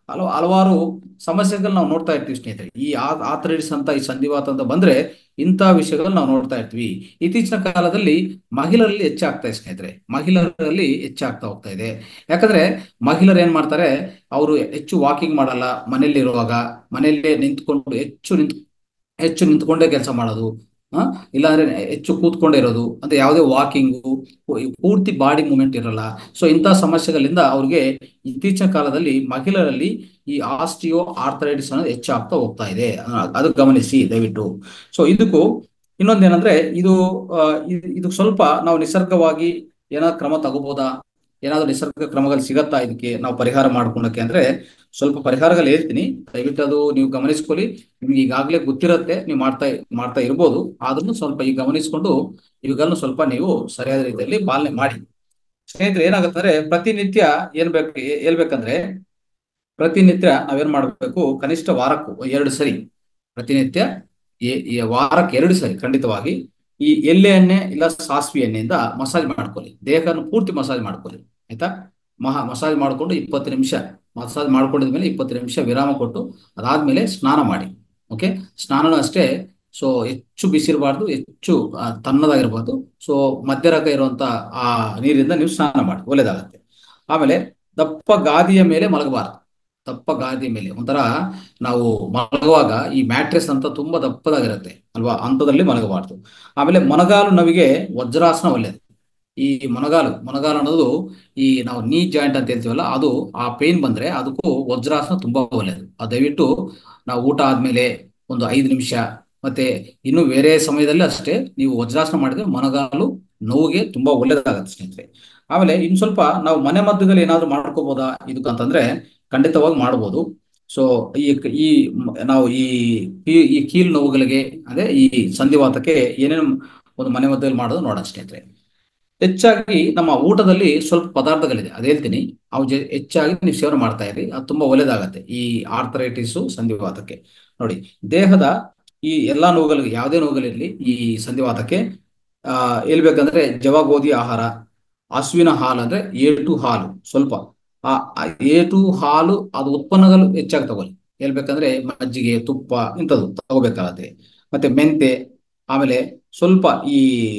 ಹಲವು ಹಲವಾರು ಸಮಸ್ಯೆಗಳು ನಾವು ನೋಡ್ತಾ ಇರ್ತೀವಿ ಸ್ನೇಹಿತರೆ ಈ ಆಥರೈಟಿಸ್ ಅಂತ ಈ ಸಂಧಿವಾತ ಅಂತ ಬಂದ್ರೆ ಇಂಥ ವಿಷಯಗಳು ನಾವು ನೋಡ್ತಾ ಇರ್ತೀವಿ ಇತ್ತೀಚಿನ ಕಾಲದಲ್ಲಿ ಮಹಿಳೆಯರಲ್ಲಿ ಹೆಚ್ಚಾಗ್ತಾ ಇದೆ ಸ್ನೇಹಿತರೆ ಮಹಿಳೆಯರಲ್ಲಿ ಹೆಚ್ಚಾಗ್ತಾ ಹೋಗ್ತಾ ಇದೆ ಯಾಕಂದ್ರೆ ಮಹಿಳೆಯರು ಏನ್ ಮಾಡ್ತಾರೆ ಅವರು ಹೆಚ್ಚು ವಾಕಿಂಗ್ ಮಾಡಲ್ಲ ಮನೆಯಲ್ಲಿ ಇರುವಾಗ ಮನೆಯಲ್ಲೇ ನಿಂತ್ಕೊಂಡು ಹೆಚ್ಚು ನಿಂತ್ ಹೆಚ್ಚು ನಿಂತ್ಕೊಂಡೇ ಕೆಲಸ ಮಾಡೋದು ಆ ಇಲ್ಲಾಂದ್ರೆ ಹೆಚ್ಚು ಕೂತ್ಕೊಂಡೇ ಇರೋದು ಅಂದ್ರೆ ಯಾವುದೇ ವಾಕಿಂಗು ಪೂರ್ತಿ ಬಾಡಿ ಮೂವ್ಮೆಂಟ್ ಇರಲ್ಲ ಸೊ ಇಂತಹ ಸಮಸ್ಯೆಗಳಿಂದ ಅವ್ರಿಗೆ ಇತ್ತೀಚಿನ ಕಾಲದಲ್ಲಿ ಮಹಿಳೆಯರಲ್ಲಿ ಈ ಆಸ್ಟಿಯೋ ಆರ್ಥರೈಟಿಸ್ ಅನ್ನೋದು ಹೆಚ್ಚಾಗ್ತಾ ಹೋಗ್ತಾ ಇದೆ ಅ- ಅದು ಗಮನಿಸಿ ದಯವಿಟ್ಟು ಸೊ ಇದಕ್ಕೂ ಇನ್ನೊಂದೇನಂದ್ರೆ ಇದು ಆ, ಇದ್- ಇದು ಸ್ವಲ್ಪ ನಾವು ನಿಸರ್ಗವಾಗಿ ಏನಾದ್ರು ಕ್ರಮ ತಗೋಬೋದಾ ಏನಾದ್ರು ನಿಸರ್ಗ ಕ್ರಮಗಳು ಸಿಗತ್ತಾ ಇದಕ್ಕೆ ನಾವು ಪರಿಹಾರ ಮಾಡ್ಕೊಳಕ್ಕೆ ಅಂದ್ರೆ ಸ್ವಲ್ಪ ಪರಿಹಾರಗಳು ಹೇಳ್ತೀನಿ ದಯವಿಟ್ಟು ಅದು ನೀವು ಗಮನಿಸ್ಕೊಳ್ಳಿ ನಿಮ್ಗೆ ಈಗಾಗಲೇ ಗೊತ್ತಿರತ್ತೆ ನೀವು ಮಾಡ್ತಾ ಮಾಡ್ತಾ ಇರ್ಬೋದು ಆದ್ರೂ ಸ್ವಲ್ಪ ಈಗ ಗಮನಿಸ್ಕೊಂಡು ಇವುಗಳನ್ನ ಸ್ವಲ್ಪ ನೀವು ಸರಿಯಾದ ರೀತಿಯಲ್ಲಿ ಪಾಲನೆ ಮಾಡಿ ಸ್ನೇಹಿತರೆ ಏನಾಗುತ್ತಂದ್ರೆ ಪ್ರತಿನಿತ್ಯ ಏನ್ ಬೇಕು ಹೇಳ್ಬೇಕಂದ್ರೆ ಪ್ರತಿನಿತ್ಯ ನಾವೇನ್ ಮಾಡ್ಬೇಕು ಕನಿಷ್ಠ ವಾರಕ್ಕೂ ಎರಡು ಸರಿ ಪ್ರತಿನಿತ್ಯ ಈ- ಈ ವಾರಕ್ಕೆ ಎರಡು ಸರಿ ಖಂಡಿತವಾಗಿ ಈ ಎಳ್ಳೆ ಎಣ್ಣೆ ಇಲ್ಲ ಸಾಸಿವೆ ಎಣ್ಣೆಯಿಂದ ಮಸಾಜ್ ಮಾಡ್ಕೊಳ್ಳಿ ದೇಹನ ಪೂರ್ತಿ ಮಸಾಜ್ ಮಾಡ್ಕೊಳ್ಳಿ ಆಯ್ತಾ ಮಹಾ ಮಸಾಜ್ ಮಾಡಿಕೊಂಡು ಇಪ್ಪತ್ತು ನಿಮಿಷ ಮಸಾಜ್ ಮಾಡ್ಕೊಂಡಿದ್ಮೇಲೆ ಇಪ್ಪತ್ತು ನಿಮಿಷ ವಿರಾಮ ಕೊಟ್ಟು ಅದಾದ್ಮೇಲೆ ಸ್ನಾನ ಮಾಡಿ ಓಕೆ ಸ್ನಾನನೂ ಅಷ್ಟೇ ಸೊ ಹೆಚ್ಚು ಬಿಸಿ ಇರಬಾರ್ದು ಹೆಚ್ಚು ಆ, ತಣ್ಣದಾಗಿರ್ಬಾರ್ದು ಸೊ ಮಧ್ಯರಕ ಇರುವಂತ ಆ ನೀರಿಂದ ನೀವು ಸ್ನಾನ ಮಾಡಿ ಒಳ್ಳೇದಾಗತ್ತೆ ಆಮೇಲೆ ದಪ್ಪ ಗಾದಿಯ ಮೇಲೆ ಮಲಗಬಾರ್ದು ದಪ್ಪ ಗಾದಿ ಮೇಲೆ ಒಂಥರ ನಾವು ಮಲಗುವಾಗ ಈ ಮ್ಯಾಟ್ರೆಸ್ ಅಂತ ತುಂಬಾ ದಪ್ಪದಾಗಿರುತ್ತೆ ಅಲ್ವಾ ಅಂಥದ್ರಲ್ಲಿ ಮಲಗಬಾರ್ದು ಆಮೇಲೆ ಮೊಣಗಾಲು ನೋವಿಗೆ ವಜ್ರಾಸನ ಒಳ್ಳೆಯದು ಈ ಮೊಣಗಾಲು ಮೊಣಗಾಲು ಅನ್ನೋದು ಈ ನಾವು ನೀ ಜಾಯಿಂಟ್ ಅಂತ ಹೇಳ್ತೀವಲ್ಲ ಅದು ಆ ಪೇನ್ ಬಂದ್ರೆ ಅದಕ್ಕೂ ವಜ್ರಾಸನ ತುಂಬಾ ಒಳ್ಳೆಯದು ಅದು ದಯವಿಟ್ಟು ನಾವು ಊಟ ಆದ್ಮೇಲೆ ಒಂದು ಐದು ನಿಮಿಷ ಮತ್ತೆ ಇನ್ನು ಬೇರೆ ಸಮಯದಲ್ಲಿ ಅಷ್ಟೇ ನೀವು ವಜ್ರಾಸನ ಮಾಡಿದ್ರೆ ಮೊಣಗಾಲು ನೋವಿಗೆ ತುಂಬಾ ಒಳ್ಳೇದಾಗತ್ತೆ ಸ್ನೇಹಿತರೆ ಆಮೇಲೆ ಇನ್ ಸ್ವಲ್ಪ ನಾವು ಮನೆ ಮದ್ದುಗಳು ಏನಾದ್ರು ಮಾಡ್ಕೋಬಹುದಾ ಇದಕ್ಕಂತಂದ್ರೆ ಖಂಡಿತವಾಗಿ ಮಾಡ್ಬೋದು ಸೊ ಈ ಈ ಮ- ನಾವು ಈ ಈ- ಈ ಕೀಲು ನೋವುಗಳಿಗೆ ಅದೇ ಈ ಸಂಧಿವಾತಕ್ಕೆ ಏನೇನು ಒಂದು ಮನೆ ಮದ್ದುಗಳು ಮಾಡೋದು ನೋಡೋಣ ಸ್ನೇಹಿತರೆ ಹೆಚ್ಚಾಗಿ ನಮ್ಮ ಊಟದಲ್ಲಿ ಸ್ವಲ್ಪ ಪದಾರ್ಥಗಳಿದೆ ಅದೇ ಹೇಳ್ತೀನಿ ಅವು ಜೆ- ಹೆಚ್ಚಾಗಿ ನೀವು ಸೇವನೆ ಮಾಡ್ತಾ ಇರಿ ಅದು ತುಂಬಾ ಒಳ್ಳೇದಾಗತ್ತೆ ಈ ಆರ್ಥರೈಟಿಸ್ ಸಂಧಿವಾತಕ್ಕೆ ನೋಡಿ ದೇಹದ ಈ ಎಲ್ಲಾ ನೋವುಗಳಿಗೆ ಯಾವುದೇ ನೋವುಗಳಿರಲಿ ಈ ಸಂಧಿವಾತಕ್ಕೆ ಆ ಹೇಳ್ಬೇಕಂದ್ರೆ ಜವ ಗೋಧಿ ಆಹಾರ ಹಸುವಿನ ಹಾಲು ಅಂದ್ರೆ ಏಟು ಹಾಲು ಸ್ವಲ್ಪ ಆ ಆ ಏಟು ಹಾಲು ಅದು ಉತ್ಪನ್ನಗಳು ಹೆಚ್ಚಾಗಿ ತಗೊಳ್ಳಿ ಹೇಳ್ಬೇಕಂದ್ರೆ ಮಜ್ಜಿಗೆ ತುಪ್ಪ ಇಂಥದ್ದು ತಗೋಬೇಕಾಗತ್ತೆ ಮತ್ತೆ ಮೆಂತೆ ಆಮೇಲೆ ಸ್ವಲ್ಪ ಈ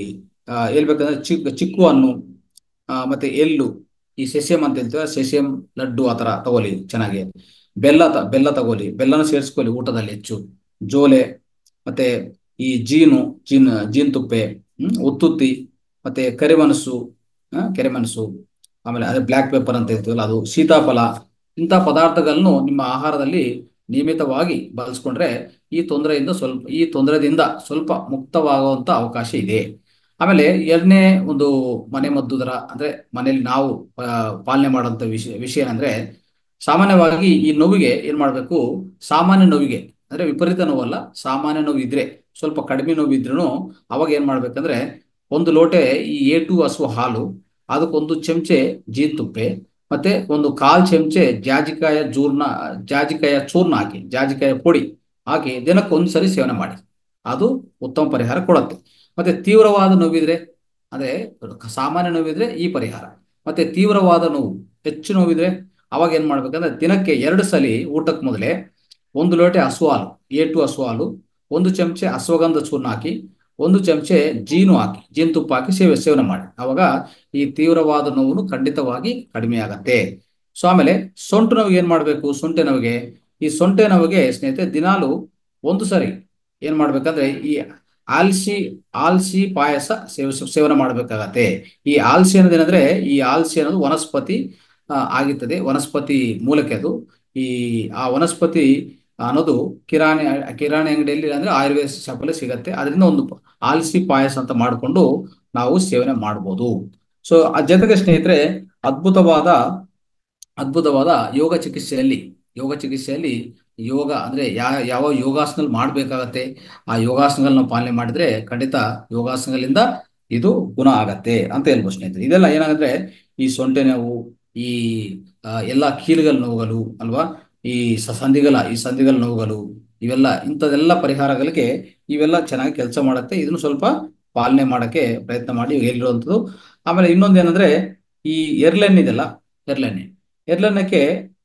ಆ, ಹೇಳ್ಬೇಕಂದ್ರೆ ಚಿಕ್ ಚಿಕ್ಕು ಹಣ್ಣು ಆ, ಮತ್ತೆ ಎಳ್ಳು ಈ ಸೆಸೆಮ್ ಅಂತ ಹೇಳ್ತೀವಿ ಸೆಸೆಮ್ ಲಡ್ಡು ಆ ತರ ತಗೊಳ್ಳಿ ಚೆನ್ನಾಗಿ ಬೆಲ್ಲ ತ ಬೆಲ್ಲ ತಗೊಳ್ಳಿ ಬೆಲ್ಲನ ಸೇರಿಸ್ಕೊಳ್ಳಿ ಊಟದಲ್ಲಿ ಹೆಚ್ಚು ಜೋಲೆ ಮತ್ತೆ ಈ ಜೀನು ಜೀನ್ ಜೀನ್ ತುಪ್ಪೆ ಹ್ಮ್ ಉತ್ತುತ್ತಿ ಮತ್ತೆ ಕರಿಮೆಣಸು ಆ, ಕೆರೆಮೆಣಸು ಆಮೇಲೆ ಅದೇ ಬ್ಲ್ಯಾಕ್ ಪೆಪ್ಪರ್ ಅಂತ ಹೇಳ್ತೀವಲ್ಲ ಅದು ಸೀತಾಫಲ ಇಂಥ ಪದಾರ್ಥಗಳನ್ನು ನಿಮ್ಮ ಆಹಾರದಲ್ಲಿ ನಿಯಮಿತವಾಗಿ ಬಳಸ್ಕೊಂಡ್ರೆ ಈ ತೊಂದರೆಯಿಂದ ಸ್ವಲ್ಪ ಈ ತೊಂದರೆದಿಂದ ಸ್ವಲ್ಪ ಮುಕ್ತವಾಗುವಂತ ಅವಕಾಶ ಇದೆ ಆಮೇಲೆ ಎರಡನೇ ಒಂದು ಮನೆ ಮದ್ದು ದರ ಅಂದ್ರೆ ಮನೆಯಲ್ಲಿ ನಾವು ಆ, ಪಾಲನೆ ಮಾಡುವಂತ ವಿಷಯ ವಿಷಯ ಅಂದ್ರೆ ಸಾಮಾನ್ಯವಾಗಿ ಈ ನೋವಿಗೆ ಏನ್ ಮಾಡ್ಬೇಕು ಸಾಮಾನ್ಯ ನೋವಿಗೆ ಅಂದ್ರೆ ವಿಪರೀತ ನೋವಲ್ಲ ಸಾಮಾನ್ಯ ನೋವು ಇದ್ರೆ ಸ್ವಲ್ಪ ಕಡಿಮೆ ನೋವು ಇದ್ರೂ ಅವಾಗ ಏನ್ ಮಾಡ್ಬೇಕಂದ್ರೆ ಒಂದು ಲೋಟೆ ಈ ಏಟು ಹಸು ಹಾಲು ಅದಕ್ಕೊಂದು ಚಮಚೆ ಜೇನುತುಪ್ಪೆ ಮತ್ತೆ ಒಂದು ಕಾಲ್ ಚಮಚೆ ಜಾಜಿಕಾಯ ಚೂರ್ಣ ಜಾಜಿಕಾಯ ಚೂರ್ಣ ಹಾಕಿ ಜಾಜಿಕಾಯ ಪುಡಿ ಹಾಕಿ ದಿನಕ್ಕೆ ಒಂದ್ಸರಿ ಸೇವನೆ ಮಾಡಿ ಅದು ಉತ್ತಮ ಪರಿಹಾರ ಕೊಡುತ್ತೆ ಮತ್ತೆ ತೀವ್ರವಾದ ನೋವಿದ್ರೆ ಅಂದ್ರೆ ಸಾಮಾನ್ಯ ನೋವಿದ್ರೆ ಈ ಪರಿಹಾರ ಮತ್ತೆ ತೀವ್ರವಾದ ನೋವು ಹೆಚ್ಚು ನೋವಿದ್ರೆ ಅವಾಗ ಏನ್ ಮಾಡ್ಬೇಕಂದ್ರೆ ದಿನಕ್ಕೆ ಎರಡು ಸಲ ಊಟಕ್ಕೆ ಮೊದಲೇ ಒಂದು ಲೋಟೆ ಹಸು ಹಾಲು ಏಟು ಹಸು ಹಾಲು ಒಂದು ಚಮಚೆ ಅಶ್ವಗಂಧ ಚೂರ್ಣ ಹಾಕಿ ಒಂದು ಚಮಚೆ ಜೀನು ಹಾಕಿ ಜೇನುತುಪ್ಪ ಹಾಕಿ ಸೇವೆ ಸೇವನೆ ಮಾಡಿ ಅವಾಗ ಈ ತೀವ್ರವಾದ ನೋವು ಖಂಡಿತವಾಗಿ ಕಡಿಮೆ ಆಗತ್ತೆ ಸೊ ಆಮೇಲೆ ಸೊಂಟು ನೋವಿಗೆ ಏನ್ ಮಾಡ್ಬೇಕು ಸೊಂಟೆ ನೋವಿಗೆ ಈ ಸೊಂಟೆ ನೋವಿಗೆ ಸ್ನೇಹಿತರೆ ದಿನಾಲು ಒಂದು ಸರಿ ಏನ್ ಮಾಡ್ಬೇಕಂದ್ರೆ ಈ ಆಲ್ಸಿ ಆಲ್ಸಿ ಪಾಯಸ ಸೇವಿಸ ಸೇವನೆ ಮಾಡಬೇಕಾಗತ್ತೆ ಈ ಆಲ್ಸಿ ಅನ್ನೋದೇನಂದ್ರೆ ಈ ಆಲ್ಸಿ ಅನ್ನೋದು ವನಸ್ಪತಿ ಆ, ಆಗಿರ್ತದೆ ವನಸ್ಪತಿ ಮೂಲಕ್ಕೆ ಅದು ಈ ಆ ವನಸ್ಪತಿ ಅನ್ನೋದು ಕಿರಾಣಿ ಕಿರಾಣಿ ಅಂಗಡಿಯಲ್ಲಿ ಅಂದ್ರೆ ಆಯುರ್ವೇದ ಶಾಪಲ್ಲಿ ಸಿಗತ್ತೆ ಅದರಿಂದ ಒಂದು ಆಲ್ಸಿ ಪಾಯಸ ಅಂತ ಮಾಡಿಕೊಂಡು ನಾವು ಸೇವನೆ ಮಾಡ್ಬೋದು ಸೊ ಆ ಜೊತೆಗೆ ಸ್ನೇಹಿತರೆ ಅದ್ಭುತವಾದ ಅದ್ಭುತವಾದ ಯೋಗ ಚಿಕಿತ್ಸೆಯಲ್ಲಿ ಯೋಗ ಚಿಕಿತ್ಸೆಯಲ್ಲಿ ಯೋಗ ಅಂದ್ರೆ ಯಾವ ಯಾವ ಯೋಗಾಸನಗಳು ಮಾಡ್ಬೇಕಾಗತ್ತೆ ಆ ಯೋಗಾಸನಗಳನ್ನ ಪಾಲನೆ ಮಾಡಿದ್ರೆ ಖಂಡಿತ ಯೋಗಾಸನಗಳಿಂದ ಇದು ಗುಣ ಆಗತ್ತೆ ಅಂತ ಹೇಳ್ಬೋದು ಸ್ನೇಹಿತರೆ ಇದೆಲ್ಲ ಏನಾಗಂದ್ರೆ ಈ ಸೊಂಟೆ ನೋವು ಈ ಆ, ಎಲ್ಲಾ ಕೀಲುಗಳ ನೋವುಗಳು ಅಲ್ವಾ ಈ ಸ- ಸಂಧಿಗಳ ಈ ಸಂಧಿಗಳ ನೋವುಗಳು ಇವೆಲ್ಲ ಇಂಥದೆಲ್ಲ ಪರಿಹಾರಗಳಿಗೆ ಇವೆಲ್ಲ ಚೆನ್ನಾಗಿ ಕೆಲಸ ಮಾಡುತ್ತೆ ಇದನ್ನು ಸ್ವಲ್ಪ ಪಾಲನೆ ಮಾಡಕ್ಕೆ ಪ್ರಯತ್ನ ಮಾಡಿ ಹೇಳಿರುವಂಥದ್ದು ಆಮೇಲೆ ಇನ್ನೊಂದು ಏನಂದ್ರೆ ಈ ಎರ್ಲೆಣ್ಣೆ ಇದೆಲ್ಲ ಎರ್ಲೆಣ್ಣೆ ಎರ್ಲೆಣ್ಣಕ್ಕೆ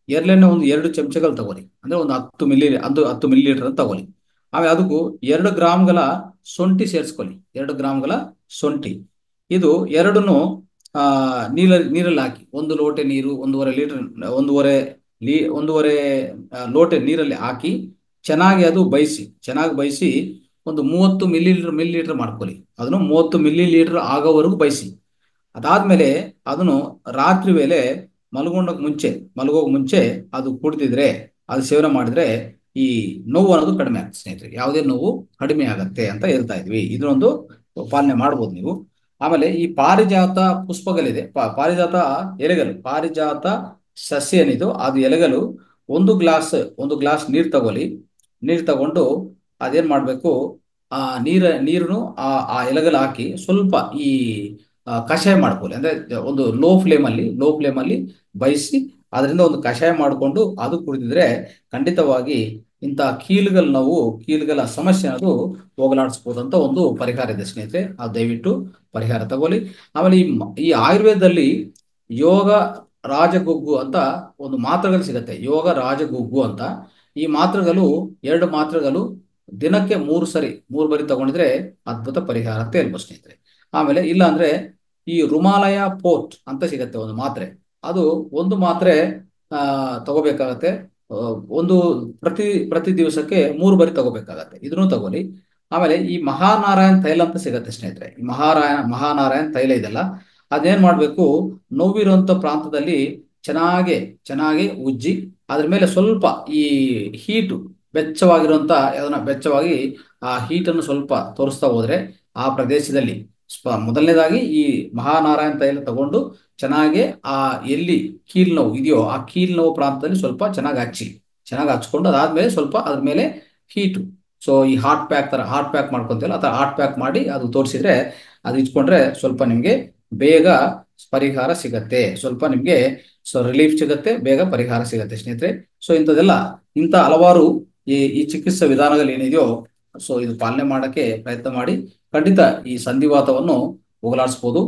ಎರ್ಲೆಣ್ಣೆ ಒಂದು ಎರಡು ಚಮಚಗಳು ತಗೊಳ್ಳಿ ಅಂದ್ರೆ ಒಂದು ಹತ್ತು ಮಿಲಿ ಅದು ಹತ್ತು ಮಿಲಿ ಲೀಟರ್ ಅಂತ ತಗೊಳ್ಳಿ ಆಮೇಲೆ ಅದಕ್ಕೂ ಎರಡು ಗ್ರಾಮ್ಗಳ ಶುಂಠಿ ಸೇರಿಸ್ಕೊಳ್ಳಿ ಎರಡು ಗ್ರಾಮ್ಗಳ ಶುಂಠಿ ಇದು ಎರಡನ್ನು ಆ ನೀರ ನೀರಲ್ಲಿ ಹಾಕಿ ಒಂದು ಲೋಟೆ ನೀರು ಒಂದೂವರೆ ಲೀಟರ್ ಒಂದೂವರೆ ಲೀ ಒಂದೂವರೆ ಆ, ಲೋಟೆ ನೀರಲ್ಲಿ ಹಾಕಿ ಚೆನ್ನಾಗಿ ಅದು ಬೈಸಿ ಚೆನ್ನಾಗಿ ಬೈಸಿ ಒಂದು ಮೂವತ್ತು ಮಿಲಿ ಲೀಟರ್ ಮಿಲಿ ಲೀಟರ್ ಮಾಡ್ಕೊಳ್ಳಿ ಅದನ್ನು ಮೂವತ್ತು ಮಿಲಿ ಲೀಟರ್ ಆಗೋವರೆಗೂ ಬೈಸಿ ಅದಾದ್ಮೇಲೆ ಅದನ್ನು ರಾತ್ರಿ ವೇಳೆ ಮಲಗೋಣಕ್ಕೆ ಮುಂಚೆ ಮಲಗೋಕ್ ಮುಂಚೆ ಅದು ಕುಡಿದಿದ್ರೆ ಅದು ಸೇವನೆ ಮಾಡಿದ್ರೆ ಈ ನೋವು ಅನ್ನೋದು ಕಡಿಮೆ ಆಗುತ್ತೆ ಸ್ನೇಹಿತರೆ ಯಾವುದೇ ನೋವು ಕಡಿಮೆ ಆಗತ್ತೆ ಅಂತ ಹೇಳ್ತಾ ಇದ್ವಿ ಇದನ್ನೊಂದು ಪಾಲನೆ ಮಾಡ್ಬೋದು ನೀವು ಆಮೇಲೆ ಈ ಪಾರಿಜಾತ ಪುಷ್ಪಗಳಿದೆ ಪಾ- ಪಾರಿಜಾತ ಎಲೆಗಳು ಪಾರಿಜಾತ ಸಸ್ಯ ಏನಿದು ಅದು ಎಲೆಗಳು ಒಂದು ಗ್ಲಾಸ್ ಒಂದು ಗ್ಲಾಸ್ ನೀರ್ ತಗೊಳ್ಳಿ ನೀರ್ ತಗೊಂಡು ಅದೇನ್ ಮಾಡ್ಬೇಕು ಆ ನೀರ ನೀರನ್ನು ಆ ಆ ಎಲೆಗಳು ಹಾಕಿ ಸ್ವಲ್ಪ ಈ ಆ, ಕಷಾಯ ಮಾಡ್ಕೊಳ್ಳಿ ಅಂದ್ರೆ ಒಂದು ಲೋ ಫ್ಲೇಮ್ ಅಲ್ಲಿ ಲೋ ಫ್ಲೇಮ್ ಅಲ್ಲಿ ಬಯಸಿ ಅದರಿಂದ ಒಂದು ಕಷಾಯ ಮಾಡಿಕೊಂಡು ಅದು ಕುಡಿದಿದ್ರೆ ಖಂಡಿತವಾಗಿ ಇಂಥ ಕೀಲುಗಳ ನೋವು ಕೀಲುಗಳ ಸಮಸ್ಯೆ ಅದು ಹೋಗಲಾಡಿಸ್ಬೋದು ಅಂತ ಒಂದು ಪರಿಹಾರ ಇದೆ ಸ್ನೇಹಿತರೆ ಅದು ದಯವಿಟ್ಟು ಪರಿಹಾರ ತಗೊಳ್ಳಿ ಆಮೇಲೆ ಈ ಮ- ಈ ಆಯುರ್ವೇದದಲ್ಲಿ ಯೋಗ ರಾಜಗುಗ್ಗು ಅಂತ ಒಂದು ಮಾತ್ರೆಗಳು ಸಿಗುತ್ತೆ ಯೋಗ ರಾಜಗುಗ್ಗು ಅಂತ ಈ ಮಾತ್ರೆಗಳು ಎರಡು ಮಾತ್ರೆಗಳು ದಿನಕ್ಕೆ ಮೂರು ಸರಿ ಮೂರು ಬರಿ ತಗೊಂಡಿದ್ರೆ ಅದ್ಭುತ ಪರಿಹಾರ ಅಂತ ಹೇಳ್ಬೋದು ಸ್ನೇಹಿತರೆ ಆಮೇಲೆ ಇಲ್ಲ ಅಂದ್ರೆ ಈ ರುಮಾಲಯ ಪೋರ್ಟ್ ಅಂತ ಸಿಗತ್ತೆ ಒಂದು ಮಾತ್ರೆ ಅದು ಒಂದು ಮಾತ್ರೆ ಆ ತಗೋಬೇಕಾಗತ್ತೆ ಆ, ಒಂದು ಪ್ರತಿ ಪ್ರತಿ ದಿವಸಕ್ಕೆ ಮೂರು ಬಾರಿ ತಗೋಬೇಕಾಗತ್ತೆ ಇದನ್ನು ತಗೊಳ್ಳಿ ಆಮೇಲೆ ಈ ಮಹಾನಾರಾಯಣ ತೈಲ ಅಂತ ಸಿಗತ್ತೆ ಸ್ನೇಹಿತರೆ ಈ ಮಹಾರಾಯಣ ಮಹಾನಾರಾಯಣ ತೈಲ ಇದೆಲ್ಲ ಅದೇನ್ ಮಾಡ್ಬೇಕು ನೋವಿರುವಂತ ಪ್ರಾಂತದಲ್ಲಿ ಚೆನ್ನಾಗಿ ಚೆನ್ನಾಗಿ ಉಜ್ಜಿ ಅದ್ರ ಮೇಲೆ ಸ್ವಲ್ಪ ಈ ಹೀಟು ಬೆಚ್ಚವಾಗಿರುವಂತ ಅದನ್ನ ಬೆಚ್ಚವಾಗಿ ಆ ಹೀಟನ್ನು ಸ್ವಲ್ಪ ತೋರಿಸ್ತಾ ಹೋದ್ರೆ ಆ ಪ್ರದೇಶದಲ್ಲಿ ಸ್ಪ- ಮೊದಲನೇದಾಗಿ ಈ ಮಹಾನಾರಾಯಣ ತೈಲ ತಗೊಂಡು ಚೆನ್ನಾಗಿ ಆ ಎಲ್ಲಿ ಕೀಲ್ ನೋವು ಇದೆಯೋ ಆ ಕೀಲ್ ನೋವು ಪ್ರಾಂತದಲ್ಲಿ ಸ್ವಲ್ಪ ಚೆನ್ನಾಗಿ ಹಚ್ಚಿ ಚೆನ್ನಾಗಿ ಹಚ್ಕೊಂಡು ಅದಾದ್ಮೇಲೆ ಸ್ವಲ್ಪ ಅದ್ರ ಮೇಲೆ ಹೀಟು ಸೊ ಈ ಹಾಟ್ ಪ್ಯಾಕ್ ತರ ಹಾಟ್ ಪ್ಯಾಕ್ ಮಾಡ್ಕೊಂತೀವಲ್ಲ ಆ ಥರ ಹಾಟ್ ಪ್ಯಾಕ್ ಮಾಡಿ ಅದು ತೋರಿಸಿದ್ರೆ ಅದು ಇಟ್ಕೊಂಡ್ರೆ ಸ್ವಲ್ಪ ನಿಮ್ಗೆ ಬೇಗ ಪರಿಹಾರ ಸಿಗತ್ತೆ ಸ್ವಲ್ಪ ನಿಮ್ಗೆ ಸೊ ರಿಲೀಫ್ ಸಿಗತ್ತೆ ಬೇಗ ಪರಿಹಾರ ಸಿಗತ್ತೆ ಸ್ನೇಹಿತರೆ ಸೊ ಇಂಥದ್ದೆಲ್ಲ ಇಂಥ ಹಲವಾರು ಈ ಈ ಚಿಕಿತ್ಸಾ ವಿಧಾನಗಳು ಏನಿದೆಯೋ ಸೊ ಇದು ಪಾಲನೆ ಮಾಡಕ್ಕೆ ಪ್ರಯತ್ನ ಮಾಡಿ ಖಂಡಿತ ಈ ಸಂಧಿವಾತವನ್ನು ಹೋಗಲಾಡಿಸ್ಬೋದು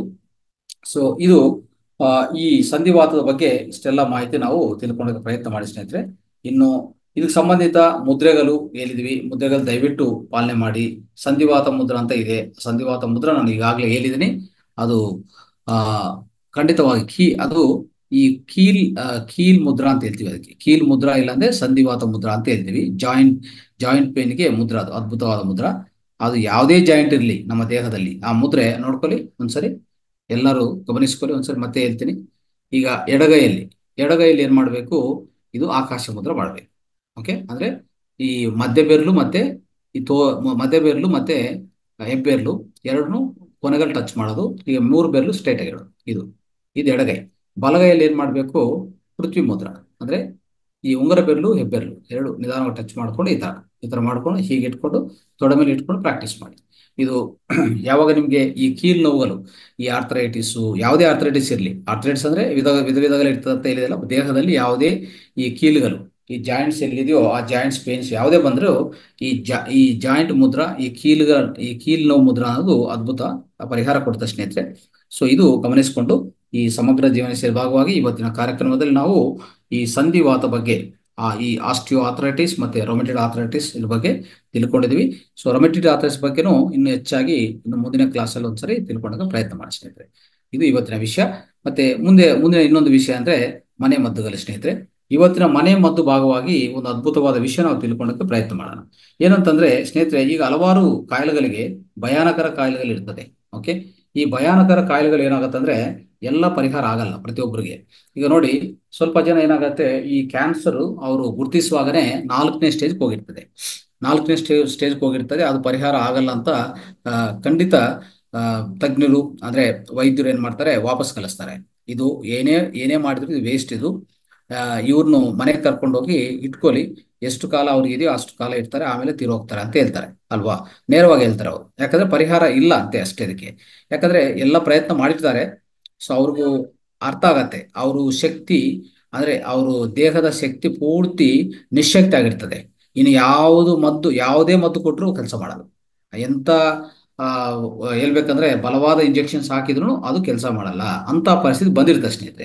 ಸೊ ಇದು ಆ, ಈ ಸಂಧಿವಾತದ ಬಗ್ಗೆ ಇಷ್ಟೆಲ್ಲ ಮಾಹಿತಿ ನಾವು ತಿಳ್ಕೊಳ್ಳೋಕೆ ಪ್ರಯತ್ನ ಮಾಡಿ ಸ್ನೇಹಿತರೆ ಇನ್ನು ಇದಕ್ಕೆ ಸಂಬಂಧಿತ ಮುದ್ರೆಗಳು ಹೇಳಿದ್ವಿ ಮುದ್ರೆಗಳು ದಯವಿಟ್ಟು ಪಾಲನೆ ಮಾಡಿ ಸಂಧಿವಾತ ಮುದ್ರ ಅಂತ ಇದೆ ಸಂಧಿವಾತ ಮುದ್ರ ನಾನು ಈಗಾಗಲೇ ಹೇಳಿದ್ದೀನಿ ಅದು ಆ ಖಂಡಿತವಾಗಿ ಕೀ ಅದು ಈ ಕೀಲ್ ಆ, ಕೀಲ್ ಮುದ್ರಾ ಅಂತ ಹೇಳ್ತೀವಿ ಅದಕ್ಕೆ ಕೀಲ್ ಮುದ್ರಾ ಇಲ್ಲಾಂದ್ರೆ ಸಂಧಿವಾತ ಮುದ್ರಾ ಅಂತ ಹೇಳ್ತೀವಿ ಜಾಯಿಂಟ್ ಜಾಯಿಂಟ್ ಪೇನ್ಗೆ ಮುದ್ರಾ ಅದು ಅದ್ಭುತವಾದ ಮುದ್ರಾ ಅದು ಯಾವುದೇ ಜಾಯಿಂಟ್ ಇರಲಿ ನಮ್ಮ ದೇಹದಲ್ಲಿ ಆ ಮುದ್ರೆ ನೋಡ್ಕೊಳ್ಳಿ ಒಂದ್ಸರಿ ಎಲ್ಲರೂ ಗಮನಿಸ್ಕೊಳ್ಳಿ ಒಂದ್ಸರಿ ಮತ್ತೆ ಹೇಳ್ತೀನಿ ಈಗ ಎಡಗೈಯಲ್ಲಿ ಎಡಗೈಯಲ್ಲಿ ಏನ್ ಮಾಡ್ಬೇಕು ಇದು ಆಕಾಶ ಮುದ್ರ ಮಾಡ್ಬೇಕು ಓಕೆ ಅಂದ್ರೆ ಈ ಮಧ್ಯ ಬೆರಳು ಮತ್ತೆ ಈ ತೋ ಮ- ಮಧ್ಯ ಬೆರಳು ಮತ್ತೆ ಹೆಬ್ಬೆರಳು ಎರಡನ್ನೂ ಕೊನೆಗಳು ಟಚ್ ಮಾಡೋದು ಈಗ ಮೂರು ಬೆರಳು ಸ್ಟ್ರೈಟ್ ಆಗಿರೋದು ಇದು ಇದು ಎಡಗೈ ಬಲಗೈಯಲ್ಲಿ ಏನ್ ಮಾಡ್ಬೇಕು ಪೃಥ್ವಿ ಮುದ್ರ ಅಂದ್ರೆ ಈ ಉಂಗುರ ಬೆರಳು ಹೆಬ್ಬೆರಳು ಎರಡು ನಿಧಾನವಾಗಿ ಟಚ್ ಮಾಡ್ಕೊಂಡು ಈ ತರ ಈ ತರ ಮಾಡ್ಕೊಂಡು ಹೀಗೆ ಇಟ್ಕೊಂಡು ತೊಡೆ ಮೇಲೆ ಇಟ್ಕೊಂಡು ಪ್ರಾಕ್ಟೀಸ್ ಮಾಡಿ ಇದು ಯಾವಾಗ ನಿಮ್ಗೆ ಈ ಕೀಲ್ ನೋವುಗಳು ಈ ಆರ್ಥರೈಟಿಸ್ ಯಾವುದೇ ಆರ್ಥರೈಟಿಸ್ ಇರಲಿ ಆರ್ಥರೈಟಿಸ್ ಅಂದ್ರೆ ವಿಧ ವಿಧ ವಿಧಗಳು ಇರ್ತದೆ ಅಂತ ಹೇಳಿದಲ್ಲ ದೇಹದಲ್ಲಿ ಯಾವುದೇ ಈ ಕೀಲುಗಳು ಈ ಜಾಯಿಂಟ್ಸ್ ಎಲ್ಲಿದೆಯೋ ಆ ಜಾಯಿಂಟ್ಸ್ ಪೇನ್ಸ್ ಯಾವುದೇ ಬಂದರೂ ಈ ಜಾ ಈ ಜಾಯಿಂಟ್ ಮುದ್ರಾ ಈ ಕೀಲುಗಳ ಈ ಕೀಲ್ ನೋವು ಮುದ್ರಾ ಅನ್ನೋದು ಅದ್ಭುತ ಪರಿಹಾರ ಕೊಡುತ್ತೆ ಸ್ನೇಹಿತರೆ ಸೊ ಇದು ಗಮನಿಸಿಕೊಂಡು ಈ ಸಮಗ್ರ ಜೀವನ ಶೈಲಿ ಭಾಗವಾಗಿ ಇವತ್ತಿನ ಕಾರ್ಯಕ್ರಮದಲ್ಲಿ ನಾವು ಈ ಸಂಧಿವಾತ ಬಗ್ಗೆ ಆ ಈ ಆಸ್ಟಿಯೋ ಆಥರೈಟಿಸ್ ಮತ್ತೆ ರೊಮೆಟೆಡ್ ಆಥರೈಟಿಸ್ ಇದ್ರ ಬಗ್ಗೆ ತಿಳ್ಕೊಂಡಿದ್ವಿ ಸೊ ರೊಮೆಟೆಡ್ ಆಥರೈಟಿಸ್ ಬಗ್ಗೆನೂ ಇನ್ನು ಹೆಚ್ಚಾಗಿ ಇನ್ನು ಮುಂದಿನ ಕ್ಲಾಸಲ್ಲಿ ಒಂದ್ಸರಿ ತಿಳ್ಕೊಳ್ಳೋಕೆ ಪ್ರಯತ್ನ ಮಾಡಿ ಸ್ನೇಹಿತರೆ ಇದು ಇವತ್ತಿನ ವಿಷಯ ಮತ್ತೆ ಮುಂದೆ ಮುಂದಿನ ಇನ್ನೊಂದು ವಿಷಯ ಅಂದ್ರೆ ಮನೆ ಮದ್ದುಗಳು ಸ್ನೇಹಿತರೆ ಇವತ್ತಿನ ಮನೆ ಮದ್ದು ಭಾಗವಾಗಿ ಒಂದು ಅದ್ಭುತವಾದ ವಿಷಯ ನಾವು ತಿಳ್ಕೊಳ್ಳೋಕೆ ಪ್ರಯತ್ನ ಮಾಡೋಣ ಏನಂತಂದ್ರೆ ಸ್ನೇಹಿತರೆ ಈಗ ಹಲವಾರು ಕಾಯಿಲೆಗಳಿಗೆ ಭಯಾನಕರ ಕಾಯಿಲೆಗಳು ಇರ್ತದೆ ಓಕೆ ಈ ಭಯಾನಕರ ಕಾಯಿಲೆಗಳು ಏನಾಗತ್ತಂದ್ರೆ ಎಲ್ಲ ಪರಿಹಾರ ಆಗಲ್ಲ ಪ್ರತಿಯೊಬ್ಬರಿಗೆ ಈಗ ನೋಡಿ ಸ್ವಲ್ಪ ಜನ ಏನಾಗತ್ತೆ ಈ ಕ್ಯಾನ್ಸರ್ ಅವರು ಗುರುತಿಸುವಾಗನೇ ನಾಲ್ಕನೇ ಸ್ಟೇಜ್ ಹೋಗಿರ್ತದೆ ನಾಲ್ಕನೇ ಸ್ಟೇಜ್ ಸ್ಟೇಜ್ ಹೋಗಿರ್ತದೆ ಅದು ಪರಿಹಾರ ಆಗಲ್ಲ ಅಂತ ಆ, ಖಂಡಿತ ಆ, ತಜ್ಞರು ಅಂದ್ರೆ ವೈದ್ಯರು ಏನ್ ಮಾಡ್ತಾರೆ ವಾಪಸ್ ಕಳಿಸ್ತಾರೆ ಇದು ಏನೇ ಏನೇ ಮಾಡಿದ್ರು ಇದು ವೇಸ್ಟ್ ಇದು ಇವ್ರನ್ನು ಮನೆಗೆ ಕರ್ಕೊಂಡು ಹೋಗಿ ಇಟ್ಕೊಳ್ಳಿ ಎಷ್ಟು ಕಾಲ ಅವ್ರಿಗೆ ಇದೆಯೋ ಅಷ್ಟು ಕಾಲ ಇರ್ತಾರೆ ಆಮೇಲೆ ತೀರೋಗ್ತಾರೆ ಅಂತ ಹೇಳ್ತಾರೆ ಅಲ್ವಾ ನೇರವಾಗಿ ಹೇಳ್ತಾರೆ ಅವರು ಯಾಕಂದ್ರೆ ಪರಿಹಾರ ಇಲ್ಲ ಅಂತೆ ಅಷ್ಟೇ ಇದಕ್ಕೆ ಯಾಕಂದ್ರೆ ಎಲ್ಲ ಪ್ರಯತ್ನ ಮಾಡಿರ್ತಾರೆ ಸೊ ಅವ್ರಿಗೂ ಅರ್ಥ ಆಗತ್ತೆ ಅವರು ಶಕ್ತಿ ಅಂದ್ರೆ ಅವರು ದೇಹದ ಶಕ್ತಿ ಪೂರ್ತಿ ನಿಶಕ್ತಿ ಆಗಿರ್ತದೆ ಇನ್ನು ಯಾವುದು ಮದ್ದು ಯಾವುದೇ ಮದ್ದು ಕೊಟ್ಟರು ಕೆಲಸ ಮಾಡಲ್ಲ ಎಂತ ಆ ಹೇಳ್ಬೇಕಂದ್ರೆ ಬಲವಾದ ಇಂಜೆಕ್ಷನ್ಸ್ ಹಾಕಿದ್ರು ಅದು ಕೆಲಸ ಮಾಡಲ್ಲ ಅಂತ ಪರಿಸ್ಥಿತಿ ಬಂದಿರುತ್ತೆ ಸ್ನೇಹಿತರೆ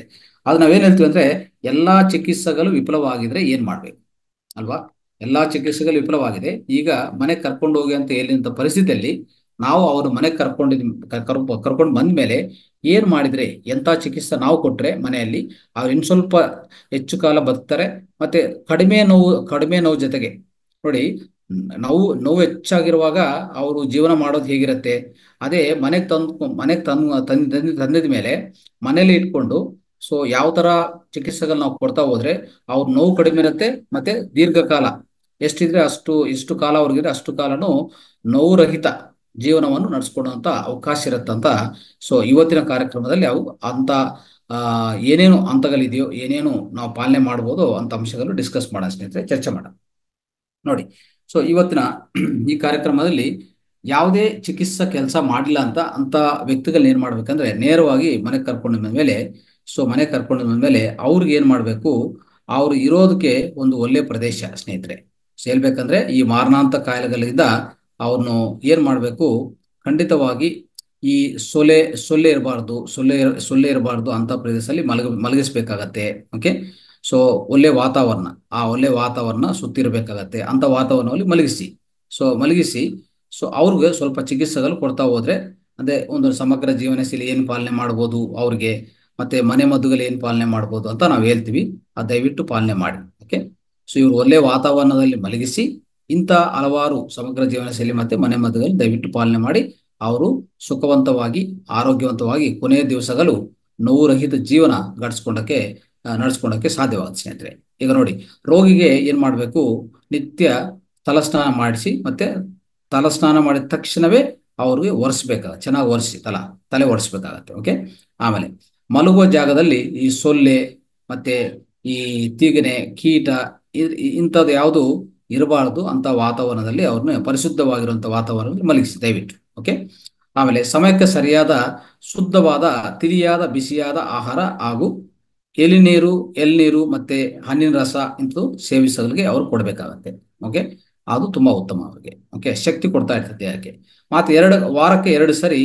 ಅದು ನಾವೇನ್ ಹೇಳ್ತೀವಿ ಅಂದ್ರೆ ಎಲ್ಲಾ ಚಿಕಿತ್ಸೆಗಳು ವಿಫಲವಾಗಿದ್ರೆ ಏನ್ ಮಾಡ್ಬೇಕು ಅಲ್ವಾ ಎಲ್ಲಾ ಚಿಕಿತ್ಸೆಗಳು ವಿಫಲವಾಗಿದೆ ಈಗ ಮನೆಗೆ ಕರ್ಕೊಂಡು ಹೋಗಿ ಅಂತ ಹೇಳಿದಂತ ಪರಿಸ್ಥಿತಿಯಲ್ಲಿ ನಾವು ಅವ್ರ ಮನೆಗೆ ಕರ್ಕೊಂಡಿದ್ ಕರ್ಕೊಂಡು ಕರ್ಕೊಂಡು ಬಂದ್ಮೇಲೆ ಏನ್ ಮಾಡಿದ್ರೆ ಎಂತ ಚಿಕಿತ್ಸೆ ನಾವು ಕೊಟ್ರೆ ಮನೆಯಲ್ಲಿ ಅವ್ರು ಇನ್ ಸ್ವಲ್ಪ ಹೆಚ್ಚು ಕಾಲ ಬದುಕ್ತಾರೆ ಮತ್ತೆ ಕಡಿಮೆ ನೋವು ಕಡಿಮೆ ನೋವು ಜೊತೆಗೆ ನೋಡಿ ನೋವು ನೋವು ಹೆಚ್ಚಾಗಿರುವಾಗ ಅವರು ಜೀವನ ಮಾಡೋದು ಹೇಗಿರುತ್ತೆ ಅದೇ ಮನೆಗೆ ತಂದು ಮನೆಗೆ ತಂದು ತಂದ ತಂದಿದ ಮೇಲೆ ಮನೇಲಿ ಇಟ್ಕೊಂಡು ಸೊ ಯಾವ ತರ ಚಿಕಿತ್ಸೆಗಳು ನಾವು ಕೊಡ್ತಾ ಹೋದ್ರೆ ಅವ್ರ ನೋವು ಕಡಿಮೆ ಇರುತ್ತೆ ಮತ್ತೆ ದೀರ್ಘಕಾಲ ಎಷ್ಟಿದ್ರೆ ಅಷ್ಟು ಎಷ್ಟು ಕಾಲ ಅವ್ರಿಗಿದೆ ಅಷ್ಟು ಕಾಲನು ನೋವು ರಹಿತ ಜೀವನವನ್ನು ನಡೆಸ್ಕೊಡುವಂತ ಅವಕಾಶ ಇರುತ್ತಂತ ಸೊ ಇವತ್ತಿನ ಕಾರ್ಯಕ್ರಮದಲ್ಲಿ ಅವು ಅಂತ ಆ ಏನೇನು ಹಂತಗಳಿದೆಯೋ ಏನೇನು ನಾವು ಪಾಲನೆ ಮಾಡ್ಬೋದು ಅಂತ ಅಂಶಗಳು ಡಿಸ್ಕಸ್ ಮಾಡೋಣ ಸ್ನೇಹಿತರೆ ಚರ್ಚೆ ಮಾಡೋಣ ನೋಡಿ ಸೊ ಇವತ್ತಿನ ಈ ಕಾರ್ಯಕ್ರಮದಲ್ಲಿ ಯಾವುದೇ ಚಿಕಿತ್ಸಾ ಕೆಲಸ ಮಾಡಿಲ್ಲ ಅಂತ ಅಂತ ವ್ಯಕ್ತಿಗಳನ್ನ ಏನ್ ಮಾಡ್ಬೇಕಂದ್ರೆ ನೇರವಾಗಿ ಮನೆಗೆ ಕರ್ಕೊಂಡು ಬಂದ್ಮೇಲೆ ಸೊ ಮನೆಗೆ ಕರ್ಕೊಂಡು ಬಂದ್ಮೇಲೆ ಅವ್ರಿಗೆ ಏನ್ ಮಾಡ್ಬೇಕು ಅವ್ರು ಇರೋದಕ್ಕೆ ಒಂದು ಒಳ್ಳೆ ಪ್ರದೇಶ ಸ್ನೇಹಿತರೆ ಸೊ ಹೇಳ್ಬೇಕಂದ್ರೆ ಈ ಮಾರಣಾಂತ ಕಾಯಿಲೆಗಳಿಂದ ಅವ್ರನ್ನು ಏನ್ ಮಾಡ್ಬೇಕು ಖಂಡಿತವಾಗಿ ಈ ಸೊಲೆ ಸೊಳ್ಳೆ ಇರಬಾರ್ದು ಸೊಳ್ಳೆ ಸೊಳ್ಳೆ ಇರಬಾರ್ದು ಅಂತ ಪ್ರದೇಶದಲ್ಲಿ ಮಲಗ ಮಲಗಿಸ್ಬೇಕಾಗತ್ತೆ ಓಕೆ ಸೊ ಒಳ್ಳೆ ವಾತಾವರಣ ಆ ಒಳ್ಳೆ ವಾತಾವರಣ ಸುತ್ತಿರಬೇಕಾಗತ್ತೆ ಅಂತ ವಾತಾವರಣದಲ್ಲಿ ಮಲಗಿಸಿ ಸೊ ಮಲಗಿಸಿ ಸೊ ಅವ್ರಿಗೆ ಸ್ವಲ್ಪ ಚಿಕಿತ್ಸೆಗಳು ಕೊಡ್ತಾ ಹೋದ್ರೆ ಅದೇ ಒಂದು ಸಮಗ್ರ ಜೀವನ ಶೈಲಿ ಏನ್ ಪಾಲನೆ ಮಾಡ್ಬೋದು ಅವ್ರಿಗೆ ಮತ್ತೆ ಮನೆ ಮದ್ದುಗಳು ಏನ್ ಪಾಲನೆ ಮಾಡ್ಬೋದು ಅಂತ ನಾವು ಹೇಳ್ತೀವಿ ಆ ದಯವಿಟ್ಟು ಪಾಲನೆ ಮಾಡಿ ಓಕೆ ಸೊ ಇವ್ರು ಒಳ್ಳೆ ವಾತಾವರಣದಲ್ಲಿ ಮಲಗಿಸಿ ಇಂಥ ಹಲವಾರು ಸಮಗ್ರ ಜೀವನ ಶೈಲಿ ಮತ್ತೆ ಮನೆ ಮದ್ದುಗಳು ದಯವಿಟ್ಟು ಪಾಲನೆ ಮಾಡಿ ಅವರು ಸುಖವಂತವಾಗಿ ಆರೋಗ್ಯವಂತವಾಗಿ ಕೊನೆಯ ದಿವಸಗಳು ನೋವು ರಹಿತ ಜೀವನ ಗಡಿಸ್ಕೊಂಡಕ್ಕೆ ನಡೆಸ್ಕೊಳಕ್ಕೆ ಸಾಧ್ಯವಾಗುತ್ತೆ ಸ್ನೇಹಿತರೆ ಈಗ ನೋಡಿ ರೋಗಿಗೆ ಏನ್ ಮಾಡ್ಬೇಕು ನಿತ್ಯ ತಲಸ್ನಾನ ಮಾಡಿಸಿ ಮತ್ತೆ ತಲಸ್ನಾನ ಮಾಡಿದ ತಕ್ಷಣವೇ ಅವ್ರಿಗೆ ಒರೆಸ್ಬೇಕಾಗತ್ತೆ ಚೆನ್ನಾಗಿ ಒರೆಸಿ ತಲ ತಲೆ ಒರೆಸ್ಬೇಕಾಗತ್ತೆ ಓಕೆ ಆಮೇಲೆ ಮಲಗುವ ಜಾಗದಲ್ಲಿ ಈ ಸೊಳ್ಳೆ ಮತ್ತೆ ಈ ತೀಗನೆ ಕೀಟ ಇಂಥದ್ದು ಯಾವುದು ಇರಬಾರದು ಅಂತ ವಾತಾವರಣದಲ್ಲಿ ಅವ್ರನ್ನ ಪರಿಶುದ್ಧವಾಗಿರುವಂತ ವಾತಾವರಣದಲ್ಲಿ ಮಲಗಿಸಿ ದಯವಿಟ್ಟು ಓಕೆ ಆಮೇಲೆ ಸಮಯಕ್ಕೆ ಸರಿಯಾದ ಶುದ್ಧವಾದ ತಿಳಿಯಾದ ಬಿಸಿಯಾದ ಆಹಾರ ಹಾಗೂ ಎಲಿನೀರು ಎಳ್ನೀರು ಮತ್ತೆ ಹಣ್ಣಿನ ರಸ ಇಂಥದ್ದು ಸೇವಿಸಲಿಗೆ ಅವ್ರು ಕೊಡಬೇಕಾಗತ್ತೆ ಓಕೆ ಅದು ತುಂಬಾ ಉತ್ತಮ ಅವ್ರಿಗೆ ಓಕೆ ಶಕ್ತಿ ಕೊಡ್ತಾ ಇರ್ತದೆ ದೇಹಕ್ಕೆ ಮತ್ತೆ ಎರಡು ವಾರಕ್ಕೆ ಎರಡು ಸರಿ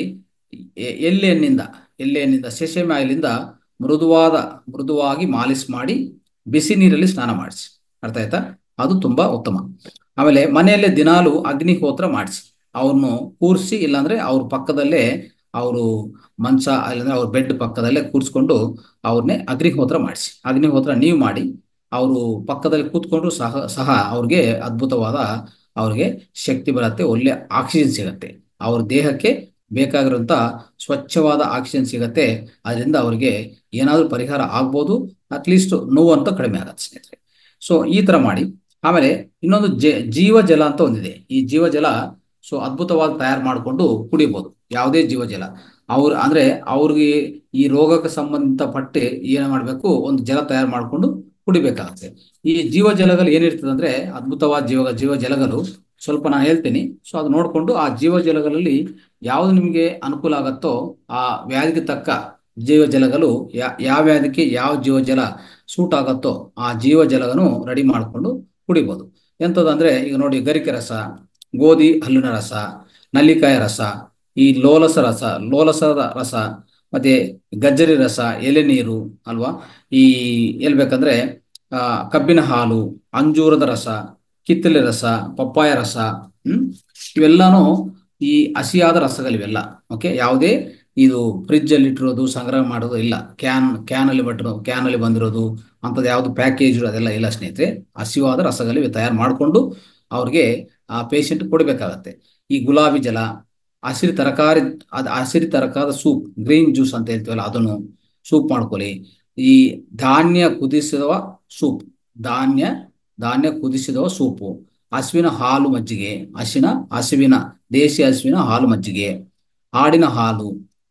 ಎಳ್ಳೆಣ್ಣಿಂದ ಎಳ್ಳೆಣ್ಣಿಂದ ಸೆಸೆಮೆ ಆಯಿಲಿಂದ ಮೃದುವಾದ ಮೃದುವಾಗಿ ಮಾಲಿಶ್ ಮಾಡಿ ಬಿಸಿ ನೀರಲ್ಲಿ ಸ್ನಾನ ಮಾಡಿಸಿ ಅರ್ಥ ಆಯ್ತಾ ಅದು ತುಂಬಾ ಉತ್ತಮ ಆಮೇಲೆ ಮನೆಯಲ್ಲೇ ದಿನಾಲು ಅಗ್ನಿಹೋತ್ರ ಮಾಡಿಸಿ ಅವ್ರನ್ನು ಕೂರಿಸಿ ಇಲ್ಲಾಂದ್ರೆ ಅವ್ರ ಪಕ್ಕದಲ್ಲೇ ಅವರು ಮಂಚ ಇಲ್ಲಾಂದ್ರೆ ಅವ್ರ ಬೆಡ್ ಪಕ್ಕದಲ್ಲೇ ಕೂರಿಸ್ಕೊಂಡು ಅವ್ರನ್ನೇ ಅಗ್ನಿಹೋತ್ರ ಮಾಡಿಸಿ ಅಗ್ನಿಹೋತ್ರ ನೀವು ಮಾಡಿ ಅವರು ಪಕ್ಕದಲ್ಲಿ ಕೂತ್ಕೊಂಡ್ರು ಸಹ ಸಹ ಅವ್ರಿಗೆ ಅದ್ಭುತವಾದ ಅವ್ರಿಗೆ ಶಕ್ತಿ ಬರುತ್ತೆ ಒಳ್ಳೆ ಆಕ್ಸಿಜನ್ ಸಿಗತ್ತೆ ಅವ್ರ ದೇಹಕ್ಕೆ ಬೇಕಾಗಿರುವಂತ ಸ್ವಚ್ಛವಾದ ಆಕ್ಸಿಜನ್ ಸಿಗತ್ತೆ ಅದರಿಂದ ಅವ್ರಿಗೆ ಏನಾದ್ರೂ ಪರಿಹಾರ ಆಗ್ಬೋದು ಅಟ್ಲೀಸ್ಟ್ ನೋವು ಅಂತ ಕಡಿಮೆ ಆಗತ್ತೆ ಸ್ನೇಹಿತರೆ ಸೊ ಈ ತರ ಮಾಡಿ ಆಮೇಲೆ ಇನ್ನೊಂದು ಜೀವ ಜಲ ಅಂತ ಒಂದಿದೆ ಈ ಜೀವ ಜಲ ಸೊ ಅದ್ಭುತವಾಗಿ ತಯಾರು ಮಾಡಿಕೊಂಡು ಕುಡಿಬಹುದು ಯಾವುದೇ ಜೀವ ಜಲ ಅವ್ರ ಅಂದ್ರೆ ಅವ್ರಿಗೆ ಈ ರೋಗಕ್ಕೆ ಸಂಬಂಧಪಟ್ಟೆ ಏನ್ ಮಾಡ್ಬೇಕು ಒಂದು ಜಲ ತಯಾರು ಮಾಡಿಕೊಂಡು ಕುಡಿಬೇಕಾಗತ್ತೆ ಈ ಜೀವ ಜಲಗಳು ಏನಿರ್ತದೆ ಅಂದ್ರೆ ಅದ್ಭುತವಾದ ಜೀವ ಜೀವ ಜಲಗಳು ಸ್ವಲ್ಪ ನಾನು ಹೇಳ್ತೀನಿ ಸೊ ಅದು ನೋಡ್ಕೊಂಡು ಆ ಜೀವ ಜಲಗಳಲ್ಲಿ ಯಾವ್ದು ನಿಮ್ಗೆ ಅನುಕೂಲ ಆಗತ್ತೋ ಆ ವ್ಯಾಧಿಗೆ ತಕ್ಕ ಜೀವ ಜಲಗಳು ಯಾ ಯಾವ ವ್ಯಾಧಿಗೆ ಯಾವ ಜೀವ ಜಲ ಸೂಟ್ ಆಗತ್ತೋ ಆ ಜೀವ ಜಲಗಳನ್ನು ರೆಡಿ ಮಾಡಿಕೊಂಡು ಕುಡಿಬಹುದು ಎಂತದಂದ್ರೆ ಈಗ ನೋಡಿ ಗರಿಕೆ ರಸ ಗೋಧಿ ಹಲ್ಲಿನ ರಸ ನಲ್ಲಿಕಾಯಿ ರಸ ಈ ಲೋಲಸ ರಸ ಲೋಲಸದ ರಸ ಮತ್ತೆ ಗಜ್ಜರಿ ರಸ ಎಲೆ ನೀರು ಅಲ್ವಾ ಈ ಹೇಳ್ಬೇಕಂದ್ರೆ ಆ ಕಬ್ಬಿನ ಹಾಲು ಅಂಜೂರದ ರಸ ಕಿತ್ತಲೆ ರಸ ಪಪ್ಪಾಯ ರಸ ಹ್ಮ್ ಇವೆಲ್ಲಾನು ಈ ಹಸಿಯಾದ ರಸಗಳಿವೆಲ್ಲ ಓಕೆ ಯಾವುದೇ ಇದು ಫ್ರಿಜ್ ಅಲ್ಲಿ ಇಟ್ಟಿರೋದು ಸಂಗ್ರಹ ಮಾಡೋದು ಇಲ್ಲ ಕ್ಯಾನ್ ಕ್ಯಾನ್ ಅಲ್ಲಿ ಬಟ್ಟಿರೋ ಕ್ಯಾನ್ ಅಲ್ಲಿ ಬಂದಿರೋದು ಅಂತದ್ದು ಯಾವ್ದು ಪ್ಯಾಕೇಜ್ ಅದೆಲ್ಲ ಇಲ್ಲ ಸ್ನೇಹಿತರೆ ಹಸಿವಾದ ರಸಗಳಿವೆ ತಯಾರು ಮಾಡಿಕೊಂಡು ಅವ್ರಿಗೆ ಆ ಪೇಷಂಟ್ ಕೊಡಬೇಕಾಗತ್ತೆ ಈ ಗುಲಾಬಿ ಜಲ ಹಸಿರು ತರಕಾರಿ ಅದ್ ಹಸಿರು ತರಕಾರದ ಸೂಪ್ ಗ್ರೀನ್ ಜ್ಯೂಸ್ ಅಂತ ಹೇಳ್ತೀವಲ್ಲ ಅದನ್ನು ಸೂಪ್ ಮಾಡ್ಕೊಳ್ಳಿ ಈ ಧಾನ್ಯ ಕುದಿಸಿದ ಸೂಪ್ ಧಾನ್ಯ ಧಾನ್ಯ ಕುದಿಸಿದ ಸೂಪು ಹಸುವಿನ ಹಾಲು ಮಜ್ಜಿಗೆ ಹಸಿನ ಹಸುವಿನ ದೇಶಿ ಹಸುವಿನ ಹಾಲು ಮಜ್ಜಿಗೆ ಆಡಿನ ಹಾಲು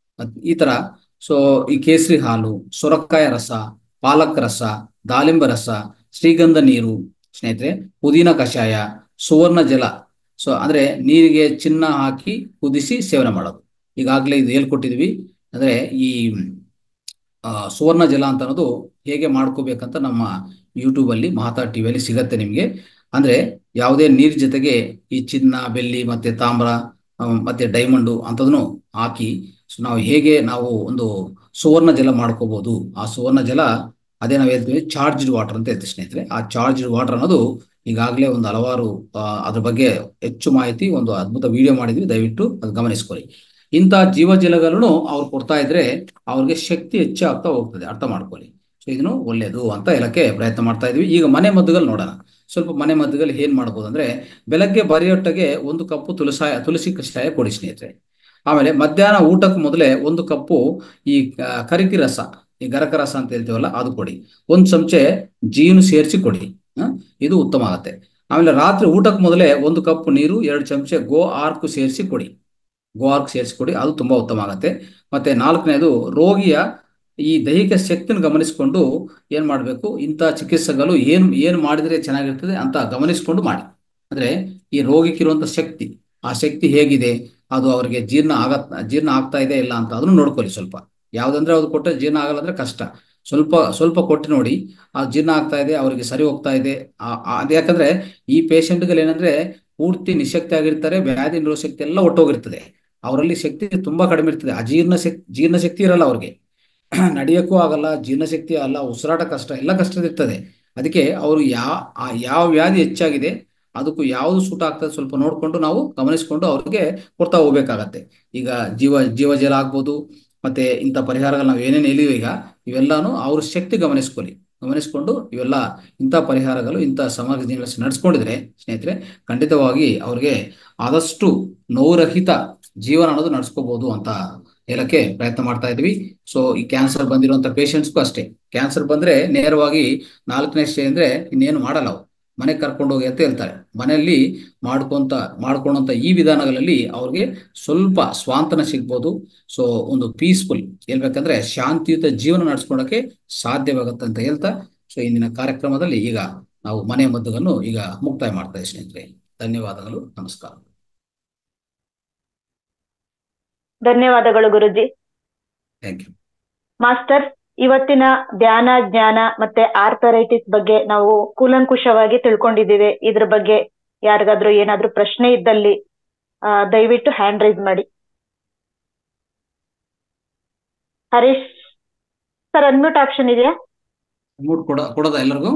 ಈ ತರ ಸೊ ಈ ಕೇಸರಿ ಹಾಲು ಸೊರಕಾಯ ರಸ ಪಾಲಕ್ ರಸ ದಾಳಿಂಬ ರಸ ಶ್ರೀಗಂಧ ನೀರು ಸ್ನೇಹಿತರೆ ಪುದೀನ ಕಷಾಯ ಸುವರ್ಣ ಜಲ ಸೊ ಅಂದ್ರೆ ನೀರಿಗೆ ಚಿನ್ನ ಹಾಕಿ ಕುದಿಸಿ ಸೇವನೆ ಮಾಡೋದು ಈಗಾಗಲೇ ಇದು ಹೇಳ್ಕೊಟ್ಟಿದ್ವಿ ಅಂದ್ರೆ ಈ ಸುವರ್ಣ ಜಲ ಅಂತ ಅನ್ನೋದು ಹೇಗೆ ಮಾಡ್ಕೋಬೇಕಂತ ನಮ್ಮ ಯೂಟ್ಯೂಬ್ ಅಲ್ಲಿ ಮಹಾತಾ ಟಿವಿಯಲ್ಲಿ ಸಿಗತ್ತೆ ನಿಮ್ಗೆ ಅಂದ್ರೆ ಯಾವುದೇ ನೀರ್ ಜೊತೆಗೆ ಈ ಚಿನ್ನ ಬೆಳ್ಳಿ ಮತ್ತೆ ತಾಮ್ರ ಮತ್ತೆ ಡೈಮಂಡು ಅಂತದನ್ನು ಹಾಕಿ ಸೊ ನಾವು ಹೇಗೆ ನಾವು ಒಂದು ಸುವರ್ಣ ಜಲ ಮಾಡ್ಕೋಬಹುದು ಆ ಸುವರ್ಣ ಜಲ ಅದೇ ನಾವು ಹೇಳ್ತೀವಿ ಚಾರ್ಜ್ಡ್ ವಾಟರ್ ಅಂತ ಹೇಳ್ತೀವಿ ಸ್ನೇಹಿತರೆ ಆ ಚಾರ್ಜ್ಡ್ ವಾಟರ್ ಅನ್ನೋದು ಈಗಾಗಲೇ ಒಂದು ಹಲವಾರು ಆ, ಅದ್ರ ಬಗ್ಗೆ ಹೆಚ್ಚು ಮಾಹಿತಿ ಒಂದು ಅದ್ಭುತ ವಿಡಿಯೋ ಮಾಡಿದ್ವಿ ದಯವಿಟ್ಟು ಅದು ಗಮನಿಸ್ಕೊಳ್ಳಿ ಇಂಥ ಜೀವಜಲಗಳನ್ನು ಅವ್ರು ಕೊಡ್ತಾ ಇದ್ರೆ ಅವ್ರಿಗೆ ಶಕ್ತಿ ಹೆಚ್ಚಾಗ್ತಾ ಹೋಗ್ತದೆ ಅರ್ಥ ಮಾಡ್ಕೊಳ್ಳಿ ಸೊ ಇದನ್ನು ಒಳ್ಳೇದು ಅಂತ ಹೇಳಕ್ಕೆ ಪ್ರಯತ್ನ ಮಾಡ್ತಾ ಇದ್ವಿ ಈಗ ಮನೆ ಮದ್ದುಗಳು ನೋಡೋಣ ಸ್ವಲ್ಪ ಮನೆ ಮದ್ದುಗಳು ಏನ್ ಮಾಡ್ಬೋದು ಅಂದ್ರೆ ಬೆಳಗ್ಗೆ ಬರೆಯೊಟ್ಟಗೆ ಒಂದು ಕಪ್ಪು ತುಳಸಾಯ ತುಳಸಿ ಕಷಾಯ ಕೊಡಿ ಸ್ನೇಹಿತರೆ ಆಮೇಲೆ ಮಧ್ಯಾಹ್ನ ಊಟಕ್ಕೆ ಮೊದಲೇ ಒಂದು ಕಪ್ಪು ಈ ಆ, ಕರಿಕಿ ರಸ ಈ ಗರಕ ರಸ ಅಂತ ಹೇಳ್ತೀವಲ್ಲ ಅದು ಕೊಡಿ ಒಂದು ಚಮಚೆ ಜೀನು ಸೇರಿಸಿ ಕೊಡಿ ಹ? ಇದು ಉತ್ತಮ ಆಗತ್ತೆ ಆಮೇಲೆ ರಾತ್ರಿ ಊಟಕ್ಕೆ ಮೊದಲೇ ಒಂದು ಕಪ್ ನೀರು ಎರಡು ಚಮಚೆ ಗೋ ಆರ್ಕ್ ಸೇರಿಸಿ ಕೊಡಿ ಗೋ ಆರ್ಕ್ ಸೇರಿಸಿ ಕೊಡಿ ಅದು ತುಂಬಾ ಉತ್ತಮ ಆಗತ್ತೆ ಮತ್ತೆ ನಾಲ್ಕನೇದು ರೋಗಿಯ ಈ ದೈಹಿಕ ಶಕ್ತಿನ ಗಮನಿಸಿಕೊಂಡು ಏನ್ ಮಾಡಬೇಕು ಇಂಥ ಚಿಕಿತ್ಸೆಗಳು ಏನ್ ಏನ್ ಮಾಡಿದ್ರೆ ಚೆನ್ನಾಗಿರ್ತದೆ ಅಂತ ಗಮನಿಸಿಕೊಂಡು ಮಾಡಿ ಅಂದ್ರೆ ಈ ರೋಗಿಗಿರುವಂತ ಶಕ್ತಿ ಆ ಶಕ್ತಿ ಹೇಗಿದೆ ಅದು ಅವರಿಗೆ ಜೀರ್ಣ ಆಗತ್ ಜೀರ್ಣ ಆಗ್ತಾ ಇದೆ ಇಲ್ಲ ಅಂತ ಅದನ್ನು ನೋಡ್ಕೊಳ್ಳಿ ಸ್ವಲ್ಪ ಯಾವ್ದಂದ್ರೆ ಅದು ಕೊಟ್ಟರೆ ಜೀರ್ಣ ಆಗಲ್ಲ ಅಂದ್ರೆ ಕಷ್ಟ ಸ್ವಲ್ಪ ಸ್ವಲ್ಪ ಕೊಟ್ಟು ನೋಡಿ ಆ ಜೀರ್ಣ ಆಗ್ತಾ ಇದೆ ಅವರಿಗೆ ಸರಿ ಹೋಗ್ತಾ ಇದೆ ಆ- ಆ- ಅದು ಯಾಕಂದ್ರೆ ಈ ಪೇಷಂಟ್ಗಳು ಏನಂದ್ರೆ ಪೂರ್ತಿ ನಿಶಕ್ತಿ ಆಗಿರ್ತಾರೆ ವ್ಯಾಧಿ ನಿರೋಧ ಶಕ್ತಿ ಎಲ್ಲ ಒಟ್ಟೋಗಿರ್ತದೆ ಅವರಲ್ಲಿ ಶಕ್ತಿ ತುಂಬಾ ಕಡಿಮೆ ಇರ್ತದೆ ಅಜೀರ್ಣ ಶಕ್ತಿ ಜೀರ್ಣ ಶಕ್ತಿ ಇರಲ್ಲ ಅವ್ರಿಗೆ ನಡೆಯಕ್ಕೂ ಆಗಲ್ಲ ಜೀರ್ಣಶಕ್ತಿ ಅಲ್ಲ ಉಸಿರಾಟ ಕಷ್ಟ ಎಲ್ಲ ಕಷ್ಟ ಇರ್ತದೆ ಅದಕ್ಕೆ ಅವರು ಯಾವ ಆ ಯಾವ ವ್ಯಾಧಿ ಹೆಚ್ಚಾಗಿದೆ ಅದಕ್ಕೂ ಯಾವ್ದು ಸೂಟ್ ಆಗ್ತದೆ ಸ್ವಲ್ಪ ನೋಡ್ಕೊಂಡು ನಾವು ಗಮನಿಸ್ಕೊಂಡು ಅವ್ರಿಗೆ ಕೊಡ್ತಾ ಹೋಗ್ಬೇಕಾಗತ್ತೆ ಈಗ ಜೀವ ಜೀವಜಲ ಆಗ್ಬೋದು ಮತ್ತೆ ಇಂಥ ಪರಿಹಾರಗಳು ನಾವು ಏನೇನು ಹೇಳಿವಿ ಈಗ ಇವೆಲ್ಲಾನು ಅವ್ರ ಶಕ್ತಿ ಗಮನಿಸ್ಕೊಳ್ಳಿ ಗಮನಿಸ್ಕೊಂಡು ಇವೆಲ್ಲ ಇಂಥ ಪರಿಹಾರಗಳು ಇಂಥ ಸಮಾಜ ನಡೆಸ್ಕೊಂಡಿದ್ರೆ ಸ್ನೇಹಿತರೆ ಖಂಡಿತವಾಗಿ ಅವ್ರಿಗೆ ಆದಷ್ಟು ನೋವುರಹಿತ ಜೀವನ ಅನ್ನೋದು ನಡ್ಸ್ಕೋಬಹುದು ಅಂತ ಹೇಳಕ್ಕೆ ಪ್ರಯತ್ನ ಮಾಡ್ತಾ ಇದ್ವಿ ಸೊ ಈ ಕ್ಯಾನ್ಸರ್ ಬಂದಿರುವಂತ ಪೇಷಂಟ್ಸ್ಗೂ ಅಷ್ಟೇ ಕ್ಯಾನ್ಸರ್ ಬಂದ್ರೆ ನೇರವಾಗಿ ನಾಲ್ಕನೇ ಸ್ಟೇಜ್ ಅಂದ್ರೆ ಇನ್ನೇನು ಮಾಡಲ್ಲ ಅವ್ರು ಮನೆಗೆ ಕರ್ಕೊಂಡು ಹೋಗಿ ಅಂತ ಹೇಳ್ತಾರೆ ಮನೆಯಲ್ಲಿ ಮಾಡ್ಕೊಂತ ಮಾಡ್ಕೊಂಡಂತ ಈ ವಿಧಾನಗಳಲ್ಲಿ ಅವ್ರಿಗೆ ಸ್ವಲ್ಪ ಸ್ವಾಂತನ ಸಿಗ್ಬೋದು ಸೊ ಒಂದು ಪೀಸ್ಫುಲ್ ಹೇಳ್ಬೇಕಂದ್ರೆ ಶಾಂತಿಯುತ ಜೀವನ ನಡೆಸ್ಕೊಳಕ್ಕೆ ಸಾಧ್ಯವಾಗುತ್ತೆ ಅಂತ ಹೇಳ್ತಾ ಸೊ ಇಂದಿನ ಕಾರ್ಯಕ್ರಮದಲ್ಲಿ ಈಗ ನಾವು ಮನೆ ಮದ್ದುಗಳನ್ನು ಈಗ ಮುಕ್ತಾಯ ಮಾಡ್ತಾ ಇದ್ದೀವಿ ಸ್ನೇಹಿತರೆ ಧನ್ಯವಾದಗಳು ನಮಸ್ಕಾರ ಧನ್ಯವಾದಗಳು ಗುರುಜಿ ಥ್ಯಾಂಕ್ ಯು ಮಾಸ್ಟರ್ ಇವತ್ತಿನ ಧ್ಯಾನ ಜ್ಞಾನ ಮತ್ತೆ ಆರ್ಥರೈಟಿಸ್ ಬಗ್ಗೆ ನಾವು ಕೂಲಂಕುಷವಾಗಿ ತಿಳ್ಕೊಂಡಿದ್ದೀವಿ ಇದ್ರ ಬಗ್ಗೆ ಯಾರಿಗಾದ್ರೂ ಏನಾದ್ರೂ ಪ್ರಶ್ನೆ ಇದ್ದಲ್ಲಿ ಆ, ದಯವಿಟ್ಟು ಹ್ಯಾಂಡ್ ರೈಸ್ ಮಾಡಿ ಹರೀಶ್ ಸರ್ ಅನ್ಮ್ಯೂಟ್ ಆಪ್ಷನ್ ಇದೆಯಾ ಮೂಡ್ ಕೊಡ ಕೊಡೋದ ಎಲ್ಲರಿಗೂ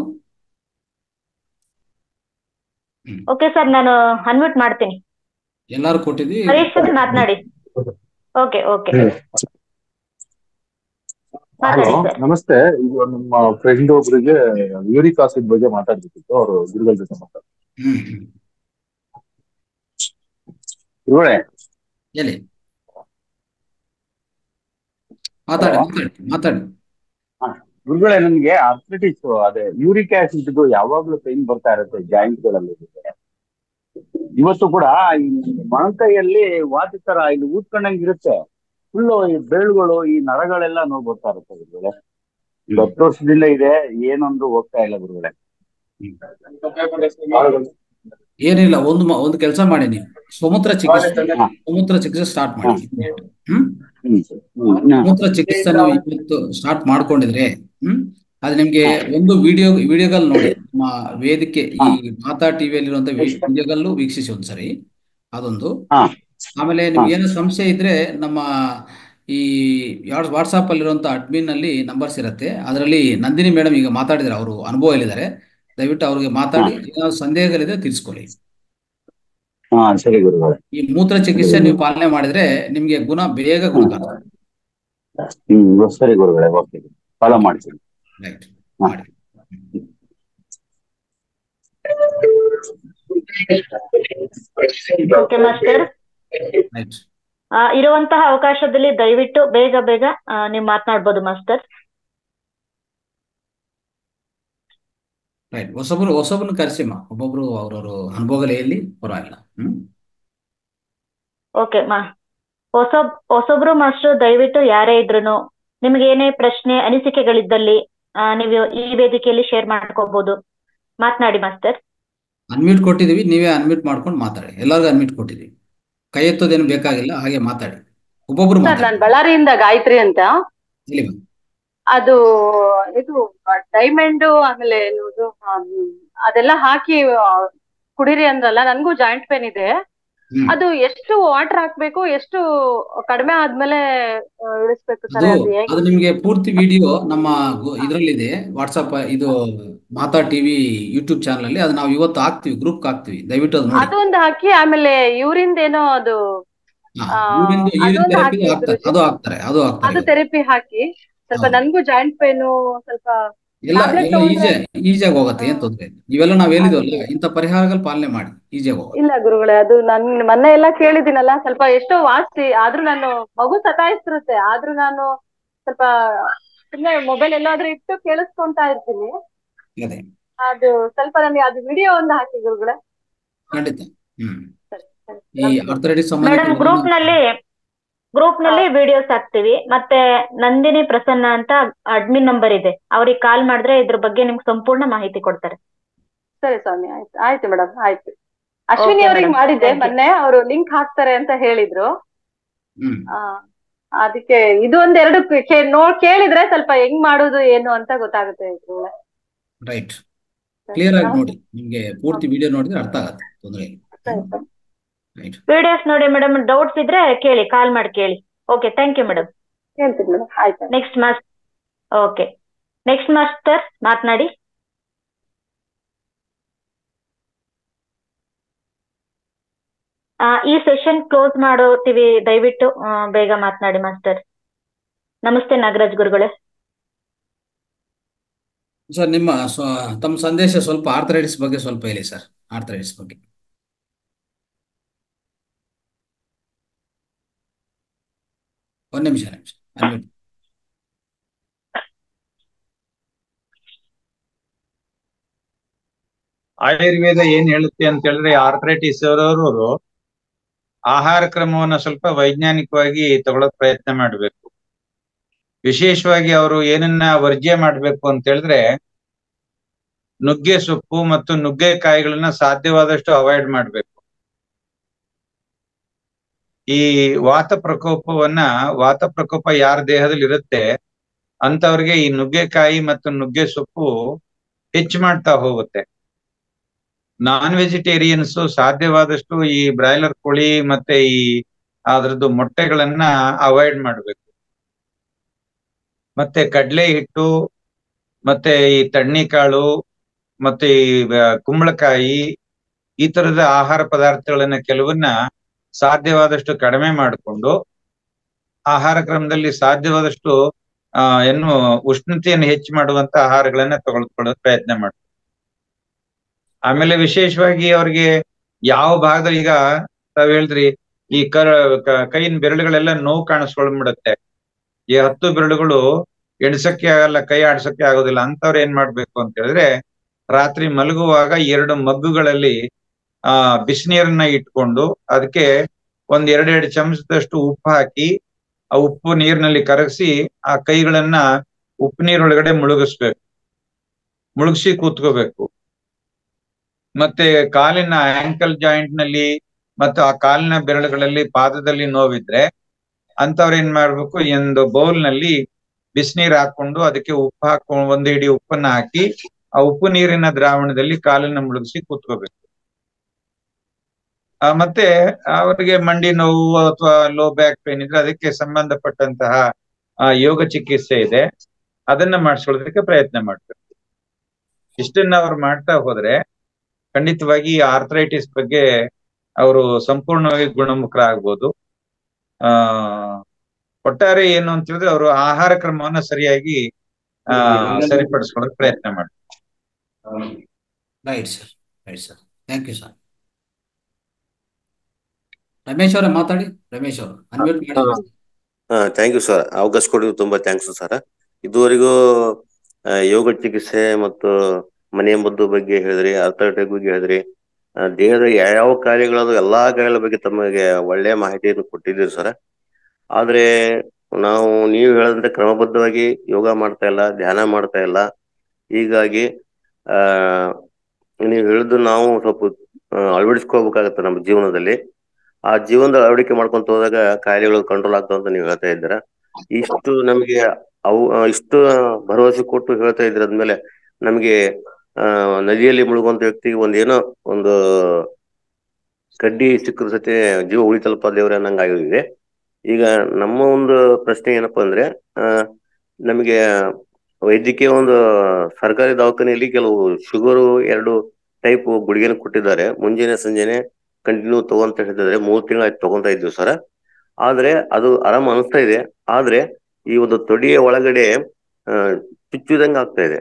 ಓಕೆ ಸರ್ ನಾನು ಅನ್ಮ್ಯೂಟ್ ಮಾಡ್ತೀನಿ ಎಲ್ಲಾರು ಕೊಟ್ಟಿದ್ವಿ ಹರೀಶ್ ಸರ್ ಮಾತನಾಡಿ ಓಕೆ ಓಕೆ ಹಲೋ ಮಾತಾಡಿ ಸರ್ ನಮಸ್ತೆ ಇದು ನಮ್ಮ ಫ್ರೆಂಡ್ ಒಬ್ರಿಗೆ ಯೂರಿಕ್ ಆಸಿಡ್ ಬಗ್ಗೆ ಮಾತಾಡ್ಬೇಕಿತ್ತು ಅವರು ಗುರುಗಳ ಜೊತೆ ಮಾತಾಡ ಹ್ಮ್ ಹ್ಮ್ ಗುರುಗಳೇ ಹೇಳಿ ಮಾತಾಡಿ ಮಾತಾಡಿ ಮಾತಾಡಿ ಗುರುಗಳೇ ನನ್ಗೆ ಆರ್ಥ್ರೈಟಿಸ್ ಅದೇ ಯೂರಿಕ್ ಆಸಿಡ್ ಯಾವಾಗ್ಲೂ ಪೈನ್ ಬರ್ತಾ ಇರುತ್ತೆ ಜಾಯಿಂಟ್ ಗಳಲ್ಲಿ ಇವತ್ತು ಕೂಡ ಈ ಮೊಣಕೈಯಲ್ಲಿ ವಾತಿ ತರ ಇಲ್ಲಿ ಊದ್ಕೊಂಡಂಗ್ ಇರುತ್ತೆ ಫುಲ್ಲು ಈ ಬೆರಳುಗಳು ಈ ನರಗಳೆಲ್ಲ ನೋವು ಬರ್ತಾ ಇರುತ್ತೆ ಗುರುಗಳೇ ಒಂದು ಹತ್ತು ವರ್ಷದಿಂದ ಇದೆ ಏನೊಂದು ಹೋಗ್ತಾ ಇಲ್ಲ ಗುರುಗಳೇ ಏನಿಲ್ಲ ಒಂದು ಮ- ಒಂದು ಕೆಲಸ ಮಾಡಿ ನೀವು ಸಮುದ್ರ ಚಿಕಿತ್ಸೆ ಸಮುದ್ರ ಚಿಕಿತ್ಸೆ ಸ್ಟಾರ್ಟ್ ಮಾಡಿ ಹ್ಮ್ ಸಮುದ್ರ ಚಿಕಿತ್ಸೆ ನೀವು ಇವತ್ತು ಸ್ಟಾರ್ಟ್ ಮಾಡ್ಕೊಂಡಿದ್ರೆ ಹ್ಮ್ ಅದು ನಿಮ್ಗೆ ಒಂದು ವಿಡಿಯೋ ವಿಡಿಯೋಗಳು ನೋಡಿ ನಮ್ಮ ವೇದಿಕೆ ಈ ಮಾತಾ ಟಿವಿಯಲ್ಲಿರುವಂತ ವಿಡಿಯೋಗಲ್ಲೂ ವೀಕ್ಷಿಸಿ ಒಂದ್ಸರಿ ಅದೊಂದು ಆಮೇಲೆ ನಿಮ್ಗೆ ಏನೋ ಸಂಶಯ ಇದ್ರೆ ನಮ್ಮ ಈ ವಾಟ್ಸಾಪ್ ಅಲ್ಲಿರುವಂತ ಅಡ್ಮಿನ್ ಅಲ್ಲಿ ನಂಬರ್ಸ್ ಇರುತ್ತೆ ಅದರಲ್ಲಿ ನಂದಿನಿ ಮೇಡಮ್ ಈಗ ಮಾತಾಡಿದ್ರೆ ಅವರು ಅನುಭವ ಹೇಳಿದ್ದಾರೆ ದಯವಿಟ್ಟು ಅವ್ರಿಗೆ ಮಾತಾಡಿ ಏನಾದ್ರು ಸಂದೇಹಗಳಿದ್ರೆ ತಿಳಿಸ್ಕೊಳ್ಳಿ ಹಾ ಸರಿ ಗುರುಗಳೇ ಈ ಮೂತ್ರ ಚಿಕಿತ್ಸೆ ನೀವು ಪಾಲನೆ ಮಾಡಿದ್ರೆ ನಿಮ್ಗೆ ಗುಣ ಬೇಗ ಗುಣ ಕಾಣುತ್ತೆ ಹ್ಮ್ ಸರಿ ಗುರುಗಳೇ ಓಕೆ ಫಾಲೋ ಮಾಡ್ತೀನಿ ರೈಟ್ ಮಾಡಿ ಓಕೆ ಮಾಸ್ಟರ್ ರೈಟ್ ಆ, ಇರುವಂತಹ ಅವಕಾಶದಲ್ಲಿ ದಯವಿಟ್ಟು ಬೇಗ ಬೇಗ ಆ, ನೀವು ಮಾತನಾಡ್ಬೋದು ಮಾಸ್ಟರ್ ರೈಟ್ ಹೊಸಬ್ರು ಹೊಸಬ್ರನ್ನ ಕರೆಸಿಮ್ಮ ಒಬ್ಬೊಬ್ರು ಅವ್ರವ್ರ ಅನುಭವಗಳು ಹೇಳಿ ಪರವಾಗಿಲ್ಲ ಹ್ಮ್ ಓಕೆ ಮಾ ಹೊಸ ಹೊಸಬ್ರು ಮಾಸ್ಟರ್ ದಯವಿಟ್ಟು ಯಾರೇ ಇದ್ರುನು ನಿಮ್ಗೆ ಏನೇ ಪ್ರಶ್ನೆ ಅನಿಸಿಕೆಗಳಿದ್ದಲ್ಲಿ ಆ, ನೀವು ಈ ವೇದಿಕೆಯಲ್ಲಿ ಶೇರ್ ಮಾಡ್ಕೋಬಹುದು ಮಾತನಾಡಿ ಮಾಸ್ಟರ್ ಅನ್ಮ್ಯೂಟ್ ಕೊಟ್ಟಿದೀವಿ ನೀವೇ ಅನ್ಮ್ಯೂಟ್ ಮಾಡ್ಕೊಂಡು ಮಾತಾಡಿ ಎಲ್ಲರಿಗೂ ಅನ್ಮ್ಯೂಟ್ ಕೊಟ್ಟಿದೀವಿ ಕೈ ಎತ್ತೋದೇನು ಬೇಕಾಗಿಲ್ಲ ಹಾಗೆ ಮಾತಾಡಿ ಒಬ್ಬೊಬ್ರು ಸರ್ ಮಾತಾಡಿ ನಾನ್ ಬಳ್ಳಾರಿಯಿಂದ ಗಾಯತ್ರಿ ಅಂತ ಹೇಳಿ ಮ್ಯಾಮ್ ಅದು ಇದು ಡೈಮಂಡ್ ಆಮೇಲೆ ಇದು ಆಮ್, ಅದೆಲ್ಲ ಹಾಕಿ ಆ, ಕುಡೀರಿ ಅಂದ್ರಲ್ಲ ನನ್ಗೂ ಜಾಯಿಂಟ್ ಪೇನ್ ಇದೆ ಹ್ಮ್ ಅದು ಎಷ್ಟು ವಾಟರ್ ಹಾಕ್ಬೇಕು ಎಷ್ಟು ಕಡಿಮೆ ಆದ್ಮೇಲೆ ಆ, ಇಳಿಸ್ಬೇಕು ಅದು ಸರ್ ಅದು ಹೇಗೆ ಅದು ನಿಮ್ಗೆ ಪೂರ್ತಿ ವಿಡಿಯೋ ನಮ್ಮ ಗು- ಇದ್ರಲ್ಲಿದೆ ವಾಟ್ಸಪ್ ಇದು ಮಾತಾ ಟಿವಿ ಯೂಟ್ಯೂಬ್ ಚಾನಲ್ ಅಲ್ಲಿ ಅದು ನಾವು ಇವತ್ತು ಹಾಕ್ತಿವಿ ಗ್ರೂಪ್ ಹಾಕ್ತಿವಿ ದಯವಿಟ್ಟು ಅದು ನೋಡಿ ಅದೊಂದು ಹಾಕಿ ಆಮೇಲೆ ಯೂರಿನ್ ಏನೋ ಅದು ಹಾ ಆ ಯೂರಿನ್ ಯೂರಿನ್ ಅದೊಂದು ಥೆರಪಿ ಹಾಕಿದ್ರು ಹಾಕ್ತಾರೆ ಅದು ಹಾಕ್ತಾರೆ ಅದು ಹಾಕ್ತಾರೆ ಅದು ಇವತ್ತು ಥೆರಪಿ ಹಾಕಿ ಸ್ವಲ್ಪ ಹೌದು ನನ್ಗೂ ಜಾಯಿಂಟ್ ಪೇನು ಸ್ವಲ್ಪ ಎಲ್ಲ ಟ್ಯಾಬ್ಲೆಟ್ ಎಲ್ಲ ತಗೊಂಡ್ರೆ ಈಜಿ ಈಜಿಯಾಗಿ ಹೋಗುತ್ತೆ ಏನ್ ತೊಂದ್ರೆ ಇಲ್ಲ ನೀವೆಲ್ಲ ನಾವ್ ಹೇಳಿದ್ವಲ್ಲ ಇಂಥ ಪರಿಹಾರಗಳು ಪಾಲನೆ ಮಾಡಿ ಈಜಿಯಾಗಿ ಹೋಗುತ್ತೆ ಇಲ್ಲ ಗುರುಗಳೇ ಅದು ನನ್ ಮೊನ್ನೆ ಎಲ್ಲ ಕೇಳಿದ್ದೀನಲ್ಲ ಸ್ವಲ್ಪ ಎಷ್ಟೋ ವಾಸಿ ಆದ್ರೂ ನಾನು ಮಗು ಸತಾಯಿಸ್ತಿರುತ್ತೆ ಆದ್ರೂ ನಾನು ಸ್ವಲ್ಪ ಸುಮ್ಮನೆ ಮೊಬೈಲ್ ಎಲ್ಲಾದ್ರೂ ಇಟ್ಟು ಕೇಳಿಸ್ಕೊಂತಾ ಇರ್ತೀನಿ ಅದೇ ಅದು ಸ್ವಲ್ಪ ನನಗೆ ಅದು ವಿಡಿಯೋ ಒಂದು ಹಾಕಿ ಗುರುಗಳೇ ಖಂಡಿತ ಹ್ಮ್ ಸರಿ ಸರಿ ಈ ನಮಸ್ತೆ ಆರ್ಥರೈಟಿಸ್ ಮೇಡಮ್ ಸಂಬಂಧಿತ ಗ್ರೂಪ್ ನಲ್ಲಿ ಗ್ರೂಪ್ ನಲ್ಲಿ ವಿಡಿಯೋಸ್ ಹಾಕ್ತಿವಿ ಮತ್ತೆ ನಂದಿನಿ ಪ್ರಸನ್ನ ಅಂತ ಅಡ್ಮಿನ್ ನಂಬರ್ ಇದೆ ಅವ್ರಿಗೆ ಕಾಲ್ ಮಾಡಿದ್ರೆ ಇದ್ರ ಬಗ್ಗೆ ನಿಮ್ಗೆ ಸಂಪೂರ್ಣ ಮಾಹಿತಿ ಕೊಡ್ತಾರೆ ಸರಿ ಸ್ವಾಮಿ ಆಯ್ತು ಆಯ್ತು ಮೇಡಮ್ ಆಯ್ತು ಅಶ್ವಿನಿ ಓಕೆ ಅವ್ರಿಗೆ ಮೇಡಮ್ ಮಾಡಿದ್ದೆ ಥ್ಯಾಂಕ್ ಯು ಮೊನ್ನೆ ಅವರು ಲಿಂಕ್ ಹಾಕ್ತಾರೆ ಅಂತ ಹೇಳಿದ್ರು ಹ್ಮ್ ಆ ಅದಕ್ಕೆ ಇದು ಒಂದೆರಡು ಕೇ- ನೋ ಕೇಳಿದ್ರೆ ಸ್ವಲ್ಪ ಹೆಂಗ್ ಮಾಡೋದು ಏನು ಅಂತ ಗೊತ್ತಾಗುತ್ತೆ ಗುರುಗಳೇ ರೈಟ್ ಸರಿ ಕ್ಲಿಯರ್ ಆಗಿ ನಮಸ್ತೆ ನೋಡಿ ನಿಮ್ಗೆ ಪೂರ್ತಿ ವಿಡಿಯೋ ನೋಡಿದ್ರೆ ಅರ್ಥ ಆಗತ್ತೆ ತೊಂದರೆ ಇಲ್ಲ ಸರಿ ಸರಿ ರೈಟ್ ವಿಡಿಯೋಸ್ ನೋಡಿ ಮೇಡಮ್ ಡೌಟ್ಸ್ ಇದ್ರೆ ಕೇಳಿ ಕಾಲ್ ಮಾಡಿ ಕೇಳಿ ಓಕೆ ಥ್ಯಾಂಕ್ ಯು ಮೇಡಮ್ ಹೇಳ್ತೀನಿ ಮೇಡಮ್ ಆಯ್ತು ನೆಕ್ಸ್ಟ್ ಮಾಸ್ ಓಕೆ ನೆಕ್ಸ್ಟ್ ಮಾಸ್ಟರ್ ಮಾತನಾಡಿ ಈ ಸೆಷನ್ ಕ್ಲೋಸ್ ಮಾಡೋತೀವಿ ದಯವಿಟ್ಟು ಆ, ಬೇಗ ಮಾತನಾಡಿ ಮಾಸ್ಟರ್ ನಮಸ್ತೆ ನಾಗರಾಜ್ ಗುರುಗಳೇ ಸರ್ ನಿಮ್ಮ ಸ್ವ ತಮ್ಮ ಸಂದೇಶ ಸ್ವಲ್ಪ ಆರ್ಥರೈಟಿಸ್ ಬಗ್ಗೆ ಸ್ವಲ್ಪ ಹೇಳಿ ಸರ್ ಆರ್ಥರೈಟಿಸ್ ಬಗ್ಗೆ ಒಂದ್ ನಿಮಿಷ ನಿಮಿಷ ಅನ್ಮ್ಯೂಟ್ ಆಯುರ್ವೇದ ಏನ್ ಹೇಳುತ್ತೆ ಅಂತ ಹೇಳಿದ್ರೆ ಆರ್ಥರೈಟಿಸ್ ಇರೋರು ಆಹಾರ ಕ್ರಮವನ್ನ ಸ್ವಲ್ಪ ವೈಜ್ಞಾನಿಕವಾಗಿ ತಗೊಳಕ್ ಪ್ರಯತ್ನ ಮಾಡ್ಬೇಕು ವಿಶೇಷವಾಗಿ ಅವರು ಏನನ್ನ ವರ್ಜ್ಯ ಮಾಡ್ಬೇಕು ಅಂತ ಹೇಳಿದ್ರೆ ನುಗ್ಗೆ ಸೊಪ್ಪು ಮತ್ತು ನುಗ್ಗೆಕಾಯಿಗಳನ್ನ ಸಾಧ್ಯವಾದಷ್ಟು ಅವಾಯ್ಡ್ ಮಾಡ್ಬೇಕು ಈ ವಾತ ಪ್ರಕೋಪವನ್ನ ವಾತ ಪ್ರಕೋಪ ಯಾರ ದೇಹದಲ್ಲಿ ಇರುತ್ತೆ ಅಂತವ್ರಿಗೆ ಈ ನುಗ್ಗೆಕಾಯಿ ಮತ್ತು ನುಗ್ಗೆ ಸೊಪ್ಪು ಹೆಚ್ಚು ಮಾಡ್ತಾ ಹೋಗುತ್ತೆ ನಾನ್ ವೆಜಿಟೇರಿಯನ್ಸ್ ಸಾಧ್ಯವಾದಷ್ಟು ಈ ಬ್ರಾಯ್ಲರ್ ಕೋಳಿ ಮತ್ತೆ ಈ ಅದ್ರದ್ದು ಮೊಟ್ಟೆಗಳನ್ನ ಅವಾಯ್ಡ್ ಮಾಡ್ಬೇಕು ಮತ್ತೆ ಕಡಲೆ ಹಿಟ್ಟು ಮತ್ತೆ ಈ ತಣ್ಣಿಕಾಳು ಮತ್ತೆ ಈ ವ- ಕುಂಬಳಕಾಯಿ ಈ ತರದ ಆಹಾರ ಪದಾರ್ಥಗಳನ್ನ ಕೆಲವನ್ನ ಸಾಧ್ಯವಾದಷ್ಟು ಕಡಿಮೆ ಮಾಡಿಕೊಂಡು ಆಹಾರ ಕ್ರಮದಲ್ಲಿ ಸಾಧ್ಯವಾದಷ್ಟು ಆ ಏನು ಉಷ್ಣತೆಯನ್ನು ಹೆಚ್ಚು ಮಾಡುವಂತ ಆಹಾರಗಳನ್ನ ತಗೊಳ್ಕೊಳ್ಳೋ ಪ್ರಯತ್ನ ಮಾಡ್ಬೇಕು ಆಮೇಲೆ ವಿಶೇಷವಾಗಿ ಅವ್ರಿಗೆ ಯಾವ ಭಾಗದಲ್ಲಿ ಈಗ ತಾವ್ ಹೇಳಿದ್ರಿ ಈ ಕರ ಕ- ಕೈಯಿನ ಬೆರಳುಗಳೆಲ್ಲ ನೋವು ಕಾಣಿಸ್ಕೊಂಡ್ಬಿಡುತ್ತೆ ಈ ಹತ್ತು ಬೆರಳುಗಳು ಎಣ್ಸಕ್ಕೆ ಆಗಲ್ಲ ಕೈ ಆಡ್ಸಕ್ಕೆ ಆಗೋದಿಲ್ಲ ಅಂತವ್ರು ಏನ್ ಮಾಡ್ಬೇಕು ಅಂತ ಹೇಳಿದ್ರೆ ರಾತ್ರಿ ಮಲಗುವಾಗ ಎರಡು ಮಗ್ಗುಗಳಲ್ಲಿ ಆ ಬಿಸಿನೀರನ್ನ ಇಟ್ಕೊಂಡು ಅದಕ್ಕೆ ಒಂದ್ ಎರಡೆರಡು ಚಮಚದಷ್ಟು ಉಪ್ಪು ಹಾಕಿ ಆ ಉಪ್ಪು ನೀರಿನಲ್ಲಿ ಕರಗಿಸಿ ಆ ಕೈಗಳನ್ನ ಉಪ್ಪು ನೀರೊಳಗಡೆ ಮುಳುಗಿಸ್ಬೇಕು ಮುಳುಗಿಸಿ ಕೂತ್ಕೋಬೇಕು ಮತ್ತೆ ಕಾಲಿನ ಆಂಕಲ್ ಜಾಯಿಂಟ್ ನಲ್ಲಿ ಮತ್ತು ಆ ಕಾಲಿನ ಬೆರಳುಗಳಲ್ಲಿ ಪಾದದಲ್ಲಿ ನೋವಿದ್ರೆ ಅಂತವ್ರು ಏನ್ ಮಾಡ್ಬೇಕು ಒಂದು ಬೌಲ್ ನಲ್ಲಿ ಬಿಸಿನೀರ್ ಹಾಕೊಂಡು ಅದಕ್ಕೆ ಉಪ್ಪು ಹಾಕೊಂಡು ಒಂದು ಹಿಡಿ ಉಪ್ಪನ್ನ ಹಾಕಿ ಆ ಉಪ್ಪು ನೀರಿನ ದ್ರಾವಣದಲ್ಲಿ ಕಾಲನ್ನ ಮುಳುಗಿಸಿ ಕೂತ್ಕೋಬೇಕು ಆ, ಮತ್ತೆ ಅವರಿಗೆ ಮಂಡಿ ನೋವು ಅಥವಾ ಲೋ ಬ್ಯಾಕ್ ಪೇನ್ ಇದ್ರೆ ಅದಕ್ಕೆ ಸಂಬಂಧಪಟ್ಟಂತಹ ಆ, ಯೋಗ ಚಿಕಿತ್ಸೆ ಇದೆ ಅದನ್ನ ಮಾಡಿಸ್ಕೊಳ್ಳೋದಕ್ಕೆ ಪ್ರಯತ್ನ ಮಾಡ್ಬೇಕು ಇಷ್ಟನ್ನ ಅವ್ರು ಮಾಡ್ತಾ ಹೋದ್ರೆ ಖಂಡಿತವಾಗಿ ಈ ಆರ್ಥರೈಟಿಸ್ ಬಗ್ಗೆ ಅವರು ಸಂಪೂರ್ಣವಾಗಿ ಗುಣಮುಖರಾಗ್ಬೋದು ಆ ಒಟ್ಟಾರೆ ಏನು ಅಂತ ಹೇಳಿದ್ರೆ ಅವರು ಆಹಾರ ಕ್ರಮವನ್ನ ಸರಿಯಾಗಿ ಆ ಸರಿಪಡಿಸ್ಕೊಳ್ಳೋಕೆ ಪ್ರಯತ್ನ ಮಾಡ್ತಾರೆ right sir right sir thank you sir Ramesh ಅವರೇ ಮಾತಾಡಿ ರಮೇಶ್ ಅವರು ಅನ್ಮ್ಯೂಟ್ ಮಾಡಿ ಹಾ ಥ್ಯಾಂಕ್ ಯು ಸರ್ ಅವಕಾಶ ಕೊಟ್ಟಿದ್ದು ತುಂಬಾ ಥ್ಯಾಂಕ್ಸ್ ಸರ್ ಇದುವರೆಗೂ ಆ, ಯೋಗ ಚಿಕಿತ್ಸೆ ಮತ್ತು ಮನೆ ಮದ್ದು ಬಗ್ಗೆ ಹೇಳಿದ್ರಿ ಅರ್ಥೈಟಿಕ್ ಬಗ್ಗೆ ಹೇಳಿದ್ರಿ ಆ, ದೇಹದ ಯಾವ ಕಾರ್ಯಗಳದು ಎಲ್ಲಾ ಕಾರ್ಯಗಳ ಬಗ್ಗೆ ತಮಗೆ ಒಳ್ಳೆಯ ಮಾಹಿತಿಯನ್ನು ಕೊಟ್ಟಿದ್ದೀರಿ ಸರ್ ಆದ್ರೆ ನಾವು ನೀವು ಹೇಳಿದಂತೆ ಕ್ರಮಬದ್ಧವಾಗಿ ಯೋಗ ಮಾಡ್ತಾ ಇಲ್ಲ ಧ್ಯಾನ ಮಾಡ್ತಾ ಇಲ್ಲ ಹೀಗಾಗಿ ಆ ನೀವು ಹೇಳಿದ್ದು ನಾವು ಸ್ವಲ್ಪ ಆ, ಅಳವಡಿಸ್ಕೋಬೇಕಾಗತ್ತೆ ನಮ್ಮ ಜೀವನದಲ್ಲಿ ಆ ಜೀವನದ ಅಳವಡಿಕೆ ಮಾಡ್ಕೊಂತ ಹೋದಾಗ ಕಾಯಿಲೆಗಳು ಕಂಟ್ರೋಲ್ ಆಗ್ತಾವ ಅಂತ ನೀವು ಹೇಳ್ತಾ ಇದ್ದೀರಾ ಇಷ್ಟು ನಮಗೆ ಅವು ಆ, ಇಷ್ಟು ಭರವಸೆ ಕೊಟ್ಟು ಹೇಳ್ತಾ ಇದ್ರ ಅಂದ್ಮೇಲೆ ನಮಗೆ ಆ ನದಿಯಲ್ಲಿ ಮುಳುಗುವಂತ ವ್ಯಕ್ತಿಗೆ ಒಂದ್ ಏನೋ ಒಂದು ಕಡ್ಡಿ ಸಿಕ್ಕರ ಸತೆ ಜೀವ ಉಳಿತಲ್ಪ ದೇವ್ರೆ ಅನ್ನಂಗ ಆಗಿದೆ ಈಗ ನಮ್ಮ ಒಂದು ಪ್ರಶ್ನೆ ಏನಪ್ಪಾ ಅಂದ್ರೆ ಆ ನಮಗೆ ವೈದ್ಯಕೀಯ ಒಂದು ಸರ್ಕಾರಿ ದವಾಖಾನೆಯಲ್ಲಿ ಕೆಲವು ಶುಗರು ಎರಡು ಟೈಪ್ ಗುಳಿಗೆನ ಕೊಟ್ಟಿದ್ದಾರೆ ಮುಂಜಾನೆ ಸಂಜೆನೆ ಕಂಟಿನ್ಯೂ ತಗೊಂತ ಹೇಳಿದ್ರೆ ಮೂರ್ ತಿಂಗಳಾಯ್ತು ತಗೊಂತ ಇದ್ವಿ ಸರ್ ಆದ್ರೆ ಅದು ಆರಾಮ್ ಅನಿಸ್ತಾ ಇದೆ ಆದ್ರೆ ಈ ಒಂದು ತೊಡಿಯ ಒಳಗಡೆ ಆ ಚುಚ್ಚುದಂಗ ಆಗ್ತಾ ಇದೆ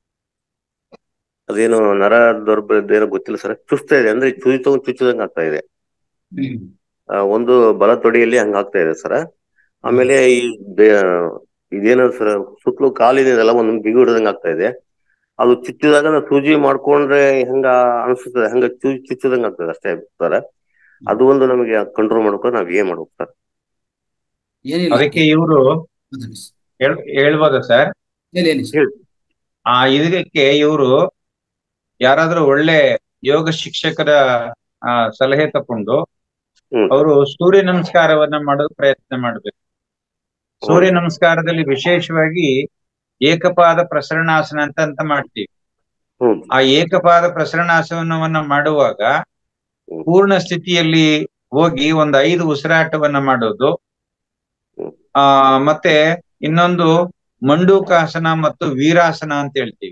ಅದೇನು ನರ ದೌರ್ಬಲ್ಯದ ಏನೋ ಗೊತ್ತಿಲ್ಲ ಸರ್ ಚುಚ್ತಾ ಇದೆ ಅಂದ್ರೆ ಚುಚ್ಚು ಚುಚ್ಚುದಂಗ ಆಗ್ತಾ ಇದೆ ಆ, ಒಂದು ಬಲ ತೊಡಿಯಲ್ಲಿ ಹಂಗ ಆಗ್ತಾ ಇದೆ ಸರ್ ಆಮೇಲೆ ಈ ಬೆ- ಇದೇನು ಸರ್ ಸುತ್ತಲೂ ಕಾಲಿನಿದೆಲ್ಲ ಒಂದೊಂದು ಬಿಗಿ ಹಿಡ್ದಂಗ ಆಗ್ತಾ ಇದೆ ಅದು ಚುಚ್ಚಿದಾಗ ನಾವು ಸೂಜಿ ಮಾಡ್ಕೊಂಡ್ರೆ ಹೆಂಗ ಅನ್ಸುತ್ತದೆ ಹಂಗ ಚು ಚುಚ್ಚದಂಗ ಆಗ್ತದೆ ಅಷ್ಟೇ ಸರ್ ಅದು ಒಂದು ನಮಗೆ ಕಂಟ್ರೋಲ್ ಮಾಡ್ಕೊಂಡು ನಾವ್ ಏನ್ ಮಾಡ್ಬೇಕು ಸರ್ ಏನಿಲ್ಲ ಅದಕ್ಕೆ ಇವರು ಹೇಳ್ಬೋದಾ ಸರ್ ಹೇಳಿ ಹೇಳಿ ಸರ್. ಆ ಇದಕ್ಕೆ ಇವರು ಯಾರಾದ್ರೂ ಒಳ್ಳೆ ಯೋಗ ಶಿಕ್ಷಕರ ಆ ಸಲಹೆ ತಕೊಂಡು ಅವರು ಸೂರ್ಯ ನಮಸ್ಕಾರವನ್ನ ಮಾಡೋದು ಪ್ರಯತ್ನ ಮಾಡ್ಬೇಕು ಸೂರ್ಯ ನಮಸ್ಕಾರದಲ್ಲಿ ವಿಶೇಷವಾಗಿ ಏಕಪಾದ ಪ್ರಸರಣಾಸನ ಅಂತ ಅಂತ ಮಾಡ್ತೀವಿ ಆ ಏಕಪಾದ ಪ್ರಸರಣಾಸನವನ್ನ ಮಾಡುವಾಗ ಪೂರ್ಣ ಸ್ಥಿತಿಯಲ್ಲಿ ಹೋಗಿ ಒಂದು ಐದು ಉಸಿರಾಟವನ್ನ ಮಾಡೋದು ಆ ಮತ್ತೆ ಇನ್ನೊಂದು ಮಂಡೂಕಾಸನ ಮತ್ತು ವೀರಾಸನ ಅಂತ ಹೇಳ್ತೀವಿ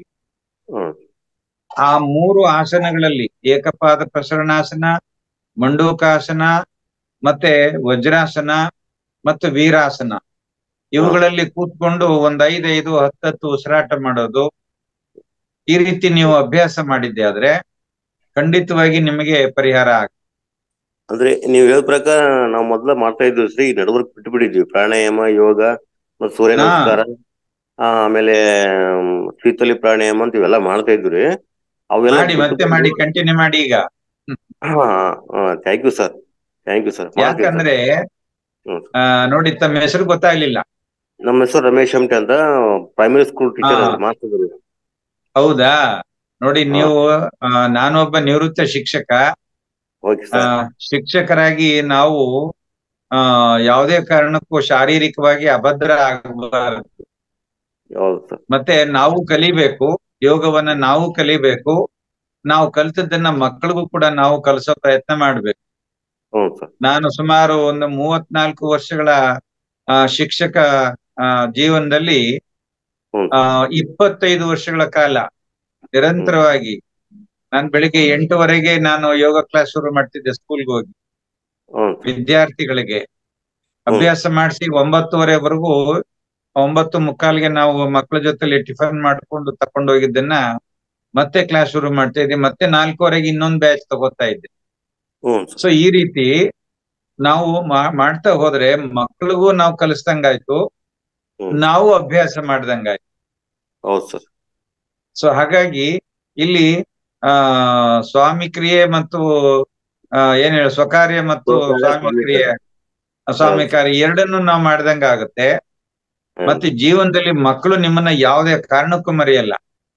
ಆ ಮೂರು ಆಸನಗಳಲ್ಲಿ ಏಕಪಾದ ಪ್ರಸರಣಾಸನ ಮಂಡೂಕಾಸನ ಮತ್ತೆ ವಜ್ರಾಸನ ಮತ್ತು ವೀರಾಸನ ಇವುಗಳಲ್ಲಿ ಕೂತ್ಕೊಂಡು ಒಂದ್ ಐದೈದು ಹತ್ತತ್ತು ಉಸಿರಾಟ ಮಾಡೋದು ಈ ರೀತಿ ನೀವು ಅಭ್ಯಾಸ ಮಾಡಿದ್ದೆ ಆದ್ರೆ ಖಂಡಿತವಾಗಿ ನಿಮಗೆ ಪರಿಹಾರ ಆಗ ಅಂದ್ರೆ ನೀವ್ ಹೇಳ ಪ್ರಕಾರ ನಾವು ಮೊದ್ಲ ಮಾಡ್ತಾ ಇದ್ವಿ ಶ್ರೀ ನಡವರ್ಕ್ ಬಿಟ್ಟು ಬಿಟ್ಟಿದ್ವಿ ಪ್ರಾಣಾಯಾಮ ಯೋಗ ಮತ್ತು ಸೂರ್ಯ ಹಾ. ನಮಸ್ಕಾರ ಆ, ಆಮೇಲೆ ಮ್, ಶೀತಲಿ ಪ್ರಾಣಾಯಾಮ ಅಂತ ಇವೆಲ್ಲ ಮಾಡ್ತಾ ಇದ್ವಿ ಅವೆಲ್ಲ ಮಾಡಿ ಮತ್ತೆ ಮಾಡಿ ಕಂಟಿನ್ಯೂ ಮಾಡಿ ಈಗ thank you sir thank you sir ಯಾಕಂದ್ರೆ ಆ, ನೋಡಿ ತಮ್ಮ ಹೆಸರು ಗೊತ್ತಾಗ್ಲಿಲ್ಲ ನಮ್ಮ ಹೆಸರು ರಮೇಶ್ ಅಮ್ಟೆ ಅಂತ ಪ್ರೈಮರಿ ಸ್ಕೂಲ್ ಟೀಚರ್ ಹಾ. ಮಾಸ್ಟರ್ ಹೌದಾ ನೋಡಿ ನೀವು ಆ, ನಾನೊಬ್ಬ ನಿವೃತ್ತ ಶಿಕ್ಷಕ ಓಕೆ ಆ, ಶಿಕ್ಷಕರಾಗಿ ನಾವು ಆ ಯಾವುದೇ ಕಾರಣಕ್ಕೂ ಶಾರೀರಿಕವಾಗಿ ಅಭದ್ರ ಆಗಬಾರದು ಹೌದು ಸರ್ ಮತ್ತೆ ನಾವು ಕಲಿಬೇಕು ಯೋಗವನ್ನ ನಾವು ಕಲಿಬೇಕು ನಾವು ಕಲಿತದ್ದನ್ನ ಮಕ್ಕಳಿಗೂ ಕೂಡ ನಾವು ಕಲಿಸೋ ಪ್ರಯತ್ನ ಮಾಡ್ಬೇಕು ಹ್ಞೂ ಸರ್ ನಾನು ಸುಮಾರು ಒಂದು ಮೂವತ್ನಾಲ್ಕು ವರ್ಷಗಳ ಆ, ಶಿಕ್ಷಕ ಆ, ಜೀವನದಲ್ಲಿ ಆ ಇಪ್ಪತ್ತೈದು ವರ್ಷಗಳ ಕಾಲ ನಿರಂತರವಾಗಿ ನಾನು ಬೆಳಿಗ್ಗೆ ಎಂಟುವರೆಗೆ ನಾನು ಯೋಗ ಕ್ಲಾಸ್ ಶುರು ಮಾಡ್ತಿದ್ದೆ ಸ್ಕೂಲ್ಗೆ ಹೋಗಿ ವಿದ್ಯಾರ್ಥಿಗಳಿಗೆ ಅಭ್ಯಾಸ ಮಾಡಿಸಿ ಒಂಬತ್ತುವರೆವರೆಗೂ ಒಂಬತ್ತು ಮುಕ್ಕಾಲ್ಗೆ ನಾವು ಮಕ್ಕಳ ಜೊತೆಲಿ ಟಿಫನ್ ಮಾಡ್ಕೊಂಡು ತಕೊಂಡು ಹೋಗಿದ್ದನ್ನ ಮತ್ತೆ ಕ್ಲಾಸ್ ಶುರು ಮಾಡ್ತಾ ಇದ್ದೆ ಮತ್ತೆ ನಾಲ್ಕುವರೆಗೆ ಇನ್ನೊಂದು ಬ್ಯಾಚ್ ತಗೋತಾ ಇದ್ದೆ ಸೊ ಈ ರೀತಿ ನಾವು ಮಾ- ಮಾಡ್ತಾ ಹೋದ್ರೆ ಮಕ್ಕಳಿಗೂ ನಾವು ಕಲಿಸ್ದಂಗಾಯ್ತು ನಾವು ಅಭ್ಯಾಸ ಮಾಡ್ದಂಗಾಯ್ತು ಹೌದು ಸರ್ ಸೊ ಹಾಗಾಗಿ ಇಲ್ಲಿ ಆ ಸ್ವಾಮಿ ಕ್ರಿಯೆ ಮತ್ತು ಆ ಏನ್ ಹೇಳ ಸ್ವಕಾರ್ಯ ಮತ್ತು ಸ್ವಾಮಿ ಕ್ರಿಯೆ ಸ್ವಾಮಿ ಕಾರ್ಯ ಎರಡನ್ನು ನಾವು ಮಾಡ್ದಂಗ ಆಗುತ್ತೆ ಮತ್ತೆ ಜೀವನದಲ್ಲಿ ಮಕ್ಕಳು ನಿಮ್ಮನ್ನ ಯಾವುದೇ ಕಾರಣಕ್ಕೂ ಮರೆಯಲ್ಲ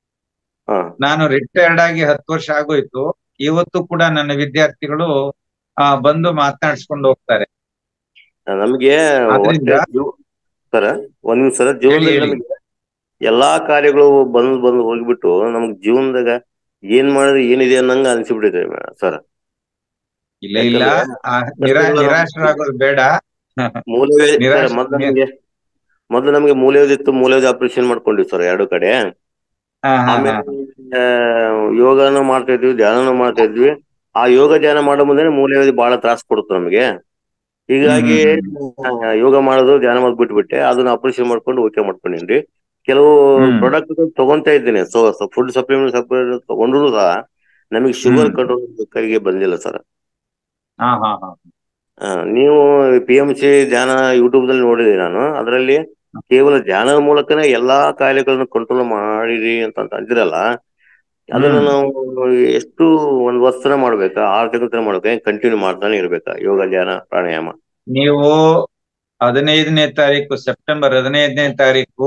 ನಾನು ರಿಟೈರ್ಡ್ ಆಗಿ ಹತ್ತು ವರ್ಷ ಆಗೋಯ್ತು ಇವತ್ತು ಕೂಡ ನನ್ನ ವಿದ್ಯಾರ್ಥಿಗಳು ಆ ಬಂದು ಮಾತನಾಡ್ಸ್ಕೊಂಡು ಹೋಗ್ತಾರೆ ನಮ್ಗೆ ಆದ್ರಿಂದ ಸರ ಒಂದ್ ನಿಮಿಷ ಸರ ಜೀವನದಲ್ಲಿ ಹೇಳಿ. ನಮಗೆ ಎಲ್ಲಾ ಕಾರ್ಯಗಳು ಬಂದ್ ಬಂದ್ ಹೋಗ್ಬಿಟ್ಟು ನಮ್ಗ್ ಜೀವನದಾಗ ಏನ್ ಮಾಡಿದ್ರೆ ಏನಿದೆ ಅನ್ನಂಗ ಅನ್ಸಿಬಿಟ್ಟಿದೆ ಸರ್ ಇಲ್ಲ ಇಲ್ಲ ಆ, ನಿರಾ ನಿರಾಶರಾಗೋದು ಬೇಡ ಮೂಲವೇ ನಿರಾಶ ಸರ್, ಮೊದ್ಲು ನಮ್ಗೆ ಮೊದ್ಲು ನಮ್ಗೆ ಮೂಲೆಯದಿತ್ತು ಮೂಲೆಯದ ಆಪರೇಷನ್ ಮಾಡ್ಕೊಂಡ್ವಿ ಸರ್ ಎರಡು ಕಡೆ ಹಾ, ಹಾ, ಆಮೇಲೆ ಹಾ. ಆ, ಯೋಗನು ಮಾಡ್ತಾ ಇದ್ವಿ ಧ್ಯಾನನು ಮಾಡ್ತಾ ಇದ್ವಿ ಆ ಯೋಗ ಧ್ಯಾನ ಮಾಡೋ ಮುಂದೆ ಮೂಲೆಯದಿ ಬಹಳ ತ್ರಾಸ ಕೊಡುತ್ತೆ ನಮಗೆ ಹೀಗಾಗಿ ಆ, ಯೋಗ ಮಾಡೋದು ಧ್ಯಾನ ಮಾಡೋದು ಬಿಟ್ಬಿಟ್ಟೆ ಅದನ್ನ ಆಪರೇಷನ್ ಮಾಡ್ಕೊಂಡು ಓಕೆ ಮಾಡ್ಕೊಂಡಿನ್ರಿ ಕೆಲವು ಪ್ರಾಡಕ್ಟ್ ತಗೊಂತಾ ಇದ್ದೀನಿ ಸೊ ಫುಡ್ ಸಪ್ಲಿಮೆಂಟ್ ಸಪ್ಲಿಮೆಂಟ್ ತಗೊಂಡ್ರು ಸಹ ನಮಗೆ ಶುಗರ್ ಕಂಟ್ರೋಲ್ ಕೈಗೆ ಬಂದಿಲ್ಲ ಸರ್ ಹಾ ಹಾ ಹಾ ನೀವು ಪಿ ಎಂ ಸಿ ಧ್ಯಾನ ಯೂಟ್ಯೂಬ್ ದಲ್ಲಿ ನೋಡಿದೆ ನಾನು ಅದರಲ್ಲಿ ಕೇವಲ ಧ್ಯಾನದ ಮೂಲಕನೇ ಎಲ್ಲಾ ಕಾಯಿಲೆಗಳನ್ನು ಕಂಟ್ರೋಲ್ ಮಾಡಿರಿ ಅಂತ ಅಂತ ಅಂದಿರಲ್ಲ ಅದನ್ನ ನಾವು ಎಷ್ಟು ಒಂದ್ ವರ್ಷನ ಮಾಡ್ಬೇಕಾ ಆರು ತಿಂಗಳ ತನಕ ಮಾಡ್ಬೇಕಾ ಕಂಟಿನ್ಯೂ ಮಾಡ್ತಾನೆ ಇರ್ಬೇಕಾ ಯೋಗ ಧ್ಯಾನ ಪ್ರಾಣಾಯಾಮ ನೀವು ಹದಿನೈದನೇ ತಾರೀಕು ಸೆಪ್ಟೆಂಬರ್ ಹದಿನೈದನೇ ತಾರೀಕು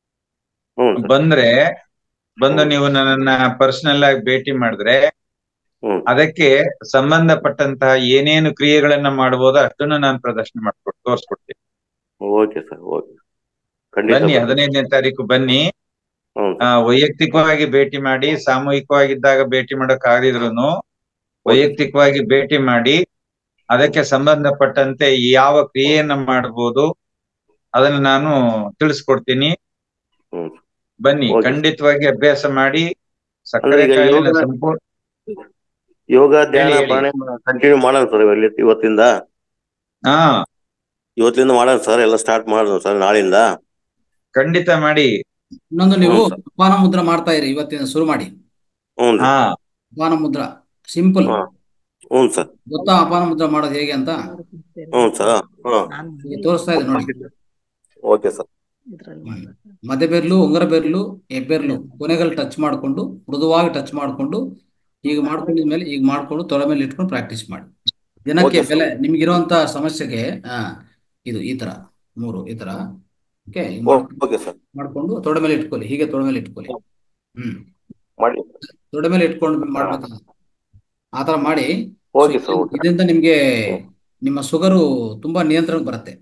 ಬಂದ್ರೆ ಬಂದು ನೀವು ನನ್ನನ್ನ ಪರ್ಸನಲ್ ಆಗಿ ಭೇಟಿ ಮಾಡಿದ್ರೆ ಅದಕ್ಕೆ ಸಂಬಂಧಪಟ್ಟಂತಹ ಏನೇನು ಕ್ರಿಯೆಗಳನ್ನ ಮಾಡಬಹುದೋ ಅಷ್ಟನ್ನು ನಾನು ಪ್ರದರ್ಶನ ಮಾಡ್ಕೊಟ್ಟು ತೋರಿಸ್ಕೊಡ್ತೀನಿ ಓಕೆ ಸರ್ ಓಕೆ ಖಂಡಿತ ಬನ್ನಿ ಬರ್ತೀನಿ. ಹದಿನೈದನೇ ತಾರೀಕು ಬನ್ನಿ ಹ್ಮ್ ಆ, ವೈಯಕ್ತಿಕವಾಗಿ ಭೇಟಿ ಮಾಡಿ ಸಾಮೂಹಿಕವಾಗಿದ್ದಾಗ ಭೇಟಿ ಮಾಡಕ್ ಆಗದಿದ್ರು ವೈಯಕ್ತಿಕವಾಗಿ ಭೇಟಿ ಮಾಡಿ ಅದಕ್ಕೆ ಸಂಬಂಧಪಟ್ಟಂತೆ ಯಾವ ಕ್ರಿಯೆಯನ್ನ ಮಾಡಬಹುದು ಅದನ್ನ ನಾನು ತಿಳಿಸ್ಕೊಡ್ತೀನಿ ಬನ್ನಿ ಖಂಡಿತವಾಗಿ ಅಭ್ಯಾಸ ಮಾಡಿ ಸಕ್ಕರೆ ಈಗ ಕಾಯಿಲೆನ ಯೋಗ- ಸಂಪೂರ್ಣ ಯೋಗ ಧ್ಯಾನ ಹೇಳಿ, ಹೇಳಿ. ಪ್ರಾಣಾಯಾಮ ಕಂಟಿನ್ಯೂ ಮಾಡೋಣ ಸರ್ ಇವತ್ತಿಂದ ಹಾ ಇವತ್ತಿಂದ ಮಾಡೋಣ ಸರ್ ಎಲ್ಲ ಸ್ಟಾರ್ಟ್ ಮಾಡೋಣ ಸರ್ ನಾಳಿಂದ ಖಂಡಿತ ಮಾಡಿ ಇನ್ನೊಂದು ನೀವು ಹ್ಞೂ ಸರ್. ಅಪಾನ ಮುದ್ರ ಮಾಡ್ತಾ ಇರಿ ಇವತ್ತಿನ ಶುರು ಮಾಡಿ ಹ್ಞೂ ರೀ ಹಾ ಅಪಾನ ಮುದ್ರ ಸಿಂಪಲ್ ಹಾ ಹ್ಞೂ ಸರ್ ಗೊತ್ತಾ ಅಪಾನ ಮುದ್ರ ಮಾಡೋದು ಹೇಗೆ ಅಂತ ಹ್ಞೂ ಸರ್ ಹಾ ಈಗ ತೋರಿಸ್ತಾ ಇದೆ ನೋಡಿ ಓಕೆ ಸರ್ ಹ್ಮ್. ಮಧ್ಯ ಬೆರಳು ಉಂಗುರ ಬೆರಳು ಹೆಬ್ಬೆರಳು ಕೊನೆಗಳು ಟಚ್ ಮಾಡಿಕೊಂಡು ಮೃದುವಾಗಿ ಟಚ್ ಮಾಡಿಕೊಂಡು ಈಗ ಮಾಡ್ಕೊಂಡಿದ್ಮೇಲೆ ಈಗ ಮಾಡ್ಕೊಂಡು ತೊಡೆ ಮೇಲೆ ಇಟ್ಕೊಂಡು ಪ್ರಾಕ್ಟೀಸ್ ಮಾಡಿ ದಿನಕ್ಕೆ Okay, sir. ಬೆಲೆ ನಿಮ್ಗಿರುವಂತ ಸಮಸ್ಯೆಗೆ ಆ ಇದು ಈ ತರ ಮೂರು ಈ ತರ ಓಕೆ ಈಗ ಮಾಡ್ಕೊಂಡು ಓಕೆ ಸರ್ ಮಾಡ್ಕೊಂಡು ತೊಡೆ ಮೇಲೆ ಇಟ್ಕೊಳ್ಳಿ ಹೀಗೆ ತೊಡೆ ಮೇಲೆ ಇಟ್ಕೊಳ್ಳಿ ಹ್ಮ್ ಮಾಡಿ ತೊಡೆ ಮೇಲೆ ಇಟ್ಕೊಂಡು ಮಾಡ್ಬೇಕು ಆ ತರ ಮಾಡಿ ಸೊ ಓಕೆ ಸರ್ ಓಕೆ ಇದರಿಂದ ನಿಮ್ಗೆ ನಿಮ್ಮ ಶುಗರು ತುಂಬಾ ನಿಯಂತ್ರಣಕ್ಕೆ ಬರುತ್ತೆ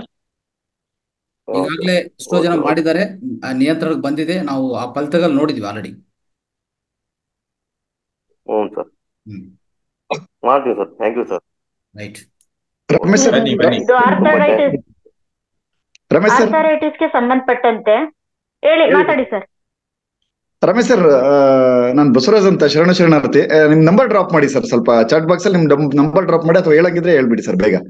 ಈಗಾಗಲೇ ಎಷ್ಟೋ ಜನ ಮಾಡಿದ್ದಾರೆ ಆ ನಿಯಂತ್ರಣಕ್ಕೆ ಬಂದಿದೆ ನಾವು ಆ ಫಲಿತಗಳು ನೋಡಿದ್ವಿ ಆಲ್ರೆಡಿ ಹ್ಞೂ ಸರ್ ಹ್ಮ್ ಮಾಡ್ತೀವಿ sir thank you sir right Ramesh sir ಬನ್ನಿ ಬನ್ನಿ ಇದು ಆರ್ಥರೈಟಿಸ್ ರಮೇಶ್ ಸರ್ ಆರ್ಥರೈಟಿಸ್ಗೆ ಸಂಬಂಧಪಟ್ಟಂತೆ ಹೇಳಿ ಮಾತಾಡಿ ಸರ್ ರಮೇಶ್ ಸರ್ ನಾನು ಬಸವರಾಜ್ ಅಂತ ಶರಣ ಶರಣಾರ್ಥಿ ಆ, ನಿಮ್ ನಂಬರ್ ಡ್ರಾಪ್ ಮಾಡಿ ಸರ್ ಸ್ವಲ್ಪ ಚಾಟ್ ಬಾಕ್ಸ್ ಅಲ್ಲಿ ನಿಮ್ ನಂಬರ್ ಡ್ರಾಪ್ ಮಾಡಿ ಅಥವಾ ಹೇಳಂಗಿದ್ರೆ ಹೇಳ್ಬಿಡಿ ಸರ್ ಬೇಗ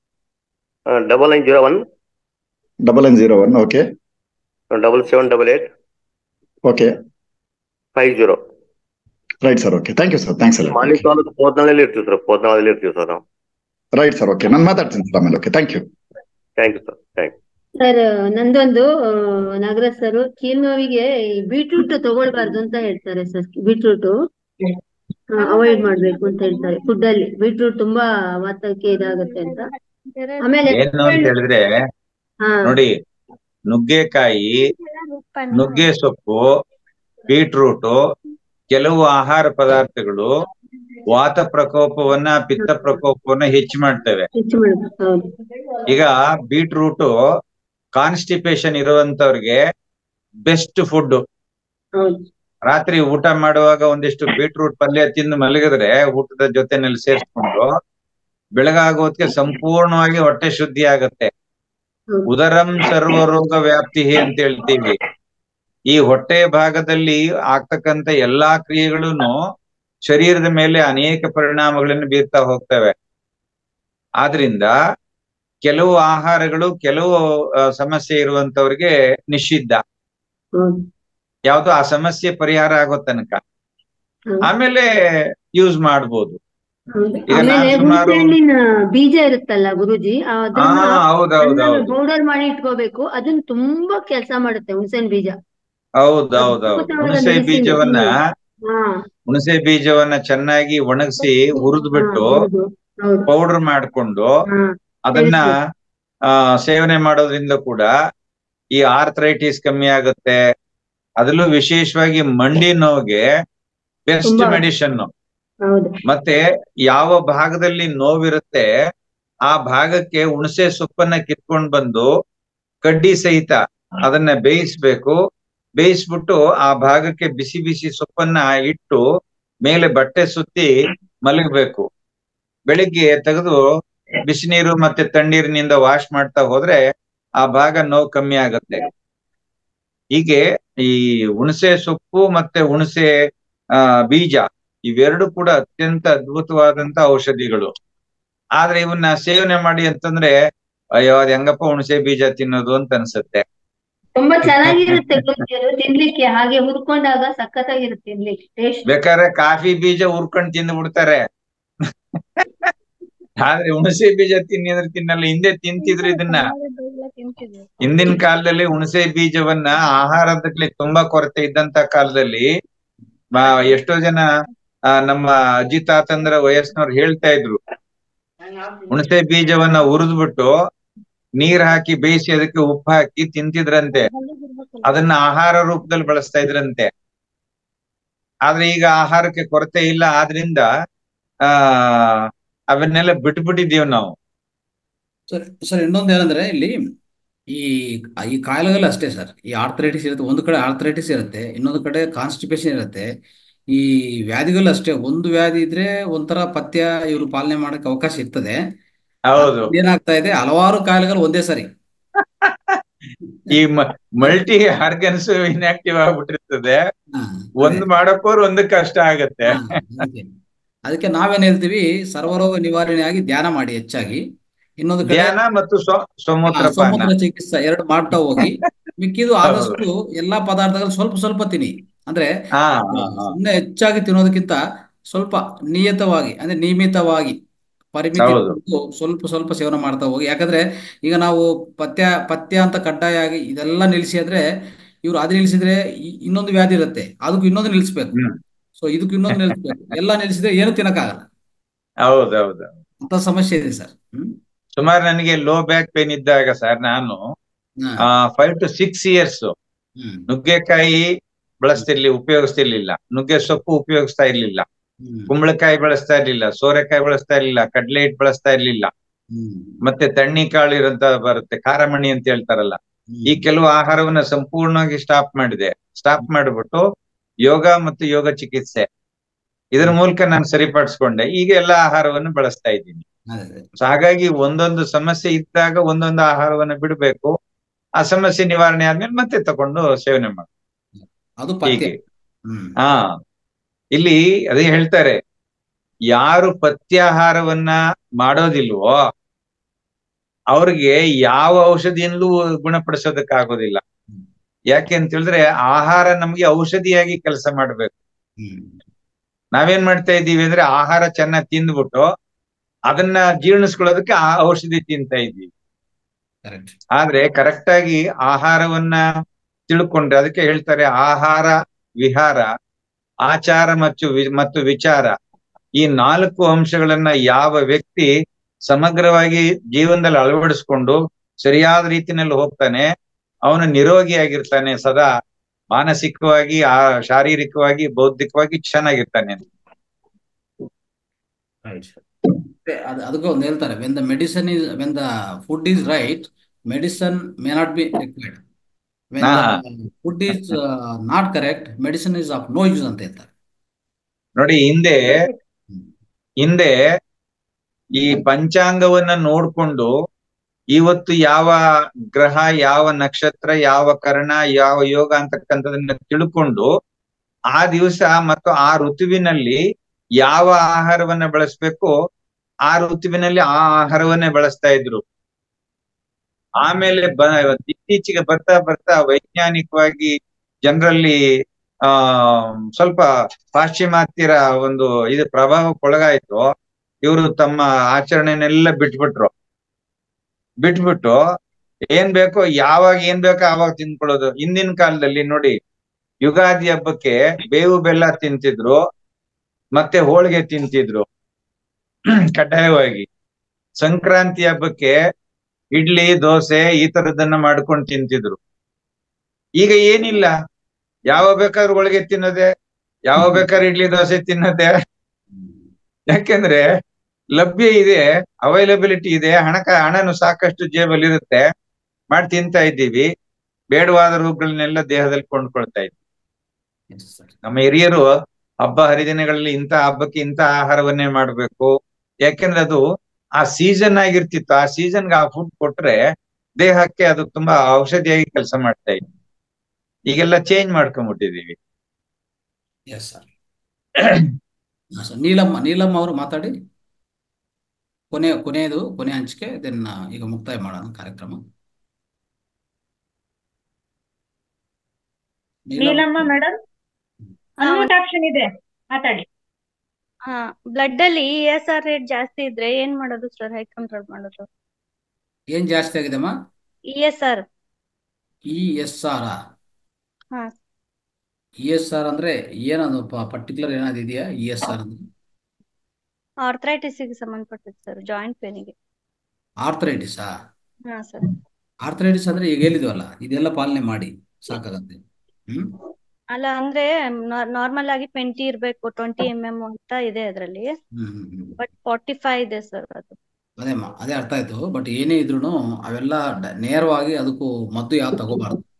double nine zero one double nine zero one okay double seven double eight okay five zero right sir okay thank you sir thanks ಎಲ್ಲ ಮಾಲಿಕ್ ತಾಲೂಕು ಪೋತ್ನಾಳಲ್ಲಿ ಇರ್ತೀವಿ ಸರ್ ಪೋತ್ನಾಳಲ್ಲಿ ಇರ್ತೀವಿ ಸರ್ ನಾವು ರೈಟ್ ಸರ್ ಓಕೆ ನಾನು ಮಾತಾಡ್ತೀನಿ ಸರ್ ಆಮೇಲೆ okay thank you thank you sir thank sir ನಂದೊಂದು ಆ, ನಾಗರಾಜ್ ಸರ್ ಕೀಲ್ನೋವಿಗೆ ಬೀಟ್ರೂಟ್ ತಗೊಳ್ಬಾರ್ದು ಅಂತ ಹೇಳ್ತಾರೆ ಸರ್ ಬೀಟ್ರೂಟ್ ಅವಾಯ್ಡ್ ಮಾಡ್ಬೇಕು ಅಂತ ಹೇಳ್ತಾರೆ ಫುಡ್ ಅಲ್ಲಿ ಬೀಟ್ರೂಟ್ ತುಂಬಾ ವಾತಕ್ಕೆ ಇದಾಗುತ್ತೆ ಅಂತ ಆಮೇಲೆ ಏನು ಅಂತ ಹೇಳಿದ್ರೆ ಹಾ ನೋಡಿ ನುಗ್ಗೆಕಾಯಿ ನುಗ್ಗೆ ಸೊಪ್ಪು ಬೀಟ್ರೂಟ್ ಕೆಲವು ಆಹಾರ ಪದಾರ್ಥಗಳು ವಾತ ಪ್ರಕೋಪವನ್ನ ಪಿತ್ತ ಪ್ರಕೋಪವನ್ನ ಹೆಚ್ಚು ಮಾಡ್ತವೆ ಹೆಚ್ಚು ಮಾಡ್ಬೇಕು ಹೌದು ಈಗ ಬೀಟ್ರೂಟ್ ಕಾನ್ಸ್ಟಿಪೇಷನ್ ಇರುವಂತವ್ರಿಗೆ ಬೆಸ್ಟ್ ಫುಡ್ ಹೌದು ರಾತ್ರಿ ಊಟ ಮಾಡುವಾಗ ಒಂದಿಷ್ಟು ಬೀಟ್ರೂಟ್ ಪಲ್ಯ ತಿಂದು ಮಲಗಿದ್ರೆ ಊಟದ ಜೊತೆನಲ್ಲಿ ಸೇರಿಸ್ಕೊಂಡು ಬೆಳಗಾಗೋದಕ್ಕೆ ಸಂಪೂರ್ಣವಾಗಿ ಹೊಟ್ಟೆ ಶುದ್ಧಿ ಆಗತ್ತೆ ಹೌದು. ಉದರಂ ಸರ್ವರೋಗ ವ್ಯಾಪ್ತಿ ಅಂತ ಹೇಳ್ತೀವಿ ಈ ಹೊಟ್ಟೆ ಭಾಗದಲ್ಲಿ ಆಗ್ತಕ್ಕಂತ ಎಲ್ಲಾ ಕ್ರಿಯೆಗಳೂನು ಶರೀರದ ಮೇಲೆ ಅನೇಕ ಪರಿಣಾಮಗಳನ್ನು ಬೀರ್ತಾ ಹೋಗ್ತವೆ ಆದ್ರಿಂದ ಕೆಲವು ಆಹಾರಗಳು ಕೆಲವು ಆ, ಸಮಸ್ಯೆ ಇರುವಂತವ್ರಿಗೆ ನಿಷಿದ್ಧ ಹೌದು ಯಾವ್ದು ಆ ಸಮಸ್ಯೆ ಪರಿಹಾರ ಆಗೋ ತನಕ ಹೌದು. ಆಮೇಲೆ ಯೂಸ್ ಮಾಡ್ಬೋದು ಹೌದು. ಈಗ ಆಮೇಲೆ ನಾನ್ ಸುಮಾರು ಹುಣಸೆಹಣ್ಣಿನ ಬೀಜ ಇರುತ್ತಲ್ಲ ಗುರುಜಿ ಹಾ ಅದನ್ನ ಹೌದೌದೌದು ಪೌಡರ್ ಮಾಡಿ ಇಟ್ಕೋಬೇಕು ಅದನ್ನ ತುಂಬಾ ಕೆಲಸ ಮಾಡುತ್ತೆ ಹುಣಸೆಹಣ್ಣು ಬೀಜ ಹೌದೌದೌದು ಅದ್ಭುತವಾದ ಹುಣಸೆ medicine. ಬೀಜವನ್ನ ಹಾ ಹುಣಸೆ ಬೀಜವನ್ನ ಚೆನ್ನಾಗಿ ಒಣಗಿಸಿ ಹುರಿದ್ಬಿಟ್ಟು ಹೌದು ಹೌದು ಪೌಡರ್ ಮಾಡ್ಕೊಂಡು ಹಾ ಅದನ್ನ ಆ ಸೇವನೆ ಮಾಡೋದ್ರಿಂದ ಕೂಡ ಈ ಆರ್ಥರೈಟಿಸ್ ಕಮ್ಮಿ ಆಗುತ್ತೆ ಅದರಲ್ಲೂ ವಿಶೇಷವಾಗಿ ಮಂಡಿ ನೋವಿಗೆ ಬೆಸ್ಟ್ ತುಂಬಾ ಮೆಡಿಷನ್ ಹೌದು ಮತ್ತೆ ಯಾವ ಭಾಗದಲ್ಲಿ ನೋವಿರುತ್ತೆ ಆ ಭಾಗಕ್ಕೆ ಹುಣಸೆ ಸೊಪ್ಪನ್ನ ಕಿತ್ಕೊಂಡ್ ಬಂದು ಕಡ್ಡಿ ಸಹಿತ ಅದನ್ನ ಬೇಯಿಸ್ಬೇಕು ಬೇಯಿಸ್ಬಿಟ್ಟು ಆ ಭಾಗಕ್ಕೆ ಬಿಸಿ ಬಿಸಿ ಸೊಪ್ಪನ್ನ ಇಟ್ಟು ಮೇಲೆ ಬಟ್ಟೆ ಸುತ್ತಿ ಮಲಗಬೇಕು ಬೆಳಿಗ್ಗೆ ತೆಗೆದು ಬಿಸಿನೀರು ಮತ್ತೆ ತಣ್ಣೀರಿನಿಂದ ವಾಶ್ ಮಾಡ್ತಾ ಹೋದ್ರೆ ಆ ಭಾಗ ನೋವು ಕಮ್ಮಿ ಆಗತ್ತೆ ಹೀಗೆ ಈ ಹುಣಸೆ ಸೊಪ್ಪು ಮತ್ತೆ ಹುಣಸೆ ಆ ಬೀಜ ಇವೆರಡು ಕೂಡ ಅತ್ಯಂತ ಅದ್ಭುತವಾದಂತ ಔಷಧಿಗಳು ಆದ್ರೆ ಇವನ್ನ ಸೇವನೆ ಮಾಡಿ ಅಂತಂದ್ರೆ ಅಯ್ಯೋ ಅದ್ ಹೆಂಗಪ್ಪ ಹುಣಸೆ ಬೀಜ ತಿನ್ನೋದು ಅಂತ ಅನ್ಸುತ್ತೆ ತುಂಬಾ ಚೆನ್ನಾಗಿರುತ್ತೆ ಗುರುಜಿ ಅದು ತಿನ್ಲಿಕ್ಕೆ ಹಾಗೆ ಹುರ್ಕೊಂಡಾಗ ಸಖತ್ತಾಗಿರುತ್ತೆ ತಿನ್ಲಿಕ್ಕೆ ಟೇಸ್ಟ್ ಬೇಕಾದ್ರೆ ಕಾಫಿ ಬೀಜ ಹುರ್ಕೊಂಡ್ ತಿಂದು ಬಿಡ್ತಾರೆ ಆದ್ರೆ ಹುಣಸೆ ಬೀಜ ತಿನ್ನಿ ಅಂದ್ರೆ ತಿನ್ನಲ್ಲ ಹಿಂದೆ ತಿಂತಿದ್ರು ಇದನ್ನ ಹಿಂದಿನ ಕಾಲದಲ್ಲಿ ಹುಣಸೆ ಬೀಜವನ್ನ ಆಹಾರದಲ್ಲಿ ತುಂಬಾ ಕೊರತೆ ಇದ್ದಂತ ಕಾಲದಲ್ಲಿ ಆ, ಎಷ್ಟೋ ಜನ ಆ, ನಮ್ಮ ಅಜ್ಜಿ ತಾತಂದ್ರ ವಯಸ್ಸಿನವ್ರು ಹೇಳ್ತಾ ಇದ್ರು ಹುಣಸೆ ಬೀಜವನ್ನ ಹುರಿದ್ಬಿಟ್ಟು ನೀರ್ ಹಾಕಿ ಬೇಯಿಸಿ ಅದಕ್ಕೆ ಉಪ್ಪು ಹಾಕಿ ತಿಂತಿದ್ರಂತೆ ಅದನ್ನ ಆಹಾರ ರೂಪದಲ್ಲಿ ಬಳಸ್ತಾ ಇದ್ರಂತೆ ಆದ್ರೆ ಈಗ ಆಹಾರಕ್ಕೆ ಕೊರತೆ ಇಲ್ಲ ಆದ್ರಿಂದ ಆ ಅವನ್ನೆಲ್ಲ ಬಿಟ್ಬಿಟ್ಟಿದೀವಿ ನಾವು ಸರ್ ಸರ್ ಇನ್ನೊಂದು ಏನಂದ್ರೆ ಇಲ್ಲಿ ಈ ಈ ಕಾಯಿಲೆಗಳು ಅಷ್ಟೇ ಸರ್ ಈ ಆರ್ಥರೈಟಿಸ್ ಇರುತ್ತೆ ಒಂದು ಕಡೆ ಆರ್ಥರೈಟಿಸ್ ಇರುತ್ತೆ ಇನ್ನೊಂದು ಕಡೆ ಕಾನ್ಸ್ಟಿಪೇಷನ್ ಇರುತ್ತೆ ಈ ವ್ಯಾಧಿಗಳು ಅಷ್ಟೇ ಒಂದು ವ್ಯಾಧಿ ಇದ್ರೆ ಒಂಥರ ಪಥ್ಯ ಇವರು ಪಾಲನೆ ಮಾಡಕ್ಕೆ ಅವಕಾಶ ಇರ್ತದೆ ಹೌದು ಏನಾಗ್ತಾ ಇದೆ ಹಲವಾರು ಕಾಯಿಲೆಗಳು ಒಂದೇ ಸರಿ ಈ ಮಲ್ಟಿ ಆರ್ಗನ್ಸ್ ಇನ್ಆಕ್ಟಿವ್ ಆಗ್ಬಿಟ್ಟಿರ್ತದೆ ಒಂದ್ ಮಾಡಕ್ಕೋರ್ ಒಂದ್ ಕಷ್ಟ ಆಗತ್ತೆ ಅದಕ್ಕೆ ಅದಕ್ಕೆ ನಾವೇನ್ ಹೇಳ್ತೀವಿ ಸರ್ವರೋಗ ನಿವಾರಣೆಯಾಗಿ ಧ್ಯಾನ ಮಾಡಿ ಹೆಚ್ಚಾಗಿ ಇನ್ನೊಂದು ಕಡೆ ಧ್ಯಾನ ಮತ್ತು ಸ್ವ ಹಾ, ಸಮೂತ್ರಪಾನ ಸಮುದ್ರ ಚಿಕಿತ್ಸೆ ಎರಡು ಮಾಡ್ತಾ ಹೋಗಿ ಮಿಕ್ಕಿದು ಆದಷ್ಟು ಎಲ್ಲಾ ಪದಾರ್ಥಗಳು ಸ್ವಲ್ಪ ಸ್ವಲ್ಪ ತಿನ್ನಿ ಅಂದ್ರೆ ಹಾ ಆ, ಹಾ ಹಾ ಸುಮ್ನೆ ಹೆಚ್ಚಾಗಿ ತಿನ್ನೋದಕ್ಕಿಂತ ಸ್ವಲ್ಪ ನಿಯತವಾಗಿ ಅಂದ್ರೆ ನಿಯಮಿತವಾಗಿ ಪರಿಮಿತಿ ಹೌದು ಇಟ್ಕೊಂಡು ಸ್ವಲ್ಪ ಸ್ವಲ್ಪ ಸೇವನೆ ಮಾಡ್ತಾ ಹೋಗಿ ಯಾಕಂದ್ರೆ ಈಗ ನಾವು ಪಥ್ಯ ಪಥ್ಯ ಅಂತ ಕಡ್ಡಾಯ ಆಗಿ ಇದೆಲ್ಲ ನಿಲ್ಲಿಸಿ ಅಂದ್ರೆ ಇವ್ರು ಅದು ನಿಲ್ಸಿದ್ರೆ ಇ- ಇನ್ನೊಂದು ವ್ಯಾಧಿ ಇರುತ್ತೆ ಅದಕ್ಕೂ ಇನ್ನೊಂದು ನಿಲ್ಲಿಸ್ಬೇಕು ಹ್ಮ್ ಸೊ ಇದಕ್ಕೂ ಇನ್ನೊಂದು ನಿಲ್ಲಿಸ್ಬೇಕು ಎಲ್ಲ ನಿಲ್ಲಿಸಿದ್ರೆ ಏನು ತಿನ್ನಕ್ಕಾಗಲ್ಲ ಹೌದೌದು ಅಂತ ಸಮಸ್ಯೆ ಇದೆ ಸರ್ ಹ್ಮ್ ಸುಮಾರು ನನಗೆ ಲೋ ಬ್ಯಾಕ್ ಪೇನ್ ಇದ್ದಾಗ ಸರ್ ನಾನು ಹಾ ಫೈವ್ ಟು ಸಿಕ್ಸ್ ಇಯರ್ಸ್ ಹ್ಮ್ ನುಗ್ಗೆಕಾಯಿ ಬಳಸ್ತಿರ್ಲಿ ಉಪಯೋಗಿಸ್ತಿರ್ಲಿಲ್ಲ ನುಗ್ಗೆ ಸೊಪ್ಪು ಉಪಯೋಗಿಸ್ತಾ ಇರ್ಲಿಲ್ಲ ಹ್ಮ್ ಕುಂಬಳಕಾಯಿ ಬಳಸ್ತಾ ಇರ್ಲಿಲ್ಲ ಸೋರೆಕಾಯಿ ಬಳಸ್ತಾ ಇರ್ಲಿಲ್ಲ ಕಡ್ಲೆ ಹಿಟ್ಟು ಬಳಸ್ತಾ ಇರ್ಲಿಲ್ಲ ಹ್ಮ್ ಮತ್ತೆ ತಣ್ಣಿ ಕಾಳು ಇರಂತ ಬರುತ್ತೆ ಖಾರಮಣಿ ಅಂತ ಹೇಳ್ತಾರಲ್ಲ ಈ ಕೆಲವು ಆಹಾರವನ್ನ ಸಂಪೂರ್ಣವಾಗಿ ಸ್ಟಾಪ್ ಮಾಡಿದೆ ಸ್ಟಾಪ್ ಮಾಡಿಬಿಟ್ಟು ಯೋಗ ಮತ್ತು ಯೋಗ ಚಿಕಿತ್ಸೆ ಇದರ ಮೂಲಕ ನಾನು ಸರಿಪಡಿಸ್ಕೊಂಡೆ ಈಗ ಎಲ್ಲಾ ಆಹಾರವನ್ನು ಬಳಸ್ತಾ ಇದ್ದೀನಿ ಅದೇ ಅದೇ ಸೊ ಹಾಗಾಗಿ ಒಂದೊಂದು ಸಮಸ್ಯೆ ಇದ್ದಾಗ ಒಂದೊಂದು ಆಹಾರವನ್ನ ಬಿಡಬೇಕು ಆ ಸಮಸ್ಯೆ ನಿವಾರಣೆ ಆದ್ಮೇಲೆ ಮತ್ತೆ ತಕೊಂಡು ಸೇವನೆ ಮಾಡಿ ಅದು ಪಥ್ಯ ಹೀಗೆ ಹ್ಮ್ ಹಾ ಇಲ್ಲಿ ಅದೇ ಹೇಳ್ತಾರೆ ಯಾರು ಪಥ್ಯಾಹಾರವನ್ನ ಮಾಡೋದಿಲ್ವೋ ಅವ್ರಿಗೆ ಯಾವ ಔಷಧಿಯಿಂದಲೂ ಗುಣಪಡಿಸೋದಕ್ಕಾಗೋದಿಲ್ಲ ಯಾಕೆ ಅಂತ ಹೇಳಿದ್ರೆ ಆಹಾರ ನಮ್ಗೆ ಔಷಧಿಯಾಗಿ ಕೆಲಸ ಮಾಡ್ಬೇಕು ಹ್ಮ್ ನಾವೇನ್ ಮಾಡ್ತಾ ಇದ್ದೀವಿ ಅಂದ್ರೆ ಆಹಾರ ಚೆನ್ನಾಗಿ ತಿಂದ್ಬಿಟ್ಟು ಅದನ್ನ ಜೀರ್ಣಿಸ್ಕೊಳ್ಳೋದಕ್ಕೆ ಆ ಔಷಧಿ ತಿಂತಾ ಇದ್ದೀವಿ ಕರೆಕ್ಟ್ ಆದ್ರೆ ಕರೆಕ್ಟ್ ಆಗಿ ಆಹಾರವನ್ನ ತಿಳ್ಕೊಂಡ್ರೆ ಅದಕ್ಕೆ ಹೇಳ್ತಾರೆ ಆಹಾರ ವಿಹಾರ ಆಚಾರ ಮತ್ತು ವಿ- ಮತ್ತು ವಿಚಾರ ಈ ನಾಲ್ಕು ಅಂಶಗಳನ್ನ ಯಾವ ವ್ಯಕ್ತಿ ಸಮಗ್ರವಾಗಿ ಜೀವನದಲ್ಲಿ ಅಳವಡಿಸ್ಕೊಂಡು ಸರಿಯಾದ ರೀತಿನಲ್ಲಿ ಹೋಗ್ತಾನೆ ಅವನು ನಿರೋಗಿಯಾಗಿರ್ತಾನೆ ಸದಾ ಮಾನಸಿಕವಾಗಿ ಆ ಶಾರೀರಿಕವಾಗಿ ಬೌದ್ಧಿಕವಾಗಿ ಚೆನ್ನಾಗಿರ್ತಾನೆ ರೈಟ್ ಅದು ಅದಕ್ಕೆ ಒಂದು ಹೇಳ್ತಾರೆ when the medicine is when the food is right medicine may not be required when ah the food is not correct medicine is of no use ಅಂತ ಹೇಳ್ತಾರೆ ನೋಡಿ ಹಿಂದೆ ಹಿಂದೆ ಈ ಪಂಚಾಂಗವನ್ನ ನೋಡ್ಕೊಂಡು ಇವತ್ತು ಯಾವ ಗ್ರಹ ಯಾವ ನಕ್ಷತ್ರ ಯಾವ ಕರ್ಣ ಯಾವ ಯೋಗ ಅಂತಕ್ಕಂಥದನ್ನ ತಿಳ್ಕೊಂಡು ಆ ದಿವಸ ಮತ್ತು ಆ ಋತುವಿನಲ್ಲಿ ಯಾವ ಆಹಾರವನ್ನ ಬಳಸ್ಬೇಕು ಆ ಋತುವಿನಲ್ಲಿ ಆ ಆಹಾರವನ್ನೇ ಬಳಸ್ತಾ ಇದ್ರು ಆಮೇಲೆ ಬ ಇತ್ತೀಚೆಗೆ ಬರ್ತಾ ಬರ್ತಾ ವೈಜ್ಞಾನಿಕವಾಗಿ ಜನರಲ್ಲಿ ಆ ಸ್ವಲ್ಪ ಪಾಶ್ಚಿಮಾತ್ಯರ ಒಂದು ಇದು ಪ್ರಭಾವಕ್ಕೊಳಗಾಯ್ತು ಇವರು ತಮ್ಮ ಆಚರಣೆನೆಲ್ಲ ಬಿಟ್ಬಿಟ್ರು ಬಿಟ್ಬಿಟ್ಟು ಏನ್ ಬೇಕೋ ಯಾವಾಗ ಏನ್ ಬೇಕೋ ಆವಾಗ ತಿನ್ಕೊಳ್ಳೋದು ಹಿಂದಿನ ಕಾಲದಲ್ಲಿ ನೋಡಿ ಯುಗಾದಿ ಹಬ್ಬಕ್ಕೆ ಬೇವು ಬೆಲ್ಲ ತಿಂತಿದ್ರು ಮತ್ತೆ ಹೋಳಿಗೆ ತಿಂತಿದ್ರು ಕಡ್ಡಾಯವಾಗಿ ಸಂಕ್ರಾಂತಿ ಹಬ್ಬಕ್ಕೆ ಇಡ್ಲಿ ದೋಸೆ ಈ ತರದನ್ನ ಮಾಡ್ಕೊಂಡು ತಿಂತಿದ್ರು ಈಗ ಏನಿಲ್ಲ ಯಾವ ಬೇಕಾದ್ರೂ ಹೋಳಿಗೆ ತಿನ್ನೋದೆ ಯಾವ ಬೇಕಾದ್ರೆ ಇಡ್ಲಿ ದೋಸೆ ತಿನ್ನೋದೆ ಯಾಕೆಂದ್ರೆ ಲಭ್ಯ ಇದೆ ಅವೈಲಬಿಲಿಟಿ ಇದೆ ಹಣಕ ಹಣನು ಸಾಕಷ್ಟು ಜೇಬಲ್ಲಿ ಇರುತ್ತೆ ಮಾಡಿ ತಿಂತಾ ಇದ್ದೀವಿ ಬೇಡವಾದ ರೋಗಗಳನ್ನೆಲ್ಲ ದೇಹದಲ್ಲಿ ಕೊಂಡ್ಕೊಳ್ತಾ ಇದ್ದೀವಿ ನಮ್ಮ ಹಿರಿಯರು ಹಬ್ಬ ಹರಿದಿನಗಳಲ್ಲಿ ಇಂಥ ಹಬ್ಬಕ್ಕೆ ಇಂಥ ಆಹಾರವನ್ನೇ ಮಾಡ್ಬೇಕು ಯಾಕೆಂದ್ರೆ ಅದು ಆ ಸೀಸನ್ ಆಗಿರ್ತಿತ್ತು ಆ ಸೀಸನ್ಗೆ ಆ ಫುಡ್ ಕೊಟ್ರೆ ದೇಹಕ್ಕೆ ಅದು ತುಂಬಾ ಔಷಧಿಯಾಗಿ ಕೆಲಸ ಮಾಡ್ತಾ ಇತ್ತು ಈಗೆಲ್ಲ ಚೇಂಜ್ ಮಾಡ್ಕೊಂಡ್ಬಿಟ್ಟಿದೀವಿ yes sir sir Neelamma Neelamma ಅವರು ಮಾತಾಡಿ ಕೊನೆ ಕೊನೆಯದು ಕೊನೆ ಹಂಚಿಕೆ ದೆನ್ ಈಗ ಮುಕ್ತಾಯ ಮಾಡೋಣ ಕಾರ್ಯಕ್ರಮ ನೀಲಮ್ಮ ಮೇಡಮ್ ಅನ್ಮ್ಯೂಟ್ ಆಪ್ಷನ್ ಇದೆ ಮಾತಾಡಿ ಹಾ ಬ್ಲಡ್ ಅಲ್ಲಿ ಇ ಎಸ್ ಆರ್ ರೇಟ್ ಜಾಸ್ತಿ ಇದ್ರೆ ಏನ್ ಮಾಡೋದು ಸರ್ ಹೇಗೆ ಕಂಟ್ರೋಲ್ ಮಾಡೋದು ಏನ್ ಜಾಸ್ತಿ ಆಗಿದೆಮ್ಮ E S R E S R ಹಾ ಇ ಎಸ್ ಆರ್ ಅಂದ್ರೆ ಏನದು ಪರ್ಟಿಕ್ಯುಲರ್ ಏನಾದ್ರು ಇದೆಯಾ ಇ ಎಸ್ ಆರ್ ಅಂದ್ರೆ ಆರ್ಥ್ರೈಟಿಸ್ ಗೆ ಸಂಬಂಧಪಟ್ಟಿದ್ದು ಸರ್ ಜಾಯಿಂಟ್ ಪೇನಿಗೆ ಆರ್ಥರೈಟಿಸಾ ಹಾ ಸರ್ ಆರ್ಥರೈಟಿಸ್ ಅಂದ್ರೆ ಈಗ ಹೇಳಿದ್ವಲ್ಲ ಇದೆಲ್ಲ ಪಾಲನೆ ಮಾಡಿ ಸಾಕಾಗತ್ತೆ ಹ್ಮ್ ಅಲ್ಲ ಅಂದ್ರೆ ನಾರ್ಮಲ್ ಆಗಿ ಟ್ವೆಂಟಿ ಇರ್ಬೇಕು ಟ್ವೆಂಟಿ ಎಂ ಎಂ ಅಂತ ಇದೆ ಅದ್ರಲ್ಲಿ ಹ್ಮ್ ಹ್ಮ್ ಹ್ಮ್ ಬಟ್ ಫಾರ್ಟಿ ಫೈವ್ ಇದೆ ಸರ್ ಅದು ಅದೇ ಅಮ್ಮ ಅದೇ ಅರ್ಥ ಆಯ್ತು ಬಟ್ ಏನೇ ಇದ್ರೂನು ಅವೆಲ್ಲ ಡ- ನೇರವಾಗಿ ಅದಕ್ಕೂ ಮದ್ದು ಯಾವ್ದು ತಗೋಬಾರ್ದು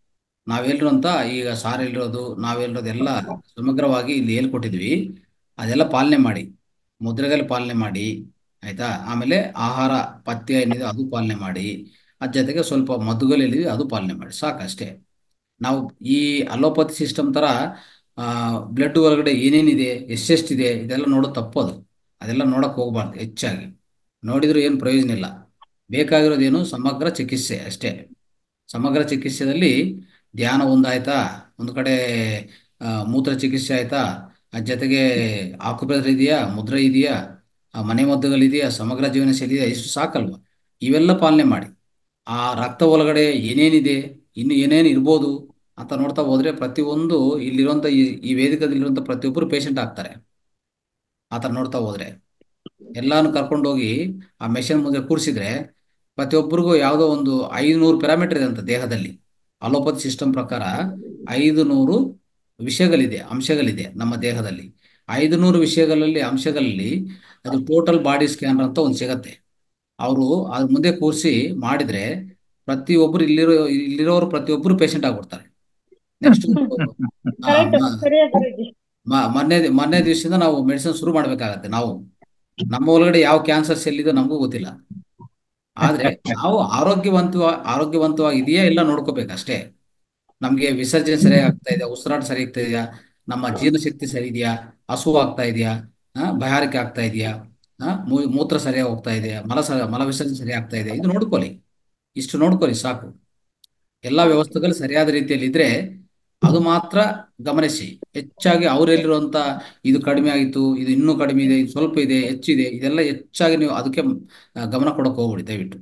ನಾವೆಲ್ಲರೂ ಅಂತ ಈಗ ಸಾರ್ ಹೇಳಿರೋದು ನಾವೆಲ್ಲರೋದು ಎಲ್ಲ ಸಮಗ್ರವಾಗಿ ಇಲ್ಲಿ ಹೇಳ್ಕೊಟ್ಟಿದ್ವಿ ಅದೆಲ್ಲ ಪಾಲನೆ ಮಾಡಿ ಮುದ್ರೆಗಳು ಪಾಲನೆ ಮಾಡಿ ಆಯ್ತಾ ಆಮೇಲೆ ಆಹಾರ ಪಥ್ಯ ಏನಿದೆ ಅದು ಪಾಲನೆ ಮಾಡಿ ಅದ್ರ ಜೊತೆಗೆ ಸ್ವಲ್ಪ ಮದ್ದುಗಳು ಏನಿದೆ ಅದು ಪಾಲನೆ ಮಾಡಿ ಸಾಕಷ್ಟೇ ನಾವು ಈ ಅಲೋಪತಿ ಸಿಸ್ಟಮ್ ತರ ಬ್ಲಡ್ ಒಳಗಡೆ ಏನೇನಿದೆ ಎಷ್ಟೆಷ್ಟಿದೆ ಇದೆಲ್ಲ ನೋಡೋದು ತಪ್ಪದು ಅದೆಲ್ಲ ನೋಡಕ್ ಹೋಗ್ಬಾರ್ದು ಹೆಚ್ಚಾಗಿ ನೋಡಿದ್ರು ಏನು ಪ್ರಯೋಜನ ಇಲ್ಲ ಬೇಕಾಗಿರೋದೇನು ಸಮಗ್ರ ಚಿಕಿತ್ಸೆ ಅಷ್ಟೇ ಸಮಗ್ರ ಚಿಕಿತ್ಸೆಯಲ್ಲಿ ಧ್ಯಾನ ಒಂದಾಯ್ತಾ ಒಂದು ಕಡೆ ಆ, ಮೂತ್ರ ಚಿಕಿತ್ಸೆ ಆಯ್ತಾ ಅದ್ರ ಜೊತೆಗೆ ಆಕುಪ್ರೆಷರ್ ಇದೆಯಾ ಮುದ್ರೆ ಇದೆಯಾ ಆ, ಮನೆ ಮದ್ದುಗಳಿದೆಯಾ ಸಮಗ್ರ ಜೀವನ ಶೈಲಿ ಇದೆಯಾ ಇಷ್ಟು ಸಾಕಲ್ವಾ ಇವೆಲ್ಲ ಪಾಲನೆ ಮಾಡಿ ಆ ರಕ್ತ ಒಳಗಡೆ ಏನೇನಿದೆ ಇನ್ನು ಏನೇನು ಇರ್ಬೋದು ಅಂತ ನೋಡ್ತಾ ಹೋದ್ರೆ ಪ್ರತಿಯೊಂದು ಇಲ್ಲಿರುವಂತ ಈ ಈ ವೇದಿಕೆಯಲ್ಲಿರುವಂತ ಪ್ರತಿಯೊಬ್ಬರು ಪೇಷಂಟ್ ಆಗ್ತಾರೆ ಆ ಥರ ನೋಡ್ತಾ ಹೋದ್ರೆ ಎಲ್ಲಾನು ಕರ್ಕೊಂಡು ಹೋಗಿ ಆ ಮೆಷಿನ್ ಮುಂದೆ ಕೂರಿಸಿದ್ರೆ ಪ್ರತಿಯೊಬ್ಬರಿಗೂ ಯಾವುದೋ ಒಂದು ಐದುನೂರು ಪ್ಯಾರಾಮೀಟರ್ ಇದೆ ಅಂತ ದೇಹದಲ್ಲಿ ಅಲೋಪತಿ ಸಿಸ್ಟಮ್ ಪ್ರಕಾರ ಐದು ನೂರು ವಿಷಯಗಳಿದೆ ಅಂಶಗಳಿದೆ ನಮ್ಮ ದೇಹದಲ್ಲಿ ಐದು ನೂರು ವಿಷಯಗಳಲ್ಲಿ ಅಂಶಗಳಲ್ಲಿ ಅದು ಟೋಟಲ್ ಬಾಡಿ ಸ್ಕ್ಯಾನರ್ ಅಂತ ಒಂದು ಸಿಗತ್ತೆ ಅವರು ಅದ್ರ ಮುಂದೆ ಕೂರಿಸಿ ಮಾಡಿದ್ರೆ ಪ್ರತಿಯೊಬ್ಬರು ಇಲ್ಲಿರೋ ಇಲ್ಲಿರೋರು ಪ್ರತಿಯೊಬ್ಬರು ಪೇಷಂಟ್ ಆಗ್ಬಿಡ್ತಾರೆ ನೆಕ್ಸ್ಟ್ ಕರೆಕ್ಟ್ ಸರಿಯಾಗಿ ಗುರೂಜಿ ಮೊನ್ನೆ ಮೊನ್ನೆ ದಿವಸದಿಂದ ನಾವು ಮೆಡಿಸಿನ್ ಶುರು ಮಾಡ್ಬೇಕಾಗತ್ತೆ ನಾವು ನಮ್ಮ ಒಳಗಡೆ ಯಾವ ಕ್ಯಾನ್ಸರ್ ಸೆಲ್ ಇದೋ ನಮಗೂ ಗೊತ್ತಿಲ್ಲ ಆದ್ರೆ ನಾವು ಆರೋಗ್ಯವಂತ ಆರೋಗ್ಯವಂತವಾಗಿ ಇದೆಯಾ ಇಲ್ಲ ನೋಡ್ಕೋಬೇಕು ಅಷ್ಟೇ ನಮ್ಗೆ ವಿಸರ್ಜನೆ ಸರಿಯಾಗಿ ಆಗ್ತಾ ಇದೆಯಾ ಉಸಿರಾಟ ಸರಿ ಆಗ್ತಾ ಇದೆಯಾ ನಮ್ಮ ಜೀರ್ಣಶಕ್ತಿ ಸರಿ ಇದೆಯಾ ಹಸು ಆಗ್ತಾ ಇದೆಯಾ ಆ, ಬಾಯಾರಿಕೆ ಆಗ್ತಾ ಇದೆಯಾ ಆ, ಮೂ- ಮೂತ್ರ ಸರಿಯಾಗಿ ಹೋಗ್ತಾ ಇದೆಯಾ ಮಲ ಸ ಮಲ ವಿಸರ್ಜನೆ ಸರಿ ಆಗ್ತಾ ಇದೆ ಇದು ನೋಡ್ಕೊಳ್ಳಿ ಇಷ್ಟು ನೋಡ್ಕೊಳ್ಳಿ ಸಾಕು ಎಲ್ಲಾ ವ್ಯವಸ್ಥೆಗಳು ಸರಿಯಾದ ರೀತಿಯಲ್ಲಿ ಇದ್ರೆ ಅದು ಮಾತ್ರ ಗಮನಿಸಿ ಹೆಚ್ಚಾಗಿ ಅವರೆಲ್ಲಿರುವಂತ ಇದು ಕಡಿಮೆ ಆಗಿತ್ತು ಇದು ಇನ್ನೂ ಕಡಿಮೆ ಇದೆ ಇದು ಸ್ವಲ್ಪ ಇದೆ ಹೆಚ್ಚಿದೆ ಇದೆಲ್ಲ ಹೆಚ್ಚಾಗಿ ನೀವು ಅದಕ್ಕೆ ಆ, ಗಮನ ಕೊಡಕ್ಕೆ ಹೋಗ್ಬಿಡಿ ದಯವಿಟ್ಟು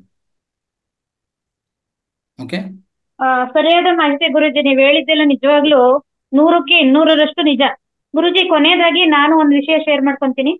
ಓಕೆ ಆ, ಸರಿಯಾದ ಮಾಹಿತಿ ಗುರುಜಿ ನೀವ್ ಹೇಳಿದ್ದೆಲ್ಲ ನಿಜವಾಗ್ಲೂ ನೂರಕ್ಕೆ ಇನ್ನೂರರಷ್ಟು ನಿಜ ಗುರುಜಿ ಕೊನೆಯದಾಗಿ ನಾನು ಒಂದು ವಿಷಯ ಶೇರ್ ಮಾಡ್ಕೊಂತೀನಿ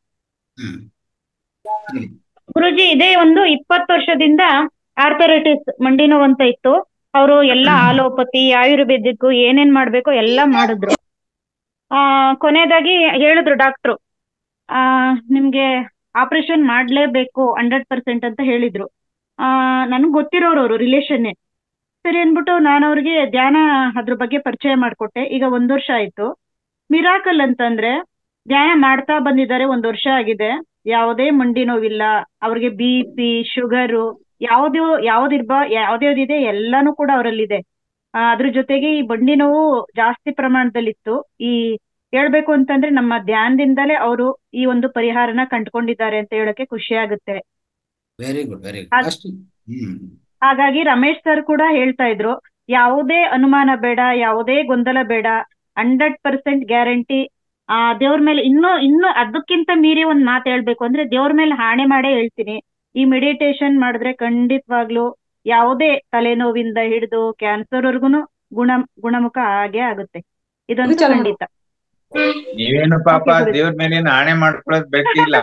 ಗುರುಜಿ ಇದೇ ಒಂದು ಇಪ್ಪತ್ತು ವರ್ಷದಿಂದ ಆರ್ಥರೈಟಿಸ್ ಮಂಡಿ ನೋವು ಅಂತ ಇತ್ತು ಅವರು ಎಲ್ಲ ಆಲೋಪತಿ ಆಯುರ್ವೇದಿಕ್ ಏನೇನ್ ಮಾಡ್ಬೇಕು ಎಲ್ಲ ಮಾಡಿದ್ರು ಆ ಕೊನೆಯದಾಗಿ ಹೇಳಿದ್ರು ಡಾಕ್ಟ್ರು ಆ ನಿಮ್ಗೆ ಆಪರೇಷನ್ ಮಾಡ್ಲೇಬೇಕು ಹಂಡ್ರೆಡ್ ಪರ್ಸೆಂಟ್ ಅಂತ ಹೇಳಿದ್ರು ಆ ನನ್ಗೆ ಗೊತ್ತಿರೋರು ಅವರು ರಿಲೇಷನ್ನೇ ಸರಿ ಅಂದ್ಬಿಟ್ಟು ನಾನು ಅವ್ರಿಗೆ ಧ್ಯಾನ ಅದ್ರ ಬಗ್ಗೆ ಪರಿಚಯ ಮಾಡ್ಕೊಟ್ಟೆ ಈಗ ಒಂದ್ ವರ್ಷ ಆಯ್ತು ಮಿರಾಕಲ್ ಅಂತಂದ್ರೆ ಧ್ಯಾನ ಮಾಡ್ತಾ ಬಂದಿದ್ದಾರೆ ಒಂದ್ ವರ್ಷ ಆಗಿದೆ ಯಾವುದೇ ಮಂಡಿ ನೋವಿಲ್ಲ ಅವ್ರಿಗೆ ಬಿ ಪಿ ಶುಗರು ಯಾವ್ದು ಯಾವ್ದಿರ್ಬ ಯಾವ್ದ್ಯಾವ್ದಿದೆ ಎಲ್ಲಾನು ಕೂಡ ಅವರಲ್ಲಿದೆ ಆ, ಅದ್ರ ಜೊತೆಗೆ ಈ ಬಂಡಿ ನೋವು ಜಾಸ್ತಿ ಪ್ರಮಾಣದಲ್ಲಿತ್ತು ಈ ಹೇಳ್ಬೇಕು ಅಂತಂದ್ರೆ ನಮ್ಮ ಧ್ಯಾನದಿಂದಲೇ ಅವರು ಈ ಒಂದು ಪರಿಹಾರನ ಕಂಡ್ಕೊಂಡಿದ್ದಾರೆ ಅಂತ ಹೇಳಕ್ಕೆ ಖುಷಿ ಆಗುತ್ತೆ ವೆರಿ ಗುಡ್ ವೆರಿ ಗುಡ್ ಹಾಗ್- ಅಷ್ಟು ಹ್ಮ್ ಹಾಗಾಗಿ ರಮೇಶ್ ಸರ್ ಕೂಡ ಹೇಳ್ತಾ ಇದ್ರು ಯಾವುದೇ ಅನುಮಾನ ಬೇಡ ಯಾವುದೇ ಗೊಂದಲ ಬೇಡ ಹಂಡ್ರೆಡ್ ಪರ್ಸೆಂಟ್ ಗ್ಯಾರಂಟಿ ಆ ದೇವ್ರ ಮೇಲೆ ಇನ್ನೂ ಇನ್ನೂ ಅದಕ್ಕಿಂತ ಮೀರಿ ಒಂದ್ ಮಾತು ಹೇಳ್ಬೇಕು ಅಂದ್ರೆ ದೇವ್ರ ಮೇಲೆ ಹಾಣೆ ಮಾಡೇ ಹೇಳ್ತೀನಿ ಈ ಮೆಡಿಟೇಷನ್ ಮಾಡಿದ್ರೆ ಖಂಡಿತವಾಗ್ಲೂ ಯಾವುದೇ ತಲೆನೋವಿಂದ ಹಿಡಿದು ಕ್ಯಾನ್ಸರ್ ವರ್ಗುನು ಗುಣ ಗುಣಮುಖ ಆಗೇ ಆಗುತ್ತೆ ಇದಂತೂ ಖಂಡಿತ ನೀವೇನು ಪಾಪ Okay, ಗುರೂಜಿ. ದೇವ್ರ ಮೇಲೆ ಆಣೆ ಮಾಡ್ಕೊಳ್ಳೋದ್ ಬೇಕಿಲ್ಲ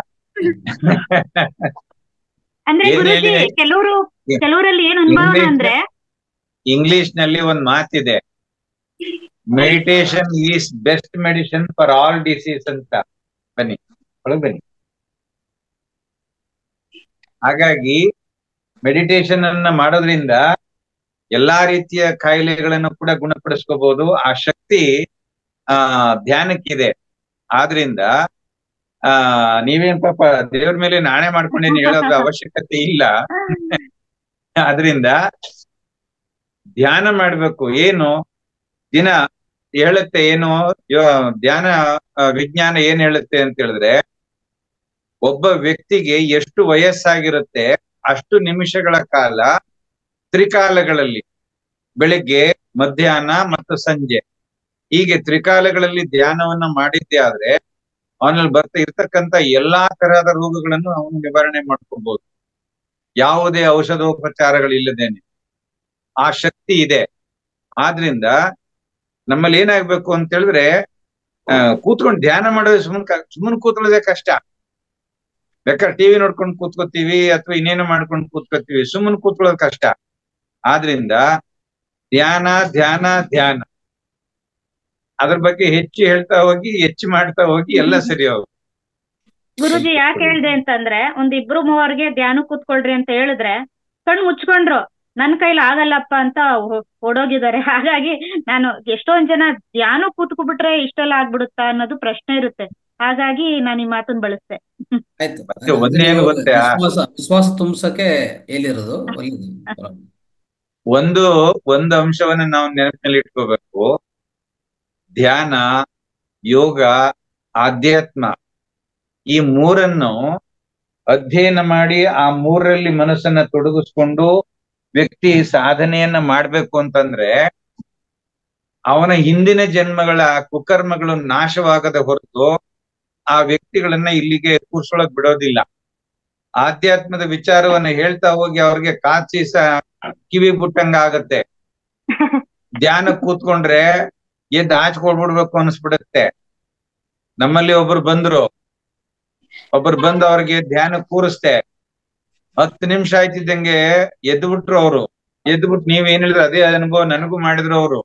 ಅಂದ್ರೆ ಏನ್ ಗುರುಜಿ ಹೇಳಿ? ಕೆಲವರು ಕೆಲವರಲ್ಲಿ ಏನ್ ಅನುಭವ ಇಂಗ್ಲಿಷ್ ಅಂದ್ರೆ ಇಂಗ್ಲಿಷ್ ನಲ್ಲಿ ಒಂದ್ ಮಾತಿದೆ meditation is best medicine for all disease ಅಂತ ಬನ್ನಿ ಒಳಗ್ ಬನ್ನಿ ಹಾಗಾಗಿ ಮೆಡಿಟೇಷನ್ ಅನ್ನ ಮಾಡೋದ್ರಿಂದ ಎಲ್ಲಾ ರೀತಿಯ ಕಾಯಿಲೆಗಳನ್ನು ಕೂಡ ಗುಣಪಡಿಸ್ಕೋಬಹುದು ಆ ಶಕ್ತಿ ಆ ಧ್ಯಾನಕ್ಕಿದೆ ಆದ್ರಿಂದ ಆ ನೀವೇನ್ ಪಾಪ ದೇವ್ರ ಮೇಲೆ ನಾಣೆ ಮಾಡ್ಕೊಂಡೇನು ಹೇಳೋದು ಅವಶ್ಯಕತೆ ಇಲ್ಲ ಆದ್ರಿಂದ ಧ್ಯಾನ ಮಾಡ್ಬೇಕು ಏನು ದಿನ ಹೇಳುತ್ತೆ ಏನು ಯೋ- ಧ್ಯಾನ ಆ, ವಿಜ್ಞಾನ ಏನ್ ಹೇಳುತ್ತೆ ಅಂತ ಹೇಳಿದ್ರೆ ಒಬ್ಬ ವ್ಯಕ್ತಿಗೆ ಎಷ್ಟು ವಯಸ್ಸಾಗಿರುತ್ತೆ ಅಷ್ಟು ನಿಮಿಷಗಳ ಕಾಲ ತ್ರಿಕಾಲಗಳಲ್ಲಿ ಬೆಳಿಗ್ಗೆ ಮಧ್ಯಾಹ್ನ ಮತ್ತು ಸಂಜೆ ಹೀಗೆ ತ್ರಿಕಾಲಗಳಲ್ಲಿ ಧ್ಯಾನವನ್ನ ಮಾಡಿದ್ದೆ ಆದ್ರೆ ಅವನಲ್ಲಿ ಬರ್ತಾ ಇರ್ತಕ್ಕಂತ ಎಲ್ಲಾ ತರಹದ ರೋಗಗಳನ್ನು ಅವನು ನಿವಾರಣೆ ಮಾಡ್ಕೋಬಹುದು ಯಾವುದೇ ಔಷಧೋಪಚಾರಗಳಿಲ್ಲದೇನೆ ಆ ಶಕ್ತಿ ಇದೆ ಆದ್ರಿಂದ ನಮ್ಮಲ್ಲಿ ಏನಾಗ್ಬೇಕು ಅಂತ ಹೇಳಿದ್ರೆ ಆ, ಕೂತ್ಕೊಂಡು ಧ್ಯಾನ ಮಾಡೋದು ಸುಮ್ಮನೆ ಸುಮ್ಮನೆ ಕೂತ್ಕೊಳ್ಳೋದೇ ಕಷ್ಟ ಬೇಕಾದ್ರೆ ಟಿವಿ ನೋಡ್ಕೊಂಡು ಕೂತ್ಕೋತೀವಿ ಅಥವಾ ಇನ್ನೇನೋ ಮಾಡ್ಕೊಂಡು ಕೂತ್ಕೋತೀವಿ ಸುಮ್ಮನೆ ಕೂತ್ಕೊಳ್ಳೋದು ಕಷ್ಟ ಆದ್ರಿಂದ ಧ್ಯಾನ ಧ್ಯಾನ ಧ್ಯಾನ ಅದ್ರ ಬಗ್ಗೆ ಹೆಚ್ಚು ಹೇಳ್ತಾ ಹೋಗಿ ಹೆಚ್ಚು ಮಾಡ್ತಾ ಹೋಗಿ ಎಲ್ಲ ಸರಿ ಹೋಗುತ್ತೆ ಗುರುಜಿ ಯಾಕೆ ಹೇಳ್ದೆ ಅಂತಂದ್ರೆ ಒಂದ್ ಇಬ್ರು ಮೂವರ್ಗೆ ಧ್ಯಾನ ಕೂತ್ಕೊಳ್ರಿ ಅಂತ ಹೇಳಿದ್ರೆ ಕಣ್ ಮುಚ್ಕೊಂಡ್ರು ನನ್ ಕೈಲಿ ಆಗಲ್ಲಪ್ಪ ಅಂತ ಹೊ- ಓಡೋಗಿದ್ದಾರೆ ಹಾಗಾಗಿ ನಾನು ಎಷ್ಟೊಂದ್ ಜನ ಧ್ಯಾನ ಕೂತ್ಕೊಬಿಟ್ರೆ ಇಷ್ಟೆಲ್ಲ ಆಗ್ಬಿಡುತ್ತಾ ಅನ್ನೋದು ಪ್ರಶ್ನೆ ಇರುತ್ತೆ ಹಾಗಾಗಿ ನಾನು ಈ ಮಾತನ್ನ ಬಳಸ್ದೆ ಆಯ್ತು ಮತ್ತೆ ಒಂದೇನು ಗೊತ್ತಾ ವಿಶ್ವಾಸ ವಿಶ್ವಾಸ ತುಂಬಿಸಕ್ಕೆ ಹೇಳಿರೋದು ಒಳ್ಳೇದು ಪರವಾಗಿಲ್ಲ. ಒಂದು ಒಂದು ಅಂಶವನ್ನ ನಾವು ನೆನಪಿನಲ್ಲಿ ಇಟ್ಕೋಬೇಕು ಧ್ಯಾನ ಯೋಗ ಆಧ್ಯಾತ್ಮ ಈ ಮೂರನ್ನು ಅಧ್ಯಯನ ಮಾಡಿ ಆ ಮೂರರಲ್ಲಿ ಮನಸ್ಸನ್ನ ತೊಡಗಿಸ್ಕೊಂಡು ವ್ಯಕ್ತಿ ಸಾಧನೆಯನ್ನ ಮಾಡ್ಬೇಕು ಅಂತಂದ್ರೆ ಅವನ ಹಿಂದಿನ ಜನ್ಮಗಳ ಕುಕರ್ಮಗಳು ನಾಶವಾಗದ ಹೊರತು ಆ ವ್ಯಕ್ತಿಗಳನ್ನ ಇಲ್ಲಿಗೆ ಕೂರ್ಸೊಳಕ್ ಬಿಡೋದಿಲ್ಲ ಆಧ್ಯಾತ್ಮದ ವಿಚಾರವನ್ನ ಹೇಳ್ತಾ ಹೋಗಿ ಅವ್ರಿಗೆ ಕಾಚಿ ಸ ಕಿವಿ ಬಿಟ್ಟಂಗ ಆಗತ್ತೆ ಧ್ಯಾನ ಕೂತ್ಕೊಂಡ್ರೆ ಎದ್ದು ಆಚ್ಕೊಡ್ಬಿಡ್ಬೇಕು ಅನ್ಸ್ಬಿಡತ್ತೆ ನಮ್ಮಲ್ಲಿ ಒಬ್ರು ಬಂದ್ರು ಒಬ್ರು ಬಂದು ಅವ್ರಿಗೆ ಧ್ಯಾನ ಕೂರಿಸ್ದೆ ಹತ್ತು ನಿಮಿಷ ಆಯ್ತಿದ್ದಂಗೆ ಎದ್ದು ಬಿಟ್ರು ಅವ್ರು ಎದ್ದು ಬಿಟ್ಟು ನೀವ್ ಏನ್ ಹೇಳಿದ್ರು ಅದೇ ಅನುಭವ ನನಗೂ ಮಾಡಿದ್ರು ಅವ್ರು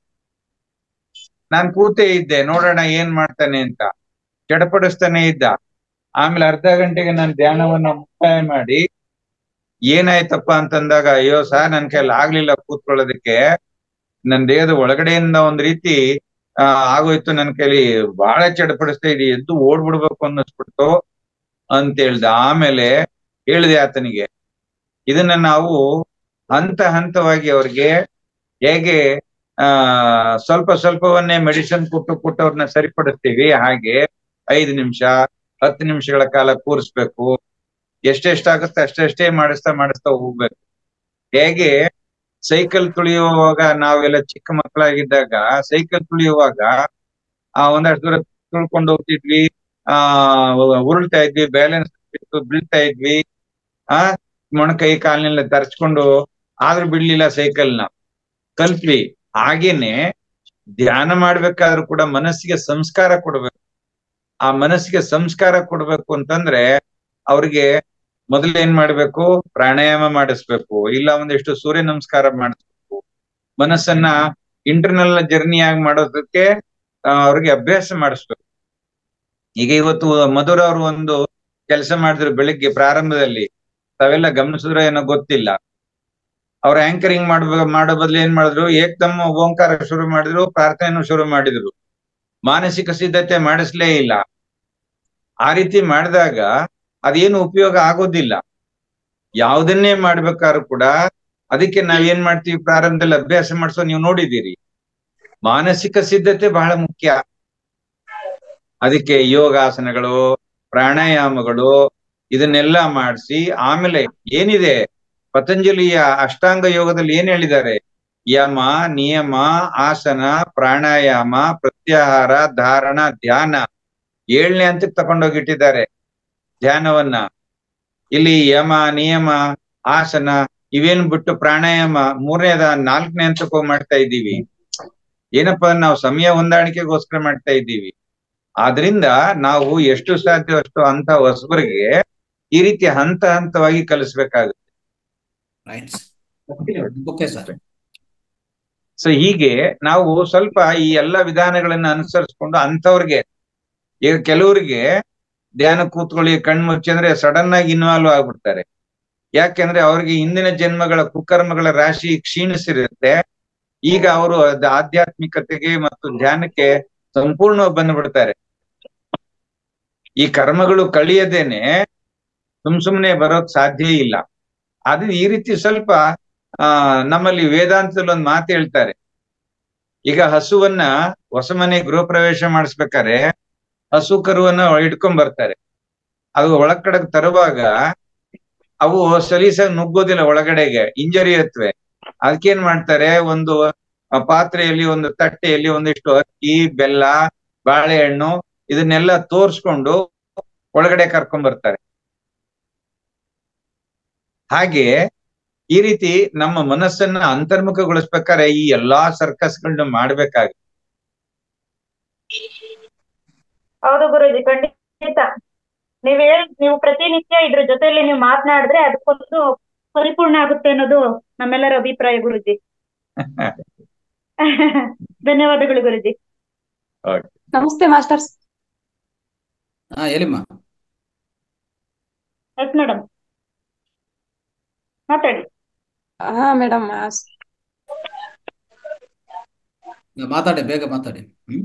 ನಾನ್ ಕೂತೇ ಇದ್ದೆ ನೋಡೋಣ ಏನ್ ಮಾಡ್ತಾನೆ ಅಂತ ಚಡಪಡಿಸ್ತಾನೆ ಇದ್ದ ಆಮೇಲೆ ಅರ್ಧ ಗಂಟೆಗೆ ನಾನು ಧ್ಯಾನವನ್ನ ಮುಕ್ತಾಯ ಮಾಡಿ ಏನಾಯ್ತಪ್ಪ ಅಂತಂದಾಗ ಅಯ್ಯೋ ಸರ್ ನನ್ ಕೈಯಲ್ಲಿ ಆಗ್ಲಿಲ್ಲ ಕೂತ್ಕೊಳ್ಳೋದಕ್ಕೆ ನನ್ ದೇಹದ ಒಳಗಡೆಯಿಂದ ಒಂದ್ ರೀತಿ ಆ ಆಗೋಯ್ತು ನನ್ ಕೈಲಿ ಬಹಳ ಚಡಪಡಿಸ್ತಾ ಇದೆ ಎದ್ದು ಓಡ್ಬಿಡ್ಬೇಕು ಅನ್ನಿಸ್ಬಿಡ್ತು ಅಂತ ಹೇಳ್ದ ಆಮೇಲೆ ಹೇಳಿದೆ ಆತನಿಗೆ ಇದನ್ನ ನಾವು ಹಂತ ಹಂತವಾಗಿ ಅವ್ರಿಗೆ ಹೇಗೆ ಆ ಸ್ವಲ್ಪ ಸ್ವಲ್ಪವನ್ನೇ ಮೆಡಿಸಿನ್ ಕೊಟ್ಟು ಕೊಟ್ಟು ಅವ್ರನ್ನ ಸರಿಪಡಿಸ್ತೀವಿ ಹಾಗೆ ಐದು ನಿಮಿಷ ಹತ್ತು ನಿಮಿಷಗಳ ಕಾಲ ಕೂರಿಸ್ಬೇಕು ಎಷ್ಟೆಷ್ಟಾಗುತ್ತೆ ಅಷ್ಟೆಷ್ಟೇ ಮಾಡಿಸ್ತಾ ಮಾಡಿಸ್ತಾ ಹೋಗ್ಬೇಕು ಹೇಗೆ ಸೈಕಲ್ ತುಳಿಯುವಾಗ ನಾವೆಲ್ಲ ಚಿಕ್ಕ ಮಕ್ಕಳಾಗಿದ್ದಾಗ ಸೈಕಲ್ ತುಳಿಯುವಾಗ ಆ ಒಂದಷ್ಟು ದೂರ ತುಳ್ಕೊಂಡು ಹೋಗ್ತಿದ್ವಿ ಆ ಉರುಳ್ತಾ ಇದ್ವಿ ಬ್ಯಾಲೆನ್ಸ್ ಬೀಳ್ತಾ ಇದ್ವಿ ಆ ಮೊಣಕೈ ಕಾಲಿನೆಲ್ಲ ತರ್ಚ್ಕೊಂಡು ಆದ್ರೂ ಬಿಡ್ಲಿಲ್ಲ ಸೈಕಲ್ನ ಕಲ್ತ್ವಿ ಹಾಗೇನೆ ಧ್ಯಾನ ಮಾಡ್ಬೇಕಾದ್ರೂ ಕೂಡ ಮನಸ್ಸಿಗೆ ಸಂಸ್ಕಾರ ಕೊಡ್ಬೇಕು ಆ ಮನಸ್ಸಿಗೆ ಸಂಸ್ಕಾರ ಕೊಡ್ಬೇಕು ಅಂತಂದ್ರೆ ಅವ್ರಿಗೆ ಮೊದಲು ಏನ್ ಮಾಡ್ಬೇಕು ಪ್ರಾಣಾಯಾಮ ಮಾಡಿಸ್ಬೇಕು ಇಲ್ಲ ಒಂದಿಷ್ಟು ಸೂರ್ಯ ನಮಸ್ಕಾರ ಮಾಡಿಸ್ಬೇಕು ಮನಸ್ಸನ್ನ ಇಂಟರ್ನಲ್ ಜರ್ನಿ ಆಗಿ ಮಾಡೋದಕ್ಕೆ ಆ, ಅವ್ರಿಗೆ ಅಭ್ಯಾಸ ಮಾಡಿಸ್ಬೇಕು ಈಗ ಇವತ್ತು ಮಧುರ ಅವರು ಒಂದು ಕೆಲಸ ಮಾಡಿದ್ರು ಬೆಳಿಗ್ಗೆ ಪ್ರಾರಂಭದಲ್ಲಿ ತಾವೆಲ್ಲ ಗಮನಿಸಿದ್ರೆ ಏನೋ ಗೊತ್ತಿಲ್ಲ ಅವ್ರ ಆಂಕರಿಂಗ್ ಮಾಡ್ಬೇಕು ಮಾಡೋ ಬದಲು ಏನ್ ಮಾಡಿದ್ರು ಏಕ್ದಮ್ ಓಂಕಾರ ಶುರು ಮಾಡಿದ್ರು ಪ್ರಾರ್ಥನೆಯನ್ನು ಶುರು ಮಾಡಿದ್ರು ಮಾನಸಿಕ ಸಿದ್ಧತೆ ಮಾಡಿಸ್ಲೇ ಇಲ್ಲ ಆ ರೀತಿ ಮಾಡಿದಾಗ ಅದೇನು ಉಪಯೋಗ ಆಗೋದಿಲ್ಲ ಯಾವುದನ್ನೇ ಮಾಡ್ಬೇಕಾದ್ರೂ ಕೂಡ ಅದಕ್ಕೆ ನಾವೇನ್ ಮಾಡ್ತೀವಿ ಪ್ರಾರಂಭದಲ್ಲಿ ಅಭ್ಯಾಸ ಮಾಡಿಸೋ ನೀವು ನೋಡಿದ್ದೀರಿ ಮಾನಸಿಕ ಸಿದ್ಧತೆ ಬಹಳ ಮುಖ್ಯ ಅದಕ್ಕೆ ಯೋಗಾಸನಗಳು ಪ್ರಾಣಾಯಾಮಗಳು ಇದನ್ನೆಲ್ಲ ಮಾಡಿಸಿ ಆಮೇಲೆ ಏನಿದೆ ಪತಂಜಲಿಯ ಅಷ್ಟಾಂಗ ಯೋಗದಲ್ಲಿ ಏನ್ ಹೇಳಿದ್ದಾರೆ ಯಮ ನಿಯಮ ಆಸನ ಪ್ರಾಣಾಯಾಮ ಪ್ರತ್ಯಾಹಾರ ಧಾರಣ ಧ್ಯಾನ ಏಳನೇ ಹಂತಕ್ಕೆ ತಕೊಂಡೋಗಿಟ್ಟಿದ್ದಾರೆ ಧ್ಯಾನವನ್ನ ಇಲ್ಲಿ ಯಮ ನಿಯಮ ಆಸನ ಇವೇನ್ ಬಿಟ್ಟು ಪ್ರಾಣಾಯಾಮ ಮೂರನೇದ ನಾಲ್ಕನೇ ಹಂತಕ್ಕೆ ಹೋಗಿ ಮಾಡ್ತಾ ಇದ್ದೀವಿ ಏನಪ್ಪಾ ನಾವು ಸಮಯ ಹೊಂದಾಣಿಕೆಗೋಸ್ಕರ ಮಾಡ್ತಾ ಇದ್ದೀವಿ ಆದ್ರಿಂದ ನಾವು ಎಷ್ಟು ಸಾಧ್ಯ ಅಷ್ಟು ಅಂತ ಹೊಸಬರಿಗೆ ಈ ರೀತಿ ಹಂತ ಹಂತವಾಗಿ ಕಲಿಸ್ಬೇಕಾಗುತ್ತೆ ರೈಟ್ ಓಕೆ ಸರ್ ಸೊ ಹೀಗೆ ನಾವು ಸ್ವಲ್ಪ ಈ ಎಲ್ಲ ವಿಧಾನಗಳನ್ನ ಅನುಸರಿಸ್ಕೊಂಡು ಅಂಥವ್ರಿಗೆ ಈಗ ಕೆಲವರಿಗೆ ಧ್ಯಾನ ಕೂತ್ಕೊಳ್ಳಿ ಕಣ್ಣು ಮುಚ್ಚಿ ಅಂದ್ರೆ ಸಡನ್ ಆಗಿ ಇನ್ವಾಲ್ವ್ ಆಗ್ಬಿಡ್ತಾರೆ ಯಾಕೆಂದ್ರೆ ಅವ್ರಿಗೆ ಹಿಂದಿನ ಜನ್ಮಗಳ ಕುಕರ್ಮಗಳ ರಾಶಿ ಕ್ಷೀಣಿಸಿರುತ್ತೆ ಈಗ ಅವರು ಅದ್ ಆಧ್ಯಾತ್ಮಿಕತೆಗೆ ಮತ್ತು ಧ್ಯಾನಕ್ಕೆ ಸಂಪೂರ್ಣವಾಗಿ ಬಂದ್ಬಿಡ್ತಾರೆ ಈ ಕರ್ಮಗಳು ಕಳಿಯದೇನೆ ಸುಮ್ ಸುಮ್ನೆ ಬರೋಕ್ ಸಾಧ್ಯ ಇಲ್ಲ ಅದು ಈ ರೀತಿ ಸ್ವಲ್ಪ ಆ ನಮ್ಮಲ್ಲಿ ವೇದಾಂತದಲ್ಲಿ ಒಂದು ಮಾತು ಹೇಳ್ತಾರೆ ಈಗ ಹಸುವನ್ನ ಹೊಸ ಮನೆ ಗೃಹ ಪ್ರವೇಶ ಮಾಡಿಸ್ಬೇಕಾರೆ ಹಸು ಕರುವನ್ನ ಇಟ್ಕೊಂಡ್ ಬರ್ತಾರೆ ಅದು ಒಳಗಡೆ ತರುವಾಗ ಅವು ಸಲೀಸಾಗಿ ನುಗ್ಗೋದಿಲ್ಲ ಒಳಗಡೆಗೆ ಇಂಜರಿ ಇರುತ್ತವೆ ಅದಕ್ಕೇನ್ ಮಾಡ್ತಾರೆ ಒಂದು ಆ ಪಾತ್ರೆಯಲ್ಲಿ ಒಂದು ತಟ್ಟೆಯಲ್ಲಿ ಒಂದಿಷ್ಟು ಅಕ್ಕಿ ಬೆಲ್ಲ ಬಾಳೆಹಣ್ಣು ಇದನ್ನೆಲ್ಲ ತೋರ್ಸ್ಕೊಂಡು ಒಳಗಡೆ ಕರ್ಕೊಂಡ್ ಬರ್ತಾರೆ ಹಾಗೆ ಈ ರೀತಿ ನಮ್ಮ ಮನಸ್ಸನ್ನ ಅಂತರ್ಮುಖಗೊಳಿಸ್ಬೇಕಾದ್ರೆ ಈ ಎಲ್ಲಾ ಸರ್ಕಸ್ಗಳನ್ನ ಮಾಡ್ಬೇಕಾಗುತ್ತೆ ಹೌದು ಗುರುಜಿ ಖಂಡಿತ ನೀವ್ ಹೇಳ್ ನೀವು ಪ್ರತಿನಿತ್ಯ ಇದ್ರ ಜೊತೆಲಿ ನೀವು ಮಾತನಾಡಿದ್ರೆ ಅದಕ್ಕೊಂದು ಪರಿಪೂರ್ಣ ಆಗುತ್ತೆ ಅನ್ನೋದು ನಮ್ಮೆಲ್ಲರ ಅಭಿಪ್ರಾಯ ಗುರುಜಿ ಧನ್ಯವಾದಗಳು ಗುರುಜಿ ನಮಸ್ತೆ ಮಾಸ್ಟರ್ಸ್ ಹಾ ಹೇಳಿಮ್ಮ ಎಸ್ ಮೇಡಮ್ ಮಾತಾಡಿ ಹಾ ಮೇಡಮ್ ಮಾತಾಡಿ ಬೇಗ ಮಾತಾಡಿ ಹ್ಮ್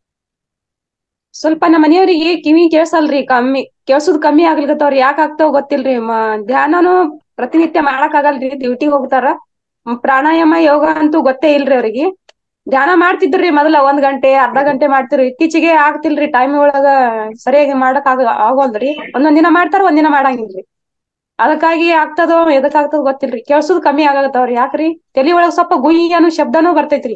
ಸ್ವಲ್ಪ ನಮ್ಮ ಮನೆಯವ್ರಿಗೆ ಕಿವಿ ಕೇಳ್ಸಲ್ರಿ ಕಮ್ಮಿ ಕೇಳ್ಸುದ್ ಕಮ್ಮಿ ಆಗ್ಲಿಕತ್ತವ್ರಿ ಯಾಕ ಆಗ್ತಾವ ಗೊತ್ತಿಲ್ರಿ ಮ ಧ್ಯಾನನು ಪ್ರತಿನಿತ್ಯ ಮಾಡಕ್ ಆಗಲ್ರಿ ಡ್ಯೂಟಿಗ್ ಹೋಗ್ತಾರ ಮ್, ಪ್ರಾಣಾಯಾಮ ಯೋಗ ಅಂತೂ ಗೊತ್ತೇ ಇಲ್ರಿ ಅವ್ರಿಗೆ ಧ್ಯಾನ ಮಾಡ್ತಿದ್ರಿ ಮೊದಲ ಒಂದ್ ಗಂಟೆ ಅರ್ಧ ಗಂಟೆ ಮಾಡ್ತಿರಿ ಇತ್ತೀಚೆಗೆ ಆಗ್ತಿಲ್ರಿ ಟೈಮ್ ಒಳಗ ಸರಿಯಾಗಿ ಮಾಡಕ್ ಆಗ ಆಗೋಲ್ರಿ ಒಂದೊಂದ್ ದಿನ ಮಾಡ್ತಾರ ಒಂದ್ ದಿನ ಮಾಡಂಗಿಲ್ರಿ ಅದಕ್ಕಾಗಿ ಆಗ್ತದೋ ಎದಕ್ ಆಗ್ತದ ಗೊತ್ತಿಲ್ರಿ ಕೇಳ್ಸುದ್ ಕಮ್ಮಿ ಆಗತ್ತವ್ರಿ ಯಾಕ್ರಿ ತಲಿ ಒಳಗ್ ಸ್ವಲ್ಪ ಗುಯ್ ಅನ್ನೋ ಶಬ್ದನೂ ಬರ್ತೈತ್ರಿ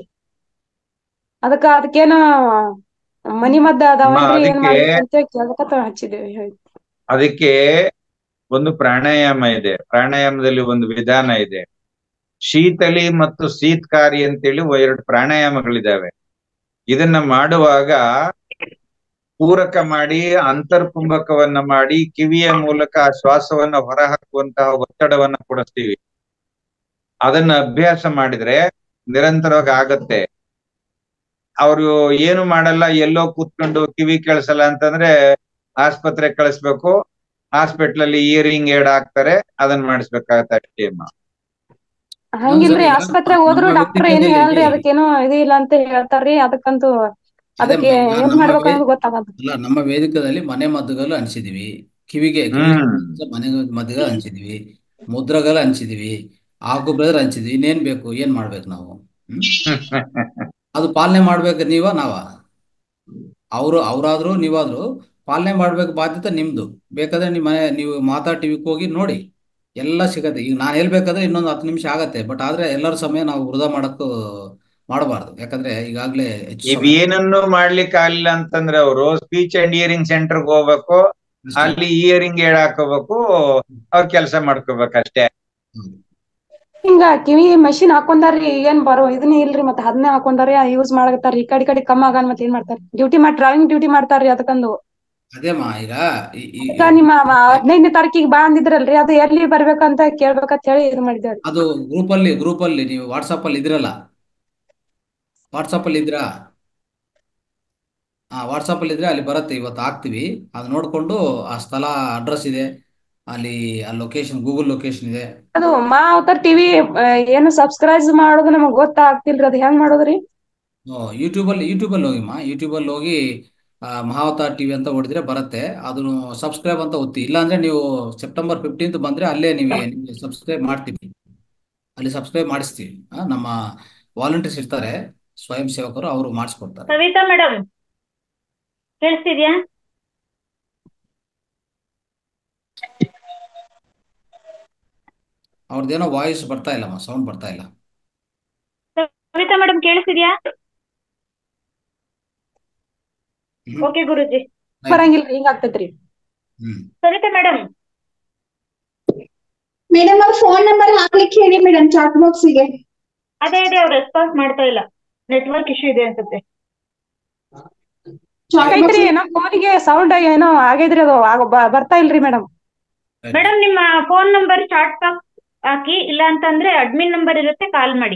ಅದಕ್ಕ ಅದಕ್ಕೇನು ಮನಿ ಮದ್ದ ಅದಾವಲ್ರಿ ಏನ್ ಅದಕ್ಕೆ ಮಾಡ್ಬೇಕು ಅಂತ ಕೇಳಕತ್ತ ಹಚ್ಚಿದೇವಿ ಹೇಳಿ ಅದಕ್ಕೆ ಒಂದು ಪ್ರಾಣಾಯಾಮ ಇದೆ ಪ್ರಾಣಾಯಾಮದಲ್ಲಿ ಒಂದು ವಿಧಾನ ಇದೆ ಶೀತಲಿ ಮತ್ತು ಶೀತ್ಕಾರಿ ಅಂತೇಳಿ ಎರಡು ಪ್ರಾಣಾಯಾಮಗಳಿದಾವೆ ಇದನ್ನ ಮಾಡುವಾಗ ಪೂರಕ ಮಾಡಿ ಅಂತರ್ಪುಂಬಕವನ್ನ ಮಾಡಿ ಕಿವಿಯ ಮೂಲಕ ಆ ಶ್ವಾಸವನ್ನ ಹೊರಹಾಕುವಂತಹ ಒತ್ತಡವನ್ನ ಕೊಡಿಸ್ತೀವಿ ಅದನ್ನ ಅಭ್ಯಾಸ ಮಾಡಿದ್ರೆ ನಿರಂತರವಾಗಿ ಆಗತ್ತೆ ಅವ್ರು ಏನು ಮಾಡಲ್ಲ ಎಲ್ಲೋ ಕೂತ್ಕೊಂಡು ಕಿವಿ ಕೇಳಿಸಲ್ಲ ಅಂತಂದ್ರೆ ಆಸ್ಪತ್ರೆ ಕಳಿಸ್ಬೇಕು ಹಾಸ್ಪಿಟ್ಲ್ ಅಲ್ಲಿ ಇಯರಿಂಗ್ ಏಡ್ ಹಾಕ್ತಾರೆ ಅದನ್ನ ಮಾಡಿಸ್ಬೇಕಾಗತ್ತೆ ಅಷ್ಟೇ ಅಮ್ಮ ಹಂಗಿಲ್ರಿ ಈಗ ಆಸ್ಪತ್ರೆಗೆ ಹೋದ್ರು ನಮ್ಮ ಡಾಕ್ಟರ್ ಏನು ವೇದಿಕೆಯಲ್ಲಿ ಹೇಳಲ್ರಿ ಅದಕ್ಕೇನೋ ಇದು ಇಲ್ಲ ಅಂತ ಹೇಳ್ತಾರ್ರಿ ಅದಕ್ಕಂತೂ ಅದೇ ಅದಕ್ಕೆ ಈಗ ಏನ್ ನಮ್ಮ ಮಾಡ್ಬೇಕು ವೇ ಅನ್ನೋದು ಗೊತ್ತಾಗಲ್ಲ ಅಲ್ಲ ನಮ್ಮ ವೇದಿಕೆಯಲ್ಲಿ ಮನೆ ಮದ್ದುಗಳು ಹಂಚಿದೀವಿ ಕಿವಿಗೆ ಕಿವಿಗೆ ಹ್ಮ್ ಸಂಬಂಧಿಸಿದ ಮನೆ ಮದ್ದುಗಳು ಹಂಚಿದೀವಿ ಮುದ್ರಗಳು ಹಂಚಿದೀವಿ ಆಕು ಬ್ರದರ್ ಹಂಚಿದೀವಿ ಇನ್ನೇನ್ ಬೇಕು ಏನ್ ಮಾಡ್ಬೇಕು ನಾವು ಹ್ಮ್ ಅದು ಪಾಲನೆ ಮಾಡ್ಬೇಕು ನೀವ ನಾವ ಅವರು ಅವರಾದ್ರು ನೀವಾದ್ರು ಪಾಲನೆ ಮಾಡ್ಬೇಕು ಬಾಧ್ಯತೆ ನಿಮ್ದು ಬೇಕಾದ್ರೆ ನಿಮ್ಮ ಮನೆ ನೀವು ಮಾತಾ ಟಿವಿಗೆ ಹೋಗಿ ನೋಡಿ ಎಲ್ಲ ಸಿಗತ್ತೆ ಈಗ ನಾನು ಹೇಳ್ಬೇಕಾದ್ರೆ ಇನ್ನೊಂದು ಹತ್ತು ನಿಮಿಷ ಆಗತ್ತೆ ಬಟ್ ಆದ್ರೆ ಎಲ್ಲರ ಸಮಯ ನಾವು ವೃಧಾ ಮಾಡಕ್ಕೂ ಮಾಡಬಾರ್ದು ಯಾಕಂದ್ರೆ ಈಗಾಗಲೇ ಹೆಚ್ಚು ನೀವ್ ಸಮಯ ಏನನ್ನು ಮಾಡ್ಲಿಕ್ಕೆ ಆಗಿಲ್ಲ ಅಂತಂದ್ರೆ ಅವರು ಸ್ಪೀಚ್ ಅಂಡ್ ಇಯರಿಂಗ್ ಸೆಂಟರ್ಗೆ ಹೋಗ್ಬೇಕು ಅಷ್ಟೇ ಅಲ್ಲಿ ಇಯರಿಂಗ್ ಏಡ್ ಹಾಕೋಬೇಕು ಅವ್ರ ಕೆಲಸ ಮಾಡ್ಕೋಬೇಕು ಅಷ್ಟೇ ಹಿಂಗ ಕಿವಿ ಮಷಿನ್ ಹಾಕೊಂಡಾರ್ರಿ ಏನ್ ಬರೋ ಇದನ್ನ ಇಲ್ರಿ ಮತ್ತೆ ಅದನ್ನೇ ಹಾಕೊಂಡಾರಿ ಯೂಸ್ ಮಾಡಕತ್ತಾರ ಈ ಕಡೆ ಈ ಕಡೆ ಕಮ್ಮ ಆಗನ್ ಮತ್ತೆ ಏನ್ ಮಾಡ್ತಾರ ಡ್ಯೂಟಿ ಮಾಡಿ ಡ್ರೈವಿಂಗ್ ಡ್ಯೂಟಿ ಮಾಡ್ತಾರ್ರಿ ಅದಕ್ಕಂದು ಅದೇಮ್ಮ ಈಗ ಈ ಈ ಈಗ ನಿಮ್ಮ ಹದಿನೈದನೇ ತಾರೀಕಿಗೆ ಬಾ ಅಂದಿದ್ರಲ್ರಿ ಅದು ಎಲ್ಲಿ ಬರ್ಬೇಕಂತ ಕೇಳ್ಬೇಕಂತ ಹೇಳಿ ಇದು ಮಾಡಿದೇವ್ರಿ ಅದು ಗ್ರೂಪ್ ಅಲ್ಲಿ ಗ್ರೂಪ್ ಅಲ್ಲಿ ನೀವು ವಾಟ್ಸಪ್ ಅಲ್ಲಿ ಇದ್ರಲ್ಲ ವಾಟ್ಸಪ್ ಅಲ್ಲಿ ಇದ್ರಾ ಹಾ ವಾಟ್ಸಪ್ ಅಲ್ಲಿ ಇದ್ರೆ ಅಲ್ಲಿ ಬರುತ್ತೆ ಇವತ್ತು ಹಾಕ್ತಿವಿ ಅದು ನೋಡ್ಕೊಂಡು ಆ ಸ್ಥಳ ಅಡ್ರೆಸ್ ಇದೆ ಅಲ್ಲಿ ಆ ಲೊಕೇಶನ್ ಗೂಗಲ್ ಲೊಕೇಶನ್ ಇದೆ ಅದು ಮಾ ಅವತಾರ್ ಟಿವಿ ಏನು ಸಬ್ಸ್ಕ್ರೈಬ್ ಮಾಡೋದು ನಮಗ್ ಗೊತ್ತಾಗ್ತಿಲ್ರಿ ಅದು ಹೆಂಗ್ ಮಾಡೋದ್ರಿ ಯೂಟ್ಯೂಬ್ ಅಲ್ಲಿ ಯೂಟ್ಯೂಬ್ ಅಲ್ಲಿ ಹೋಗಿಮ್ಮ ಯೂಟ್ಯೂಬ್ ಅಲ್ಲಿ ಹೋಗಿ ಆ, ಮಹಾವತಾರ್ ಟಿವಿ ಅಂತ ಹೊಡೆದ್ರೆ ಬರುತ್ತೆ ಅದನ್ನು ಸಬ್ಸ್ಕ್ರೈಬ್ ಅಂತ ಒತ್ತಿ ಇಲ್ಲಾಂದ್ರೆ ನೀವು ಸೆಪ್ಟೆಂಬರ್ ಫಿಫ್ಟೀನ್ತ್ ಬಂದ್ರೆ ಅಲ್ಲೇ ನಿಮಗೆ ನಿಮಗೆ ಸಬ್ಸ್ಕ್ರೈಬ್ ಮಾಡ್ತೀವಿ ಅಲ್ಲಿ ಸಬ್ಸ್ಕ್ರೈಬ್ ಮಾಡಿಸ್ತೀವಿ ಆ, ನಮ್ಮ ವಾಲಂಟಿಯರ್ಸ್ ಇರ್ತಾರೆ ಸ್ವಯಂ ಸೇವಕರು ಅವರು ಮಾಡಿಸ್ಕೊಡ್ತಾರೆ ಸವಿತಾ ಮೇಡಮ್ ಕೇಳಿಸ್ತಿದ್ಯಾ ಅವ್ರದ್ದೇನೋ ವಾಯ್ಸ್ ಬರ್ತಾ ಇಲ್ಲಮ್ಮ ಸೌಂಡ್ ಬರ್ತಾ ಇಲ್ಲ ಸವಿತಾ ಮೇಡಮ್ ಕೇಳಿಸ್ತಿದ್ಯಾ ಹ್ಮ್ ಓಕೆ ಗುರುಜಿ ಆಯ್ತು ಬರಂಗಿಲ್ರಿ ಹಿಂಗ ಆಗ್ತೈತ್ರಿ ಹ್ಮ್ ಸವಿತಾ ಮೇಡಮ್ ಮೇಡಮ್ ಅವ್ರ ಫೋನ್ ನಂಬರ್ ಹಾಕ್ಲಿಕ್ಕೆ ಹೇಳಿ ಮೇಡಮ್ ಚಾಟ್ ಬಾಕ್ಸಿಗೆ ಅದೇ ಅದೇ ಅವ್ರು ರೆಸ್ಪಾನ್ಸ್ ಮಾಡ್ತಾ ಇಲ್ಲ ನೆಟ್ವರ್ಕ್ ಇಶ್ಯೂ ಇದೆ ಅನ್ಸುತ್ತೆ ಚಾಟ್ ಐತ್ರಿ ಬಾಕ್ಸ್ ನಮ್ ಫೋನಿಗೆ ಸೌಂಡ್ ಏನೋ ಆಗೈತ್ರಿ ಅದು ಆಗ ಬ- ಬರ್ತಾ ಇಲ್ರಿ ಮೇಡಮ್ ಆಯ್ತು ಮೇಡಮ್ ನಿಮ್ಮ ಫೋನ್ ನಂಬರ್ ಚಾಟ್ ಬಾಕ್ಸ್ ಹಾಕಿ ಇಲ್ಲ ಅಂತಂದ್ರೆ ಅಡ್ಮಿನ್ ನಂಬರ್ ಇರುತ್ತೆ ಕಾಲ್ ಮಾಡಿ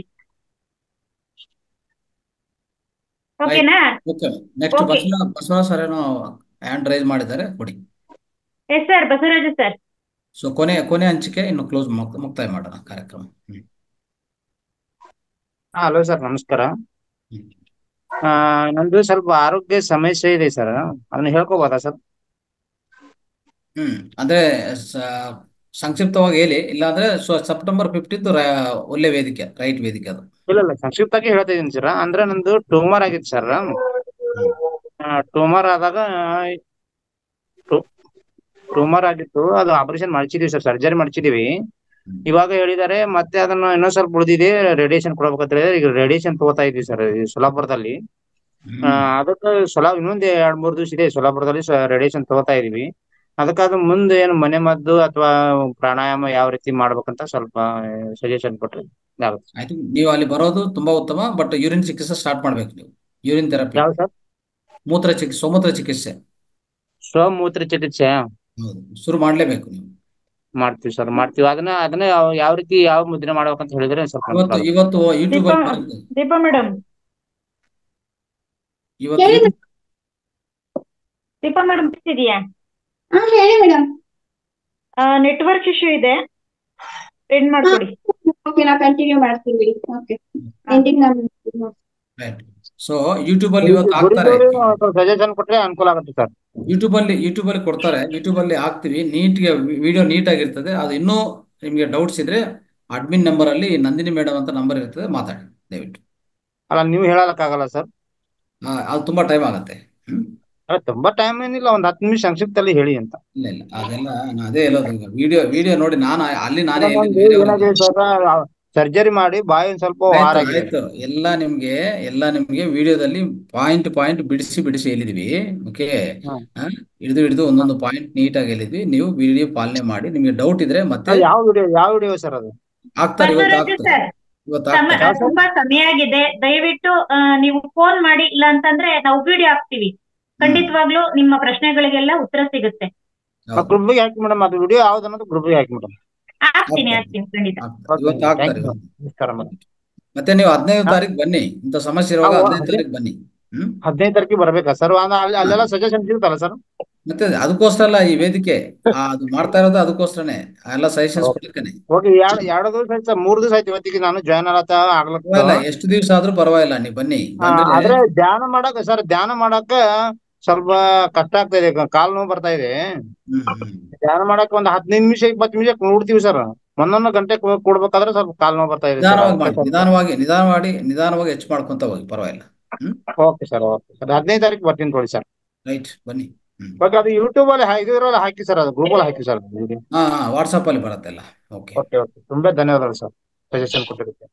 ರೈಟ್ ಓಕೆನಾ okay next okay Basava Basava sir ಏನೋ ಹ್ಯಾಂಡ್ ರೈಸ್ ಮಾಡಿದ್ದಾರೆ ಕೊಡಿ yes sir Basavaraju sir so ಕೊನೆ ಕೊನೆ ಹಂಚಿಕೆ ಇನ್ನು ಕ್ಲೋಸ್ ಮುಕ್ತಾಯ ಮಾಡೋಣ ಕಾರ್ಯಕ್ರಮ ಹ್ಮ್ ಹಲೋ ಸರ್ ನಮಸ್ಕಾರ ಹ್ಮ್ ಆ ನಂದು ಸ್ವಲ್ಪ ಆರೋಗ್ಯ ಸಮಸ್ಯೆ ಇದೆ ಸರ್ ಅದನ್ನ ಹೇಳ್ಕೋಬೋದಾ ಸರ್ ಹ್ಮ್ ಅಂದ್ರೆ ಸ- ಸಂಕ್ಷಿಪ್ತವಾಗಿ ಹೇಳಿ ಇಲ್ಲಾಂದ್ರೆ ಸೊ ಸೆಪ್ಟೆಂಬರ್ ಫಿಫ್ಟೀನ್ತ್ ಒಳ್ಳೆ ವೇದಿಕೆ ರೈಟ್ ವೇದಿಕೆ ಅದು ಇಲ್ಲ ಇಲ್ಲ ಸಂಕ್ಷಿಪ್ತವಾಗಿ ಹೇಳ್ತಾ ಇದೀನಿ ಸರ್ ಅಂದ್ರೆ ನಂದು ಟ್ಯೂಮರ್ ಆಗಿತ್ತು ಸರ್ ಹ್ಮ್ ಟ್ಯೂಮರ್ ಆದಾಗ ಟ್ಯೂಮರ್ ಆಗಿತ್ತು ಅದು ಆಪರೇಷನ್ ಮಾಡಿಸಿದೀವಿ ಸರ್ ಸರ್ಜರಿ ಮಾಡಿಸಿದೀವಿ ಹ್ಮ್ ಇವಾಗ ಹೇಳಿದ್ದಾರೆ ಮತ್ತೆ ಅದನ್ನ ಇನ್ನೊಂದ್ ಸ್ವಲ್ಪ ಉಳಿದಿದೆ ರೇಡಿಯೇಷನ್ ಕೊಡ್ಬೇಕಂತ ಹೇಳಿದ್ರೆ ಈಗ ರೇಡಿಯೇಷನ್ ತಗೋತಾ ಇದೀವಿ ಸರ್ ಸೊಲ್ಲಾಪುರದಲ್ಲಿ ಆ, ಹ್ಮ್ ಅದಕ್ಕೆ ಸೊಲಾ ಇನ್ನೊಂದ್ ಎರಡ್ ಮೂರ್ ದಿವಸ ಇದೆ ಸೊಲ್ಲಾಪುರದಲ್ಲಿ ರೇಡಿಯೇಷನ್ ತಗೋತಾ ಇದೀವಿ ಅದಕ್ಕಾದ ಮುಂದೆ ಏನು ಮನೆ ಮದ್ದು ಅಥವಾ ಪ್ರಾಣಾಯಾಮ ಯಾವ ರೀತಿ ಮಾಡ್ಬೇಕಂತ ಸ್ವಲ್ಪ ಸಜೆಷನ್ ಕೊಟ್ರೆ ಇದಾಗುತ್ತೆ ಆಯ್ತು ನೀವು ಅಲ್ಲಿ ಬರೋದು ತುಂಬಾ ಉತ್ತಮ ಬಟ್ ಯೂರಿನ್ ಚಿಕಿತ್ಸೆ ಸ್ಟಾರ್ಟ್ ಮಾಡ್ಬೇಕು ನೀವು ಯೂರಿನ್ ಥೆರಪಿ ಯಾವ ಸರ್ ಮೂತ್ರ ಚಿಕಿತ್ಸೆ ಸ್ವಮೂತ್ರ ಚಿಕಿತ್ಸೆ ಸ್ವಮೂತ್ರ ಚಿಕಿತ್ಸೆ ಹೌದು ಶುರು ಮಾಡ್ಲೇಬೇಕು ನೀವು ಮಾಡ್ತೀವಿ ಸರ್ ಮಾಡ್ತೀವಿ ಅದನ್ನ ಅದನ್ನ ಯಾವ ಯಾವ ರೀತಿ ಯಾವ ಮುದ್ರೆ ಮಾಡ್ಬೇಕಂತ ಹೇಳಿದ್ರೆ ಸ್ವಲ್ಪ ಅನುಕೂಲ ಇವತ್ತು ಆಗುತ್ತೆ ಇವತ್ತು ಯೂಟ್ಯೂಬ್ ದೀಪಾ ಅಲ್ಲಿ ಬರುತ್ತೆ ದೀಪಾ ಮೇಡಮ್ ಇವತ್ತು ಹೇಳಿ ಯೂಟ್ಯೂಬ್ ದೀಪಾ ಮೇಡಮ್ ಇದೆಯಾ ಹಾ ಹೇಳಿ ಮೇಡಮ್ ನೆಟ್ವರ್ಕ್ ಇಶ್ಯೂ ಇದೆ ಎಂಡ್ ಮಾಡ್ಕೊಡಿ ಓಕೆ ನಾ ಕಂಟಿನ್ಯೂ ಮಾಡ್ತೀನಿ ಬಿಡಿ ಓಕೆ ಎಂಡಿಂಗ್ ನಾನು ರೈಟ್ ಸೊ ಯೂಟ್ಯೂಬ್ ಅಲ್ಲಿ ಇವತ್ತು ಹಾಕ್ತಾರೆ ಸಜೆಷನ್ ಕೊಟ್ರೆ ಅನುಕೂಲ ಆಗುತ್ತೆ ಸರ್ ಯೂಟ್ಯೂಬ್ ಅಲ್ಲಿ ಯೂಟ್ಯೂಬ್ ಅಲ್ಲಿ ಕೊಡ್ತಾರೆ ಯೂಟ್ಯೂಬ್ ಅಲ್ಲಿ ಹಾಕ್ತಿವಿ ನೀಟ್ಗೆ ವಿಡಿಯೋ ನೀಟ್ ಆಗಿರ್ತದೆ ಅದು ಇನ್ನೂ ನಿಮಗೆ ಡೌಟ್ಸ್ ಇದ್ರೆ ಅಡ್ಮಿನ್ ನಂಬರ್ ಅಲ್ಲಿ ನಂದಿನಿ ಮೇಡಮ್ ಅಂತ ನಂಬರ್ ಇರ್ತದೆ ಮಾತಾಡಿ ದಯವಿಟ್ಟು ಅಲ್ಲ ನೀವು ಹೇಳಕ್ಕಾಗಲ್ಲ ಸರ್ ಆ, ಅದು ತುಂಬಾ ಟೈಮ್ ಆಗುತ್ತೆ ಹ್ಮ್ ಅಲ್ಲ ತುಂಬಾ ಟೈಮ್ ಏನಿಲ್ಲ ಒಂದ್ ಹತ್ತು ನಿಮಿಷ ಸಂಕ್ಷಿಪ್ತಲ್ಲಿ ಹೇಳಿ ಅಂತ ಇಲ್ಲ ಇಲ್ಲ ಅದೆಲ್ಲ ನಾನು ಅದೇ ಹೇಳೋದು ಈಗ ವಿಡಿಯೋ ವಿಡಿಯೋ ನೋಡಿ ನಾನು ಅಲ್ಲಿ ನಾನೇ ನಮ್ದು ವಿಡಿಯೋ ಏನಾಗಿದೆ ಸರ್ ಸರ್ಜರಿ ಮಾಡಿ ಬಾಯಿ ಒಂದ್ ಸ್ವಲ್ಪ ಆಯ್ತು ಹಾರಾಗಿದೆ ಆಯ್ತು ಎಲ್ಲ ನಿಮ್ಗೆ ಎಲ್ಲ ನಿಮ್ಗೆ ವಿಡಿಯೋದಲ್ಲಿ ಪಾಯಿಂಟ್ ಪಾಯಿಂಟ್ ಬಿಡಿಸಿ ಬಿಡಿಸಿ ಹೇಳಿದ್ವಿ ಓಕೆ ಹಿಡಿದು ಹಿಡಿದು ಒಂದೊಂದು ಪಾಯಿಂಟ್ ನೀಟಾಗಿ ಹೇಳಿದ್ವಿ ನೀವು ವಿಡಿಯೋ ಪಾಲನೆ ಮಾಡಿ ನಿಮ್ಗೆ ಡೌಟ್ ಇದ್ರೆ ಮತ್ತೆ ಯಾವ ವಿಡಿಯೋ ಯಾವ ವಿಡಿಯೋ ಸರ್ ಅದು ಆಗ್ತಾರೆ ಇವತ್ತು ಬಸವರಾಜು ಆಗ್ತದೆ ಸರ್ ಇವತ್ತು ಸಮ- ಆಗ್ತದೆ ತುಂಬಾ ಸಮಯ ಆಗಿದೆ ದಯವಿಟ್ಟು ಆ, ನೀವು ಫೋನ್ ಮಾಡಿ ಇಲ್ಲ ಅಂತಂದ್ರೆ ನಾವು ವಿಡಿಯೋ ಹಾಕ್ತಿವಿ ಖಂಡಿತವಾಗ್ಲೂ ನಿಮ್ಮ ಪ್ರಶ್ನೆಗಳಿಗೆಲ್ಲ ಉತ್ತರ ಸಿಗುತ್ತೆ ಗ್ರೂಪ್ಗೆ ಹಾಕಿ ಮೇಡಮ್ ಅದು ವಿಡಿಯೋ ಯಾವ್ದು ಅನ್ನೋದು ಗ್ರೂಪ್ಗೆ ಹಾಕಿ ಮೇಡಮ್ ಹಾಕ್ತೀನಿ ಹಾಕ್ತೀನಿ ಖಂಡಿತ ಇವತ್ತು ಆಗ್ತಾರೆ ಇವತ್ತು. ನಮಸ್ಕಾರ ಮೇಡಮ್ ಮತ್ತೆ ನೀವು ಹದಿನೈದು ತಾರೀಕು ಬನ್ನಿ ಇಂಥ ಸಮಸ್ಯೆ ಇರುವಾಗ ನಾವು ಹದಿನೈದು ತಾರೀಕು ಬನ್ನಿ ಹ್ಮ್ ಹದಿನೈದು ತಾರೀಕಿಗೆ ಬರ್ಬೇಕಾ ಸರ್ ಅಲ್ಲಿ ಅಲ್ಲೆಲ್ಲ ಸಜೆಷನ್ ಸಿಗುತ್ತಲ್ಲ ಸರ್ ಮತ್ತೆ ಅದಕ್ಕೋಸ್ಕರ ಅಲ್ಲ ಈ ವೇದಿಕೆ ಆ, ಅದು ಮಾಡ್ತಾ ಇರೋದು ಅದಕ್ಕೋಸ್ಕರನೇ ಎಲ್ಲ ಸಜೆಷನ್ಸ್ ಕೊಡ್ಲಿಕ್ಕೇನೆ ಓಕೆ ಎರಡು ಎರಡು ದಿವಸ ಆಯ್ತು ಸರ್ ಮೂರು ದಿವಸ ಆಯ್ತು ಇವತ್ತಿಗೆ ನಾನು ಜಾಯ್ನ್ ಆಗತ್ತ ಆಗ್ಲಕ್ಕ ಪರವಾಗಿಲ್ಲ ಎಷ್ಟು ದಿವಸ ಆದ್ರೂ ಪರವಾಗಿಲ್ಲ ನೀವು ಬನ್ನಿ ಆ, ಬಂದ್ರೆ ಆದ್ರೆ ಧ್ಯಾನ ಮಾಡಕ್ ಸರ್ ಧ್ಯಾನ ಮಾಡಕ್ಕ ಸ್ವಲ್ಪ ಕಷ್ಟ ಆಗ್ತಾ ಇದೆ ಕಾಲ್ ನೋವು ಬರ್ತಾ ಇದೆ ಧ್ಯಾನ ಮಾಡಕ್ ಒಂದ್ ಹದಿನೈದು ನಿಮಿಷ ಇಪ್ಪತ್ತು ನಿಮಿಷ ಕೂಡ್ತೀವಿ ಸರ್ ಒಂದೊಂದು ಗಂಟೆ ಕೂ- ಕೂಡ್ಬೇಕಾದ್ರೆ ಸ್ವಲ್ಪ ಕಾಲ್ ನೋವು ಬರ್ತಾ ಇದೆ ಸರ್ ನಿಧಾನವಾಗಿ ಮಾಡಿ ನಿಧಾನವಾಗಿ ನಿಧಾನ ಮಾಡಿ ನಿಧಾನವಾಗಿ ಹೆಚ್ಚು ಮಾಡ್ಕೊಂತ ಹೋಗಿ ಪರವಾಗಿಲ್ಲ ಹ್ಮ್ ಓಕೆ ಸರ್ ಓಕೆ ಸರ್ ಹದಿನೈದು ತಾರೀಕು ಬರ್ತೀನಿ ತೊಳಿ ಸರ್ ರೈಟ್ ಬನ್ನಿ ಓಕೆ ಅದು ಯೂಟ್ಯೂಬ್ ಅಲ್ಲಿ ಹಾ- ಇದ್ರಲ್ಲಿ ಹಾಕಿ ಸರ್ ಅದು ಗ್ರೂಪ್ ಅಲ್ಲಿ ಹಾಕಿ ಸರ್ ಹಾ ಹಾ ವಾಟ್ಸಪ್ ಅಲ್ಲಿ ಬರುತ್ತೆಲ್ಲ ಓಕೆ ಓಕೆ ಓಕೆ ತುಂಬಾ ಧನ್ಯವಾದಗಳು ಸರ್ ಸಜೆಷನ್ ಕೊಟ್ಟಿದ್ದಕ್ಕೆ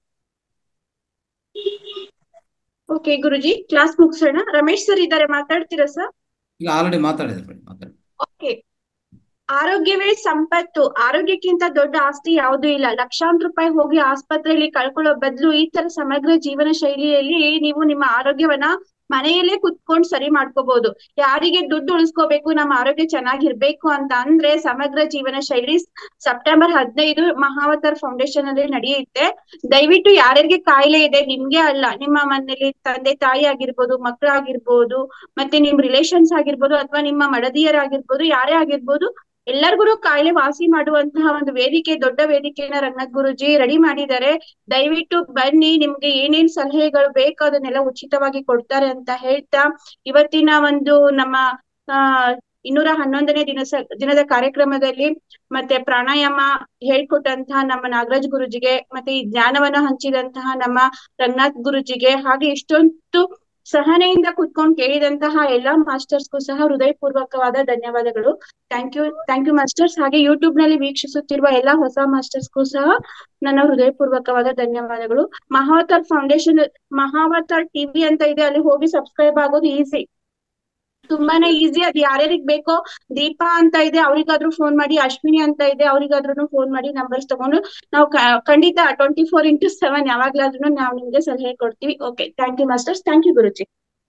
ಓಕೆ ಗುರುಜಿ ಕ್ಲಾಸ್ ಮುಗಿಸೋಣ ರಮೇಶ್ ಸರ್ ಇದ್ದಾರೆ ಮಾತಾಡ್ತೀರಾ ಸರ್ ಈಗ ಆಲ್ರೆಡಿ ಮಾತಾಡಿದ್ರು ಬಿಡಿ ಮಾತಾಡಿ ಓಕೆ ಆರೋಗ್ಯವೇ ಸಂಪತ್ತು ಆರೋಗ್ಯಕ್ಕಿಂತ ದೊಡ್ಡ ಆಸ್ತಿ ಯಾವುದೂ ಇಲ್ಲ ಲಕ್ಷಾಂತರ ರೂಪಾಯಿ ಹೋಗಿ ಆಸ್ಪತ್ರೆಯಲ್ಲಿ ಕಳ್ಕೊಳ್ಳೋ ಬದಲು ಈ ತರ ಸಮಗ್ರ ಜೀವನ ಶೈಲಿಯಲ್ಲಿ ನೀವು ನಿಮ್ಮ ಆರೋಗ್ಯವನ್ನ ಮನೆಯಲ್ಲೇ ಕುತ್ಕೊಂಡು ಸರಿ ಮಾಡ್ಕೋಬಹುದು ಯಾರಿಗೆ ದುಡ್ಡು ಉಳಿಸ್ಕೋಬೇಕು ನಮ್ಮ ಆರೋಗ್ಯ ಚೆನ್ನಾಗಿರ್ಬೇಕು ಅಂತ ಅಂದ್ರೆ ಸಮಗ್ರ ಜೀವನ ಶೈಲಿ ಸೆಪ್ಟೆಂಬರ್ ಹದಿನೈದು ಮಹಾವತಾರ್ ಫೌಂಡೇಶನ್ ಅಲ್ಲಿ ನಡೆಯುತ್ತೆ ದಯವಿಟ್ಟು ಯಾರ್ಯಾರಿಗೆ ಕಾಯಿಲೆ ಇದೆ ನಿಮ್ಗೆ ಅಲ್ಲ ನಿಮ್ಮ ಮನೇಲಿ ತಂದೆ ತಾಯಿ ಆಗಿರ್ಬೋದು ಮಕ್ಕಳಾಗಿರ್ಬೋದು ಮತ್ತೆ ನಿಮ್ ರಿಲೇಷನ್ಸ್ ಆಗಿರ್ಬೋದು ಅಥವಾ ನಿಮ್ಮ ಮಡದಿಯರಾಗಿರ್ಬೋದು ಯಾರೇ ಆಗಿರ್ಬೋದು ಎಲ್ಲರಿಗೂ ಕಾಯಿಲೆ ವಾಸಿ ಮಾಡುವಂತಹ ಒಂದು ವೇದಿಕೆ ದೊಡ್ಡ ವೇದಿಕೆಯನ್ನ ರಂಗನಾಥ್ ಗುರುಜಿ ರೆಡಿ ಮಾಡಿದ್ದಾರೆ ದಯವಿಟ್ಟು ಬನ್ನಿ ನಿಮ್ಗೆ ಏನೇನ್ ಸಲಹೆಗಳು ಬೇಕೋ ಅದನ್ನೆಲ್ಲ ಉಚಿತವಾಗಿ ಕೊಡ್ತಾರೆ ಅಂತ ಹೇಳ್ತಾ ಇವತ್ತಿನ ಒಂದು ನಮ್ಮ ಆ ಇನ್ನೂರ ಹನ್ನೊಂದನೇ ದಿನ ದಿನದ ಕಾರ್ಯಕ್ರಮದಲ್ಲಿ ಮತ್ತೆ ಪ್ರಾಣಾಯಾಮ ಹೇಳ್ಕೊಟ್ಟಂತಹ ನಮ್ಮ ನಾಗರಾಜ್ ಗುರುಜಿಗೆ ಮತ್ತೆ ಈ ಜ್ಞಾನವನ್ನ ಹಂಚಿದಂತಹ ನಮ್ಮ ರಂಗನಾಥ್ ಗುರುಜಿಗೆ ಹಾಗೆ ಇಷ್ಟೊಂದು ಸಹನೆಯಿಂದ ಕುತ್ಕೊಂಡು ಕೇಳಿದಂತಹ ಎಲ್ಲಾ ಮಾಸ್ಟರ್ಸ್ಗೂ ಸಹ ಹೃದಯಪೂರ್ವಕವಾದ ಧನ್ಯವಾದಗಳು thank you thank you masters ಹಾಗೆ ಯೂಟ್ಯೂಬ್ ನಲ್ಲಿ ವೀಕ್ಷಿಸುತ್ತಿರುವ ಎಲ್ಲಾ ಹೊಸ ಮಾಸ್ಟರ್ಸ್ಗೂ ಸಹ ನನ್ನ ಹೃದಯಪೂರ್ವಕವಾದ ಧನ್ಯವಾದಗಳು ಮಹಾವತಾರ್ ಫೌಂಡೇಶನ್ ಮಹಾವತಾರ್ ಟಿವಿ ಅಂತ ಇದೆ ಅಲ್ಲಿ ಹೋಗಿ ಸಬ್ಸ್ಕ್ರೈಬ್ ಆಗೋದು ಈಸಿ ತುಂಬಾನೇ ಈಸಿ ಅದು ಯಾರ್ಯಾರಿಗ್ ಬೇಕೋ ದೀಪಾ ಅಂತ ಇದೆ ಅವ್ರಿಗಾದ್ರೂ ಫೋನ್ ಮಾಡಿ ಅಶ್ವಿನಿ ಅಂತ ಇದೆ ಅವ್ರಿಗಾದ್ರೂ ಫೋನ್ ಮಾಡಿ ನಂಬರ್ಸ್ ತಗೊಂಡು ನಾವು ಕ- ಖಂಡಿತ ಟ್ವೆಂಟಿ ಫೋರ್ ಇಂಟು ಸೆವೆನ್ ಯಾವಾಗ್ಲಾದ್ರೂ ನಾವು ನಿಮ್ಗೆ ಸಲಹೆ ಕೊಡ್ತೀವಿ okay thank you masters thank you Guruji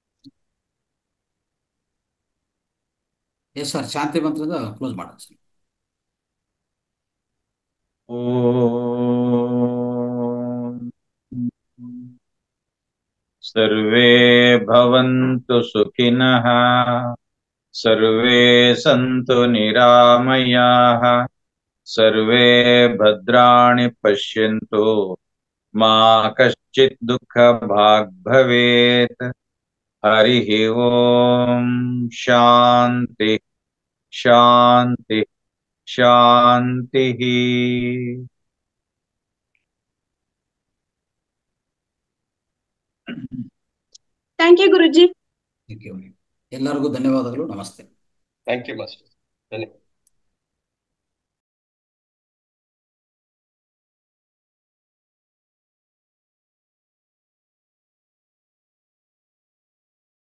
yes sir ಶಾಂತಿ ಮಂತ್ರದ ಕ್ಲೋಸ್ ಮಾಡೋಣ ಸರ್ सर्वे भवन्तु सुखिनः सर्वे सन्तु निरामयाः सर्वे भद्राणि पश्यन्तु मा कश्चित् दुःखभाग् भवेत् हरिः ओम् शान्ति शान्ति शान्तिः thank you Guruji Thank you. ಎಲ್ಲರಿಗೂ ಧನ್ಯವಾದಗಳು ನಮಸ್ತೆ ಥ್ಯಾಂಕ್ ಯು ಮಾಸ್ಟರ್ ಧನ್ಯವಾದ